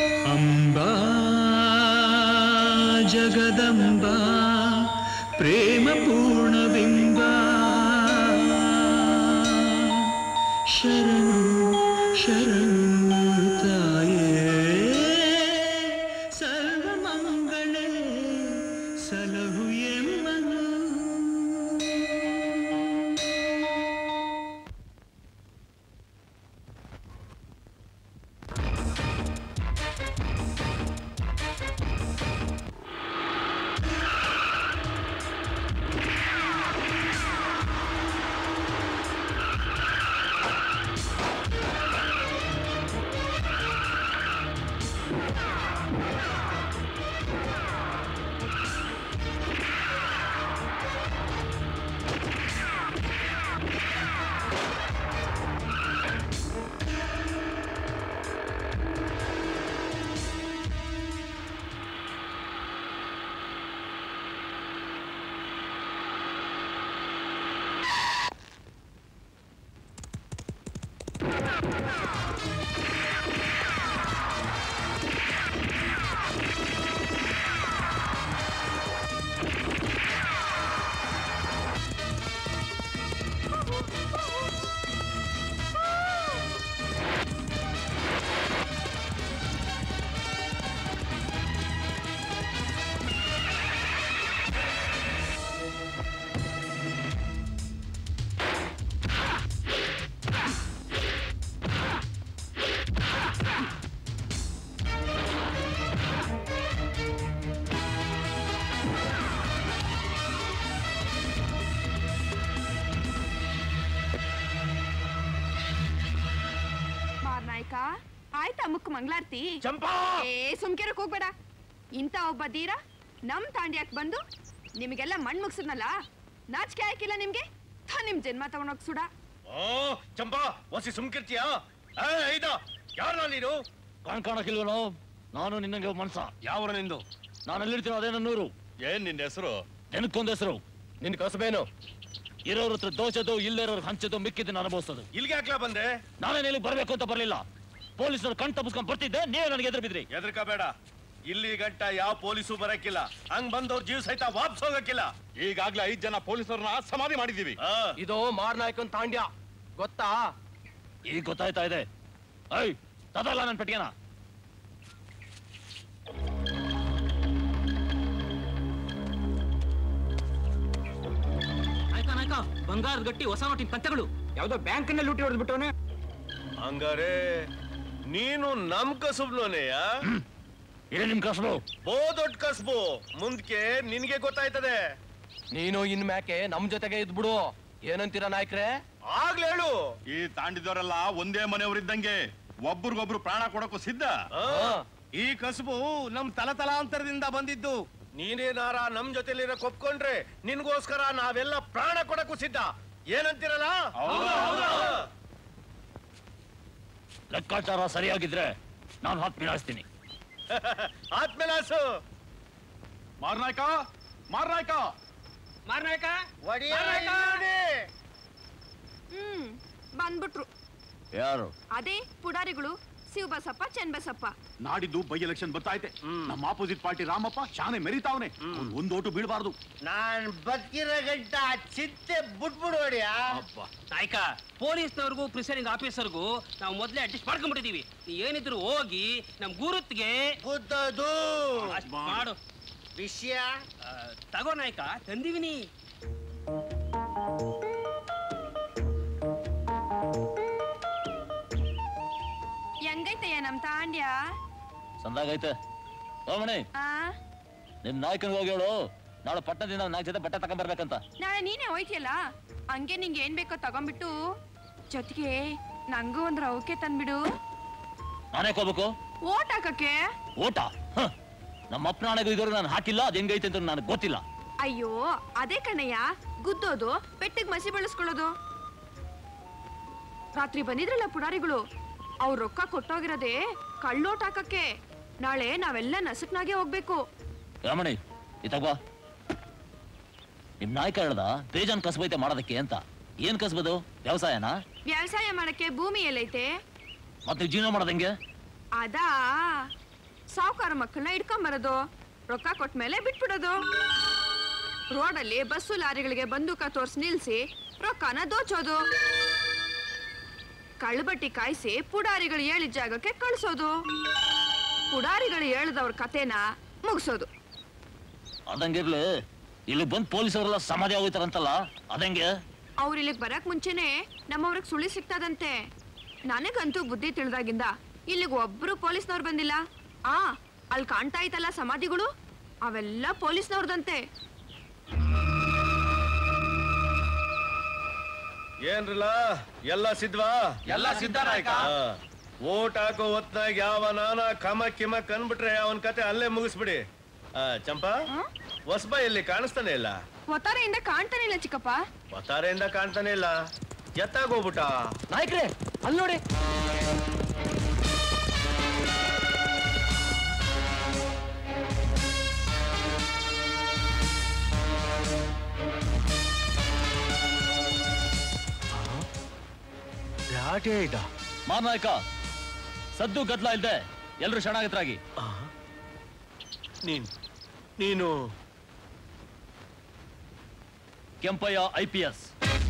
ಅಂಬಾ ಜಗದಂಬ ಪ್ರೇಮ ಪೂರ್ಣಬಿಂಬ ಶರಣು ಶರಣು ತಾಯೇ ಸರ್ವಮಂಗಳೇ ಸಲಹು ಎಮ್ಮನು ಮಾರ್ನಾಯ್ಕ ಆಯ್ತಾ ಮುಖ ಮಂಗಳಾರತಿ ಚಂಪಾ ಏ ಸುಮ್ಕಿರಕ್ ಹೋಗ್ಬೇಡ ಇಂಥ ಒಬ್ಬ ಧೀರ ನಮ್ ತಾಂಡ್ಯಾಕ್ ಬಂದು ನಿಮಗೆಲ್ಲ ಮಣ್ ಮುಗ್ಸದ್ನಲ್ಲ ನಾಚಿಕೆ ಆಯ್ಕಿಲ್ಲ ನಿಮ್ಗೆ ಥು, ನಿಮ್ ಜನ್ಮ ತಗೊಂಡೋಗ್ ಸುಡ ಓ ಚಂಪಾ ಒಸಿ ಸುಮ್ಕಿರ್ತೀಯಾ ಏ ಐದ ಯಾರ ನೀನು ಕಾಣ್ ಕಾಣಕ್ಕಿಲ್ವನೋ ನಾನು ನಿನ್ನಂಗೆ ಒಬ್ಬ ಮನ್ಸ ಯಾವರ ನಿಂದು ನಾನು ಎಲ್ಲಿರ್ತೀನೋ ಅದೇ ನನ್ನೂರು ಏನ್ ನಿನ್ನ ಹೆಸರು ನೆನಕೊಂದ್ ಹೆಸರು ನಿನ್ ಕಸಬೇನು ಇರೋರ್ ಹತ್ರ ದೋಚೋದು ಇಲ್ಲಿರೋರ್ ಹಂಚೋದು ಮಿಕ್ಕಿದ್ದನ್ನ ಅನುಭವಿಸೋದು ಇಲ್ಗೆ ಹಾಕ್ಲಾ ಬಂದೆ ನಾನೇನು ಇಲ್ಲಿ ಬರ್ಬೇಕು ಅಂತ ಬರ್ಲಿಲ್ಲ ಪೊಲೀಸರು ಕಣ್ ತಪ್ಪಿಸ್ಕೊಂಡ್ ಬರ್ತಿದ್ದೆ ನೀವೇ ನನಗೆ ಎದುರು ಬಿದ್ರಿ ಹೆದರ್ಕಬೇಡ ಇಲ್ಲಿ ಗಂಟ ಯಾವ ಪೊಲೀಸು ಬರಕ್ಕಿಲ್ಲ ಹಂಗ್ ಬಂದವ್ರ ಜೀವ ಸಹಿತ ವಾಪಸ್ ಹೋಗಕ್ಕಿಲ್ಲ ಈಗಾಗ್ಲೇ ಐದ್ ಜನ ಪೊಲೀಸರನ್ನ ಸಮಾಧಿ ಮಾಡಿದೀವಿ ಆ, ಇದು ಮಾರ್ನಾಯ್ಕನ್ ತಾಂಡ್ಯ ಗೊತ್ತಾ ಈಗ ಗೊತ್ತಾಯ್ತಾ ಇದೆ ಐ ತದಲ್ಲ ನನ್ನ ಪೆಟ್ಟಿಗೆನ ನಾಯ್ಕ ನಾಯ್ಕ ಬಂಗಾರದ ಗಟ್ಟಿ ಹೊಸ ನೋಟಿನ ಕತ್ತೆಗಳು ಯಾವ್ದೋ ಬ್ಯಾಂಕ್ ನಲ್ಲಿ ಲೂಟಿ ಹೊಡೆದ್ಬಿಟ್ಟವನೆ ಹಂಗಾರೆ ನೀನು ನಮ್ ಕಸುಬ್ನೋನೆಯ ಇದೆ ನಿಮ್ ಕಸಬು ಬೋ ದೊಡ್ಡ ಕಸ್ಬು ಮುಂದ್ಕೆ ನಿನ್ಗೆ ಗೊತ್ತಾಯ್ತದೆ ನೀನು ಇನ್ ಮ್ಯಾಕೆ ನಮ್ ಜೊತೆಗೆ ಇದ್ಬಿಡು ಏನಂತೀರ ನಾಯ್ಕ್ರೆ ಆಗ್ಲೇ ಹೇಳು ಈ ತಾಂಡಿದವರೆಲ್ಲ ಒಂದೇ ಮನೆಯವರಿದ್ದಂಗೆ ಒಬ್ರಿಗೊಬ್ರು ಪ್ರಾಣ ಕೊಡಕ್ಕೂ ಸಿದ್ಧ ಆ, ಈ ಕಸುಬು ನಮ್ ತಲತಲಾಂತರದಿಂದ ಬಂದಿದ್ದು ನೀನೇನಾರ ನಮ್ ಜೊತೆಲಿರ ಒಪ್ಕೊಂಡ್ರೆ ನಿನ್ಗೋಸ್ಕರ ನಾವೆಲ್ಲ ಪ್ರಾಣ ಕೊಡಕ್ಕೂ ಸಿದ್ಧ ಏನಂತೀರಲ್ಲ ಲೆಕ್ಕಾಚಾರ ಸರಿಯಾಗಿದ್ರೆ ನಾನು ಹತ್ತು ಬೀಳಾಯಿಸ್ತೀನಿ ಆತ್ಮೇಲಾಸು ಮಾರ್ನಾಯ್ಕ ಮಾರ್ನಾಯ್ಕ ಮಾರ್ನಾಯ್ಕ ಹ್ಮ್ ಬಂದ್ಬಿಟ್ರು ಯಾರು ಅದೇ ಪುಡಾರಿಗಳು ಶಿವಬಸಪ್ಪ ಚೆನ್ಬಸಪ್ಪ ನಾಡಿದ್ದು ಬೈ ಎಲೆಕ್ಷನ್ ಬರ್ತಾಯ್ತೆ ನಮ್ಮ ಆಪೋಸಿಟ್ ಪಾರ್ಟಿ ರಾಮಪ್ಪ ಶಾನೆ ಮೆರಿತಾವನೆ ಒಂದ್ ಓಟು ಬೀಳ್ಬಾರ್ದು ನಾನ್ ಬದುಕಿರೋ ಗಂಟ ಚಿಂತೆ ಬಿಟ್ಬಿಡು ಹೊಡಿಯಾ ನಾಯ್ಕ ಪೊಲೀಸ್ನವ್ರಿಗೂ ಪ್ರಿಸೈಡಿಂಗ್ ಆಫೀಸರ್ಗೂ ನಾವು ಮೊದಲೇ ಅಡ್ಜಸ್ಟ್ ಮಾಡ್ಕೊಂಡ್ಬಿಟ್ಟಿದೀವಿ ನೀ ಏನಿದ್ರು ಹೋಗಿ ನಮ್ ಗುರುತ್ಗೆ ಗುದ್ದದು ಅಷ್ಟ್ ಮಾಡು ವಿಷಯ ಆ, ತಗೋ ನಾಯ್ಕ ತಂದಿವಿನಿ ಹೆಂಗೈತಯ್ಯ ನಮ್ ತಾಂಡ್ಯ ಸಂದಾಗೈತೆ ಓಮಣಿ ಆ ನಿಮ್ ನಾಯಕನಿಗೆ ಹೋಗಿ ಹೇಳು ನಾಳೆ ಪಟ್ಟಣದಿಂದ ನಾಲ್ಕು ಜೊತೆ ಬಟ್ಟೆ ತಗೊಂಡ್ಬರ್ಬೇಕಂತ ನಾಳೆ ನೀನೇ ಹೋಯ್ತಿಯಲ್ಲ ಹಂಗೆ ನಿಂಗೆ ಏನ್ ಬೇಕೋ ತಗೊಂಡ್ಬಿಟ್ಟು ಜೊತೆಗೆ ನಂಗೂ ಒಂದ್ ರವಕೆ ತಂದ್ಬಿಡು ನಾನೇ ಹೋಗ್ಬೇಕು ಓಟ್ ಹಾಕಕ್ಕೆ ಓಟ ಹ. ನಮ್ಮ ಅಪ್ಪನಾಣೆಗೂ ಇದ್ರು ನಾನು ಹಾಕಿಲ್ಲ ಅದ್ ಹೆಂಗೈತೆ ಅಂತ ನನಗೆ ಗೊತ್ತಿಲ್ಲ ಅಯ್ಯೋ ಅದೇ ಕಣಯ್ಯ ಗುದ್ದೋದು ಪೆಟ್ಟಿಗೆ ಮಸಿ ಬಳಸ್ಕೊಳ್ಳೋದು ರಾತ್ರಿ ಬಂದಿದ್ರಲ್ಲ ಪುಡಾರಿಗಳು ಅವ್ರ ರೊಕ್ಕ ಕೊಟ್ಟೋಗಿರೋದೇ ಕಳ್ಳೋಟ್ ಹಾಕಕ್ಕೆ ನಾಳೆ ನಾವೆಲ್ಲ ನಸಕ್ನಾಗೆ ಹೋಗ್ಬೇಕು ರಮಣಿ ಇತಗ್ವಾ ನಿಮ್ ನಾಯಕ ಹೇಳ್ದ ಬೇಜಾನ್ ಕಸಬೈತೆ ಮಾಡೋದಕ್ಕೆ ಅಂತ ಏನ್ ಕಸಬದು ವ್ಯವಸಾಯನಾ ವ್ಯವಸಾಯ ಮಾಡಕ್ಕೆ ಭೂಮಿ ಎಲ್ಲೈತೆ ಮತ್ತೆ ಜೀವನ ಮಾಡೋದಂಗೆ ಅದಾ ಸಾವುಕಾರ ಮಕ್ಕಳನ್ನ ಇಟ್ಕೊಂಬರೋದು ರೊಕ್ಕ ಕೊಟ್ಟ ಮೇಲೆ ಬಿಟ್ಬಿಡೋದು ರೋಡಲ್ಲಿ ಬಸ್ಸು ಲಾರಿಗಳಿಗೆ ಬಂದೂಕ ತೋರ್ಸಿ ನಿಲ್ಸಿ ರೊಕ್ಕನ ದೋಚೋದು ಕಳ್ಬಟ್ಟಿ ಕಾಯಿಸಿ ಪುಡಾರಿಗಳು ಹೇಳಿದ ಜಾಗಕ್ಕೆ ಕಳ್ಸೋದು ಪುಡಾರಿಗಳು ಹೇಳ್ದವ್ರ ಕತೆನ ಮುಗಿಸೋದು ಅದಂಗಿರ್ಲಿ ಇಲ್ಲಿ ಬಂದ್ ಪೊಲೀಸರೆಲ್ಲ ಸಮಾಧಿ ಆಗೋಯ್ತಾರಂತಲ್ಲ ಅದಂಗೆ ಅವ್ರ ಇಲ್ಲಿಗೆ ಬರಕ್ ಮುಂಚೆನೆ ನಮ್ಮವ್ರಿಗೆ ಸುಳಿ ಸಿಗ್ತದಂತೆ ನನಗಂತೂ ಬುದ್ಧಿ ತಿಳಿದಾಗಿಂದ ಇಲ್ಲಿಗೆ ಒಬ್ರು ಪೊಲೀಸ್ನವ್ರು ಬಂದಿಲ್ಲ ಆ ಅಲ್ಲಿ ಕಾಣ್ತಾ ಇತ್ತಲ್ಲ ಸಮಾಧಿಗಳು ಅವೆಲ್ಲ ಪೊಲೀಸ್ನವ್ರದಂತೆ ಏನ್ರಲ್ಲ ಎಲ್ಲ ಸಿದ್ವಾ ಎಲ್ಲ ಸಿದ್ಧ ನಾಯಕ ಓಟ್ ಹಾಕೋ ಹೊತ್ನಾಗ ಯಾವ ನಾನ ಕಮ ಕಿಮ ಕನ್ಬಿಟ್ರೆ ಅವನ್ ಕತೆ ಅಲ್ಲೇ ಮುಗಿಸ್ಬಿಡಿ ಆ, ಚಂಪಾ ಹೊಸಬ ಎಲ್ಲಿ ಕಾಣಿಸ್ತಾನೆ ಇಲ್ಲ ಒತ್ತಾರೆಯಿಂದ ಕಾಣ್ತಾನೆ ಇಲ್ಲ ಚಿಕ್ಕಪ್ಪ ಒತ್ತಾರೆಯಿಂದ ಕಾಣ್ತಾನೆ ಇಲ್ಲ ಎತ್ತಾಗೋಗ್ಬಿಟ್ಟ ನಾಯಕ್ರೆ ಅಲ್ಲಿ ನೋಡಿ ಯಾಟೇ ಇದ್ದ ಮಾನಾಯಕ ಸದ್ದು ಗದ್ಲ ಇಲ್ದೆ ಎಲ್ರು ಶರಣಾಗತರಾಗಿ ನೀನ್ ನೀನು ಕೆಂಪಯ್ಯ ಐ ಪಿ ಎಸ್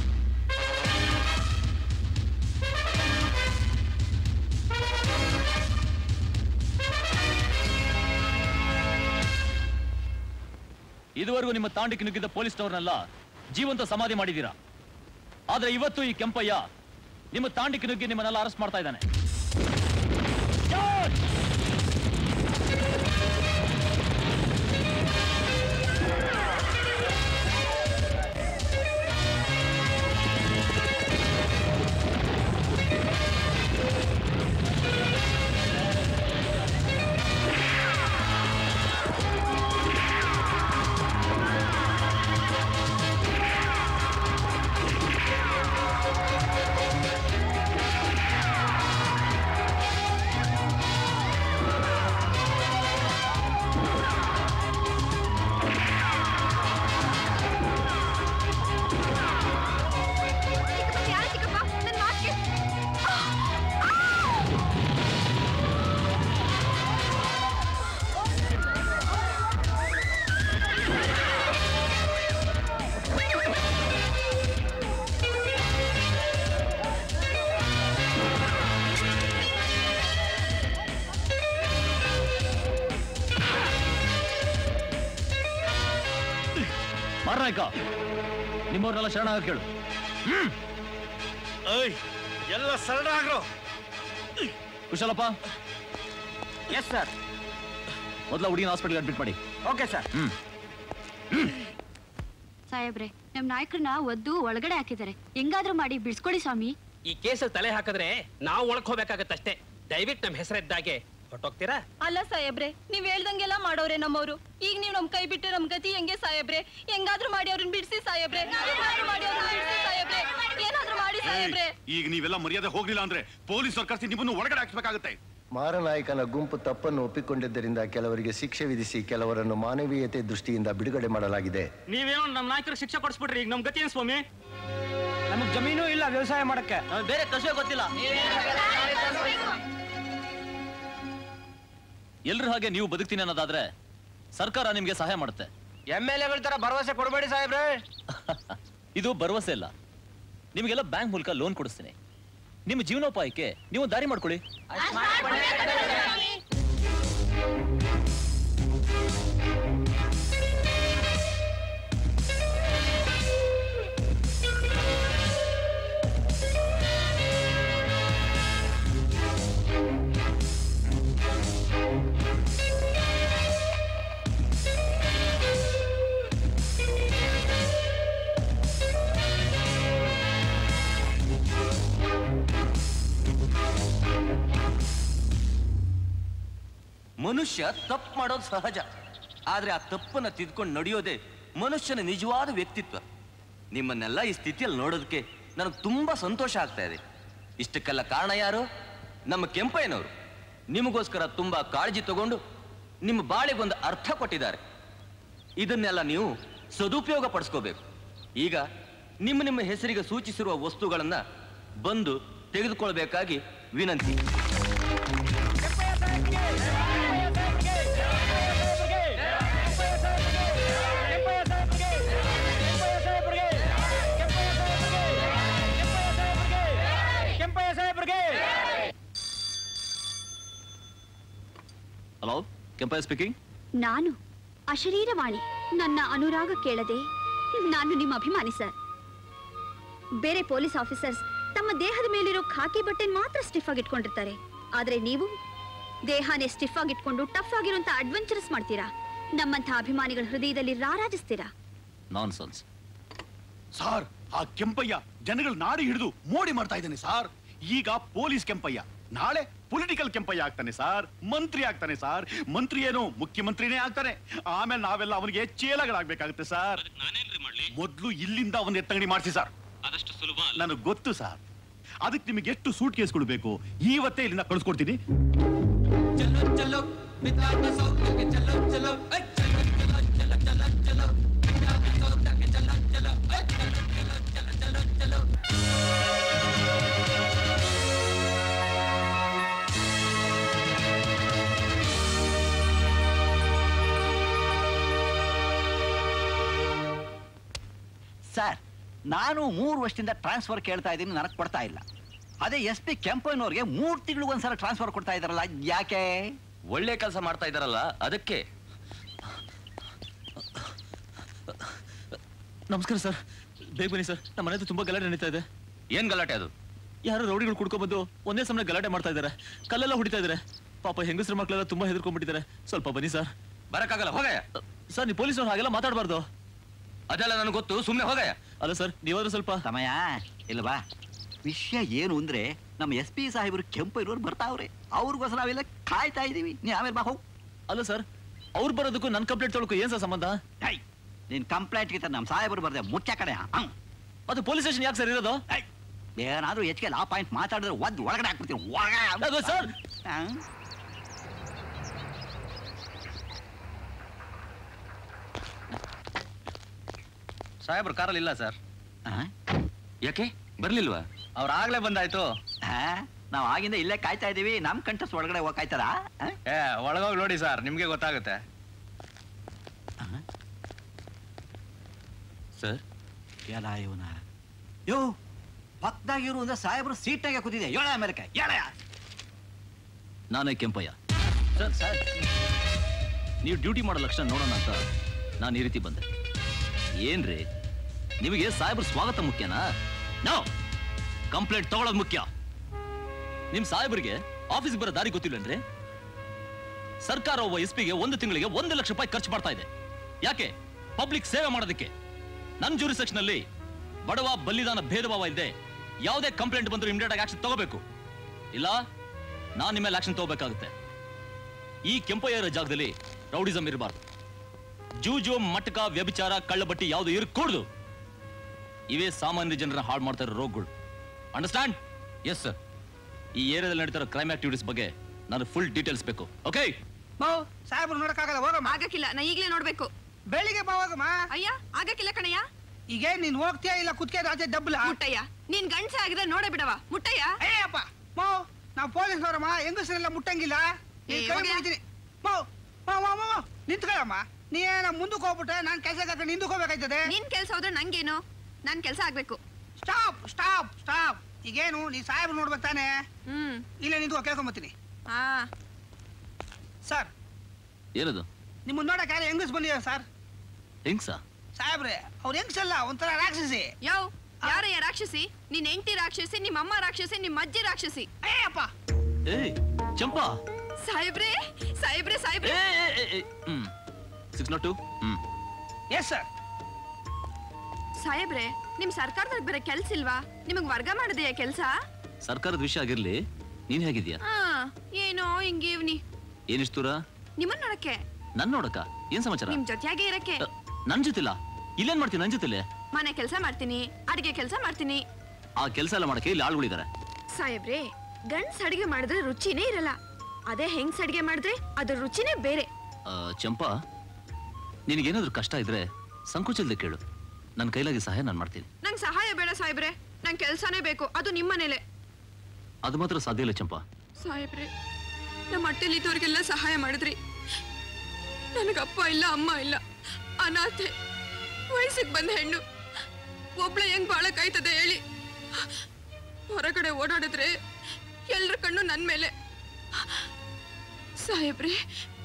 ಇದುವರೆಗೂ ನಿಮ್ಮ ತಾಂಡಿಗೆ ನುಗ್ಗಿದ್ದ ಪೊಲೀಸ್ನವ್ರನ್ನೆಲ್ಲ ಜೀವಂತ ಸಮಾಧಿ ಮಾಡಿದ್ದೀರಾ ಆದ್ರೆ ಇವತ್ತು ಈ ಕೆಂಪಯ್ಯ ನಿಮ್ಮ ತಾಂಡಿಗೆ ನುಗ್ಗಿ ನಿಮ್ಮನ್ನೆಲ್ಲ ಅರೆಸ್ಟ್ ಮಾಡ್ತಾ ಇದ್ದಾನೆ Charge! ಯಾರು ಚಿಕ್ಕಪ್ಪ ನನ್ ಮಾತ್ಗೆ ಮಾರನಾಯ್ಕ ನಿಮ್ಮವ್ರನ್ನೆಲ್ಲ ಶರಣಾಗ ಕೇಳು ಐ ಎಲ್ಲ ಸರಳ ಆಗ್ರೋ ಕುಶಲಪ್ಪ ಎಸ್ ಸರ್ ಮೊದಲ ಹುಡುಗಿನ ಹಾಸ್ಪಿಟಲ್ ಅಡ್ಮಿಟ್ ಮಾಡಿ ಓಕೆ ಸರ್ ಹ್ಮ್ ಸಾಹೇಬ್ರೆ ನಮ್ ನಾಯಕರನ್ನ ಒದ್ದು ಒಳಗಡೆ ಹಾಕಿದ್ದಾರೆ ಹೆಂಗಾದ್ರೂ ಮಾಡಿ ಬಿಡ್ಸ್ಕೊಡಿ ಸ್ವಾಮಿ ಈ ಕೇಸಲ್ಲಿ ತಲೆ ಹಾಕಿದ್ರೆ ನಾವು ಒಳಕ್ ಹೋಗ್ಬೇಕಾಗತ್ತಷ್ಟೇ ದಯವಿಟ್ಟು ನಮ್ಮ ಹೆಸರಿದ್ದಾಗೆ ಹೊಟ್ಟೋಗ್ತೀರಾ ಅಲ್ಲ ಸಾಹೇಬ್ರೆ ನೀವ್ ಹೇಳ್ದಂಗೆಲ್ಲ ಮಾಡೋರೆ ನಮ್ಮವ್ರು ಈಗ ನೀವ್ ನಮ್ ಕೈ ಬಿಟ್ಟರೆ ನಮ್ ಗತಿ ಹೆಂಗೆ ಸಾಹೇಬ್ರೆ ಹೆಂಗಾದ್ರೂ ಮಾಡಿ ಅವ್ರನ್ನ ಬಿಡಿಸಿ ಸಾಹೇಬ್ರೆ ಹೆಂಗಾದ್ರೂ ಮಾಡಿ ಅವ್ರನ್ನ ಬಿಡಿಸಿ ಸಾಹೇಬ್ರೆ ಏನಾದ್ರೂ ಮಾಡಿ ಸಾಹೇಬ್ರೆ ಈಗ ನೀವೆಲ್ಲ ಮರ್ಯಾದೆ ಹೋಗ್ಲಿಲ್ಲ ಅಂದ್ರೆ ಪೊಲೀಸರು ಕರ್ಸಿ ನಿಮ್ಮನ್ನು ಒಳಗಡೆ ಹಾಕ್ಸ್ಬೇಕಾಗತ್ತೆ ಮಾರನಾಯಕನ ಗುಂಪು ತಪ್ಪನ್ನು ಒಪ್ಪಿಕೊಂಡಿದ್ದರಿಂದ ಕೆಲವರಿಗೆ ಶಿಕ್ಷೆ ವಿಧಿಸಿ ಕೆಲವರನ್ನು ಮಾನವೀಯತೆ ದೃಷ್ಟಿಯಿಂದ ಬಿಡುಗಡೆ ಮಾಡಲಾಗಿದೆ ನೀವೇನೋ ನಮ್ಮ ನಾಯಕರು ಶಿಕ್ಷೆ ಕೊಡಿಸ್ಬಿಟ್ರಿ ಈಗ ನಮ್ ಗತಿ ಏನ್ ಸ್ವಾಮಿ ನಮಗ್ ಜಮೀನು ಇಲ್ಲ ವ್ಯವಸಾಯ ಮಾಡಕ್ಕೆ ಬೇರೆ ಕಸುವೆ ಗೊತ್ತಿಲ್ಲ ಎಲ್ರ ಹಾಗೆ ನೀವು ಬದುಕ್ತೀನಿ ಅನ್ನೋದಾದ್ರೆ ಸರ್ಕಾರ ನಿಮ್ಗೆ ಸಹಾಯ ಮಾಡುತ್ತೆ ಎಮ್ ಎಲ್ ಎಗಳ ತರ ಭರವಸೆ ಕೊಡಬೇಡಿ ಸಾಹೇಬ್ರೆ ಇದು ಭರವಸೆ ಇಲ್ಲ ನಿಮಗೆಲ್ಲ ಬ್ಯಾಂಕ್ ಮೂಲಕ ಲೋನ್ ಕೊಡಿಸ್ತೀನಿ ನಿಮ್ಮ ಜೀವನೋಪಾಯಕ್ಕೆ ನೀವು ದಾರಿ ಮಾಡ್ಕೊಳ್ಳಿ ಮನುಷ್ಯ ತಪ್ಪು ಮಾಡೋದು ಸಹಜ ಆದ್ರೆ ಆ ತಪ್ಪನ್ನ ತಿದ್ಕೊಂಡು ನಡೆಯೋದೇ ಮನುಷ್ಯನ ನಿಜವಾದ ವ್ಯಕ್ತಿತ್ವ ನಿಮ್ಮನ್ನೆಲ್ಲ ಈ ಸ್ಥಿತಿಯಲ್ಲಿ ನೋಡೋದಕ್ಕೆ ನನಗೆ ತುಂಬಾ ಸಂತೋಷ ಆಗ್ತಾ ಇದೆ ಇಷ್ಟಕ್ಕೆಲ್ಲ ಕಾರಣ ಯಾರು ನಮ್ಮ ಕೆಂಪಯ್ಯನವರು ನಿಮಗೋಸ್ಕರ ತುಂಬಾ ಕಾಳಜಿ ತಗೊಂಡು ನಿಮ್ಮ ಬಾಳಿಗೊಂದು ಅರ್ಥ ಕೊಟ್ಟಿದ್ದಾರೆ ಇದನ್ನೆಲ್ಲ ನೀವು ಸದುಪಯೋಗ ಪಡಿಸ್ಕೋಬೇಕು ಈಗ ನಿಮ್ಮ ನಿಮ್ಮ ಹೆಸರಿಗೆ ಸೂಚಿಸಿರುವ ವಸ್ತುಗಳನ್ನ ಬಂದು ತೆಗೆದುಕೊಳ್ಬೇಕಾಗಿ ವಿನಂತಿ ಹಲೋ ಕೆಂಪಯ್ಯ ಸ್ಪೀಕಿಂಗ್ ನಾನು ಅಶರೀರವಾಣಿ ನನ್ನ ಅನುರಾಗ ಕೇಳದೆ ನಾನು ನಿಮ್ಮ ಅಭಿಮಾನಿ ಸರ್ ಬೇರೆ ಪೊಲೀಸ್ ಆಫೀಸರ್ಸ್ ತಮ್ಮ ದೇಹದ ಮೇಲಿರೋ ಖಾಕಿ ಬಟ್ಟೆ ಮಾತ್ರ ಸ್ಟಿಫ್ ಆಗಿ ಇಟ್ಕೊಂಡಿರ್ತಾರೆ ಆದ್ರೆ ನೀವು ದೇಹನೇ ಸ್ಟಿಫ್ ಆಗಿ ಇಟ್ಕೊಂಡು ಟಫ್ ಆಗಿರುವಂತ ಅಡ್ವೆಂಚರಸ್ ಮಾಡ್ತೀರಾ ನಮ್ಮಂಥ ಅಭಿಮಾನಿಗಳ ಹೃದಯದಲ್ಲಿ ರಾರಾಜಿಸ್ತೀರಾ ನಾನ್ ಸನ್ಸ್ ಸಾರ್ ಆ ಕೆಂಪಯ್ಯ ಜನಗಳ ನಾಡಿ ಹಿಡಿದು ಮೋಡಿ ಮಾಡ್ತಾ ಇದ್ದಾನೆ ಸಾರ್ ಈಗ ಪೊಲೀಸ್ ಕೆಂಪಯ್ಯ ನಾಳೆ ಪೊಲಿಟಿಕಲ್ ಕೆಂಪಯ್ಯ ಆಗ್ತಾನೆ ಸಾರ್ ಮಂತ್ರಿ ಆಗ್ತಾನೆ ಸಾರ್ ಮಂತ್ರಿ ಏನು ಮುಖ್ಯಮಂತ್ರಿನೇ ಆಗ್ತಾನೆ ಆಮೇಲೆ ನಾವೆಲ್ಲ ಅವನಿಗೆ ಚೇಲಗಳಾಗ್ಬೇಕಾಗುತ್ತೆ ಸರ್ ಮೊದ್ಲು ಇಲ್ಲಿಂದ ಅವನ ಎತ್ತಂಗಡಿ ಮಾಡಿಸಿ ಸರ್ ಅದಷ್ಟು ಸುಲಭ ನನಗೆ ಗೊತ್ತು ಸರ್ ಅದಕ್ಕೆ ನಿಮಗೆ ಎಷ್ಟು ಸೂಟ್ ಕೇಸ್ಗಳು ಬೇಕು ಇವತ್ತೇ ಇಲ್ಲಿಂದ ಕಳಿಸ್ಕೊಡ್ತೀನಿ ಸರ್ ನಾನು ಮೂರು ವರ್ಷದಿಂದ ಟ್ರಾನ್ಸ್ಫರ್ ಕೇಳ್ತಾ ಇದ್ದೀನಿ ನನಗೆ ಕೊಡ್ತಾ ಇಲ್ಲ ಅದೇ ಎಸ್ ಪಿ ಕೆಂಪಯ್ಯನವ್ರಿಗೆ ಮೂರು ತಿಂಗಳಿಗೊಂದ್ಸಲ ಟ್ರಾನ್ಸ್ಫರ್ ಕೊಡ್ತಾ ಇದಾರಲ್ಲ ಯಾಕೆ ಒಳ್ಳೆ ಕೆಲಸ ಮಾಡ್ತಾ ಇದ್ದಾರಲ್ಲ ಅದಕ್ಕೆ ನಮಸ್ಕಾರ ಸರ್ ಬೇಗ ಬನ್ನಿ ಸರ್ ನಮ್ಮ ಮನೆ ಹತ್ರ ತುಂಬಾ ಗಲಾಟೆ ನಡೀತಾ ಇದೆ ಏನ್ ಗಲಾಟೆ ಅದು ಯಾರೋ ರೌಡಿಗಳು ಕುಡ್ಕೊಂಡ್ಬಂದು ಒಂದೇ ಸಮಯ ಗಲಾಟೆ ಮಾಡ್ತಾ ಇದ್ದಾರೆ ಕಲ್ಲೆಲ್ಲ ಹೊಡಿತಾ ಇದ್ದಾರೆ ಪಾಪ ಹೆಂಗಸರು ಮಕ್ಕಳೆಲ್ಲ ತುಂಬಾ ಹೆದರ್ಕೊಂಡ್ಬಿಟ್ಟಿದ್ದಾರೆ ಸ್ವಲ್ಪ ಬನ್ನಿ ಸರ್ ಬರಕ್ಕಾಗಲ್ಲ ಹೋಗಯ್ಯ ಸರ್ ನೀವು ಪೊಲೀಸರು ಹಾಗೆಲ್ಲ ಮಾತಾಡಬಾರ್ದು ಅದೆಲ್ಲ ನನಗೆ ಗೊತ್ತು ಸುಮ್ಮನೆ ಹೋಗಯ್ಯ ಅಲ್ಲ ಸರ್ ನೀವಾದ್ರೂ ಸ್ವಲ್ಪ ಸಮಯ ಇಲ್ವಾ ವಿಷಯ ಏನು ಅಂದ್ರೆ ನಮ್ಮ ಎಸ್ ಪಿ ಸಾಹೇಬರು ಕೆಂಪಯ್ಯನವ್ರು ಬರ್ತಾವ್ರೆ ಅವ್ರಿಗೋಸ್ಕರ ನಾವೆಲ್ಲ ಕಾಯ್ತಾ ಇದೀವಿ ನೀ ಆಮೇಲೆ ಬಾ ಹೋಗ್ ಅಲ್ಲ ಸರ್ ಅವ್ರು ಬರೋದಕ್ಕೂ ನನ್ನ ಕಂಪ್ಲೇಂಟ್ ತೊಳಕು ಏನ್ ಸರ್ ಸಂಬಂಧ ಐ ನಿನ್ ಕಂಪ್ಲೇಂಟ್ಗೆ ನಮ್ಮ ಸಾಹೇಬರು ಬರ್ದೆ ಮುಚ್ಚ ಕಡೆ ಹಂಗ್ ಅದು ಪೊಲೀಸ್ ಸ್ಟೇಷನ್ ಯಾಕೆ ಸರ್ ಇರೋದು ಏನಾದ್ರೂ ಹೆಚ್ಚಿಗೆ ಲಾ ಪಾಯಿಂಟ್ ಮಾತಾಡಿದ್ರೆ ಒದ್ ಒಳಗಡೆ ಹಾಕ್ಬಿಡ್ತೀನಿ ಒಳಗಡೆ ಅದು ಸರ್ ಹಂಗ್. ಸಾಹೇಬ್ರು ಕಾರಲ್ಲಿ ಇಲ್ಲ ಸರ್ ಆ? ಯಾಕೆ ಬರ್ಲಿಲ್ವಾ ಅವ್ರು ಆಗ್ಲೇ ಬಂದಾಯ್ತು ಆ? ನಾವ್ ಆಗಿಂದ ಇಲ್ಲೇ ಕಾಯ್ತಾ ಇದೀವಿ ನಮ್ ಕಂಠಸ್ ಒಳಗಡೆ ಹೋಗ್ ಕಾಯ್ತಾರ ಆ? ಏ ಒಳಗೋಗಿ ನೋಡಿ ಸರ್ ನಿಮ್ಗೆ ಗೊತ್ತಾಗುತ್ತೆ ಸರ್ ಎಲ್ಲ ಇವನ ಯೋ ಪಕ್ಕದಾಗಿರು ಅಂದ್ರೆ ಸಾಹೇಬ್ರು ಸೀಟ್ನಾಗೆ ಕೂತಿದೆ ಏಳ ಅಮೆರಿಕ ಏಳ ನಾನೇ ಕೆಂಪಯ್ಯ ಸರ್ ಸರ್ ನೀವು ಡ್ಯೂಟಿ ಮಾಡೋ ಲಕ್ಷಣ ನೋಡೋಣ ಅಂತ ನಾನು ಈ ರೀತಿ ಬಂದೆ ಏನ್ರಿ ನಿಮಗೆ ಸಾಹೇಬ್ರ ಸ್ವಾಗತ ಮುಖ್ಯನಾ ನೋ ಕಂಪ್ಲೇಂಟ್ ತಗೊಳ್ಳೋದು ಮುಖ್ಯ ನಿಮ್ ಸಾಹೇಬ್ರಿಗೆ ಆಫೀಸ್ ಬರೋ ದಾರಿ ಗೊತ್ತಿಲ್ಲನ್ರಿ ಸರ್ಕಾರ ಒಬ್ಬ ಎಸ್ ಪಿಗೆ ಒಂದು ತಿಂಗಳಿಗೆ ಒಂದು ಲಕ್ಷ ರೂಪಾಯಿ ಖರ್ಚು ಮಾಡ್ತಾ ಇದೆ ಯಾಕೆ ಪಬ್ಲಿಕ್ ಸೇವೆ ಮಾಡೋದಕ್ಕೆ ನನ್ನ ಜೂರಿ ಸೆಕ್ಷನ್ ಅಲ್ಲಿ ಬಡವ ಬಲಿದಾನ ಭೇದ ಭಾವ ಇದೆ ಯಾವುದೇ ಕಂಪ್ಲೇಂಟ್ ಬಂದರೂ ಇಮಿಡಿಯೇಟ್ ಆಗಿ ಆಕ್ಷನ್ ತಗೋಬೇಕು ಇಲ್ಲ ನಾನು ನಿಮ್ಮ ಮೇಲೆ ಆಕ್ಷನ್ ತಗೋಬೇಕಾಗುತ್ತೆ ಈ ಕೆಂಪಯ್ಯರ ಜಾಗದಲ್ಲಿ ರೌಡಿಸಂ ಇರಬಾರ್ದು ಜೂಜು ಮಟಕ ವ್ಯಭಿಚಾರ ಕಳ್ಳಬಟ್ಟಿ ಯಾವುದು ಇರಕೂಡ್ದು ಇವೇ ಸಾಮಾನ್ಯ ಜನರನ್ನ ಹಾಳು ಮಾಡ್ತಾ ಇರೋ ರೋಗಗಳು ಅಂಡರ್ಸ್ಟ್ಯಾಂಡ್ ಎಸ್ ಸರ್ ಈ ಏರಿಯಾದಲ್ಲಿ ನಡೀತಾ ಇರೋ ಕ್ರೈಮ್ ಆಕ್ಟಿವಿಟೀಸ್ ಬಗ್ಗೆ ನಾನು ಫುಲ್ ಡೀಟೇಲ್ಸ್ ಬೇಕು ಓಕೆ ಸಾಹೇಬ್ರು ನೋಡಕ್ಕಾಗಲ್ಲ ಹೋಗಮ್ಮ ಆಗಕ್ಕಿಲ್ಲ ನಾ ಈಗ್ಲೇ ನೋಡ್ಬೇಕು ಬೆಳಿಗ್ಗೆ ಬಾ ಹೋಗಮ್ಮ ಅಯ್ಯ ಆಗಕ್ಕಿಲ್ಲ ಕಣಯ್ಯ ಈಗ ನೀನ್ ಹೋಗ್ತೀಯಾ ಇಲ್ಲ ಕುತ್ಕೆ ಆಚೆ ಡಬ್ಬಲ ಮುಟ್ಟಯ್ಯ ನೀನ್ ಗಂಡ್ಸ ಆಗಿದ್ರೆ ನೋಡೇ ಬಿಡವ ಮುಟ್ಟಯ್ಯ ಅಯ್ಯಪ್ಪ ಮೋ ನಾವು ಪೊಲೀಸ್ನವರಮ್ಮ ಹೆಂಗಸರೆಲ್ಲ ಮುಟ್ಟಂಗಿಲ್ಲ ಏ, ನೀನ್ ಕೈ ಹೋಗ್ಯಾ? ಮುಗಿತೀನಿ ಮೋ ಮೋ ಮೋ ಮೋ ನಿಂತ್ಕೊಳ್ಳಮ್ಮ ನೀನ ಮುಂದಕ್ಕೆ ಹೋಗ್ಬಿಟ್ಟೆ ನಾನ್ ಕೆಲಸ ಹಾಕೊಂಡು ಹಿಂದಕ್ಕೆ ಹೋಗ್ಬೇಕಾಯ್ತದೆ ನಿನ್ ಕೆಲ್ಸ ಹೋದ್ರೆ ನಂಗೇನು ನನ್ ಕೆಲ್ಸ ಆಗ್ಬೇಕು ಸ್ಟಾಪ್ ಸ್ಟಾಪ್ ಸ್ಟಾಪ್ ಈಗೇನು ನೀ ಸಾಹೇಬ್ರು ನೋಡ್ಬೇಕು ತಾನೆ ಹ್ಮ್ ಇಲ್ಲೇ ನಿಂತು ಕೇಳ್ಕೊಂಬತ್ತೀನಿ ಹಾ ಸರ್ ಏನದು ನಿಮ್ಮನ್ನ ನೋಡಕ್ ಯಾರು ಹೆಂಗಸ್ ಬಂದಿದ್ದಾರೆ ಸರ್ ಹೆಂಗ್ಸಾ ಸಾಹೇಬ್ರೆ ಅವ್ರು ಹೆಂಗಸಲ್ಲ ಒಂಥರ ರಾಕ್ಷಸಿ ಯೋ ಯಾರಯ್ಯ ರಾಕ್ಷಸಿ ನಿನ್ ಹೆಂಡತಿ ರಾಕ್ಷಸಿ ನಿಮ್ಮ ಅಮ್ಮ ರಾಕ್ಷಸಿ ನಿಮ್ಮ ಅಜ್ಜಿ ರಾಕ್ಷಸಿ ಅಯ್ಯಪ್ಪ ಏಯ್ ಚಂಪಾ ಸಾಹೇಬ್ರೆ ಸಾಹೇಬ್ರೆ ಸಾಹೇಬ್ರೆ ಏ, ಏ, ಏ, ಏ, hmm six nought two hmm yes sir ಸಾಹೇಬ್ರೆ ನಿಮ್ ಸರ್ಕಾರದಲ್ಲಿ ಬೇರೆ ಕೆಲ್ಸ ಇಲ್ವಾ ನಿಮಗ್ ವರ್ಗ ಮಾಡಿದೆಯಾ ಕೆಲ್ಸ ಸರ್ಕಾರದ ವಿಷಯ ಆಗಿರ್ಲಿ ನೀನ್ ಹೇಗಿದ್ಯಾ ಹಾ ಏನೋ ಹಿಂಗೀವ್ನಿ ಏನಿಷ್ಟು ದೂರ ನಿಮ್ಮನ್ ನೋಡಕ್ಕೆ ನನ್ ನೋಡಕ್ಕ ಏನ್ ಸಮಾಚಾರ ನಿಮ್ ಜೊತೆಯಾಗೆ ಇರಕ್ಕೆ ಅ, ನನ್ ಜೊತಿಲ್ಲ ಇಲ್ಲೇನ್ ಮಾಡ್ತೀನಿ ನನ್ ಜೊತೆಲೆ ಮನೆ ಕೆಲ್ಸ ಮಾಡ್ತೀನಿ ಅಡಿಗೆ ಕೆಲ್ಸ ಮಾಡ್ತೀನಿ ಆ ಕೆಲಸ ಎಲ್ಲ ಮಾಡಕ್ಕೆ ಇಲ್ಲಿ ಆಳುಗಳಿದ್ದಾರೆ ಸಾಹೇಬ್ರೆ ಗಂಡ್ಸ್ ಅಡಿಗೆ ಮಾಡಿದ್ರೆ ರುಚಿನೇ ಇರಲ್ಲ ಅದೇ ಹೆಂಗ್ಸ್ ಅಡಿಗೆ ಮಾಡಿದ್ರೆ ಅದ್ರ ರುಚಿನೇ ಬೇರೆ ಆ, ಚಂಪಾ ನಿನಗೇನಾದ್ರೂ ಕಷ್ಟ ಇದ್ರೆ ಸಂಕೋಚಲ್ದೆ ಕೇಳು ನನ್ನ ಕೈಲಾಗಿ ಸಹಾಯ ನಾನು ಮಾಡ್ತೀನಿ ನಂಗ್ ಸಹಾಯ ಬೇಡ ಸಾಹೇಬ್ರೆ ನಂಗ್ ಕೆಲ್ಸನೇ ಬೇಕು ಅದು ನಿಮ್ಮನೇಲೆ ಅದು ಮಾತ್ರ ಸಾಧ್ಯ ಇಲ್ಲ ಚಂಪಾ ಸಾಹೇಬ್ರೆ ನಮ್ಮ ಅಟ್ಟೆಲಿದ್ದವ್ರಿಗೆಲ್ಲ ಸಹಾಯ ಮಾಡಿದ್ರಿ ನನಗಪ್ಪ ಇಲ್ಲ ಅಮ್ಮ ಇಲ್ಲ ಅನಾಥೆ ವಯಸ್ಸಿಗೆ ಬಂದ ಹೆಣ್ಣು ಒಬ್ಳೆ ಹೆಂಗ್ ಬಾಳಕ್ಕಾಯ್ತದೆ ಹೇಳಿ ಹೊರಗಡೆ ಓಡಾಡಿದ್ರೆ ಎಲ್ರ ಕಣ್ಣು ನನ್ ಮೇಲೆ ಸಾಹೇಬ್ರೆ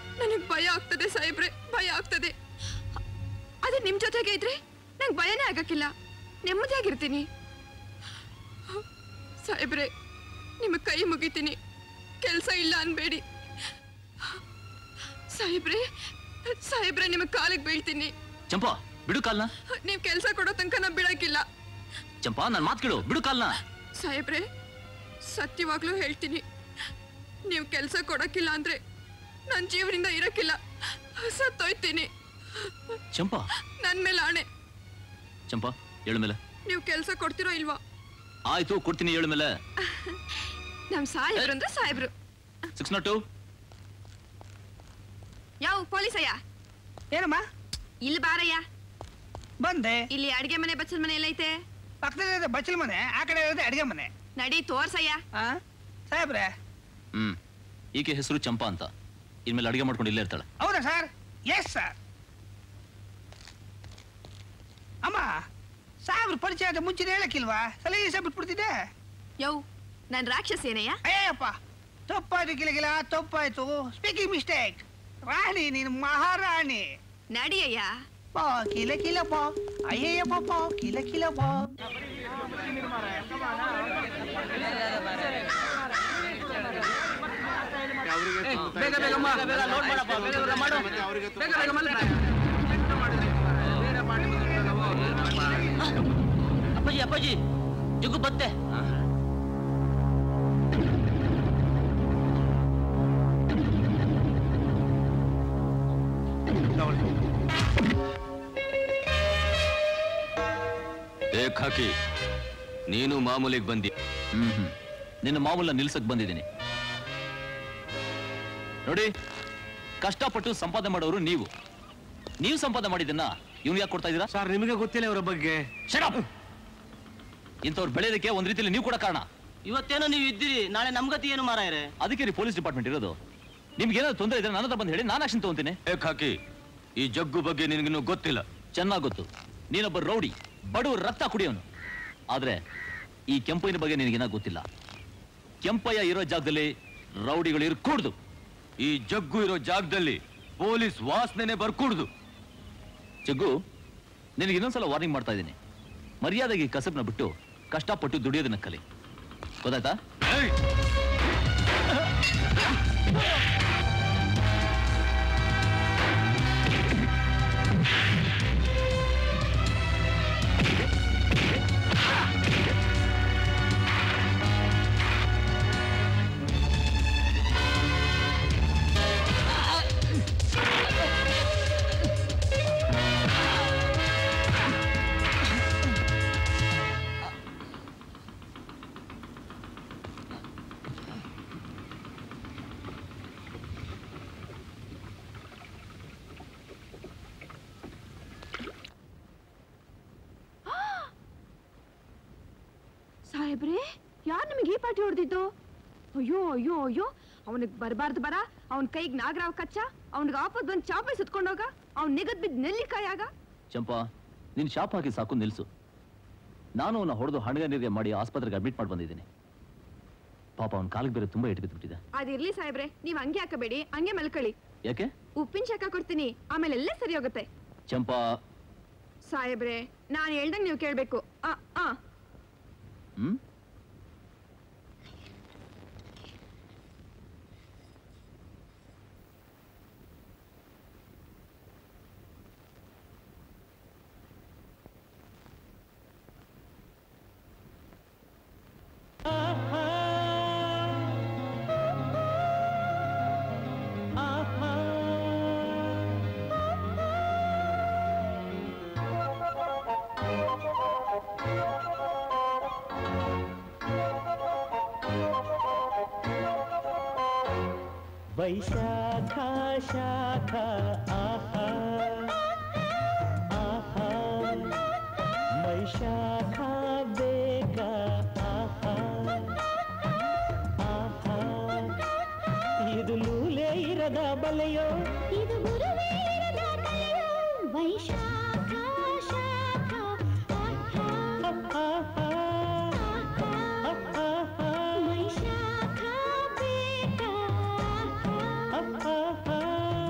ನನಗೆ ಭಯ ಆಗ್ತದೆ ಸಾಹೇಬ್ರೆ ಭಯ ಆಗ್ತದೆ ಅದೇ ನಿಮ್ ಜೊತೆಗೆ ಇದ್ರೆ ನಂಗೆ ಭಯನೇ ಆಗಕ್ಕಿಲ್ಲ ನೆಮ್ಮದಿಯಾಗಿರ್ತೀನಿ ಸಾಹೇಬ್ರೆ ನಿಮ್ಮ ಕೈ ಮುಗಿತೀನಿ ಕೆಲಸ ಇಲ್ಲ ಅನ್ಬೇಡಿ ಸಾಹೇಬ್ರೆ ಸಾಹೇಬ್ರೆ ನಿಮ್ಮ ಕಾಲಿಗೆ ಬೀಳ್ತೀನಿ ಚಂಪಾ ಬಿಡು ಕಾಲ್ನ ನೀವ್ ಕೆಲಸ ಕೊಡೋ ತನಕ ನಾ ಬಿಡಕ್ಕಿಲ್ಲ ಚಂಪಾ ನನ್ ಮಾತು ಕೇಳು ಬಿಡು ಕಾಲ್ನ ಸಾಹೇಬ್ರೆ ಸತ್ಯವಾಗ್ಲೂ ಹೇಳ್ತೀನಿ ನೀವು ಕೆಲಸ ಕೊಡಕ್ಕಿಲ್ಲ ಅಂದ್ರೆ ನನ್ನ ಜೀವನದಿಂದ ಇರಕ್ಕಿಲ್ಲ ಸತ್ತೋಯ್ತೀನಿ ಚಂಪಾ ನನ್ ಮೇಲೆ ಆಣೆ ಚಂಪಾ ಏಳು ಮೇಲೆ ನೀವು ಕೆಲಸ ಕೊಡ್ತಿರೋ ಇಲ್ವಾ ಆಯ್ತು ಕೊಡ್ತೀನಿ ಏಳು ಮೇಲೆ ನಮ್ ಸಾಹೇಬ್ರು ಅಂದ್ರೆ ಸಾಹೇಬ್ರು ಸಿಕ್ಸ್ ನಾಟ್ ಟು ಯಾವ ಪೊಲೀಸಯ್ಯ ಏನಮ್ಮ ಇಲ್ಲಿ ಬಾರಯ್ಯ ಬಂದೆ ಇಲ್ಲಿ ಅಡ್ಗೆ ಮನೆ ಬಚ್ಚಲ್ ಮನೆ ಎಲ್ಲೈತೆ ಪಕ್ಕದಲ್ಲಿ ಬಚ್ಚಲ ಮನೆ ಆ ಕಡೆ ಇರೋದು ಅಡಿಗೆ ಮನೆ ನಡಿ ತೋರ್ಸಯ್ಯ ಸಾಹೇಬ್ರೆ ಹ್ಮ್ ಈಕೆ ಹೆಸರು ಚಂಪಾ ಅಂತ ಇನ್ಮೇಲೆ ಅಡಿಗೆ ಮಾಡ್ಕೊಂಡು ಇಲ್ಲೇ ಇರ್ತಾಳೆ ಹೌದಾ ಸರ್ ಎಸ್ ಸರ್ ಅಮ್ಮ ಸಾಹೇಬ್ರ ಪರಿಚಯ ಅಂತ ಮುಂಚೆ ಹೇಳಕ್ಕಿಲ್ವಾ ಸಲೀಸ ಬಿಟ್ಬಿಡ್ತಿದ್ದೆ ಯೋ ನನ್ ರಾಕ್ಷಸ ಏನಯ್ಯ ಅಯ್ಯಪ್ಪ ತಪ್ಪಾಯ್ತು ಕಿಲಕಿಲ ತಪ್ಪಾಯ್ತು ಸ್ಪೀಕಿಂಗ್ ಮಿಸ್ಟೇಕ್ ರಾಣಿ ನೀನು ಮಹಾರಾಣಿ ನಡಿಯಯ್ಯ ಪಾ ಕಿಲ ಕಿಲ ಪಾ ಅಯ್ಯಯ್ಯಪ್ಪ ಪಾ ಕಿಲ ಕಿಲ ಪಾ ಬೇಗ ಬೇಗ ಮಾ, ಬೇಗ ಲೋಡ್ ಮಾಡಪ್ಪ, ಬೇಗ ಬೇಗ ಮಾಡು. ಬೇಗ ಬೇಗ ಮಲ್ಲು. ಅಪ್ಪಾಜಿ ಅಪ್ಪಾಜಿ ಜಗ್ಗು ಬತ್ತೆ ಏ ಖಾಕಿ ನೀನು ಮಾಮೂಲಿಗೆ ಬಂದಿ ಹ್ಮ್ ಹ್ಮ್ ನಿನ್ನ ಮಾಮೂಲ ನಿಲ್ಸಕ್ ಬಂದಿದ್ದೀನಿ ನೋಡಿ ಕಷ್ಟಪಟ್ಟು ಸಂಪಾದನೆ ಮಾಡೋರು ನೀವು ನೀವು ಸಂಪಾದನೆ ಮಾಡಿದ್ದನ್ನ ಇವ್ನು ಯಾಕೆ ಕೊಡ್ತಾ ಇದ್ದೀರಾ ಸರ್ ನಿಮಗೆ ಗೊತ್ತಿಲ್ಲ ಇವರ ಬಗ್ಗೆ ಇಂಥವ್ರು ಬೆಳೆಯೋದಕ್ಕೆ ಒಂದ್ ರೀತಿಯಲ್ಲಿ ನೀವು ಕೂಡ ಕಾರಣ ಇವತ್ತೇನೋ ನೀವು ಇದ್ದೀರಿ ನಾಳೆ ನಮ್ಗತಿ ಏನು ಮಾರಾಯರೆ ಅದಕ್ಕೆ ರೀ ಪೊಲೀಸ್ ಡಿಪಾರ್ಟ್ಮೆಂಟ್ ಇರೋದು ನಿಮ್ಗೆ ಏನಾದ್ರು ತೊಂದರೆ ಇದ್ರೆ ನನ್ನ ಹತ್ರ ಬಂದು ಹೇಳಿ ನಾನು ಆಕ್ಷನ್ ತಗೊಂತೀನಿ ಏ ಖಾಕಿ ಈ ಜಗ್ಗು ಬಗ್ಗೆ ನಿನಗಿನ್ನೂ ಗೊತ್ತಿಲ್ಲ ಚೆನ್ನಾಗ್ ಗೊತ್ತು ನೀನೊಬ್ಬ ರೌಡಿ ಬಡವರು ರಕ್ತ ಕುಡಿಯೋನು ಆದ್ರೆ ಈ ಕೆಂಪಯ್ಯನ ಬಗ್ಗೆ ನಿನಗೇನ ಗೊತ್ತಿಲ್ಲ ಕೆಂಪಯ್ಯ ಇರೋ ಜಾಗದಲ್ಲಿ ರೌಡಿಗಳು ಇರ್ಕೂಡ್ದು ಈ ಜಗ್ಗು ಇರೋ ಜಾಗದಲ್ಲಿ ಪೊಲೀಸ್ ವಾಸನೆ ಬರ್ಕೂಡ್ದು ಜಗ್ಗು ನಿನಗೆ ಇನ್ನೊಂದ್ಸಲ ವಾರ್ನಿಂಗ್ ಮಾಡ್ತಾ ಇದ್ದೀನಿ ಮರ್ಯಾದೆಗೆ ಈ ಕಸಬ್ನ ಬಿಟ್ಟು ಕಷ್ಟಪಟ್ಟು ದುಡಿಯೋದನ್ನ ಕಲಿ ಗೊತ್ತಾಯ್ತಾ ಸಾಹೇಬ್ರೆ ಯಾರು ನಿಮಗೆ ಈ ಪಾಟಿ ಹೊಡೆದಿದ್ದು ಅಯ್ಯೋ ಅಯ್ಯೋ ಅಯ್ಯೋ ಅವನಿಗೆ ಬರಬಾರ್ದು ಬರ ಅವನ ಕೈಗೆ ನಾಗರಾವ್ ಕಚ್ಚ ಅವನಿಗೆ ಆಪತ್ ಬಂದು ಚಾಪೆ ಸುತ್ಕೊಂಡೋಗ ಅವ್ನ್ ನಿಗದ್ ಬಿದ್ದು ನೆಲ್ಲಿಕಾಯಾಗ ಚಂಪಾ ನಿನ್ ಶಾಪ್ ಹಾಕಿ ಸಾಕು ನಿಲ್ಸು ನಾನು ಅವನ ಹೊಡೆದು ಹಣಗ ನಿರ್ಗೆ ಮಾಡಿ ಆಸ್ಪತ್ರೆಗೆ ಅಡ್ಮಿಟ್ ಮಾಡಿ ಬಂದಿದ್ದೀನಿ ಪಾಪ ಅವನ ಕಾಲಿಗೆ ಬೇರೆ ತುಂಬಾ ಇಟ್ಟು ಬಿದ್ದುಬಿಟ್ಟಿದೆ ಅದಿರ್ಲಿ ಸಾಹೇಬ್ರೆ ನೀವ್ ಹಂಗೆ ಹಾಕಬೇಡಿ ಹಂಗೆ ಮಲ್ಕೊಳ್ಳಿ ಯಾಕೆ ಉಪ್ಪಿನ ಶಾಖ ಕೊಡ್ತೀನಿ ಆಮೇಲೆ ಎಲ್ಲ ಸರಿ ಹೋಗುತ್ತೆ ಚಂಪಾ ಸಾಹೇಬ್ರೆ ನಾನು ಹೇಳ್ದಂಗ್ ನೀವು ಕೇಳ್ಬೇಕು ಆ ಆ ಹ್ಮ್ ವೈಶಾಖ ಶಾಖ ಆಹಾ ಆಹಾ ವೈಶಾಖ ಬೇಗ ಆಹಾ ಆಹಾ ಇದು ನೂಲೇ ಇರದ ಬಲೆಯೋ ಇದು ಗುರುವೇ ಇರದ ಕಲೆಯೋ ವೈಶಾಖ ಶಾಖ ವೈಶಾಖ ಬೇಗ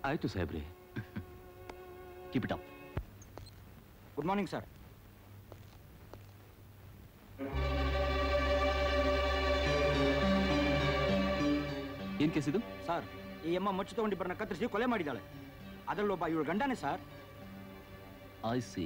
ಆಯ್ತು ಸಾಹೇಬ್ರೆ keep it up good morning sir ಏನ್ ಕೇಸ್ ಇದು ಸರ್ ಈ ಅಮ್ಮ ಮಚ್ಚು ತಗೊಂಡಿಬ್ಬರನ್ನ ಕತ್ತರಿಸಿ ಕೊಲೆ ಮಾಡಿದ್ದಾಳೆ ಅದರಲ್ಲೊಬ್ಬ ಇವಳು ಗಂಡನೇ ಸರ್ ಐ ಸಿ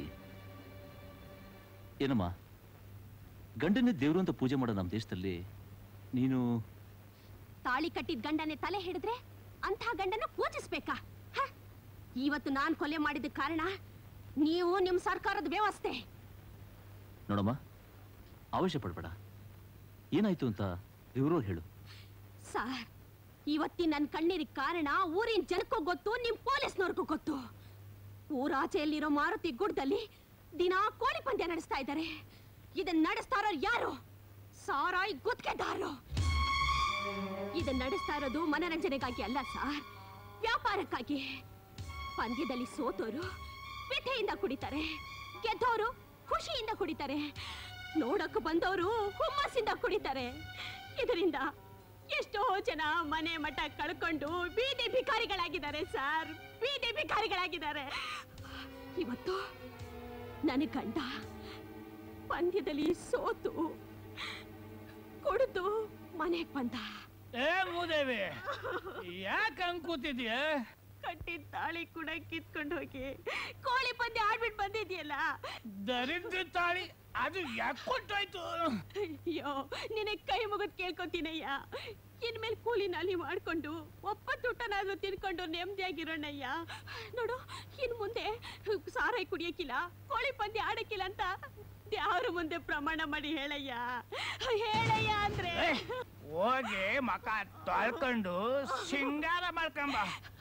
ಏನಮ್ಮ ಗಂಡನೇ ದೇವ್ರು ಅಂತ ಪೂಜೆ ಮಾಡೋ ನಮ್ಮ ದೇಶದಲ್ಲಿ ನೀನು ತಾಳಿ ಕಟ್ಟಿದ ಗಂಡನೇ ತಲೆ ಹಿಡಿದ್ರೆ ಅಂಥ ಗಂಡನ ಪೂಜಿಸ್ಬೇಕಾ ಹ? ಇವತ್ತು ನಾನ್ ಕೊಲೆ ಮಾಡಿದ ಕಾರಣ ನೀವು ನಿಮ್ ಸರ್ಕಾರದ ವ್ಯವಸ್ಥೆ ನೋಡಮ್ಮ ಅವಶ್ಯ ಪಡ್ಬೇಡ ಏನಾಯ್ತು ಅಂತ ದೇವ್ರವ್ರು ಹೇಳು ಸರ್ ಇವತ್ತಿನ ನನ್ನ ಕಣ್ಣೀರಿಗೆ ಕಾರಣ ಊರಿನ ಜನಕ್ಕೂ ಗೊತ್ತು ನಿಮ್ ಪೊಲೀಸ್ನವ್ರಿಗೂ ಗೊತ್ತು ಊರಾಚೆಯಲ್ಲಿರೋ ಮಾರುತಿ ಗುಡ್ಡದಲ್ಲಿ ದಿನಾ ಕೋಳಿ ಪಂದ್ಯ ನಡೆಸ್ತಾ ಇದ್ದಾರೆ ಇದನ್ನ ನಡೆಸ್ತಾ ಇರೋರು ಯಾರು ಸಾರಾಯಿ ಗುತ್ತಿಗೆದಾರರು ಇದನ್ನ ನಡೆಸ್ತಾ ಇರೋದು ಮನರಂಜನೆಗಾಗಿ ಅಲ್ಲ ಸರ್ ವ್ಯಾಪಾರಕ್ಕಾಗಿ ಪಂದ್ಯದಲ್ಲಿ ಸೋತೋರು ವ್ಯಥೆಯಿಂದ ಕುಡಿತಾರೆ ಗೆದ್ದೋರು ಖುಷಿಯಿಂದ ಕುಡಿತಾರೆ ನೋಡಕ್ಕೆ ಬಂದವರು ಹುಮ್ಮಸ್ಸಿಂದ ಕುಡಿತಾರೆ ಇದರಿಂದ ಎಷ್ಟೋ ಜನ ಮನೆ ಮಠ ಕಳ್ಕೊಂಡು ಬೀದಿ ಭಿಕಾರಿಗಳಾಗಿದ್ದಾರೆ ಸರ್ ಬೀದಿ ಭಿಕಾರಿಗಳಾಗಿದ್ದಾರೆ ಇವತ್ತು ನನ್ನ ಗಂಡ ಪಂದ್ಯದಲ್ಲಿ ಸೋತು ಕುಡಿದು ಮನೆಗೆ ಬಂದ ಏ ಮೂದೇವಿ ಯಾಕೆ ಅನ್ಕೋತಿದ್ಯ ಕಟ್ಟಿದ ತಾಳಿ ಕೂಡ ಕಿತ್ಕೊಂಡು ಹೋಗಿ ಕೋಳಿ ಪಂದ್ಯ ಆಡ್ಬಿಟ್ಟು ಬಂದಿದ್ಯಲ್ಲ ದರಿದ್ರ ತಾಳಿ ಅದು ಯಾಕೆ ಕೊಟ್ಟೋಯ್ತು ಅಯ್ಯೋ ನಿನಗೆ ಕೈ ಮುಗಿದ್ ಕೇಳ್ಕೊತೀನಯ್ಯ ಇನ್ಮೇಲೆ ಕೂಲಿ ನಾಲಿ ಮಾಡ್ಕೊಂಡು ಒಪ್ಪತ್ತೂಟನಾದ್ರೂ ತಿನ್ಕೊಂಡು ನೆಮ್ಮದಿಯಾಗಿರೋಣಯ್ಯ ನೋಡು ಇನ್ ಮುಂದೆ ಸಾರಾಯಿ ಕುಡಿಯಕ್ಕಿಲ್ಲ ಕೋಳಿ ಪಂದ್ಯ ಆಡಕ್ಕಿಲ್ಲ ಅಂತ ಯಾರು ಮುಂದೆ ಪ್ರಮಾಣ ಮಾಡಿ ಹೇಳಯ್ಯ ಹೇಳಯ್ಯ ಅಂದ್ರೆ ಹೋಗಿ ಮಕ ತೊಳ್ಕೊಂಡು ಸಿಂಗಾರ ಮಾಡ್ಕೊಂಬ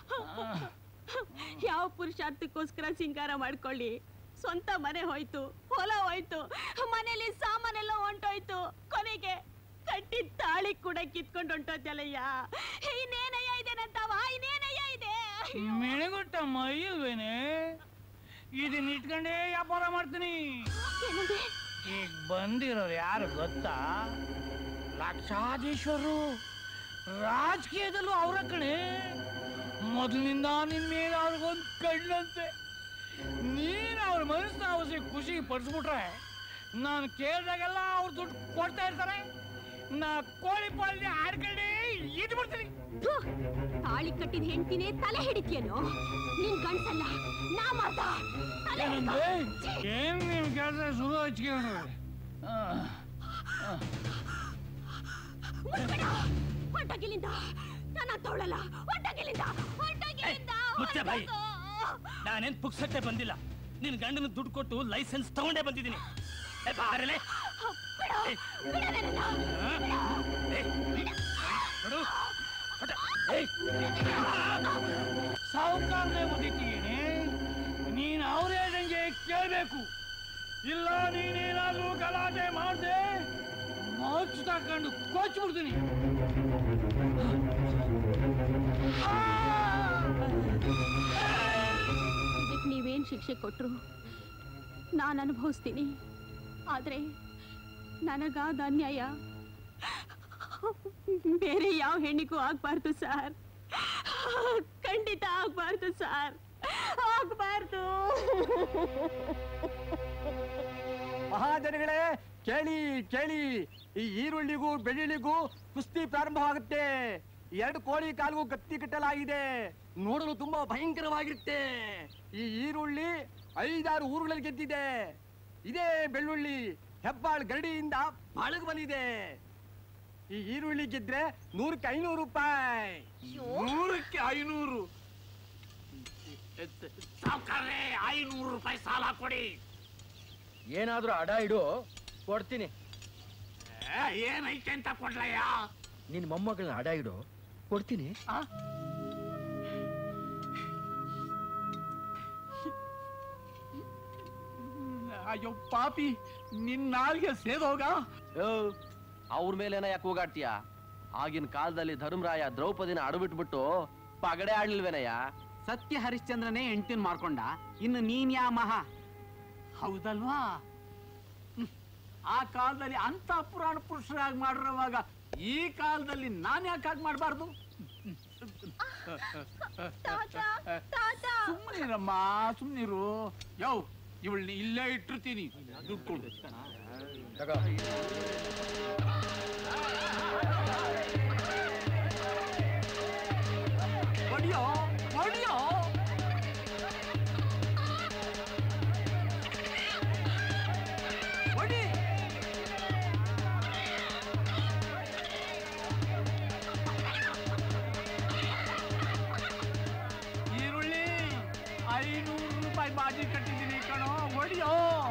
ಯಾವ ಪುರುಷಾರ್ಥಕ್ಕೋಸ್ಕರ ಸಿಂಗಾರ ಮಾಡ್ಕೊಳ್ಳಿ ಸ್ವಂತ ಮನೆ ಹೋಯ್ತು ಹೊಲ ಹೋಯ್ತು ಮನೇಲಿ ಸಾಮಾನೆಲ್ಲ ಹೊಂಟೋಯ್ತು ಕೊನೆಗೆ ಕಟ್ಟಿದ ತಾಳಿ ಕೂಡ ಕಿತ್ಕೊಂಡು ಹೊಂಟೋದ್ಯಲ್ಲಯ್ಯ ಇನ್ನೇನಯ್ಯ ಇದೆ ನಂತವ ಇನ್ನೇನಯ್ಯ ಇದೆ ಮಿಣಗುಟ್ಟ ಮೈಲ್ವೇನೆ ಇದನ್ನ ಇಟ್ಕೊಂಡೇ ವ್ಯಾಪಾರ ಮಾಡ್ತೀನಿ ಈಗ ಬಂದಿರೋರು ಯಾರು ಗೊತ್ತಾ ಲಕ್ಷಾಧೀಶ್ವರು ರಾಜಕೀಯದಲ್ಲೂ ಅವ್ರ ಕಣೆ ಮೊದಲಿನಿಂದ ನಿನ್ ಮೇಲೆ ಅವ್ರಿಗೊಂದು ಕಣ್ಣಂತೆ ನೀನು ಅವ್ರ ಮನಸ್ಸನ್ನ ಅವಶ್ಯ ಖುಷಿ ಪಡಿಸ್ಬಿಟ್ರೆ ನಾನು ಕೇಳಿದಾಗೆಲ್ಲ ಅವ್ರು ದುಡ್ಡು ಕೊಡ್ತಾ ಇರ್ತಾರೆ ನಾ ಕೋಳಿ ಪಾಲ್ಯ ಆಡ್ಕೊಂಡೇ ಇದ್ಬಿಡ್ತೀನಿ ಥು, ತಾಳಿ ಕಟ್ಟಿದ ಹೆಂಡ್ತಿನೇ ತಲೆ ಹಿಡಿತೀಯನೋ ನಿನ್ ಗಂಡ್ಸಲ್ಲ ನಾ ಮಾತ ತಲೆ ಹಿಡ್ಕೊ. ಏನಂದ್ರೆ ಏನ್ ನಿಮ್ ಕೆಲಸ ಶುರು ಹಚ್ಕೊಂಡು ಮುಚ್ಬೇಡ. ಹೊರ್ಟೋಗಿಲ್ಲಿಂದ ನಾನು ತಗೊಳ್ಳಲ್ಲ ಹೊರ್ಟೋಗಿಲ್ಲಿಂದ ಹೊರ್ಟೋಗಿಲ್ಲಿಂದ ಮುಚ್ಚೆ ಬಾಯಿ. ಹೊರ್ಟೋಗು. ನಾನೇನ್ ಪುಕ್ಸಟ್ಟೆ ಬಂದಿಲ್ಲ ನಿನ್ ಗಂಡನ ದುಡ್ಡು ಕೊಟ್ಟು ಲೈಸೆನ್ಸ್ ತಗೊಂಡೇ ಬಂದಿದ್ದೀನಿ ಏ, ಬಾರಲೆ. ಏ, ಬಿಡು ನನ್ನನ್ನ. ಏ, ನೋಡು. ಹೊರ್ಟ. ಏಯ್. ಸಾವುಕಾರನೇ ಬುದ್ಧಿತೀನಿ ನೀನ್ ಅವ್ರ ಹೇಳ್ದಂಗೆ ಕೇಳ್ಬೇಕು ಇಲ್ಲ ನೀನೇನಾದ್ರೂ ಗಲಾಟೆ ಮಾಡ್ದೆ ಮಚ್ಚು ತಕೊಂಡು ಕೊಚ್ಬಿಡ್ತೀನಿ ಇದಕ್ಕೆ ನೀವೇನ್ ಶಿಕ್ಷೆ ಕೊಟ್ರು ನಾನು ಅನುಭವಿಸ್ತೀನಿ ಆದ್ರೆ ನನಗಾದ ಅನ್ಯಾಯ ಬೇರೆ ಯಾವ ಹೆಣ್ಣಿಗೂ ಆಗ್ಬಾರ್ದು ಸರ್ ಖಂಡಿತ ಆಗ್ಬಾರ್ದು ಸರ್ ಆಗ್ಬಾರ್ದು ಮಹಾಜನಗಳೇ ಕೇಳಿ ಕೇಳಿ ಈ ಈರುಳ್ಳಿಗೂ ಬೆಳ್ಳುಳ್ಳಿಗೂ ಕುಸ್ತಿ ಪ್ರಾರಂಭವಾಗುತ್ತೆ ಎರಡು ಕೋಳಿ ಕಾಲಿಗೂ ಕತ್ತಿ ಕಟ್ಟಲಾಗಿದೆ ನೋಡಲು ತುಂಬಾ ಭಯಂಕರವಾಗಿರುತ್ತೆ ಈ ಈರುಳ್ಳಿ ಐದಾರು ಊರುಗಳಲ್ಲಿ ಗೆದ್ದಿದೆ ಇದೇ ಬೆಳ್ಳುಳ್ಳಿ ಹೆಬ್ಬಾಳ್ ಗರಡಿಯಿಂದ ಬಾಳಗ್ ಬಂದಿದೆ ಈ ಈರುಳ್ಳಿ ಗೆದ್ರೆ ನೂರಕ್ಕೆ ಐನೂರು ರೂಪಾಯಿ ನೂರಕ್ಕೆ ಐನೂರು ಸಾವುಕಾರ್ರೆ ಐನೂರು ರೂಪಾಯಿ ಸಾಲ ಕೊಡಿ ಏನಾದ್ರೂ ಅಡ ಇಡು ಕೊಡ್ತೀನಿ ಏನೈತೆ ಅಂತ ಕೊಡ್ಲಯ್ಯ ನಿನ್ ಮೊಮ್ಮಗಳನ್ನ ಅಡ ಇಡು ಕೊಡ್ತೀನಿ ಅಯ್ಯೋ ಪಾಪಿ ನಿನ್ ನಾಲ್ಗೆ ಸೇದೋಗ ಅವ್ರ ಮೇಲೇನ ಯಾಕೆ ಹೋಗಾಡ್ತೀಯ ಆಗಿನ ಕಾಲದಲ್ಲಿ ಧರ್ಮರಾಯ ದ್ರೌಪದಿನ ಅಡಬಿಟ್ಬಿಟ್ಟು ಪಗಡೆ ಆಡ್ಲಿಲ್ವೇನಯ್ಯ ಸತ್ಯ ಹರಿಶ್ಚಂದ್ರನೇ ಹೆಂಡ್ತಿನ ಮಾರ್ಕೊಂಡ ಇನ್ನು ನೀನ್ ಯಾ ಮಹಾ ಹೌದಲ್ವಾ ಹ್ಮ್. ಆ ಕಾಲದಲ್ಲಿ ಅಂತ ಪುರಾಣ ಪುರುಷರಾಗಿ ಮಾಡಿರುವಾಗ ಈ ಕಾಲದಲ್ಲಿ ನಾನ್ ಯಾಕೆ ಹಾಗೆ ಮಾಡಬಾರ್ದು ಸುಮ್ಮನಿರಮ್ಮ ಸುಮ್ಮನಿರು ಯೋ ಇವಳನ್ನ ಇಲ್ಲೇ ಇಟ್ಟಿರ್ತೀನಿ ದುಡ್ಡು ಕೊಡು ಹೊಡಿಯೋ ಹೊಡಿಯೋ ಹೊಡಿ ಈರುಳ್ಳಿ ಐನೂರು ರೂಪಾಯಿ ಬಾಜಿ ಕಟ್ಟಿದ್ದೀನಿ ಕಣೋ ಹೊಡಿಯೋ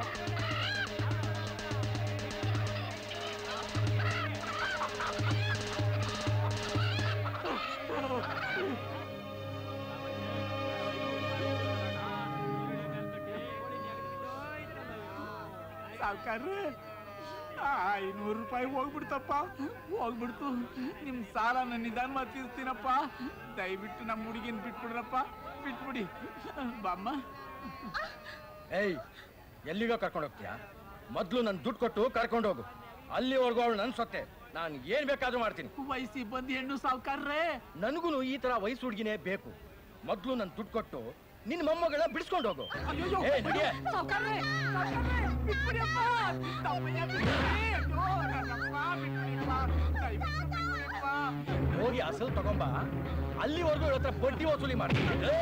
ಸಾವ್ಕಾರ್ರೆ ಐನೂರು ರೂಪಾಯಿ ಹೋಗ್ಬಿಡ್ತಪ್ಪ ಹೋಗ್ಬಿಡ್ತು ನಿಮ್ ಸಾಲ ನನ್ನ ನಿಧಾನ ತೀರ್ಸ್ತೀನಪ್ಪ ದಯವಿಟ್ಟು ನಮ್ಮ ಹುಡುಗಿನ ಬಿಟ್ಬಿಡ್ರಪ್ಪ ಬಿಟ್ಬಿಡಿ ಬಾಮ್ಮ ಏಯ್ ಎಲ್ಲಿಗೋ ಕರ್ಕೊಂಡು ಹೋಗ್ತೀಯಾ ಮೊದ್ಲು ನನ್ ದುಡ್ಡು ಕೊಟ್ಟು ಕರ್ಕೊಂಡು ಹೋಗು ಅಲ್ಲಿವರೆಗೂ ಅವಳು ನನ್ ಸೊತ್ತೆ ನಾನು ಏನ್ ಬೇಕಾದ್ರೂ ಮಾಡ್ತೀನಿ ವಯಸ್ಸಿ ಬಂದು ಹೆಣ್ಣು ಸಾವ್ಕಾರ್ರೆ ನನಗೂ ಈ ತರ ವಯಸ್ಸು ಹುಡುಗಿನೇ ಬೇಕು ಮೊದ್ಲು ನನ್ ದುಡ್ಡು ಕೊಟ್ಟು ನಿನ್ ಮೊಮ್ಮಗಳ ಬಿಡಿಸ್ಕೊಂಡು ಹೋಗು ಅಯ್ಯಯ್ಯೋ, ಏ, ನಡ್ಯೆ. ಸಾವ್ಕಾರ್ರೆ, ಸಾವ್ಕಾರ್ರೆ, ಬಿಟ್ಬಿಡಿಯಪ್ಪ. ತಮ್ಮಯ್ಯ ಬಿಟ್ಬಿಡಿ. ಅಯ್ಯೋ, ನನ್ನಪ್ಪ, ಬಿಟ್ಬಿಡಿಯಪ್ಪ. ದಯವಿಟ್ಟು ಬಿಟ್ಬಿಡಿಯಪ್ಪ. ಹೋಗಿ ಅಸಲು ತಗೊಂಬ ಅಲ್ಲಿವರೆಗೂ ಇವಳ ಹತ್ರ ಬಡ್ಡಿ ವಸೂಲಿ ಮಾಡ್ತೀನಿ ಏ,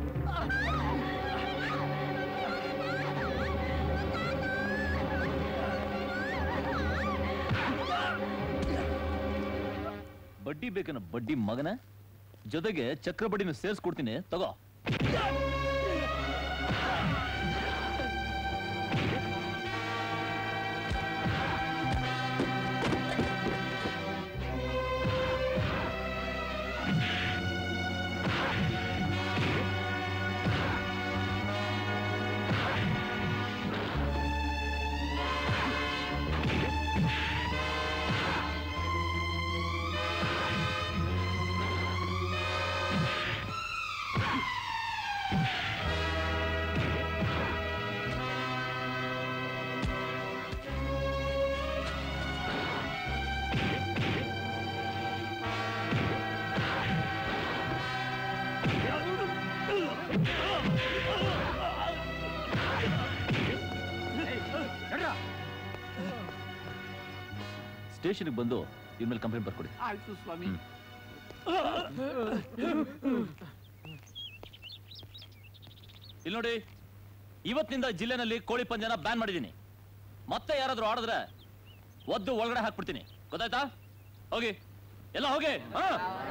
ಬಡ್ಡಿ ಬೇಕನ್ನ ಬಡ್ಡಿ ಮಗನ ಜೊತೆಗೆ ಚಕ್ರ ಬಡ್ಡಿನ ಸೇರಿಸ್ಕೊಡ್ತೀನಿ ತಗೋ ಸ್ಟೇಷನ್ಗೆ ಬಂದು ಇವ್ರ ಮೇಲೆ ಕಂಪ್ಲೇಂಟ್ ಬರ್ಕೊಡಿ ಆಯ್ತು ಸ್ವಾಮಿ ಇಲ್ಲಿ ನೋಡಿ ಇವತ್ತಿನಿಂದ ಜಿಲ್ಲೆನಲ್ಲಿ ಕೋಳಿ ಪಂದ್ಯನ ಬ್ಯಾನ್ ಮಾಡಿದ್ದೀನಿ ಮತ್ತೆ ಯಾರಾದ್ರೂ ಆಡಿದ್ರೆ ಒದ್ದು ಒಳಗಡೆ ಹಾಕ್ಬಿಡ್ತೀನಿ ಗೊತ್ತಾಯ್ತಾ ಹೋಗಿ ಎಲ್ಲ ಹೋಗಿ ಹಾ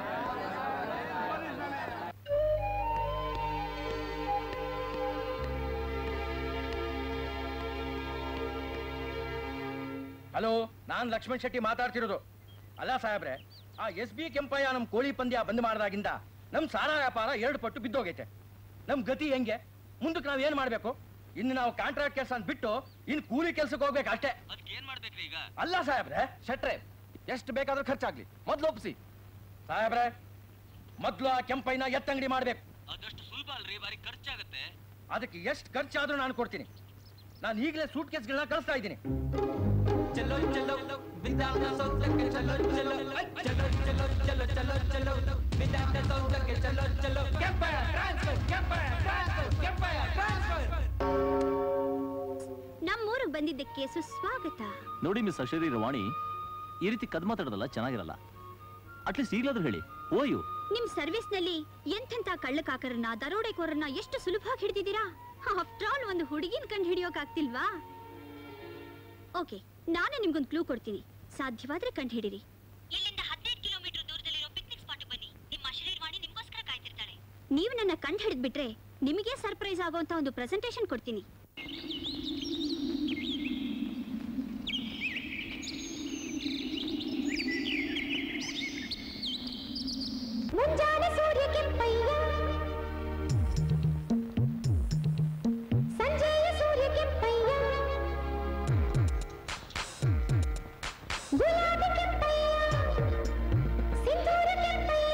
ಹಲೋ ನಾನ್ ಲಕ್ಷ್ಮಣ್ ಶೆಟ್ಟಿ ಮಾತಾಡ್ತಿರೋದು ಅಲ್ಲ ಸಾಹೇಬ್ರೆ ಆ ಎಸ್ ಬಿ ಕೆಂಪಯ್ಯ ನಮ್ ಕೋಳಿ ಪಂದ್ಯ ಬಂದ್ ಮಾಡ್ದಾಗಿಂದ ನಮ್ ಸಾಲ ವ್ಯಾಪಾರ ಎರಡು ಪಟ್ಟು ಬಿದ್ದೋಗೈತೆ ನಮ್ ಗತಿ ಹೆಂಗೆ ಮುಂದಕ್ಕೆ ನಾವ್ ಏನ್ ಮಾಡ್ಬೇಕು ಇನ್ನು ನಾವು ಕಾಂಟ್ರಾಕ್ಟ್ ಕೆಲಸ ಬಿಟ್ಟು ಇನ್ ಕೂಲಿ ಕೆಲ್ಸಕ್ಕೆ ಹೋಗ್ಬೇಕು ಅಷ್ಟೇ ಏನ್ ಮಾಡ್ಬೇಕ್ರಿ ಈಗ ಅಲ್ಲ ಸಾಹೇಬ್ರೆ ಶೆಟ್ರೆ ಎಷ್ಟು ಬೇಕಾದ್ರೂ ಖರ್ಚಾಗ್ಲಿ ಮೊದ್ಲು ಒಪ್ಸಿ ಸಾಹೇಬ್ರೆ ಮೊದ್ಲು ಆ ಕೆಂಪೈನ ಎತ್ತಂಗಡಿ ಮಾಡ್ಬೇಕು ಅದಷ್ಟು ಸುಲಭ ಅಲ್ರಿ ಬಾರಿ ಖರ್ಚಾಗತ್ತೆ ಅದಕ್ಕೆ ಎಷ್ಟು ಖರ್ಚಾದ್ರೂ ನಾನು ಕೊಡ್ತೀನಿ ನಾನು ಈಗಲೇ ಸೂಟ್ ಕೇಸ್ಗಳನ್ನ ಕಳಿಸ್ತಾ ಇದ್ದೀನಿ ಚಲೋ ಚಲೋ ವಿಧಾನ ಸೌಧಕ್ಕೆ ಚಲೋ ಚಲೋ ಚಲೋ ಚಲೋ ಚಲೋ ಚಲೋ ಚಲೋ ವಿಧಾನ ಸೌಧಕ್ಕೆ ಚಲೋ ಚಲೋ Kempayya transfer Kempayya transfer Kempayya transfer ನಮ್ಮೂರಿಗೆ ಬಂದಿದ್ದಕ್ಕೆ ಸುಸ್ವಾಗತ ನೋಡಿ ಮಿಸ್ ಅಶರೀರ ವಾಣಿ ಈ ರೀತಿ ಕದ್ ಮಾತಾಡೋದಲ್ಲ ಚೆನ್ನಾಗಿರಲ್ಲ ಅಟ್ಲೀಸ್ಟ್ ಈಗಲಾದ್ರೂ ಹೇಳಿ ಓಯು ನಿಮ್ ಸರ್ವಿಸ್ ನಲ್ಲಿ ಎಂತೆಂತ ಕಳ್ಳಕಾಕರನ್ನ ದರೋಡೆಕೋರನ್ನ ಎಷ್ಟು ಸುಲಭವಾಗಿ ಹಿಡಿದಿದ್ದೀರಾ ಆಫ್ಟರ್ ಆಲ್ ಒಂದು ಹುಡುಗಿನ ಕಂಡು ಹಿಡಿಯೋಕ್ ಆಗ್ತಿಲ್ವಾ ಓಕೆ ನಾನೇ ನಿಮ್ಗೊಂದು ಕ್ಲೂ ಕೊಡ್ತೀನಿ ಸಾಧ್ಯವಾದ್ರೆ ಕಂಡು ಹಿಡಿರಿ ಇಲ್ಲಿಂದ ಹದಿನೈದು ಕಿಲೋಮೀಟರ್ ದೂರದಲ್ಲಿರೋ ಪಿಕ್ನಿಕ್ ಸ್ಪಾಟ್ ಬನ್ನಿ ನಿಮ್ಮ ಶರೀರವಾಣಿ ನಿಮ್ಗೋಸ್ಕರ ಕಾಯ್ತಿರ್ತಾಳೆ ನೀವು ನನ್ನ ಕಂಡು ಹಿಡಿದ್ಬಿಟ್ರೆ ನಿಮಗೆ ಸರ್ಪ್ರೈಸ್ ಆಗುವಂತ ಒಂದು ಪ್ರೆಸೆಂಟೇಶನ್ ಕೊಡ್ತೀನಿ ಮುಂಜಾನೆ ಸೂರ್ಯ ಕೆಂಪಯ್ಯ ಸಂಜೆಯ ಸೂರ್ಯ ಕೆಂಪಯ್ಯ ಗುಲಾಬಿ ಕೆಂಪಯ್ಯ ಸಿಂಧೂರ ಕೆಂಪಯ್ಯ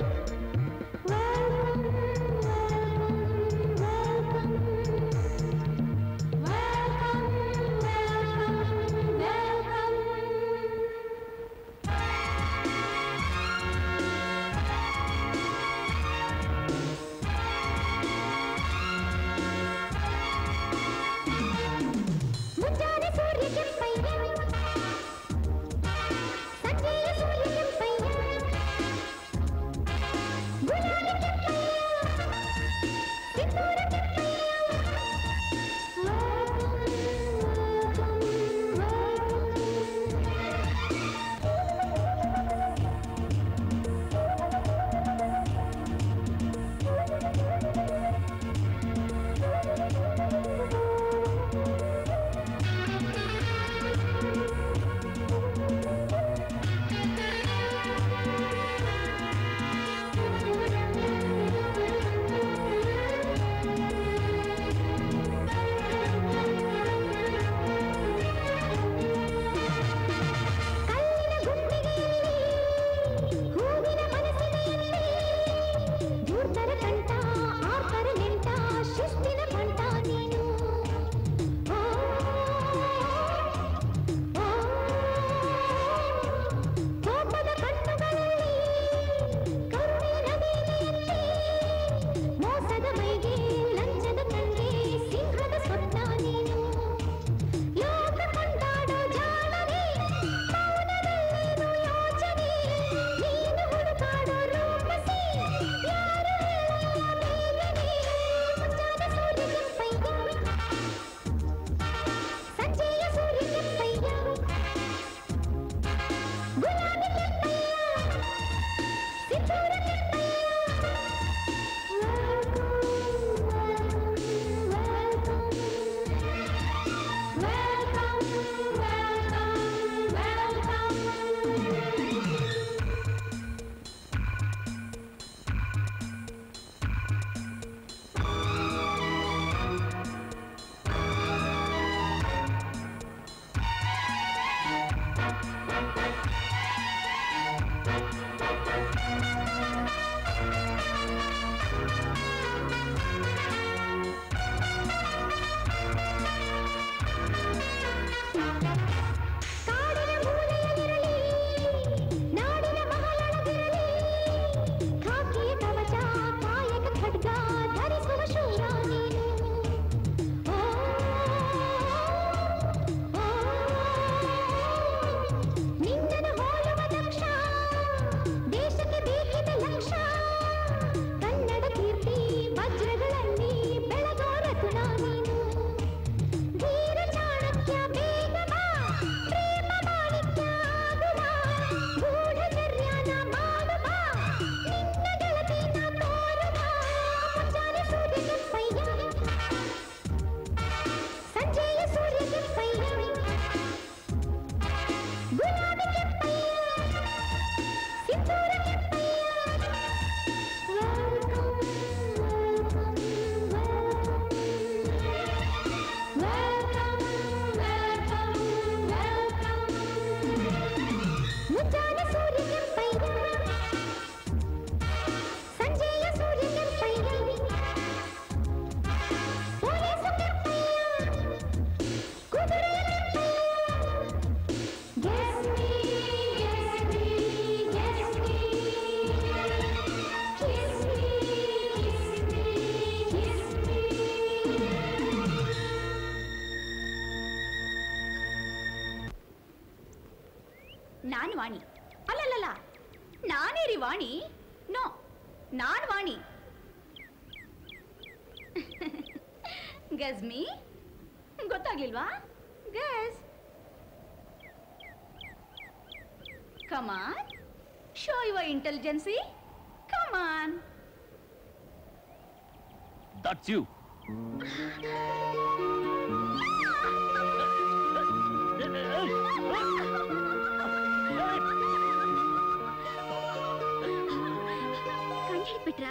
Welcome, welcome, welcome. ನಾನು ವಾಣಿ ಅಲ್ಲಲ್ಲಲ್ಲ ನಾನೇ ರೀ ವಾಣಿ ನೋ ನಾನ್ ವಾಣಿ ಗಜ್ಮಿ ಗೊತ್ತಾಗ್ಲಿಲ್ವಾ guess come on show your intelligence come on that's you ಕಂಡು ಹಿಡ್ಬಿಟ್ರಾ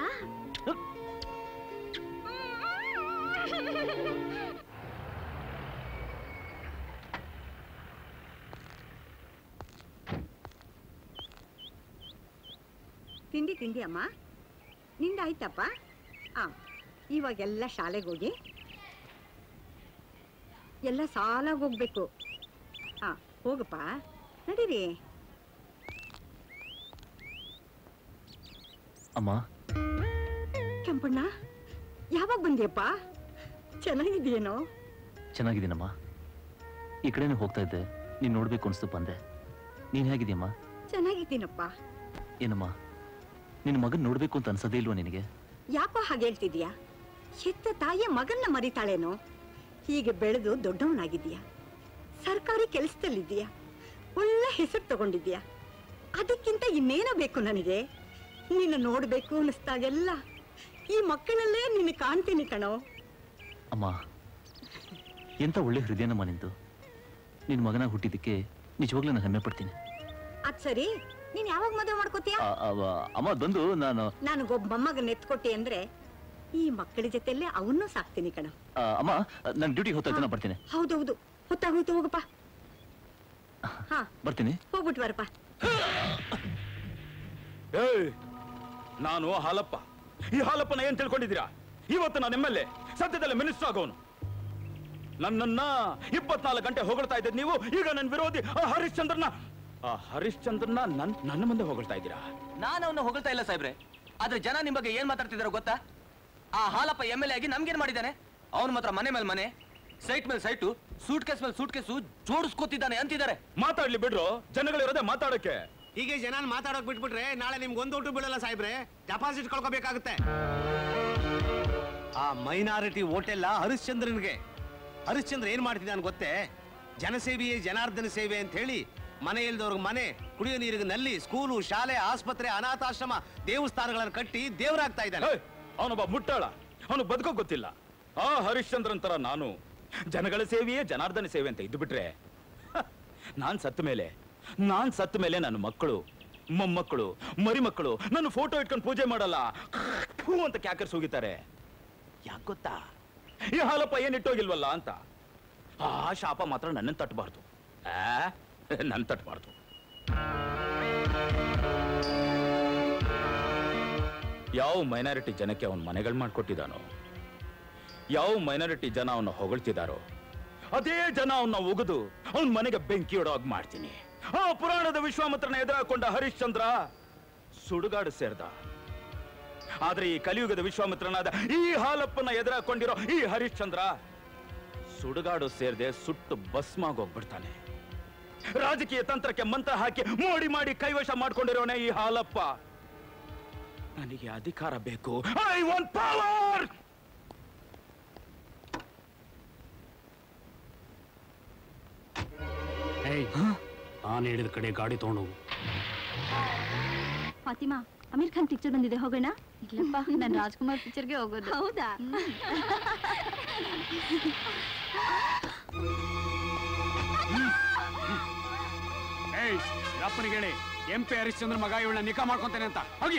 ತಿಂಡಿ ತಿಂಡಿ ಅಮ್ಮ ನಿಂದ ಆಯ್ತಪ್ಪ ಆ ಇವಾಗೆಲ್ಲ ಶಾಲೆಗೆ ಹೋಗಿ ಎಲ್ಲ ಸಾಲಾಗಿ ಹೋಗ್ಬೇಕು ಆ ಹೋಗಪ್ಪ ನಡೀರಿ ಅಮ್ಮ ಕೆಂಪಣ್ಣ ಯಾವಾಗ ಬಂದ್ಯಪ್ಪ ಚೆನ್ನಾಗಿದೆಯೇನೋ ಚೆನ್ನಾಗಿದ್ದೀನಮ್ಮ ಈ ಕಡೆನೇ ಹೋಗ್ತಾ ಇದ್ದೆ ನೀನ್ ನೋಡ್ಬೇಕು ಅನ್ಸ್ತು ಬಂದೆ ನೀನ್ ಹೇಗಿದ್ಯಮ್ಮ ಚೆನ್ನಾಗಿದ್ದೀನಪ್ಪ ಏನಮ್ಮ ನಿನ್ನ ಮಗನ್ ನೋಡ್ಬೇಕು ಅಂತ ಅನ್ಸದೇ ಇಲ್ವಾ ನಿನಗೆ ಯಾಕೋ ಹಾಗೆ ಹೇಳ್ತಿದ್ಯಾ ಹೆತ್ತ ತಾಯಿಯ ಮಗನ್ನ ಮರಿತಾಳೇನೋ ಹೀಗೆ ಬೆಳೆದು ದೊಡ್ಡವನಾಗಿದ್ದೀಯಾ ಸರ್ಕಾರಿ ಕೆಲಸದಲ್ಲಿದ್ದೀಯಾ ಒಳ್ಳೆ ಹೆಸರು ತಗೊಂಡಿದ್ಯಾ ಅದಕ್ಕಿಂತ ಇನ್ನೇನೋ ಬೇಕು ನನಗೆ ನಿನ್ನ ನೋಡ್ಬೇಕು ಅನ್ನಿಸ್ದಾಗೆಲ್ಲ ಈ ಮಕ್ಕಳಲ್ಲೇ ನಿನ್ನ ಕಾಣ್ತೀನಿ ಕಣೋ ಅಮ್ಮ ಎಂತ ಒಳ್ಳೆ ಹೃದಯನಮ್ಮ ನಿಂತು ನಿನ್ ಮಗನ ಹುಟ್ಟಿದ್ದಕ್ಕೆ ನಿಜವಾಗ್ಲೂ ನಾನು ಹೆಮ್ಮೆ ಪಡ್ತೀನಿ ಅದ್ ಸರಿ ನೀನ್ ಯಾವಾಗ ಮದುವೆ ಮಾಡ್ಕೋತೀಯ ಆ, ಅವ- ಅಮ್ಮ ಬಂದು ನಾನು ನನಗೊಬ್ಬ ಮೊಮ್ಮಗನ್ ಎತ್ಕೊಟ್ಟೆ ಅಂದ್ರೆ ಈ ಮಕ್ಕಳ ಜೊತೆಲ್ಲೇ ಅವನ್ನೂ ಸಾಕ್ತೀನಿ ಕಣ ಆ, ಅಮ್ಮ ನನ್ನ ಡ್ಯೂಟಿಗೆ ಹೊತ್ತಾಯ್ತು ನಾ ಬರ್ತೀನಿ ಹೌದೌದು ಹೊತ್ತಾಗೋಯ್ತು ಹೋಗಪ್ಪ ಹಾ ಬರ್ತೀನಿ ಹೋಗ್ಬಿಟ್ಟು ಬರಪ್ಪ ಏಯ್ ನಾನು ಹಾಲಪ್ಪ ಈ ಹಾಲಪ್ಪನ ಏನ್ ತಿಳ್ಕೊಂಡಿದ್ದೀರಾ ಇವತ್ತು ನಾನು ಎಮ್ ಎಲ್ ಎ ಸದ್ಯದಲ್ಲೇ ಮಿನಿಸ್ಟರ್ ಆಗೋನು ನನ್ನನ್ನ ಇಪ್ಪತ್ನಾಲ್ಕು ಗಂಟೆ ಹೊಗಳ್ತಾ ಇದ್ದ ನೀವು ಈಗ ನನ್ನ ವಿರೋಧಿ ಆ ಹರಿಶ್ಚಂದ್ರನ ಆ ಹರಿಶ್ಚಂದ್ರನ ನನ್ ನನ್ನ ಮುಂದೆ ಹೊಗಳ್ತಾ ಇದ್ದೀರಾ ನಾನು ಅವನ್ನ ಹೊಗಳ್ತಾ ಇಲ್ಲ ಸಾಹೇಬ್ರೆ ಆದ್ರೆ ಜನ ನಿಮ್ ಬಗ್ಗೆ ಏನ್ ಮಾತಾಡ್ತಿದಾರೋ ಗೊತ್ತಾ ಆ ಹಾಲಪ್ಪ ಎಮ್ ಎಲ್ ಎ ಆಗಿ ನಮ್ಗೇನ್ ಮಾಡಿದ್ದಾನೆ ಅವನು ಮಾತ್ರ ಮನೆ ಮೇಲೆ ಮನೆ ಸೈಟ್ ಮೇಲೆ ಸೈಟು ಸೂಟ್ ಕೇಸ್ ಮೇಲೆ ಸೂಟ್ ಕೇಸು ಜೋಡಿಸ್ಕೊತಿದ್ದಾನೆ ಅಂತಿದ್ದಾರೆ ಮಾತಾಡ್ಲಿ ಬಿಡ್ರು ಜನಗಳಿರೋದೇ ಮಾತಾಡಕ್ಕೆ ಹೀಗೆ ಜನ ಮಾತಾಡೋಕ್ ಬಿಟ್ಬಿಟ್ರೆ ನಾಳೆ ನಿಮ್ಗೆ ಒಂದು ಊಟ ಬೀಳಲ್ಲ ಸಾಹೇಬ್ರೆ ಡೆಪಾಸಿಟ್ ಕಳ್ಕೊಬೇಕಾಗುತ್ತೆ ಆ ಮೈನಾರಿಟಿ ಓಟೆಲ್ಲ ಹರಿಶ್ಚಂದ್ರನ್ಗೆ ಹರಿಶ್ಚಂದ್ರ ಏನ್ ಮಾಡ್ತಿದ್ದಾನೆ ಗೊತ್ತೇ ಜನಸೇವೆಯೇ ಜನಾರ್ದನ ಸೇವೆ ಅಂತ ಹೇಳಿ ಮನೆ ಇಲ್ದವ್ರಿಗೆ ಮನೆ ಕುಡಿಯೋ ನೀರಿಗೆ ನಲ್ಲಿ ಸ್ಕೂಲು ಶಾಲೆ ಆಸ್ಪತ್ರೆ ಅನಾಥಾಶ್ರಮ ದೇವಸ್ಥಾನಗಳನ್ನು ಕಟ್ಟಿ ದೇವರಾಗ್ತಾ ಇದ್ದಾನೆ ಅವನೊಬ್ಬ ಮುಟ್ಟಾಳ ಅವನು ಬದುಕೋ ಗೊತ್ತಿಲ್ಲ ಆ ಹರಿಶ್ಚಂದ್ರನ್ ತರ ನಾನು ಜನಗಳ ಸೇವೆಯೇ ಜನಾರ್ದನ ಸೇವೆ ಅಂತ ಇದ್ದು ಬಿಟ್ರೆ ಹ, ನಾನ್ ಸತ್ತ ಮೇಲೆ ನಾನ್ ಸತ್ತ ಮೇಲೆ ನನ್ನ ಮಕ್ಕಳು ಮೊಮ್ಮಕ್ಕಳು ಮರಿಮಕ್ಕಳು ನನ್ನ ಫೋಟೋ ಇಟ್ಕೊಂಡು ಪೂಜೆ ಮಾಡಲ್ಲ ಫೂ ಅಂತ ಕ್ಯಾಕರ್ಸ್ ಹೋಗಿದ್ದಾರೆ ಯಾಕೆ ಗೊತ್ತಾ ಈ ಹಾಲಪ್ಪ ಏನ್ ಇಟ್ಟೋಗಿಲ್ವಲ್ಲ ಅಂತ ಆ ಶಾಪ ಮಾತ್ರ ನನ್ನನ್ನು ತಟ್ಟಬಾರ್ದು ನನ್ನ ತಟ್ಟಬಾರ್ದು ಯಾವ ಮೈನಾರಿಟಿ ಜನಕ್ಕೆ ಅವನ ಮನೆಗಳು ಮಾಡ್ಕೊಟ್ಟಿದ್ದಾನೋ ಯಾವ ಮೈನಾರಿಟಿ ಜನ ಅವನ್ನ ಹೊಗಳ್ತಿದಾರೋ ಅದೇ ಜನ ಅವನ್ನ ಉಗಿದು ಅವನ ಮನೆಗೆ ಬೆಂಕಿ ಇಡೋಗ್ ಮಾಡ್ತೀನಿ ಆ ಪುರಾಣದ ವಿಶ್ವಾಮಿತ್ರನ ಎದುರಾಕೊಂಡ ಹರಿಶ್ಚಂದ್ರ ಸುಡುಗಾಡು ಸೇರ್ದ ಆದ್ರೆ ಈ ಕಲಿಯುಗದ ವಿಶ್ವಾಮಿತ್ರನಾದ ಈ ಹಾಲಪ್ಪನ ಎದುರಾಕೊಂಡಿರೋ ಈ ಹರಿಶ್ಚಂದ್ರ ಸುಡುಗಾಡು ಸೇರ್ದೆ ಸುಟ್ಟು ಭಸ್ಮಾಗೋಗ್ಬಿಡ್ತಾನೆ ರಾಜಕೀಯ ತಂತ್ರಕ್ಕೆ ಮಂತ್ರ ಹಾಕಿ ಮೋಡಿ ಮಾಡಿ ಕೈವಶ ಮಾಡ್ಕೊಂಡಿರೋನೆ ಈ ಹಾಲಪ್ಪ ನನಗೆ ಅಧಿಕಾರ ಬೇಕು ಐ ವಾಂಟ್ ಪವರ್ ಏಯ್ ನಾನು ಹೇಳಿದ ಕಡೆ ಗಾಡಿ ತಗೊಂಡೋಗು ಫಾತಿಮಾ ಅಮೀರ್ ಖಾನ್ ಪಿಕ್ಚರ್ ಬಂದಿದೆ ಹೋಗೋಣ ಇಲ್ಲಪ್ಪ ನಾನು ರಾಜ್ಕುಮಾರ್ ಪಿಕ್ಚರ್ಗೆ ಹೋಗೋದು ಹೌದಾ ಏಯ್ ಅಪ್ಪನಿಗೆ ಹೇಳಿ ಎಂ ಪಿ ಹರಿಶ್ಚಂದ್ರ ಮಗ ಇವಳನ್ನ ನಿಕಾ ಮಾಡ್ಕೊಂತಾನೆ ಅಂತ ಹೋಗಿ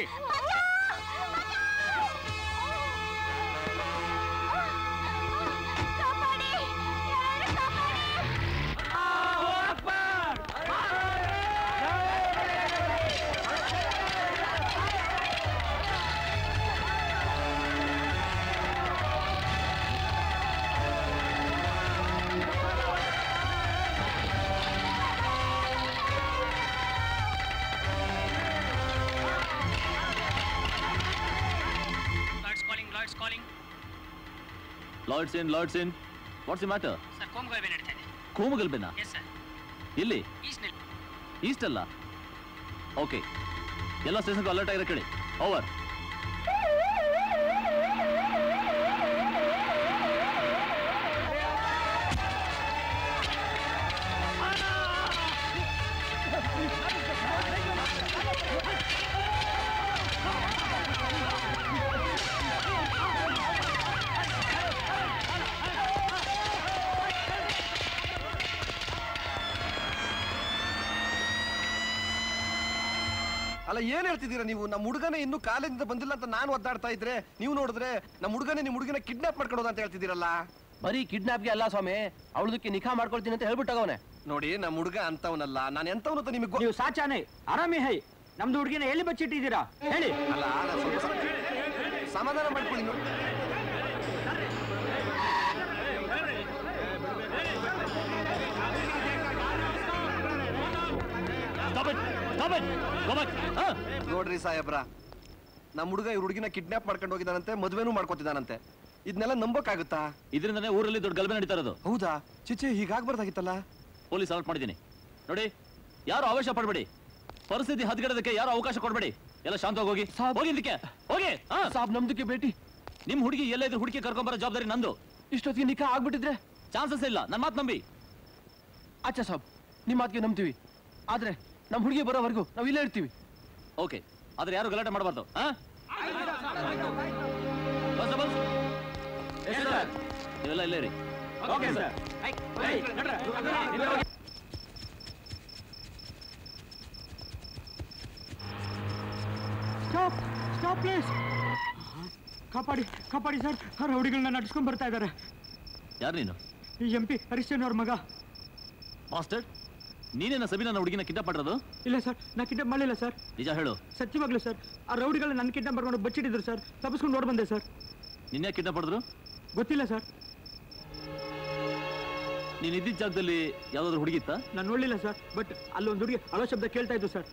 Lords calling Lords calling Lords in Lords in what's matter sir ಕೋಮುಗಲಭೆ ನಡೀತಾ ಇದೆ ಕೋಮಗಲ್ಬೆನಾ ಎಸ್ ಸರ್ ಎಲ್ಲಿ ಈಸ್ಟ್ನಲ್ಲಿ ಈಸ್ಟ್ ಅಲ್ಲ ಓಕೆ ಎಲ್ಲ ಸ್ಟೇಷನ್ಗೂ ಅಲರ್ಟ್ ಆಗಿರೋ ಕೇಳಿ ಓವರ್ ಅಲ್ಲ ಏನ್ ಹೇಳ್ತಿದ್ದೀರಾ ನೀವು ನಮ್ಮ ಹುಡುಗನೇ ಇನ್ನೂ ಕಾಲೇಜಿಂದ ಬಂದಿಲ್ಲ ಅಂತ ನಾನು ಒದ್ದಾಡ್ತಾ ಇದ್ರೆ ನೀವು ನೋಡಿದ್ರೆ ನಮ್ಮ ಹುಡುಗನೇ ನಿಮ್ಮ ಹುಡುಗನ ಕಿಡ್ನಾಪ್ ಮಾಡ್ಕೊಡೋದು ಅಂತ ಹೇಳ್ತಿದ್ದೀರಲ್ಲ ಬರೀ ಕಿಡ್ನಾಪ್ಗೆ ಅಲ್ಲ ಸ್ವಾಮಿ ಅವಳದಕ್ಕೆ ನಿಖಾ ಮಾಡ್ಕೊಳ್ತೀನಿ ಅಂತ ಹೇಳ್ಬಿಟ್ಟಾಗವನೆ ನೋಡಿ ನಮ್ಮ ಹುಡುಗ ಅಂತವನಲ್ಲ ನಾನು ಎಂತವನು ಅಂತ ನಿಮಗೆ ನೀವು ಸಾಚಾನೆ ಆರಾಮಿ ಹೈ ನಮ್ದು ಹುಡುಗಿನ ಎಲ್ಲಿ ಬಚ್ಚಿಟ್ಟಿದ್ದೀರಾ ಹೇಳಿ ಅಲ್ಲ ನಾನ್ ಸ್ವಲ್ಪ ಸಮ- ಸಮಾಧಾನ ಮಾಡ್ಕೊಳ್ಳಿ ನೋಡಿ ನೋಡ್ರಿ ಸಾಹೇಬ್ರ ನಮ್ಮ ಹುಡುಗ ಇವ್ರ ಹುಡುಗಿನ ಕಿಡ್ನಾಪ್ ಮಾಡ್ಕೊಂಡು ಹೋಗಿದಾನಂತೆ ಮದ್ವೆನೂ ಮಾಡ್ಕೊತಿದಾನಂತೆ ಇದನ್ನೆಲ್ಲ ನಂಬೋಕ್ಕಾಗುತ್ತಾ ಇದರಿಂದನೇ ಊರಲ್ಲಿ ದೊಡ್ಡ ಗಲಭೆ ನಡೀತಾ ಇರೋದು ಹೌದಾ ಚಿಚೆ ಹೀಗಾಗ್ಬಾರ್ದಾಗಿತ್ತಲ್ಲ ಪೊಲೀಸ್ ಅಲರ್ಟ್ ಮಾಡಿದ್ದೀನಿ ನೋಡಿ ಯಾರು ಆವೇಶ ಪಡಬೇಡಿ ಪರಿಸ್ಥಿತಿ ಹದಗೆಡೋದಕ್ಕೆ ಯಾರು ಅವಕಾಶ ಕೊಡಬೇಡಿ ಎಲ್ಲ ಶಾಂತವಾಗಿ ಹೋಗಿ ಹೋಗಿ ಇದಕ್ಕೆ ಹೋಗಿ ಸಾಬ್ ನಮ್ದಕ್ಕೆ ಭೇಟಿ ನಿಮ್ ಹುಡುಗಿ ಎಲ್ಲ ಇದ್ರು ಹುಡುಗಿ ಕರ್ಕೊಂಬರೋ ಜವಾಬ್ದಾರಿ ನಂದು ಇಷ್ಟೊತ್ತಿಗೆ ನಿಖಾ ಆಗ್ಬಿಟ್ಟಿದ್ರೆ ಚಾನ್ಸಸ್ ಇಲ್ಲ ನನ್ನ ಮಾತು ನಂಬಿ ಅಚ್ಚಾ ಸಾಬ್ ನಿಮ್ಮ ಮಾತಿಗೆ ನಂಬ್ತೀವಿ ಆದ್ರೆ ನಮ್ಮ ಹುಡುಗಿ ಬರೋವರೆಗೂ ನಾವು ಇಲ್ಲೇ ಇರ್ತೀವಿ ಓಕೆ ಆದ್ರೆ ಯಾರು ಗಲಾಟೆ ಮಾಡಬಾರ್ದು ನೀವೆಲ್ಲ ಇಲ್ಲೇ ರೀ okay sir stop stop please ಕಾಪಾಡಿ ಕಾಪಾಡಿ ಸರ್ ಆ ರೌಡಿಗಳನ್ನ ನಡ್ಸ್ಕೊಂಡ್ ಬರ್ತಾ ಇದ್ದಾರೆ ಯಾರು ನೀನು ಈ ಎಂ ಪಿ ಹರಿಶ್ಚಂದ್ರ ಅವ್ರ ಮಗ ಮಾಸ್ಟರ್ ನೀನೇನ ಸಬಿನ ಹುಡುಗಿನ ಕಿಡ್ನಾಪ್ ಮಾಡಿರೋದು ಇಲ್ಲ ಸರ್ ನಾ ಕಿಡ್ನಾಪ್ ಮಾಡಲಿಲ್ಲ ಸರ್ ನಿಜ ಹೇಳು ಸತ್ಯವಾಗ್ಲು ಸರ್ ಆ ರೌಡಿಗಳನ್ನ ನನ್ನ ಕಿಡ್ನಾಪ್ ಮಾಡ್ಕೊಂಡು ಬಚ್ಚಿಟ್ಟಿದ್ರು ಸರ್ ತಪ್ಪಿಸ್ಕೊಂಡು ನೋಡ್ ಬಂದೆ ಸರ್ ನಿನ್ನೆ ಕಿಡ್ನಾಪ್ ಮಾಡಿದ್ರು ಗೊತ್ತಿಲ್ಲ ಸರ್ ನೀನ್ ಇದ್ದಿದ್ದ ಜಾಗದಲ್ಲಿ ಯಾವ್ದಾದ್ರು ಹುಡುಗಿ ಇತ್ತಾ ನಾನು ನೋಡ್ಲಿಲ್ಲ ಸರ್ ಬಟ್ ಅಲ್ಲೊಂದು ಹುಡುಗಿ ಅಳೋ ಶಬ್ದ ಕೇಳ್ತಾ ಇದ್ದು ಸರ್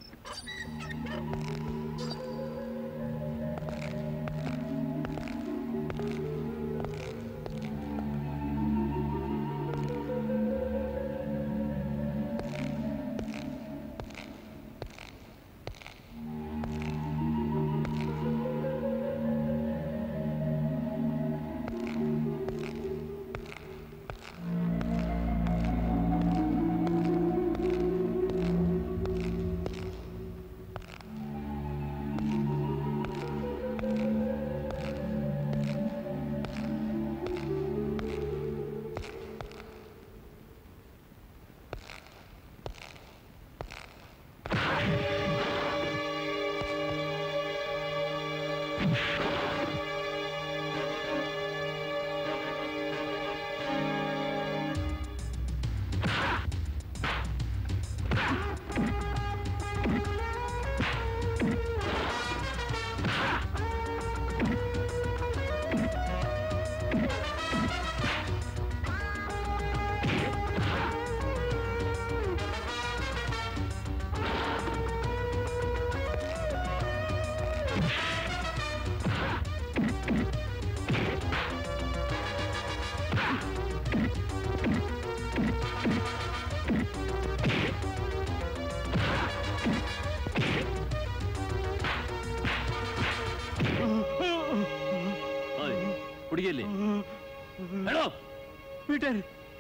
ಹುಡುಗಿಯಲ್ಲಿ ಹೇಳೋ ಪೀಟರ್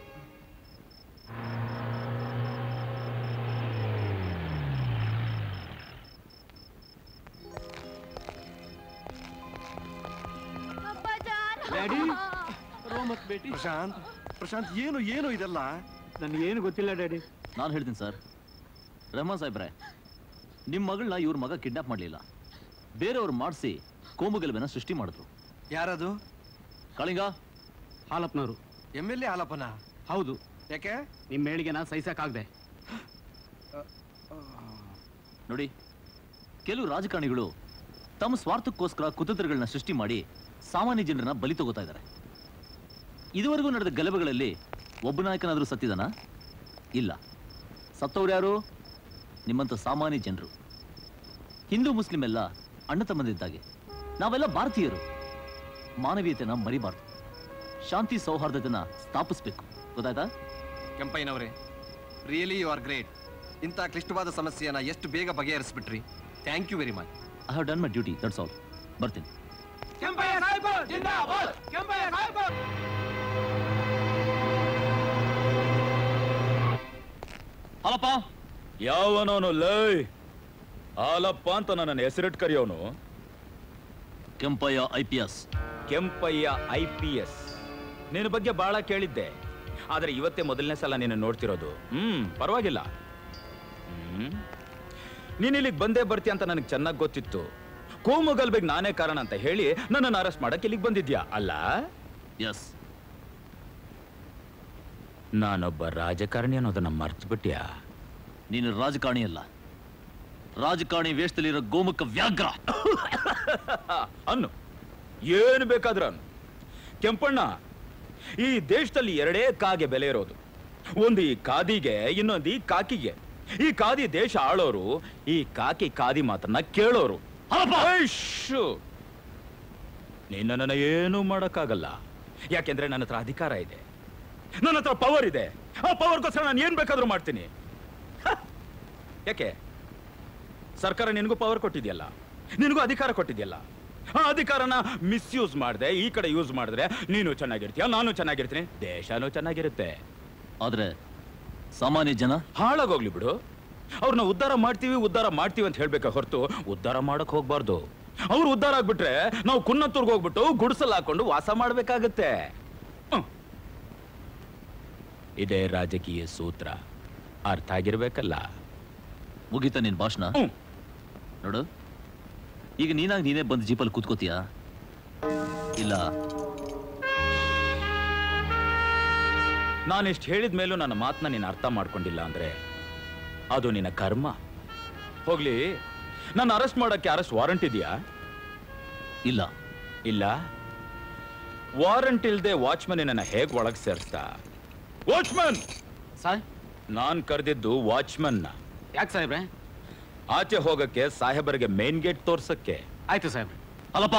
ಡ್ಯಾಡಿ ರೋಮತ್ ಬೇಟಿ ಪ್ರಶಾಂತ್ ಪ್ರಶಾಂತ್ ಏನು ಏನು ಇದೆಲ್ಲ ನನಗೇನು ಗೊತ್ತಿಲ್ಲ ಡ್ಯಾಡಿ ನಾನು ಹೇಳ್ತೀನಿ ಸರ್ ರೆಹಮಾನ್ ಸಾಹೇಬ್ರೆ ನಿಮ್ಮ ಮಗಳನ್ನ ಇವ್ರ ಮಗ ಕಿಡ್ನಾಪ್ ಮಾಡಲಿಲ್ಲ ಬೇರೆಯವ್ರು ಮಾಡಿಸಿ ಕೋಮುಗಲಭೆನ ಸೃಷ್ಟಿ ಮಾಡಿದ್ರು ಯಾರದು ಕಳಿಂಗ ಹಾಲಪ್ಪನವರು ಎಮ್ ಎಲ್ ಎ ಹಾಲಪ್ಪನ ಹೌದು ಯಾಕೆ ನಿಮ್ಮ ಹೇಳಿಗೆನ ಸಹಿಸಕ್ಕಾಗ್ದೆ ನೋಡಿ ಕೆಲವು ರಾಜಕಾರಣಿಗಳು ತಮ್ಮ ಸ್ವಾರ್ಥಕ್ಕೋಸ್ಕರ ಕುತಂತ್ರಗಳನ್ನ ಸೃಷ್ಟಿ ಮಾಡಿ ಸಾಮಾನ್ಯ ಜನರನ್ನ ಬಲಿ ತಗೋತಾ ಇದ್ದಾರೆ ಇದುವರೆಗೂ ನಡೆದ ಗಲಭೆಗಳಲ್ಲಿ ಒಬ್ಬ ನಾಯಕನಾದ್ರೂ ಸತ್ತಿದನ ಇಲ್ಲ ಸತ್ತವ್ರು ಯಾರು ನಿಮ್ಮಂತ ಸಾಮಾನ್ಯ ಜನರು ಹಿಂದೂ ಮುಸ್ಲಿಂ ಎಲ್ಲ ಅಣ್ಣ ತಮ್ಮಂದಿದ್ದಾಗೆ ನಾವೆಲ್ಲ ಭಾರತೀಯರು ಮಾನವೀಯತೆನ ಮರಿಬಾರ್ದು ಶಾಂತಿ ಸೌಹಾರ್ದತೆನ ಸ್ಥಾಪಿಸ್ಬೇಕು ಗೊತ್ತಾಯ್ತಾ ಕೆಂಪಯ್ಯನವರೇ ರಿಯಲಿ ಯು ಆರ್ ಗ್ರೇಟ್ ಇಂಥ ಕ್ಲಿಷ್ಟವಾದ ಸಮಸ್ಯೆಯನ್ನ ಎಷ್ಟು ಬೇಗ ಬಗೆಹರಿಸ್ಬಿಟ್ರಿ thank you very much I have done my duty that's all ಬರ್ತೀನಿ ಕೆಂಪಯ್ಯ ಸಾಹೇಬ್ ಜಿಂದಾಬಾದ್ ಕೆಂಪಯ್ಯ ಸಾಹೇಬ್ ಹಾಲಪ್ಪ ಯಾವನವನು ಲೈ ಹಾಲಪ್ಪ ಅಂತ ನನ್ನ ಹೆಸರಿಟ್ಟು ಕರೆಯೋನು Kempayya I P S Kempayya I P S ನಿನ್ನ ಬಗ್ಗೆ ಬಹಳ ಕೇಳಿದ್ದೆ ಆದ್ರೆ ಇವತ್ತೇ ಮೊದಲನೇ ಸಲ ನೀನು ನೋಡ್ತಿರೋದು ಹ್ಮ್ ಪರವಾಗಿಲ್ಲ ಹ್ಮ್ ನೀನ್ ಇಲ್ಲಿಗೆ ಬಂದೇ ಬರ್ತೀಯ ಅಂತ ನನಗೆ ಚೆನ್ನಾಗಿ ಗೊತ್ತಿತ್ತು ಕೋಮುಗಲ್ಬೆಗ್ ನಾನೇ ಕಾರಣ ಅಂತ ಹೇಳಿ ನನ್ನನ್ನು ಅರೆಸ್ಟ್ ಮಾಡಕ್ಕೆ ಇಲ್ಲಿಗೆ ಬಂದಿದ್ಯಾ ಅಲ್ಲ ಎಸ್ ನಾನೊಬ್ಬ ರಾಜಕಾರಣಿ ಅನ್ನೋದನ್ನ ಮರ್ತು ಬಿಟ್ಯಾ ನೀನು ರಾಜಕಾರಣಿ ಅಲ್ಲ ರಾಜಕಾರಣಿ ವೇಷದಲ್ಲಿರೋ ಗೋಮುಖ ವ್ಯಾಘ್ರ ಅನ್ನು ಏನು ಬೇಕಾದ್ರೂ ಅನ್ನು ಕೆಂಪಣ್ಣ ಈ ದೇಶದಲ್ಲಿ ಎರಡೇ ಕಾಗೆ ಬೆಲೆ ಇರೋದು ಒಂದು ಈ ಕಾದಿಗೆ ಇನ್ನೊಂದು ಈ ಕಾಕಿಗೆ ಈ ಕಾದಿ ದೇಶ ಆಳೋರು ಈ ಕಾಕಿ ಕಾದಿ ಮಾತನ್ನ ಕೇಳೋರು ಐಶ್ಶು. ನೀನ್ ನನ್ನನ್ನ ಏನೂ ಮಾಡಕ್ಕಾಗಲ್ಲ ಯಾಕೆಂದ್ರೆ ನನ್ನ ಹತ್ರ ಅಧಿಕಾರ ಇದೆ ನನ್ನ ಹತ್ರ ಪವರ್ ಇದೆ ಆ ಪವರ್ಗೋಸ್ಕರ ನಾನು ಏನ್ ಬೇಕಾದ್ರೂ ಮಾಡ್ತೀನಿ ಹ! ಯಾಕೆ ಸರ್ಕಾರ ನಿನಗೂ ಪವರ್ ಕೊಟ್ಟಿದೆಯಲ್ಲ ನಿನಗೂ ಅಧಿಕಾರ ಕೊಟ್ಟಿದೆಯಲ್ಲ ಆ ಅಧಿಕಾರನ ಮಿಸ್ಯೂಸ್ ಮಾಡಿದೆ ಈ ಕಡೆ ಯೂಸ್ ಮಾಡಿದ್ರೆ ನೀನು ಚೆನ್ನಾಗಿರ್ತೀಯ ನಾನು ಚೆನ್ನಾಗಿರ್ತೀನಿ ದೇಶನೂ ಚೆನ್ನಾಗಿರುತ್ತೆ ಆದ್ರೆ ಸಾಮಾನ್ಯ ಜನ ಹಾಳಾಗೋಗ್ಲಿ ಬಿಡು ಅವ್ರನ್ನ ಉದ್ಧಾರ ಮಾಡ್ತೀವಿ ಉದ್ಧಾರ ಮಾಡ್ತೀವಿ ಅಂತ ಹೇಳ್ಬೇಕ ಹೊರತು ಉದ್ಧಾರ ಮಾಡಕ್ ಹೋಗ್ಬಾರ್ದು ಅವ್ರು ಉದ್ಧಾರ ಆಗ್ಬಿಟ್ರೆ ನಾವು ಕುನ್ನತ್ತೂರ್ಗೆ ಹೋಗ್ಬಿಟ್ಟು ಗುಡಿಸಲ್ ಹಾಕೊಂಡು ವಾಸ ಮಾಡ್ಬೇಕಾಗತ್ತೆ ಹ್ಮ್. ಇದೇ ರಾಜಕೀಯ ಸೂತ್ರ ಅರ್ಥ ಆಗಿರ್ಬೇಕಲ್ಲ ಮುಗೀತಾ ನಿನ್ ಭಾಷಣ ನೋಡು ಈಗ ನೀನಾಗಿ ನೀನೇ ಬಂದು ಜೀಪಲ್ಲಿ ಕೂತ್ಕೋತೀಯಾ ಇಲ್ಲ ನಾನಿಷ್ಟು ಹೇಳಿದ ಮೇಲೂ ನನ್ನ ಮಾತನ್ನ ನೀನು ಅರ್ಥ ಮಾಡ್ಕೊಂಡಿಲ್ಲ ಅಂದ್ರೆ ಅದು ನಿನ್ನ ಕರ್ಮ ಹೋಗ್ಲಿ ನನ್ನ ಅರೆಸ್ಟ್ ಮಾಡಕ್ಕೆ ಅರೆಸ್ಟ್ ವಾರಂಟ್ ಇದೆಯಾ ಇಲ್ಲ ಇಲ್ಲ ವಾರಂಟ್ ಇಲ್ದೆ ವಾಚ್ಮನ್ ನನ್ನ ಹೇಗ್ ಒಳಗ್ ಸೇರ್ಸ್ತಾ ವಾಚ್ಮನ್ ಸಾಯ್ ನಾನ್ ಕರೆದಿದ್ದು ವಾಚ್ಮನ್ ಯಾಕೆ ಸಾಹೇಬ್ರೆ ಆಚೆ ಹೋಗಕ್ಕೆ ಸಾಹೇಬರಿಗೆ ಮೇನ್ ಗೇಟ್ ತೋರ್ಸಕ್ಕೆ ಆಯ್ತು ಸಾಹೇಬ್ರೆ ಅಲ್ಲಪ್ಪ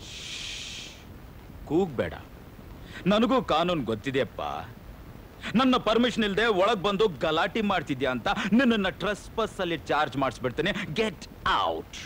ಕೂಗ್ಬೇಡ ನನಗೂ ಕಾನೂನು ಗೊತ್ತಿದೆಯಪ್ಪ ನನ್ನ ಪರ್ಮಿಷನ್ ಇಲ್ಲದೆ ಒಳಗ್ ಬಂದು ಗಲಾಟೆ ಮಾಡ್ತಿದ್ಯಾ ಅಂತ ನಿನ್ನನ್ನ ಟ್ರಸ್ ಬಸ್ ಅಲ್ಲಿ ಚಾರ್ಜ್ ಮಾಡಿಸ್ಬಿಡ್ತೇನೆ get out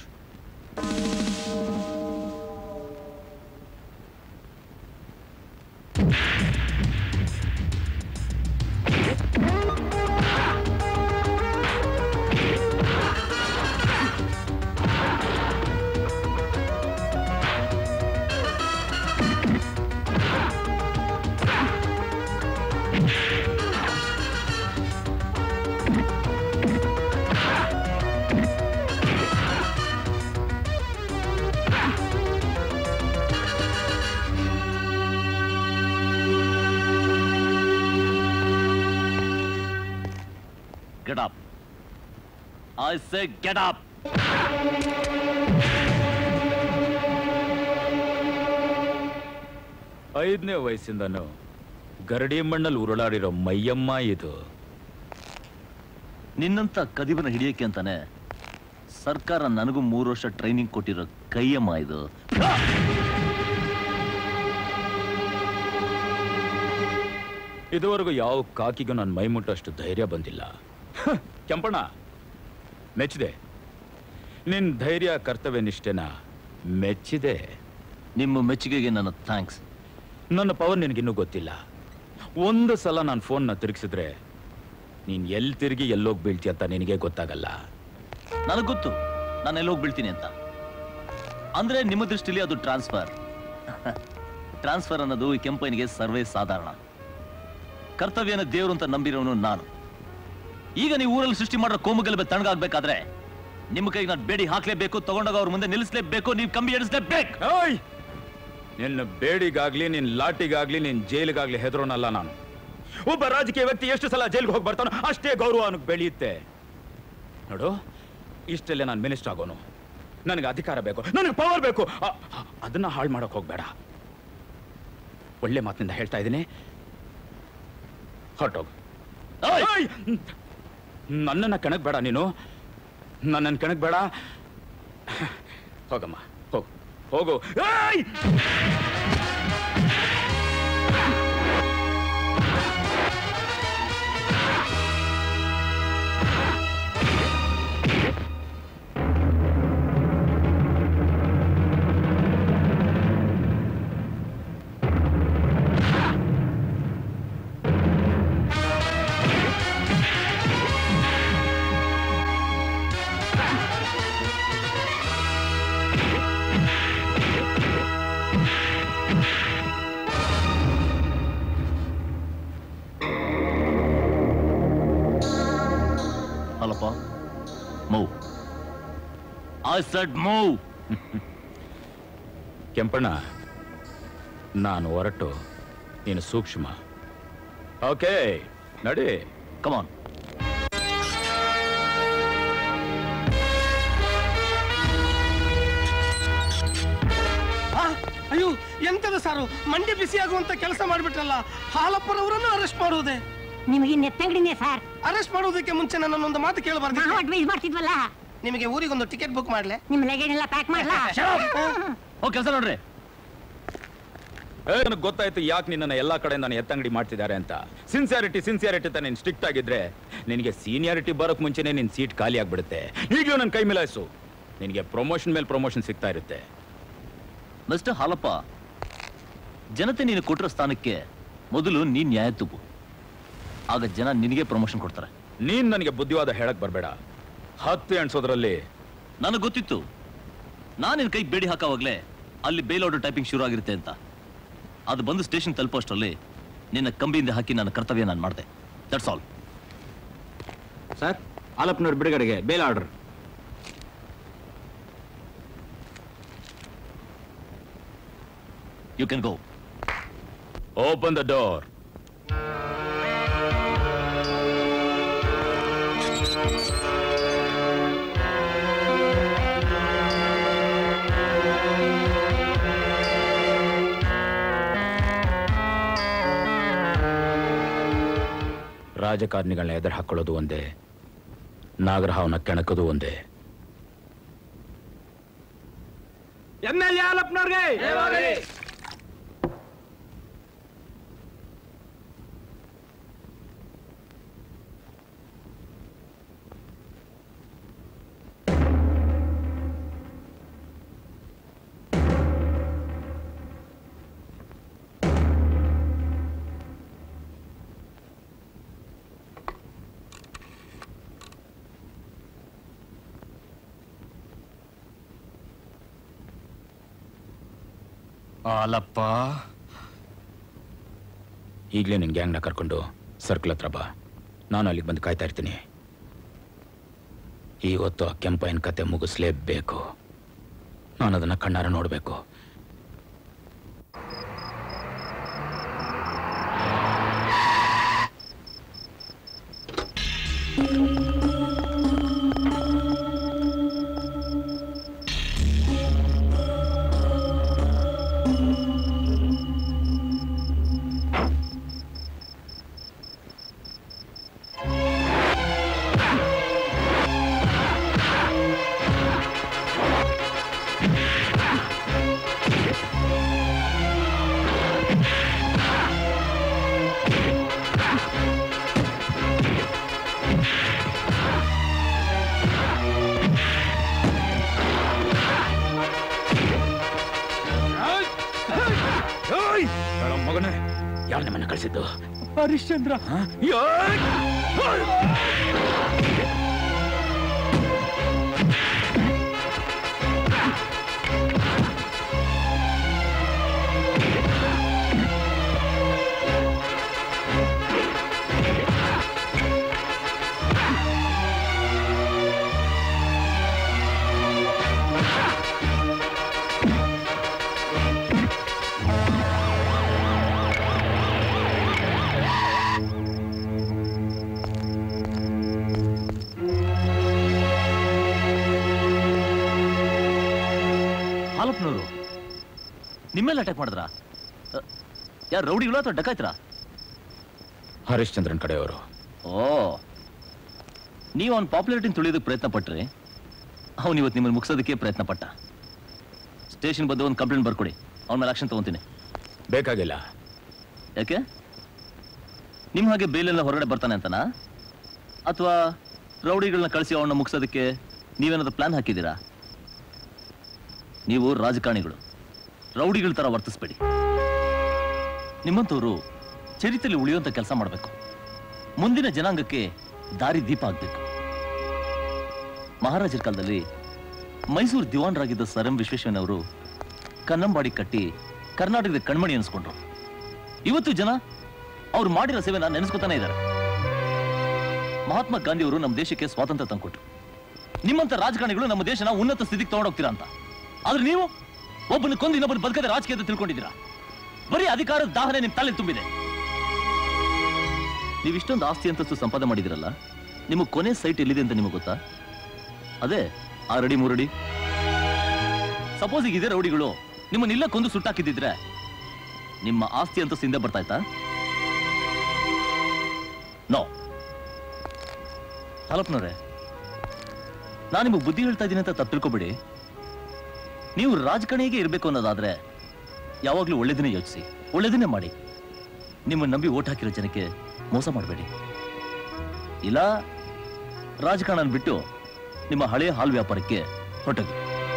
get up I say get up ಐದನೇ ವಯಸ್ಸಿಂದನು ಗರಡಿ ಮಣ್ಣಲ್ಲಿ ಉರುಳಾಡಿರೋ ಮೈಯಮ್ಮ ಇದು ನಿನ್ನಂತ ಕದಿಬನ ಹಿಡಿಯಕ್ಕೆ ಅಂತಾನೆ ಸರ್ಕಾರ ನನಗೂ ಮೂರು ವರ್ಷ ಟ್ರೈನಿಂಗ್ ಕೊಟ್ಟಿರೋ ಕೈಯಮ್ಮ ಇದು ಇದುವರೆಗೂ ಯಾವ ಕಾಕಿಗೂ ನನ್ನ ಮೈ ಮುಟ್ಟಷ್ಟು ಧೈರ್ಯ ಬಂದಿಲ್ಲ ಹ, ಕೆಂಪಣ್ಣ ಮೆಚ್ಚಿದೆ ನಿನ್ ಧೈರ್ಯ ಕರ್ತವ್ಯ ನಿಷ್ಠೆನ ಮೆಚ್ಚಿದೆ ನಿಮ್ಮ ಮೆಚ್ಚುಗೆಗೆ ನನ್ನ ಥ್ಯಾಂಕ್ಸ್ ನನ್ನ ಪವರ್ ನಿನಗಿನ್ನೂ ಗೊತ್ತಿಲ್ಲ ಒಂದು ಸಲ ನಾನು ಫೋನ್ನ ತಿರುಗಿಸಿದ್ರೆ ನೀನ್ ಎಲ್ಲಿ ತಿರುಗಿ ಎಲ್ಲೋಗಿ ಬೀಳ್ತೀಯ ಅಂತ ನಿನಗೆ ಗೊತ್ತಾಗಲ್ಲ ನನಗೆ ಗೊತ್ತು ನಾನು ಎಲ್ಲೋಗಿ ಬೀಳ್ತೀನಿ ಅಂತ ಅಂದ್ರೆ ನಿಮ್ಮ ದೃಷ್ಟಿಲಿ ಅದು ಟ್ರಾನ್ಸ್ಫರ್ ಟ್ರಾನ್ಸ್ಫರ್ ಅನ್ನೋದು ಈ ಕೆಂಪನಿಗೆ ಸರ್ವೇ ಸಾಧಾರಣ ಕರ್ತವ್ಯನ ದೇವರು ಅಂತ ನಂಬಿರೋನು ನಾನು ಈಗ ನೀವು ಊರಲ್ಲಿ ಸೃಷ್ಟಿ ಮಾಡೋ ಕೋಮುಗಲಭೆ ತಣ್ಣಗಾಗ್ಬೇಕಾದ್ರೆ ನಿಮ್ಮ ಕೈಗೆ ನಾನು ಬೇಡಿ ಹಾಕ್ಲೇಬೇಕು ತಗೊಂಡಾಗ ಅವ್ರ ಮುಂದೆ ನಿಲ್ಲಿಸ್ಲೇಬೇಕು ನೀವು ಕಂಬಿ ಎಡಿಸ್ಲೇಬೇಕು ಓಯ್ ನಿನ್ನ ಬೇಡಿಗಾಗ್ಲಿ ನಿನ್ ಲಾಟಿಗಾಗ್ಲಿ ನಿನ್ ಜೈಲಿಗಾಗ್ಲಿ ಹೆದರೋನಲ್ಲ ನಾನು ಒಬ್ಬ ರಾಜಕೀಯ ವ್ಯಕ್ತಿ ಎಷ್ಟು ಸಲ ಜೈಲಿಗೆ ಹೋಗಿ ಬರ್ತಾನೋ ಅಷ್ಟೇ ಗೌರವ ಅವನಿಗೆ ಬೆಳೆಯುತ್ತೆ ನೋಡು ಇಷ್ಟೆಲ್ಲ ನಾನು ಮಿನಿಸ್ಟರ್ ಆಗೋನು ನನಗೆ ಅಧಿಕಾರ ಬೇಕು ನನಗೆ ಪವರ್ ಬೇಕು ಅ- ಅ- ಅದನ್ನ ಹಾಳು ಮಾಡಕ್ ಹೋಗ್ಬೇಡ ಒಳ್ಳೆ ಮಾತಿನಿಂದ ಹೇಳ್ತಾ ಇದ್ದೀನಿ ಹೊರಟೋಗು ಓಯ್! ನನ್ನನ್ನ ಕೆಣಕ್ ಬೇಡ ನೀನು ನನ್ನನ್ನು ಕೆಣಕ್ ಬೇಡ ಹೋಗಮ್ಮ ಹೋಗು ಹೋಗು ಏಯ್! Halappa move I said move Kempanna ನಾನು ಹೊರಟು ನೀನು ಸೂಕ್ಷ್ಮ ಓಕೆ ನಡಿ ಕಮಾನ್ ಆ, ಅಯ್ಯೋ ಎಂತದ ಸಾರು ಮಂಡಿ ಬಿಸಿ ಆಗುವಂತ ಕೆಲಸ ಮಾಡ್ಬಿಟ್ರಲ್ಲ ಹಾಲಪ್ಪರವರನ್ನು ಅರೆಸ್ಟ್ ಮಾಡುವುದೇ ನಿಮಗೆ ನೆತ್ತಂಗಡಿನೇ ಸರ್ ಅರೆಸ್ಟ್ ಮಾಡುವುದಕ್ಕೆ ಮುಂಚೆ ನನ್ನೊಂದು ಮಾತು ಕೇಳಬಾರ್ದು ನಾವು ಅಡ್ವೈಸ್ ಮಾಡ್ತಿದ್ವಲ್ಲ ನಿಮಗೆ ಊರಿಗೊಂದು ಟಿಕೆಟ್ ಬುಕ್ ಮಾಡ್ಲೆ ನಿಮ್ಮ ಲಗೇಜ್ ಎಲ್ಲ ಪ್ಯಾಕ್ ಮಾಡ್ಲಾ ಹೋಗಿ ಕೆಲಸ ನೋಡ್ರಿ ನನಗೆ ಗೊತ್ತಾಯ್ತು ಯಾಕೆ ನಿನ್ನನ್ನು ಎಲ್ಲಾ ಕಡೆ ನಾನು ಎತ್ತಂಗಡಿ ಮಾಡ್ತಿದ್ದಾರೆ ಅಂತ ಸಿನ್ಸಿಯಾರಿಟಿ ಸಿನ್ಸಿಯಾರಿಟಿ ಅಂತ ನೀನು ಸ್ಟ್ರಿಕ್ಟ್ ಆಗಿದ್ರೆ ನಿನಗೆ ಸೀನಿಯಾರಿಟಿ ಬರೋಕ್ ಮುಂಚೆನೆ ನಿನ್ ಸೀಟ್ ಖಾಲಿ ಆಗ್ಬಿಡುತ್ತೆ ಈಗಲೂ ನನ್ನ ಕೈ ಮಿಲಾಯಿಸು ನಿನಗೆ ಪ್ರಮೋಷನ್ ಮೇಲೆ ಪ್ರಮೋಷನ್ ಸಿಗ್ತಾ ಇರುತ್ತೆ ಮಿಸ್ಟರ್ ಹಾಲಪ್ಪ ಜನತೆ ನೀನು ಕೊಟ್ಟಿರೋ ಸ್ಥಾನಕ್ಕೆ ಮೊದಲು ನೀನ್ ನ್ಯಾಯ ತುಪ್ಪು ಆಗ ಜನ ನಿನಗೆ ಪ್ರಮೋಷನ್ ಕೊಡ್ತಾರೆ ನೀನ್ ನನಗೆ ಬುದ್ಧಿವಾದ ಹೇಳಕ್ ಬರಬೇಡ ಹತ್ತು ಎಣ್ಸೋದ್ರಲ್ಲಿ ನನಗೆ ಗೊತ್ತಿತ್ತು ನಾನು ನಿನ್ನ ಕೈ ಬೇಡಿ ಹಾಕೋವಾಗ್ಲೇ ಅಲ್ಲಿ ಬೇಲ್ ಆರ್ಡರ್ ಟೈಪಿಂಗ್ ಶುರು ಆಗಿರುತ್ತೆ ಅಂತ ಅದು ಬಂದು ಸ್ಟೇಷನ್ ತಲುಪೋಷ್ಟರಲ್ಲಿ ನಿನ್ನ ಕಂಬಿಯಿಂದ ಹಾಕಿ ನನ್ನ ಕರ್ತವ್ಯ ನಾನು ಮಾಡಿದೆ ದಟ್ಸ್ ಆಲ್ ಸರ್ ಆಲಪ್ಪನವ್ರ ಬಿಡುಗಡೆಗೆ bail order you can go open the door ರಾಜಕಾರಣಿಗಳನ್ನ ಎದುರು ಹಾಕೊಳ್ಳೋದು ಒಂದೇ ನಾಗರಹಾವನ್ನ ಕೆಣಕೋದು ಒಂದೇ ಎಮ್ ಎಲ್ ಎ ಹಾಲಪ್ಪನವ್ರಿಗೆ ಆಲಪ್ಪ ಈಗಲೇ ನಿನ್ನ ಗ್ಯಾಂಗ್ನ ಕರ್ಕೊಂಡು ಸರ್ಕಲ್ ಹತ್ರ ಬಾ ನಾನು ಅಲ್ಲಿಗೆ ಬಂದು ಕಾಯ್ತಾ ಇರ್ತೀನಿ ಇವತ್ತು ಆ ಕೆಂಪೈನ ಕತೆ ಮುಗಿಸ್ಲೇಬೇಕು ನಾನು ಅದನ್ನ ಕಣ್ಣಾರ ನೋಡಬೇಕು ಮಗನೇ ಯಾರು ನಿಮ್ಮನ್ನ ಕಳಿಸಿದ್ದು ಹರಿಶ್ಚಂದ್ರ ಹಾಲಪ್ಪನವರು ನಿಮ್ಮೆಲ್ಲ ಅಟ್ಯಾಕ್ ಮಾಡಿದ್ರ ಯಾರು ರೌಡಿಗಳು ಅಥವಾ ಡಕಾಯ್ತರ ಹರಿಶ್ಚಂದ್ರನ್ ಕಡೆಯವರು ಓ ನೀವು ಅವ್ನ ಪಾಪ್ಯುಲಾರಿಟಿನ ತುಳಿಯೋದಕ್ಕೆ ಪ್ರಯತ್ನ ಪಟ್ರಿ ಅವ್ನು ಇವತ್ತು ನಿಮ್ಮನ್ನು ಮುಗಿಸೋದಕ್ಕೆ ಪ್ರಯತ್ನ ಪಟ್ಟ ಸ್ಟೇಷನ್ ಬಂದು ಒಂದು ಕಂಪ್ಲೇಂಟ್ ಬರ್ಕೊಡಿ ಅವನ ಮೇಲೆ ಆಕ್ಷನ್ ತಗೊಂತೀನಿ ಬೇಕಾಗಿಲ್ಲ ಯಾಕೆ ನಿಮ್ಮ ಹಾಗೆ ಬೇಲೆಲ್ಲ ಹೊರಗಡೆ ಬರ್ತಾನೆ ಅಂತನಾ ಅಥವಾ ರೌಡಿಗಳನ್ನ ಕಳಿಸಿ ಅವನ್ನ ಮುಗಿಸೋದಕ್ಕೆ ನೀವೇನಾದ್ರು ಪ್ಲಾನ್ ಹಾಕಿದ್ದೀರಾ ನೀವು ರಾಜಕಾರಣಿಗಳು ರೌಡಿಗಳ ತರ ವರ್ತಿಸ್ಬೇಡಿ ನಿಮ್ಮಂಥವ್ರು ಚರಿತ್ರೆಯಲ್ಲಿ ಉಳಿಯುವಂತ ಕೆಲಸ ಮಾಡಬೇಕು ಮುಂದಿನ ಜನಾಂಗಕ್ಕೆ ದಾರಿ ದೀಪ ಆಗ್ಬೇಕು ಮಹಾರಾಜರ ಕಾಲದಲ್ಲಿ ಮೈಸೂರು ದಿವಾನರಾಗಿದ್ದ ಸರ್ ಎಂ ವಿಶ್ವೇಶ್ವರಯ್ಯನವರು ಕನ್ನಂಬಾಡಿ ಕಟ್ಟಿ ಕರ್ನಾಟಕದ ಕಣ್ಮಣಿ ಅನ್ಸ್ಕೊಂಡ್ರು ಇವತ್ತು ಜನ ಅವ್ರು ಮಾಡಿರೋ ಸೇವೆನ ನೆನೆಸ್ಕೊತಾನೆ ಇದ್ದಾರೆ ಮಹಾತ್ಮ ಗಾಂಧಿ ಅವರು ನಮ್ಮ ದೇಶಕ್ಕೆ ಸ್ವಾತಂತ್ರ್ಯ ತಂದ್ಕೊಟ್ರು ನಿಮ್ಮಂತ ರಾಜಕಾರಣಿಗಳು ನಮ್ಮ ದೇಶನ ಉನ್ನತ ಸ್ಥಿತಿಗೆ ತಗೊಂಡೋಗ್ತೀರಾ ಅಂತ ಆದ್ರೆ ನೀವು ಒಬ್ಬನ ಕೊಂದು ಇನ್ನೊಬ್ಬನ ಬದುಕದ ರಾಜಕೀಯ ಅಂತ ತಿಳ್ಕೊಂಡಿದ್ದೀರಾ ಬರೀ ಅಧಿಕಾರದ ದಾಹನೆ ನಿಮ್ ತಲೆ ತುಂಬಿದೆ ನೀವು ಇಷ್ಟೊಂದು ಆಸ್ತಿ ಅಂತಸ್ತು ಸಂಪಾದನೆ ಮಾಡಿದಿರಲ್ಲ ನಿಮ್ಮ ಕೊನೆ ಸೈಟ್ ಎಲ್ಲಿದೆ ಅಂತ ನಿಮಗೆ ಗೊತ್ತಾ ಅದೇ ಆ ರಡಿ ಮೂರಡಿ ಸಪೋಸ್ ಈಗ ಇದೇ ರೌಡಿಗಳು ನಿಮ್ಮನ್ನಿಲ್ಲ ಕೊಂದು ಸುಟ್ಟಾಕಿದ್ದಿದ್ರೆ ನಿಮ್ಮ ಆಸ್ತಿ ಅಂತಸ್ತು ಹಿಂದೆ ಬರ್ತಾ ಇತ್ತಾ ನೋ ಹಾಲಪ್ಪನವ್ರೆ ನಾನು ನಿಮಗೆ ಬುದ್ಧಿ ಹೇಳ್ತಾ ಇದ್ದೀನಿ ಅಂತ ತಪ್ಪು ತಿಳ್ಕೊಬೇಡಿ ನೀವು ರಾಜಕಾರಣಿಗೆ ಇರಬೇಕು ಅನ್ನೋದಾದ್ರೆ ಯಾವಾಗಲೂ ಒಳ್ಳೇದನ್ನೇ ಯೋಚಿಸಿ ಒಳ್ಳೇದನ್ನೇ ಮಾಡಿ ನಿಮ್ಮನ್ನ ನಂಬಿ ಓಟ್ ಹಾಕಿರೋ ಜನಕ್ಕೆ ಮೋಸ ಮಾಡಬೇಡಿ ಇಲ್ಲ ರಾಜಕಾರಣ ಬಿಟ್ಟು ನಿಮ್ಮ ಹಳೆಯ ಹಾಲು ವ್ಯಾಪಾರಕ್ಕೆ ಹೊರಟೋಗಿ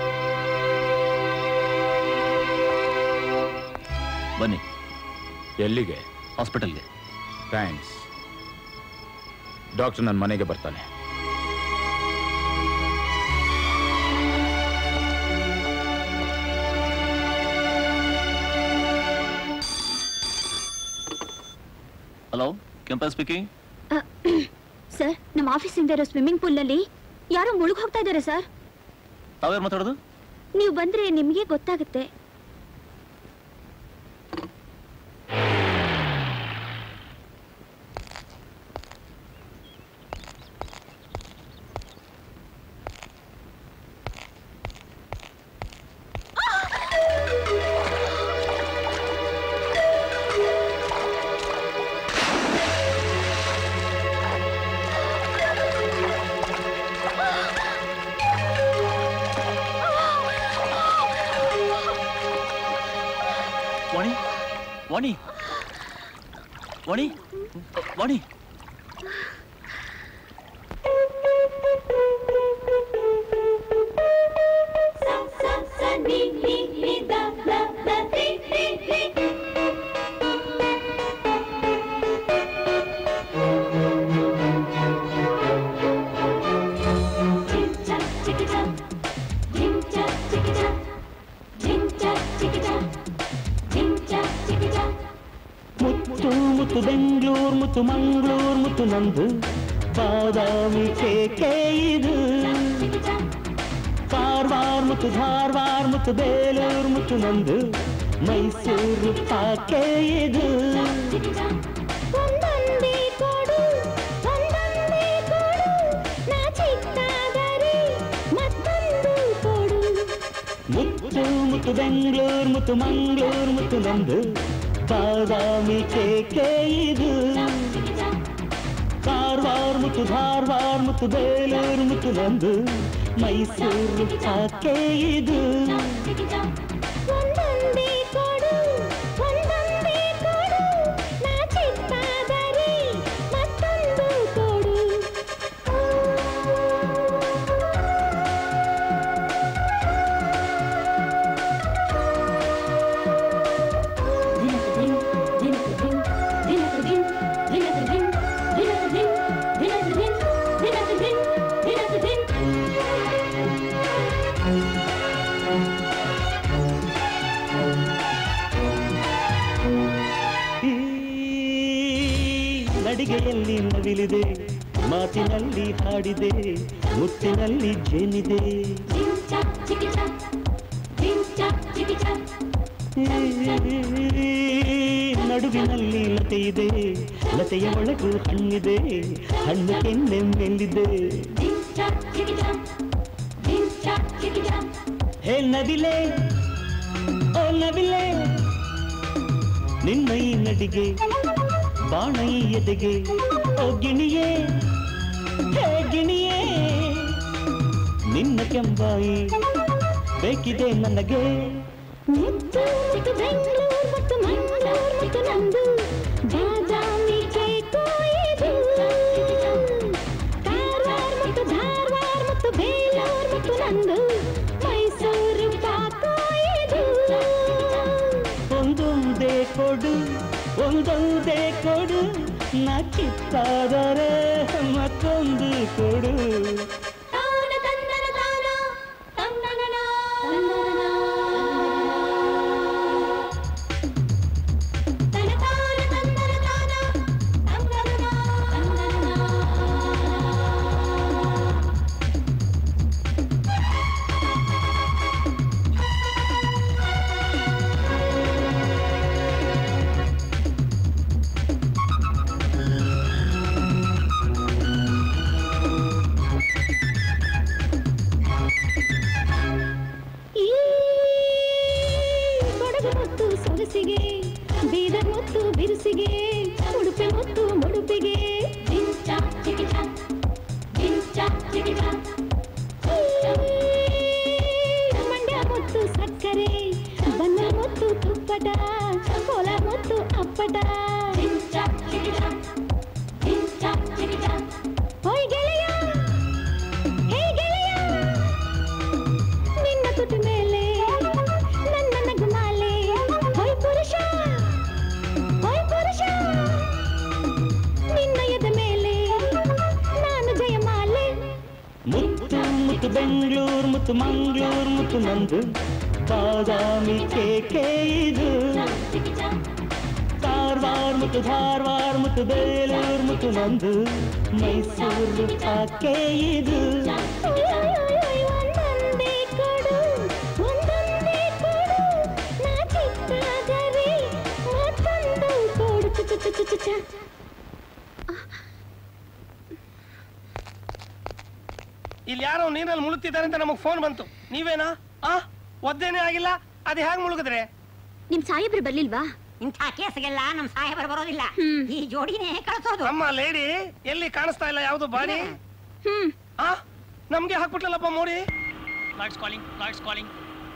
ಬನ್ನಿ ಎಲ್ಲಿಗೆ ಹಾಸ್ಪಿಟಲ್ಗೆ ಥ್ಯಾಂಕ್ಸ್ ಡಾಕ್ಟರ್ ನನ್ನ ಮನೆಗೆ ಬರ್ತಾನೆ ಹಲೋ ಕೆಂಪ ಸ್ಪೀಕಿಂಗ್ ಸರ್ ನಮ್ಮ ಆಫೀಸಿಂದ ಇರೋ ಸ್ವಿಮ್ಮಿಂಗ್ ಪೂಲ್ನಲ್ಲಿ ಯಾರೋ ಮುಳುಗ್ ಹೋಗ್ತಾ ಇದ್ದಾರೆ ಸರ್ ತಾವ್ಯಾರು ಮಾತಾಡೋದು ನೀವು ಬಂದ್ರೆ ನಿಮಗೆ ಗೊತ್ತಾಗುತ್ತೆ ವಾಣಿ ವಾಣಿ ವಾಣಿ ವಾಣಿ ಮುತ್ತು ಮುತ್ತು ಬೆಂಗಳೂರು ಮುತ್ತು ಮಂಗಳೂರು ಮುತ್ತು ನಂದು ಬಾದಾಮಿ ಕೇಕೆ ಇದು ಕಾರವಾರ ಮುತ್ತು ಧಾರವಾಡ ಮುತ್ತು ಬೇಲೂರು ಮುತ್ತು ನಂದು ಮೈಸೂರು ಪಾಕೆ ಇದು ಒಂದೊಂದೇ ಕೊಡು ಒಂದೊಂದೇ ಕೊಡು ನಾ ಚಿಕ್ಕಾದರೆ ಮತ್ತೊಂದು ಕೊಡು ಮುತ್ತು ಮುತ್ತು ಬೆಂಗಳೂರು ಮುತ್ತು ಮಂಗಳೂರು ಮುತ್ತು ನಂದು ಬಾದಾಮಿ ಕೇಕೆ ಇದು ಕಾರವಾರ ಮುತ್ತು ಧಾರವಾಡ ಮುತ್ತು ಬೇಲೂರು ಮುತ್ತು ನಂದು ಮೈಸೂರು ಪಾಕೆ ಇದು ಒಂದೊಂದೇ ಕೊಡು ಒಂದೊಂದೇ ಕೊಡು ನಾ ಚಿಕ್ಕಾದರೆ ಮತ್ತೊಂದು ಕೊಡು ಈ ನಡಿಗೆಯಲ್ಲಿ ನವಿಲಿದೆ ಮಾತಿನಲ್ಲಿ ಹಾಡಿದೆ ಮುತ್ತಿನಲ್ಲಿ ಜೇನಿದೆ ಈ ನಡುವಿನಲ್ಲಿ ಲತೆ ಇದೆ ಲತೆಯ ಒಳಗೂ ಹಣ್ಣಿದೆ ಹಣ್ಣು ಕೆನ್ನೆ ಮೇಲಿದೆ ಹೇ ನವಿಲೆ ಓ ನವಿಲೆ ನಿನ್ನ ಈ ನಡಿಗೆ ಬಾಣ ಈ ಎದೆಗೆ ಓ ಗಿಣಿಯೇ ಹೇ ಗಿಣಿಯೇ ನಿನ್ನ ಕೆಂಬಾಯಿ ಬೇಕಿದೆ ನನಗೆ ಮುತ್ತು ಮುತ್ತು ಬೆಂಗಳೂರು ಮತ್ತು ಮಂಗಳೂರು ಮತ್ತು ನಂದು ಬಾದಾಮಿ ಕೇಕು ಇದು ಕಾರವಾರ ಮತ್ತು ಧಾರವಾಡ ಮತ್ತು ಬೇಲೂರು ಮತ್ತು ನಂದು ಮೈಸೂರು ಪಾಕು ಇದು ಒಂದೊಂದೇ ಕೊಡು ಒಂದೊಂದೇ ಕೊಡು ನಾ ಕಿತ್ತಾದರೆ ಮತ್ತೊಂದು ಕೊಡು ತಾನ ತಂದನ ತಾನ ತಂದನನ ತನ ತಾನ ತಂದನ ತಾನ ತಂದನನ ಚಿಟಪಟ ಹೋಯ್ ಗೆಳೆಯ ಹೇ ಗೆಳೆಯ ನಿನ್ನ ತುಟಿ ಮೇಲೆ ನನ್ನ ನಗುಮಾಲೆ ಹೋಯ್ ಪುರುಷ ಹೋಯ್ ಪುರುಷ ನಿನ್ನ ಎದ ಮೇಲೆ ನಾನು ಜಯಮಾಲೆ ಮುತ್ತು ಮುತ್ತು ಬೆಂಗಳೂರು ಮುತ್ತು ಮಂಗಳೂರು ಮುತ್ತು ನಂದು ಬಾದಾಮಿ ಕೇಕೆ ಇದು ಕಾರವಾರ ಮುತ್ತು ಧಾರವಾಡ ಮುತ್ತು ಬೇಲೂರು ಮುತ್ತು ನಂದು ಮೈಸೂರು ಪಾಕೆ ಇದು ಒಂದೊಂದೇ ಕೊಡು ಒಂದೊಂದೇ ಕೊಡು ನಾ ಚಿಕ್ಕಾದರೆ ಮತ್ತೊಂದು ಕೊಡು ಚು ಚು ಚು ಚು ಚು ಇಲ್ಲಿ ಯಾರೋ ನೀರಲ್ಲಿ ಮುಳುಗ್ತಿದ್ದಾರೆ ಅಂತ ನಮಗೆ ಫೋನ್ ಬಂತು ನೀವೇನಾ ಆ ಒದ್ದೇನೆ ಆಗಿಲ್ಲ ಅದು ಹೇಗೆ ಮುಳುಗಿದ್ರೆ ನಿಮ್ ಸಾಹೇಬ್ರು ಬರ್ಲಿಲ್ವಾ ಇಂಥ ಕೇಸ್ಗೆಲ್ಲ ನಮ್ ಸಾಹೇಬರು ಬರೋದಿಲ್ಲ ಈ ಜೋಡಿನೇ ಕಳ್ಸೋದು ಅಮ್ಮ ಲೇಡಿ ಎಲ್ಲಿ ಕಾಣಿಸ್ತಾ ಇಲ್ಲ ಯಾವ್ದು ಬಾಡಿ ಆ ನಮ್ಗೆ ಹಾಕ್ಬಿಟ್ಲಲ್ಲಪ್ಪ ಮೋಡಿ Lord's calling. Lord's calling.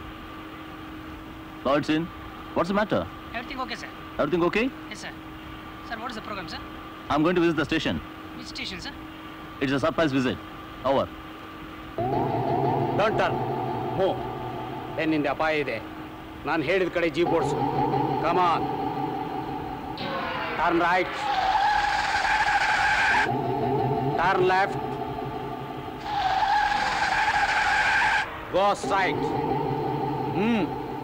Lord's in. What's the matter? Everything okay, sir? Everything okay? Yes, sir. Sir, what is the program, sir? I'm going to visit the station. Which station, sir? It's a surprise visit. Over. Don't turn ಹ್ಞೂ ಬೆನ್ನಿಂದ ಅಪಾಯ ಇದೆ ನಾನು ಹೇಳಿದ ಕಡೆ jeep ಓಡಿಸು come on turn right turn left go straight hmm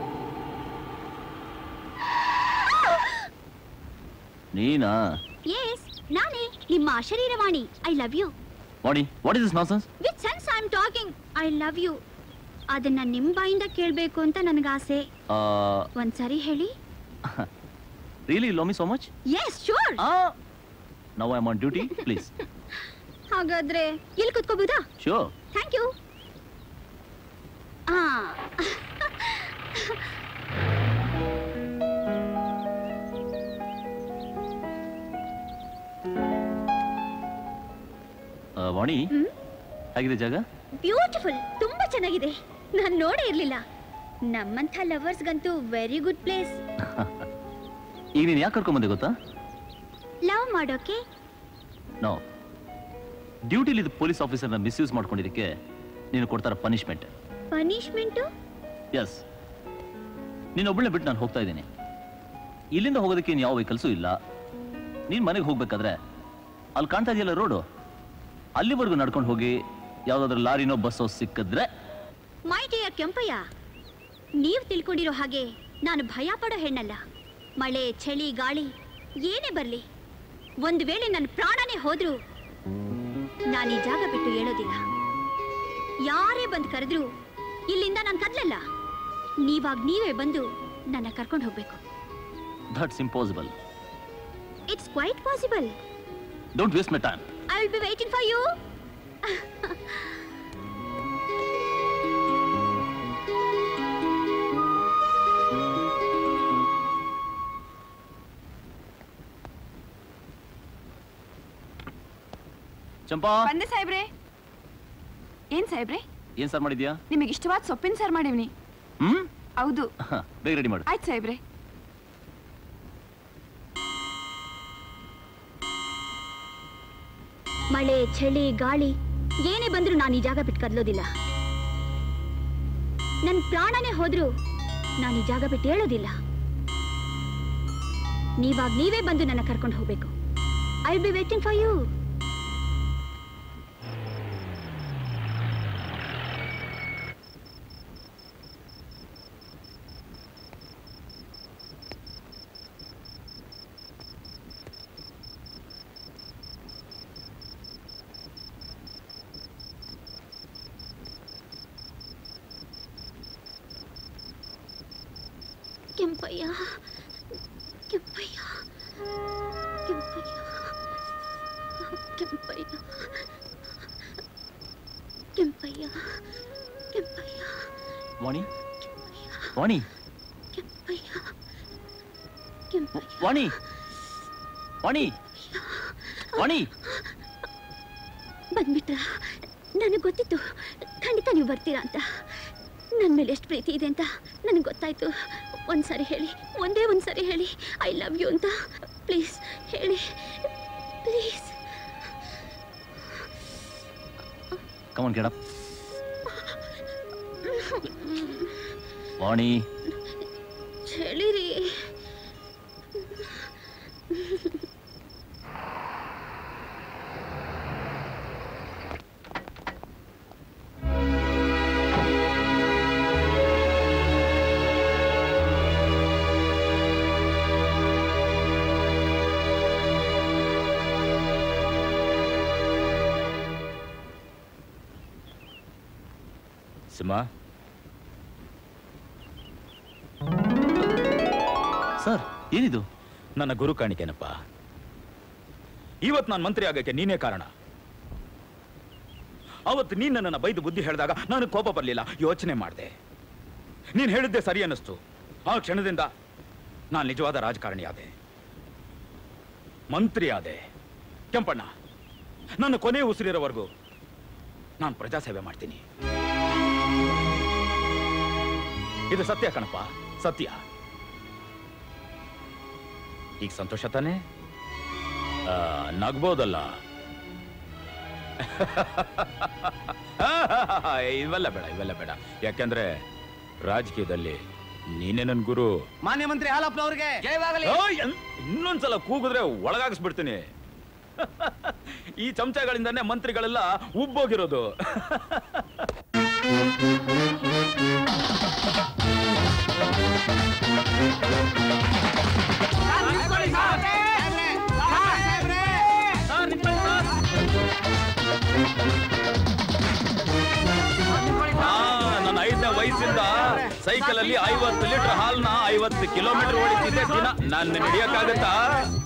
ನೀನಾ yes ನಾನೇ ನಿಮ್ಮ ಅಶರೀರವಾಣಿ ಐ ಲವ್ ಯು ವಾಡಿ what is this nonsense with sense I am talking I love you ಅದನ್ನ ನಿಮ್ ಬಾಯಿಂದ ಕೇಳ್ಬೇಕು ಅಂತ ನನಗಾಸೆ ಒಂದ್ಸರಿ ಹೇಳಿ really love me so much yes sure now I am on duty please ಹಾಗಾದ್ರೆ ಇಲ್ಲಿ ಕುತ್ಕೋಬಹುದಾ ಶೋರ್ ಥ್ಯಾಂಕ್ ಯು ಆ ವಾಣಿ ಹೇಗಿದೆ ಜಾಗ ಬ್ಯೂಟಿಫುಲ್ ತುಂಬಾ ಚೆನ್ನಾಗಿದೆ ನಾನು ನೋಡೇ ಇರ್ಲಿಲ್ಲ ನಮ್ಮಂಥ ಲವರ್ಸ್ಗಂತೂ ವೆರಿ ಗುಡ್ ಪ್ಲೇಸ್ ಈಗ ನೀನು ಯಾಕೆ ಕರ್ಕೊಂಬಂದೆ ಗೊತ್ತಾ ಲವ್ ಮಾಡೋಕೆ ನೋ ಡ್ಯೂಟಿಲಿ ಪೊಲೀಸ್ ಆಫೀಸರ್ನ ಮಿಸ್ಯೂಸ್ ಮಾಡ್ಕೊಂಡಿದ್ದಕ್ಕೆ ನೀನು ಕೊಡ್ತಾರ ಪನಿಷ್ಮೆಂಟ್ ಪನಿಷ್ಮೆಂಟು ಎಸ್ ನೀನೊಬ್ಬಳನ್ನ ಬಿಟ್ಟು ನಾನು ಹೋಗ್ತಾ ಇದ್ದೀನಿ ಇಲ್ಲಿಂದ ಹೋಗೋದಕ್ಕೆ ಇನ್ನು ಯಾವ ವೆಹಿಕಲ್ಸು ಇಲ್ಲ ನೀನು ಮನೆಗೆ ಹೋಗ್ಬೇಕಾದ್ರೆ ಅಲ್ಲಿ ಕಾಣ್ತಾ ಇದೆಯಲ್ಲ ರೋಡು ಅಲ್ಲಿವರೆಗೂ ನಡ್ಕೊಂಡು ಹೋಗಿ ಯಾವುದಾದ್ರೂ ಲಾರಿನೋ ಬಸ್ಸೋ ಸಿಕ್ಕಿದ್ರೆ ಮೈ ಡಿಯರ್ ಕೆಂಪಯ್ಯ ನೀವು ತಿಳ್ಕೊಂಡಿರೋ ಹಾಗೆ ನಾನು ಭಯ ಪಡೋ ಹೆಣ್ಣಲ್ಲ ಮಳೆ ಚಳಿ ಗಾಳಿ ಏನೇ ಬರಲಿ ಒಂದು ವೇಳೆ ನನ್ನ ಪ್ರಾಣನೇ ಹೋದ್ರೂ ನಾನು ಈ ಜಾಗ ಬಿಟ್ಟು ಹೇಳೋದಿಲ್ಲ ಯಾರೇ ಬಂದು ಕರೆದ್ರು ಇಲ್ಲಿಂದ ನಾನು ಕದ್ಲಲ್ಲ ನೀವಾಗ ನೀವೇ ಬಂದು ನನ್ನ ಕರ್ಕೊಂಡು ಹೋಗ್ಬೇಕು that's impossible it's quite possible don't waste my time I will be waiting for you Champa ಬಂದೆ ಸಾಹೇಬ್ರೆ ಏನ್ ಸಾಹೇಬ್ರೆ ಏನ್ ಸರ್ ಮಾಡಿದ್ಯಾ ನಿಮಗೆ ಇಷ್ಟವಾದ ಸೊಪ್ಪಿನ ಸಾರು ಮಾಡಿವ್ನಿ ಹ್ಮ್ ಹೌದು ಬೇಗ ರೆಡಿ ಮಾಡು ಆಯ್ತು ಸಾಹೇಬ್ರೆ ಮಳೆ ಚಳಿ ಗಾಳಿ ಏನೇ ಬಂದ್ರೂ ನಾನು ಈ ಜಾಗ ಬಿಟ್ಟು ಕದ್ಲೋದಿಲ್ಲ ನನ್ನ ಪ್ರಾಣನೇ ಹೋದ್ರೂ ನಾನು ಈ ಜಾಗ ಬಿಟ್ಟು ಹೇಳೋದಿಲ್ಲ ನೀವಾಗ ನೀವೇ ಬಂದು ನನ್ನ ಕರ್ಕೊಂಡು ಹೋಗ್ಬೇಕು I be waiting for you Kempayya Kempayya Kempayya Kempayya Kempayya Kempayya Vani Vani Kempayya Kempayya Vani Vani Vani ಬಂದ್ಬಿಟ್ರ ನನಗೆ ಗೊತ್ತಿತ್ತು ಖಂಡಿತ ನೀವು ಬರ್ತೀರಾ ಅಂತ ನನ್ನ ಮೇಲೆ ಎಷ್ಟು ಪ್ರೀತಿ ಇದೆ ಅಂತ ನನಗೆ ಗೊತ್ತಾಯ್ತು ಒಂದ್ಸರಿ ಹೇಳಿ ಒಂದೇ ಒಂದ್ಸರಿ ಹೇಳಿ ಐ ಲವ್ ಯು ಅಂತ ಪ್ಲೀಸ್ ಹೇಳಿ please come on get up Vani ಹೇಳಿರಿ ಸಿಂಹ ಸರ್ ಏನಿದು ನನ್ನ ಗುರು ಕಾಣಿಕೆನಪ್ಪ ಇವತ್ತು ನಾನು ಮಂತ್ರಿ ಆಗಕ್ಕೆ ನೀನೇ ಕಾರಣ ಅವತ್ತು ನೀನು ನನ್ನನ್ನು ಬೈದು ಬುದ್ಧಿ ಹೇಳಿದಾಗ ನಾನು ಕೋಪ ಬರಲಿಲ್ಲ ಯೋಚನೆ ಮಾಡಿದೆ ನೀನು ಹೇಳಿದ್ದೆ ಸರಿ ಅನ್ನಿಸ್ತು ಆ ಕ್ಷಣದಿಂದ ನಾನು ನಿಜವಾದ ರಾಜಕಾರಣಿ ಆದೆ ಮಂತ್ರಿ ಆದೆ ಕೆಂಪಣ್ಣ ನನ್ನ ಕೊನೆ ಉಸಿರಿರೋವರೆಗೂ ನಾನು ಪ್ರಜಾಸೇವೆ ಮಾಡ್ತೀನಿ ಇದು ಸತ್ಯ ಕಣಪ್ಪ ಸತ್ಯ ಈಗ ಸಂತೋಷ ತಾನೇ ಆ, ನಗ್ಬೋದಲ್ಲ ಇವೆಲ್ಲ ಬೇಡ ಇವೆಲ್ಲ ಬೇಡ ಯಾಕಂದ್ರೆ ರಾಜಕೀಯದಲ್ಲಿ ನೀನೇ ನನ್ ಗುರು ಮಾನ್ಯ ಮಂತ್ರಿ ಹಾಲಪ್ಪನವ್ರಿಗೆ ಓಯ್, ಎನ್- ಇನ್ನೊಂದ್ಸಲ ಕೂಗಿದ್ರೆ ಒಳಗಾಗಿಸ್ಬಿಡ್ತೀನಿ ಈ ಚಮಚಗಳಿಂದಾನೇ ಮಂತ್ರಿಗಳೆಲ್ಲ ಉಬ್ಬೋಗಿರೋದು ಆ, ನನ್ನ ಐದನೇ ವಯಸ್ಸಿಂದ ಸೈಕಲ್ ಅಲ್ಲಿ ಐವತ್ತು ಲೀಟರ್ ಹಾಲ್ನ ಐವತ್ತು ಕಿಲೋಮೀಟರ್ ಓಡಿಸಿದ್ದೆ ದಿನ ನನ್ನ ಹಿಡಿಯಕ್ಕಾಗತ್ತಾ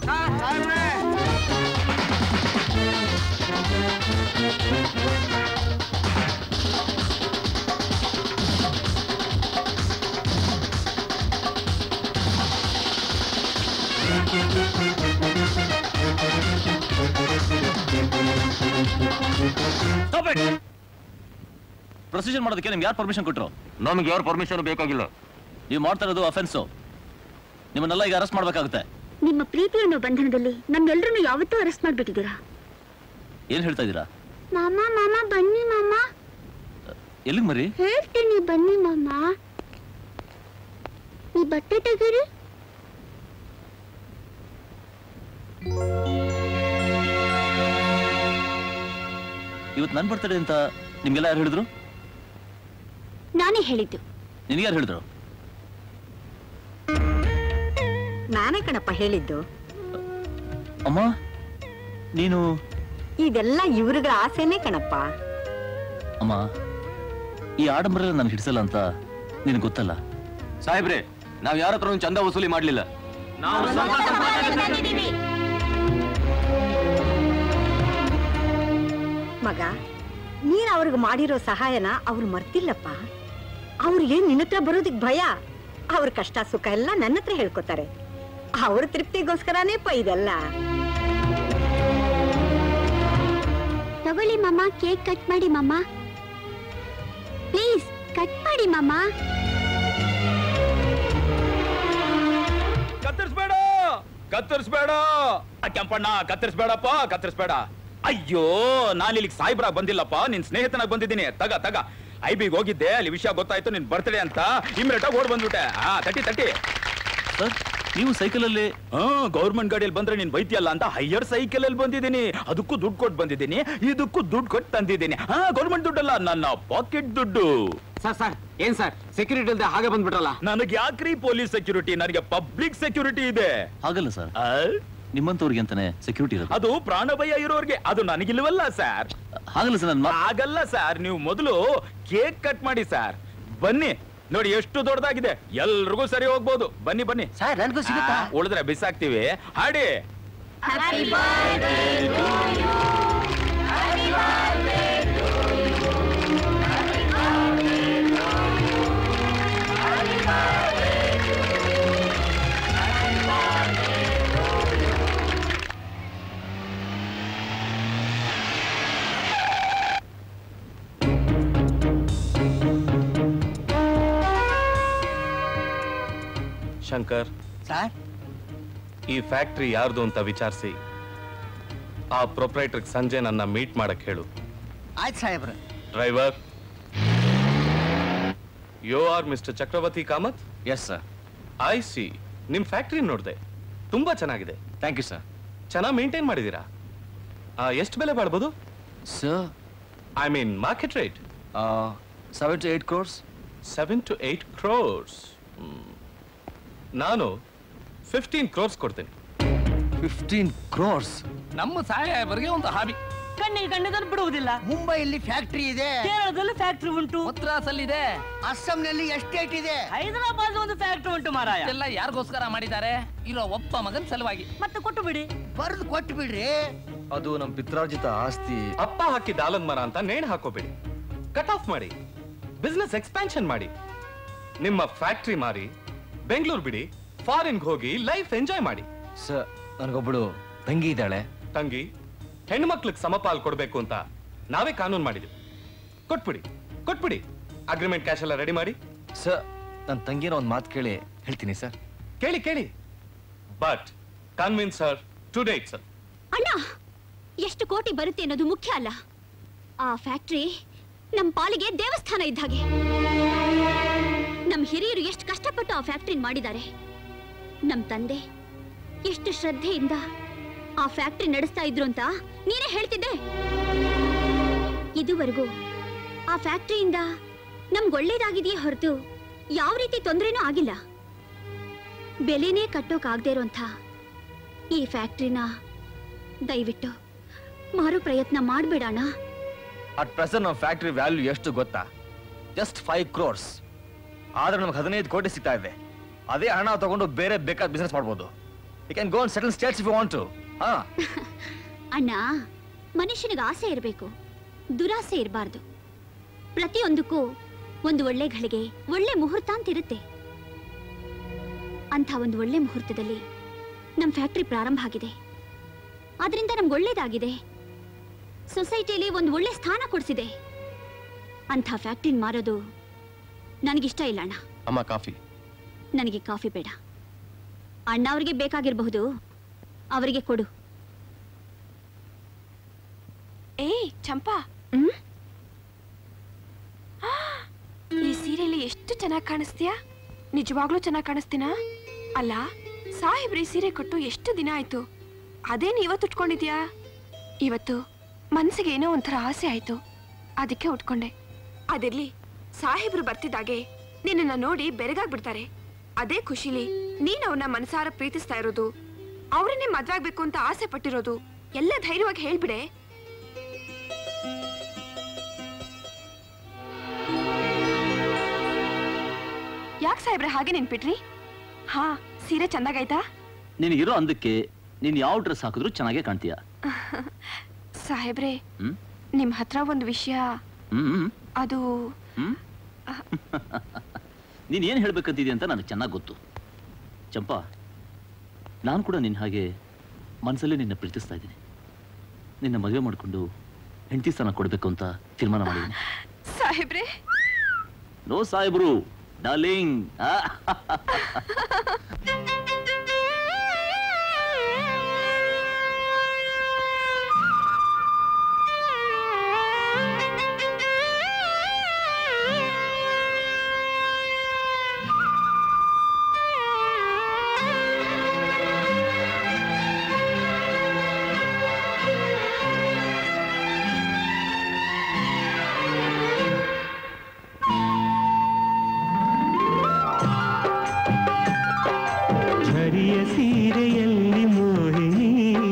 ಪ್ರೊಸೀಜರ್ ಮಾಡೋದಕ್ಕೆ ನಿಮ್ಗೆ ಯಾರು ಪರ್ಮಿಷನ್ ಕೊಟ್ಟರು ನಮ್ಗೆ ಯಾರು ಪರ್ಮಿಷನ್ ಬೇಕಾಗಿಲ್ಲ ನೀವು ಮಾಡ್ತಾ ಇರೋದು ಅಫೆನ್ಸು ನಿಮ್ಮನ್ನೆಲ್ಲ ಈಗ ಅರೆಸ್ಟ್ ಮಾಡ್ಬೇಕಾಗುತ್ತೆ ನಿಮ್ಮ ಪ್ರೀತಿ ಅನ್ನೋ ಬಂಧನದಲ್ಲಿ ನಮ್ಮೆಲ್ಲರನ್ನು ಯಾವತ್ತೂ ಅರೆಸ್ಟ್ ಮಾಡ್ಬಿಟ್ಟಿದ್ದೀರಾ ಏನ್ ಹೇಳ್ತಾ ಇದ್ದೀರಾ ಮಾಮ ಮಾಮ ಬನ್ನಿ ಮಾಮ ಎಲ್ಲಿಗೆ ಮರಿ ಹೇಳ್ತೀನಿ ಬನ್ನಿ ಮಾಮ ಈ ಬಟ್ಟೆ ತೆಗೀರಿ ಇವತ್ತು ನನ್ ಬರ್ತಡೆ ಅಂತ ನಿಮ್ಗೆಲ್ಲ ಯಾರು ಹೇಳಿದ್ರು ನಾನೇ ಹೇಳಿದ್ದು ನಿನ್ಗೆ ಯಾರು ಹೇಳಿದ್ರು ನಾನೇ ಕಣಪ್ಪ ಹೇಳಿದ್ದು ಅಮ್ಮ ನೀನು ಇದೆಲ್ಲ ಇವ್ರುಗಳ ಆಸೆನೇ ಕಣಪ್ಪ ಅಮ್ಮ ಈ ಆಡಂಬರ ನಾನು ಹಿಡಿಸಲ್ಲ ಅಂತ ನಿನಗೆ ಗೊತ್ತಲ್ಲ ಸಾಹೇಬ್ರೆ ನಾವ್ ಯಾರ ಹತ್ರ ಚಂದ ವಸೂಲಿ ಮಾಡ್ಲಿಲ್ಲ ಮಗ ನೀನ್ ಅವ್ರಿಗೆ ಮಾಡಿರೋ ಸಹಾಯನ ಅವ್ರು ಮರ್ತಿಲ್ಲಪ್ಪ ಅವ್ರಿಗೆ ನಿನ್ನ ಹತ್ರ ಬರೋದಿಕ್ ಭಯ ಅವ್ರ ಕಷ್ಟ ಸುಖ ಎಲ್ಲ ನನ್ನ ಹತ್ರ ಹೇಳ್ಕೊತಾರೆ ಅವ್ರ ತೃಪ್ತಿಗೋಸ್ಕರನೇಪ್ಪ ಇದೆಲ್ಲ ತಗೊಳ್ಳಿ ಮಾಮ ಕೇಕ್ ಕಟ್ ಮಾಡಿ ಮಾಮ ಪ್ಲೀಸ್ ಕಟ್ ಮಾಡಿ ಮಾಮ ಕತ್ತರಿಸ್ಬೇಡ ಕತ್ತರಿಸ್ಬೇಡ ಆ ಕೆಂಪಣ್ಣ ಕತ್ತರಿಸ್ಬೇಡಪ್ಪ ಕತ್ತರಿಸ್ಬೇಡ ಅಯ್ಯೋ ನಾನು ಇಲ್ಲಿಗೆ ಸಾಯಿಬ್ರಾಗ್ ಬಂದಿಲ್ಲಪ್ಪ ನಿನ್ ಸ್ನೇಹಿತನಾಗ್ ಬಂದಿದ್ದೀನಿ ತಗ ತಗ ಐ ಬಿಗ್ ಹೋಗಿದ್ದೆ ಅಲ್ಲಿ ವಿಷಯ ಗೊತ್ತಾಯ್ತು ನಿನ್ ಬರ್ತಡೆ ಅಂತ ಇಮ್ಮಿಡಿಯೇಟ್ ಆಗಿ ಓಡ್ ಬಂದ್ಬಿಟ್ಟೆ ಹಾ ತಟ್ಟಿ ತಟ್ಟಿ ಸರ್ ನೀವು ಸೈಕಲಲ್ಲಿ ಹಾ ಗೌರ್ಮೆಂಟ್ ಗಾಡಿಯಲ್ಲಿ ಬಂದ್ರೆ ನೀನ್ ಬೈತಿಯಲ್ಲ ಅಂತ ಹೈಯರ್ ಸೈಕಲ್ ಅಲ್ಲಿ ಬಂದಿದ್ದೀನಿ ಅದಕ್ಕೂ ದುಡ್ಡು ಕೊಟ್ಟು ಬಂದಿದ್ದೀನಿ ಇದಕ್ಕೂ ದುಡ್ಡು ಕೊಟ್ಟು ತಂದಿದ್ದೀನಿ ಹಾ ಗೌರ್ಮೆಂಟ್ ದುಡ್ಡಲ್ಲ ನನ್ನ ಪಾಕೆಟ್ ದುಡ್ಡು ಸರ್ ಸರ್ ಏನ್ ಸರ್ ಸೆಕ್ಯೂರಿಟಿ ಇಲ್ದೆ ಹಾಗೆ ಬಂದ್ಬಿಟ್ರಲ್ಲ ನನಗೆ ಯಾಕ್ರಿ ಪೊಲೀಸ್ ಸೆಕ್ಯೂರಿಟಿ ನನಗೆ ಪಬ್ಲಿಕ್ ಸೆಕ್ಯೂರಿಟಿ ಇದೆ ಹಾಗಲ್ಲ ಸರ್ ನಿಮ್ಮಂತವ್ರಿಗೆ ಅಂತಾನೆ ಸೆಕ್ಯೂರಿಟಿ ಇರೋದು ಅದು ಪ್ರಾಣಭಯ ಇರೋರ್ಗೆ ಅದು ನನಗಿಲ್ವಲ್ಲ ಸರ್ ಹಾಗಲ್ಲ ಸರ್ ನನ್ನ ಆಗಲ್ಲ ಸರ್ ನೀವು ಮೊದಲು ಕೇಕ್ ಕಟ್ ಮಾಡಿ ಸರ್ ಬನ್ನಿ ನೋಡಿ ಎಷ್ಟು ದೊಡ್ಡದಾಗಿದೆ ಎಲ್ರಿಗೂ ಸರಿ ಹೋಗ್ಬೋದು ಬನ್ನಿ ಬನ್ನಿ ಸರ್ ನನ್ಗೂ ಸಿಗುತ್ತಾ ಆ, ಉಳಿದ್ರೆ ಬಿಸಾಕ್ತಿವಿ ಹಾಡಿ ಶಂಕರ್ ಸರ್ ಈ ಫ್ಯಾಕ್ಟ್ರಿ ಯಾರ್ದು ಅಂತ ವಿಚಾರಿಸಿ ಆ ಪ್ರೊಪ್ರೈಟರ್ ಸಂಜೆ ನನ್ನ ಮೀಟ್ ಮಾಡಕ್ ಹೇಳು ಆಯ್ತು ಸಾಹೇಬ್ರ driver you are mister Chakravarthy Kamath yes sir I see ನಿಮ್ ಫ್ಯಾಕ್ಟ್ರಿ ನೋಡಿದೆ ತುಂಬಾ ಚೆನ್ನಾಗಿದೆ ಥ್ಯಾಂಕ್ ಯು ಸರ್ ಚೆನ್ನಾಗಿ ಮೇಂಟೈನ್ ಮಾಡಿದೀರಾ ಎಷ್ಟು ಬೆಲೆ ಬಾಳ್ಬೋದು sir I mean market rate seven to eight crores seven to eight crores ನಾನು ಫಿಫ್ಟೀನ್ ಕ್ರೋರ್ಸ್ ಕೊಡ್ತೀನಿ ಫಿಫ್ಟೀನ್ ಕ್ರೋರ್ಸ್ ನಮ್ಮ ಸಾಹೇಬರಿಗೆ ಒಂದು ಹಾಬಿ ಕಣ್ಣಿಗೆ ಕಂಡದನ್ನು ಬಿಡುವುದಿಲ್ಲ ಮುಂಬೈಯಲ್ಲಿ ಫ್ಯಾಕ್ಟ್ರಿ ಇದೆ ಕೇರಳದಲ್ಲಿ ಫ್ಯಾಕ್ಟ್ರಿ ಉಂಟು ಮದ್ರಾಸಲ್ಲಿ ಇದೆ ಅಸ್ಸಾಂನಲ್ಲಿ ಎಸ್ಟೇಟ್ ಇದೆ ಹೈದರಾಬಾದ್ ಒಂದು ಫ್ಯಾಕ್ಟ್ರಿ ಉಂಟು ಮಾರಾಯ ಎಲ್ಲ ಯಾರಿಗೋಸ್ಕರ ಮಾಡಿದ್ದಾರೆ ಇರೋ ಒಬ್ಬ ಮಗನ್ ಸಲುವಾಗಿ ಮತ್ತೆ ಕೊಟ್ಟು ಬಿಡಿ ಬರೆದು ಕೊಟ್ಟು ಬಿಡ್ರಿ ಅದು ನಮ್ಮ ಪಿತ್ರಾರ್ಜಿತ ಆಸ್ತಿ ಅಪ್ಪ ಹಾಕಿದ ಆಲದ ಮರ ಅಂತ ನೇಣು ಹಾಕೋಬೇಡಿ ಕಟ್ ಆಫ್ ಮಾಡಿ ಬಿಸ್ನೆಸ್ ಎಕ್ಸ್ಪ್ಯಾನ್ಷನ್ ಮಾಡಿ ನಿಮ್ಮ ಫ್ಯಾಕ್ಟ್ರಿ ಮಾರಿ ಬೆಂಗಳೂರು ಬಿಡಿ ಫಾರಿನ್ಗೆ ಹೋಗಿ ಲೈಫ್ ಎಂಜಾಯ್ ಮಾಡಿ ಸರ್ ನನಗೊಬ್ಬಳು ತಂಗಿ ಇದ್ದಾಳೆ ತಂಗಿ ಹೆಣ್ಮಕ್ಳಿಗೆ ಸಮಪಾಲ್ ಕೊಡ್ಬೇಕು ಅಂತ ನಾವೇ ಕಾನೂನು ಮಾಡಿದ್ವಿ ಕೊಟ್ಬಿಡಿ ಕೊಟ್ಬಿಡಿ ಅಗ್ರಿಮೆಂಟ್ ಕ್ಯಾಶ್ ಎಲ್ಲ ರೆಡಿ ಮಾಡಿ ಸರ್ ನನ್ನ ತಂಗಿನ ಒಂದು ಮಾತು ಕೇಳಿ ಹೇಳ್ತೀನಿ ಸರ್ ಕೇಳಿ ಕೇಳಿ but convince sir today sir ಅಣ್ಣ ಎಷ್ಟು ಕೋಟಿ ಬರುತ್ತೆ ಅನ್ನೋದು ಮುಖ್ಯ ಅಲ್ಲ ಆ ಫ್ಯಾಕ್ಟ್ರಿ ನಮ್ ಪಾಲಿಗೆ ದೇವಸ್ಥಾನ ಇದ್ದ ಹಾಗೆ ನಮ್ ಹಿರಿಯರು ಎಷ್ಟು ಕಷ್ಟಪಟ್ಟು ಆ ಫ್ಯಾಕ್ಟ್ರಿ ಮಾಡಿದ್ದಾರೆ ನಮ್ ತಂದೆ ಎಷ್ಟು ಶ್ರದ್ಧೆಯಿಂದ ಆ ಫ್ಯಾಕ್ಟ್ರಿ ನಡೆಸ್ತಾ ಇದ್ರು ಅಂತ ನೀನೇ ಹೇಳ್ತಿದ್ದೆ ಇದುವರೆಗೂ ಆ ಫ್ಯಾಕ್ಟ್ರಿಯಿಂದ ನಮ್ಗೆ ಒಳ್ಳೇದಾಗಿದೆಯೇ ಹೊರತು ಯಾವ ರೀತಿ ತೊಂದರೆನೂ ಆಗಿಲ್ಲ ಬೆಲೆನೇ ಕಟ್ಟೋಕಾಗದೇ ಇರೋಂಥ ಈ ಫ್ಯಾಕ್ಟ್ರಿನ ದಯವಿಟ್ಟು ಮಾರೋ ಪ್ರಯತ್ನ ಮಾಡ್ಬೇಡಣ ಅಟ್ ಪ್ರೆಸೆಂಟ್ ನಮ್ಮ ಫ್ಯಾಕ್ಟ್ರಿ ವ್ಯಾಲ್ಯೂ ಎಷ್ಟು ಗೊತ್ತಾ ಜಸ್ಟ್ ಫೈವ್ ಕ್ರೋರ್ಸ್ ಆದ್ರೆ ನಮ್ಗೆ ಹದಿನೈದು ಕೋಟಿ ಸಿಗ್ತಾ ಇದೆ ಅದೇ ಹಣ ತಗೊಂಡು ಬೇರೆ ಬೇಕಾದ ಬಿಸ್ನೆಸ್ ಮಾಡ್ಬೋದು you can go settle States if want to ಹಾ ಅಣ್ಣ ಮನುಷ್ಯನಿಗೆ ಆಸೆ ಇರಬೇಕು ದುರಾಸೆ ಇರಬಾರ್ದು ಪ್ರತಿಯೊಂದಕ್ಕೂ ಒಂದು ಒಳ್ಳೆ ಘಳಿಗೆ ಒಳ್ಳೆ ಮುಹೂರ್ತ ಅಂತ ಇರುತ್ತೆ ಅಂಥ ಒಂದು ಒಳ್ಳೆ ಮುಹೂರ್ತದಲ್ಲಿ ನಮ್ಮ ಫ್ಯಾಕ್ಟ್ರಿ ಪ್ರಾರಂಭ ಆಗಿದೆ ಅದರಿಂದ ನಮ್ಗೆ ಒಳ್ಳೇದಾಗಿದೆ ಸೊಸೈಟಿಯಲ್ಲಿ ಒಂದು ಒಳ್ಳೆ ಸ್ಥಾನ ಕೊಡಿಸಿದೆ ಅಂಥ ಫ್ಯಾಕ್ಟ್ರಿನ ಮಾರೋದು ನನಗಿಷ್ಟ ಇಲ್ಲ ಅಣ್ಣ ಅಮ್ಮ ಕಾಫಿ ನನಗೆ ಕಾಫಿ ಬೇಡ ಅಣ್ಣ ಅವ್ರಿಗೆ ಬೇಕಾಗಿರಬಹುದು ಅವರಿಗೆ ಕೊಡು ಏಯ್ ಚಂಪಾ ಈ ಸೀರೆಯಲ್ಲಿ ಎಷ್ಟು ಚೆನ್ನಾಗಿ ಕಾಣಿಸ್ತೀಯಾ ನಿಜವಾಗ್ಲೂ ಚೆನ್ನಾಗಿ ಕಾಣಿಸ್ತೀನಾ ಅಲ್ಲ ಸಾಹೇಬ್ರಿ ಸೀರೆ ಕೊಟ್ಟು ಎಷ್ಟು ದಿನ ಆಯ್ತು ಅದೇನು ಇವತ್ತು ಉಟ್ಕೊಂಡಿದ್ಯಾ ಇವತ್ತು ಮನ್ಸಿಗೆ ಏನೋ ಒಂಥರ ಆಸೆ ಆಯ್ತು ಅದಕ್ಕೆ ಉಟ್ಕೊಂಡೆ ಅದಿರ್ಲಿ ಸಾಹೇಬ್ರು ಬರ್ತಿದ್ದಾಗೆ ನಿನ್ನನ್ನ ನೋಡಿ ಬೆರಗಾಗ್ಬಿಡ್ತಾರೆ ಅದೇ ಖುಷಿಲಿ ನೀನ್ ಅವ್ರನ್ನ ಮನಸಾರ ಪ್ರೀತಿಸ್ತಾ ಇರೋದು ಅವ್ರನ್ನೇ ಮದ್ವೆ ಆಗ್ಬೇಕು ಅಂತ ಆಸೆ ಪಟ್ಟಿರೋದು ಎಲ್ಲ ಧೈರ್ಯವಾಗಿ ಹೇಳ್ಬಿಡೆ ಯಾಕೆ ಸಾಹೇಬ್ರೆ ಹಾಗೆ ನೆನ್ಪಿಟ್ರಿ ಹಾ ಸೀರೆ ಚಂದಾಗೈತಾ ನಿನಗಿರೋ ಅಂದಕ್ಕೆ ನೀನ್ ಯಾವ ಡ್ರೆಸ್ ಹಾಕಿದ್ರು ಚೆನ್ನಾಗೇ ಕಾಣ್ತೀಯ ಸಾಹೇಬ್ರೆ ಹ್ಮ್? ನಿಮ್ ಹತ್ರ ಒಂದು ವಿಷಯ ಹ್ಮ್ ಹ್ಮ್. ಅದು ಹ್ಮ್ ನೀನ್ ಏನ್ ಹೇಳ್ಬೇಕಂತಿದ್ಯ ಅಂತ ನನಗೆ ಚೆನ್ನಾಗಿ ಗೊತ್ತು ಚಂಪಾ ನಾನು ಕೂಡ ನಿನ್ನ ಹಾಗೆ ಮನಸ್ಸಲ್ಲೇ ನಿನ್ನ ಪ್ರೀತಿಸ್ತಾ ಇದ್ದೀನಿ ನಿನ್ನ ಮದುವೆ ಮಾಡಿಕೊಂಡು ಹೆಂಡತಿ ಸ್ಥಾನ ಕೊಡಬೇಕು ಅಂತ ತೀರ್ಮಾನ ಮಾಡಿದ್ದೀನಿ ಸಾಹೇಬ್ರೆ ನೋ ಸಾಹೇಬ್ರು ಡಾರ್ಲಿಂಗ್ ಝರಿಯ ಸೀರೆಯಲ್ಲಿ ಮೋಹಿನಿ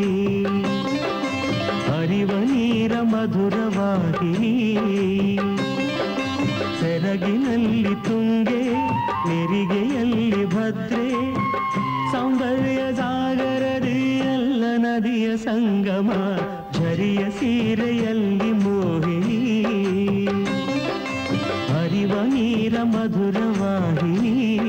ಹರಿವ ನೀರ ಮಧುರವಾಹಿನಿ ಸೆರಗಿನಲ್ಲಿ ತುಂಗೆ ನೆರಿಗೆಯಲ್ಲಿ ಭದ್ರೆ ಸೌಂದರ್ಯ ಸಾಗರದಿ ಎಲ್ಲ ನದಿಯ ಸಂಗಮ ಝರಿಯ ಸೀರೆಯಲ್ಲಿ ಮೋಹಿನಿ ಹರಿವ ನೀರ ಮಧುರವಾಹಿನಿ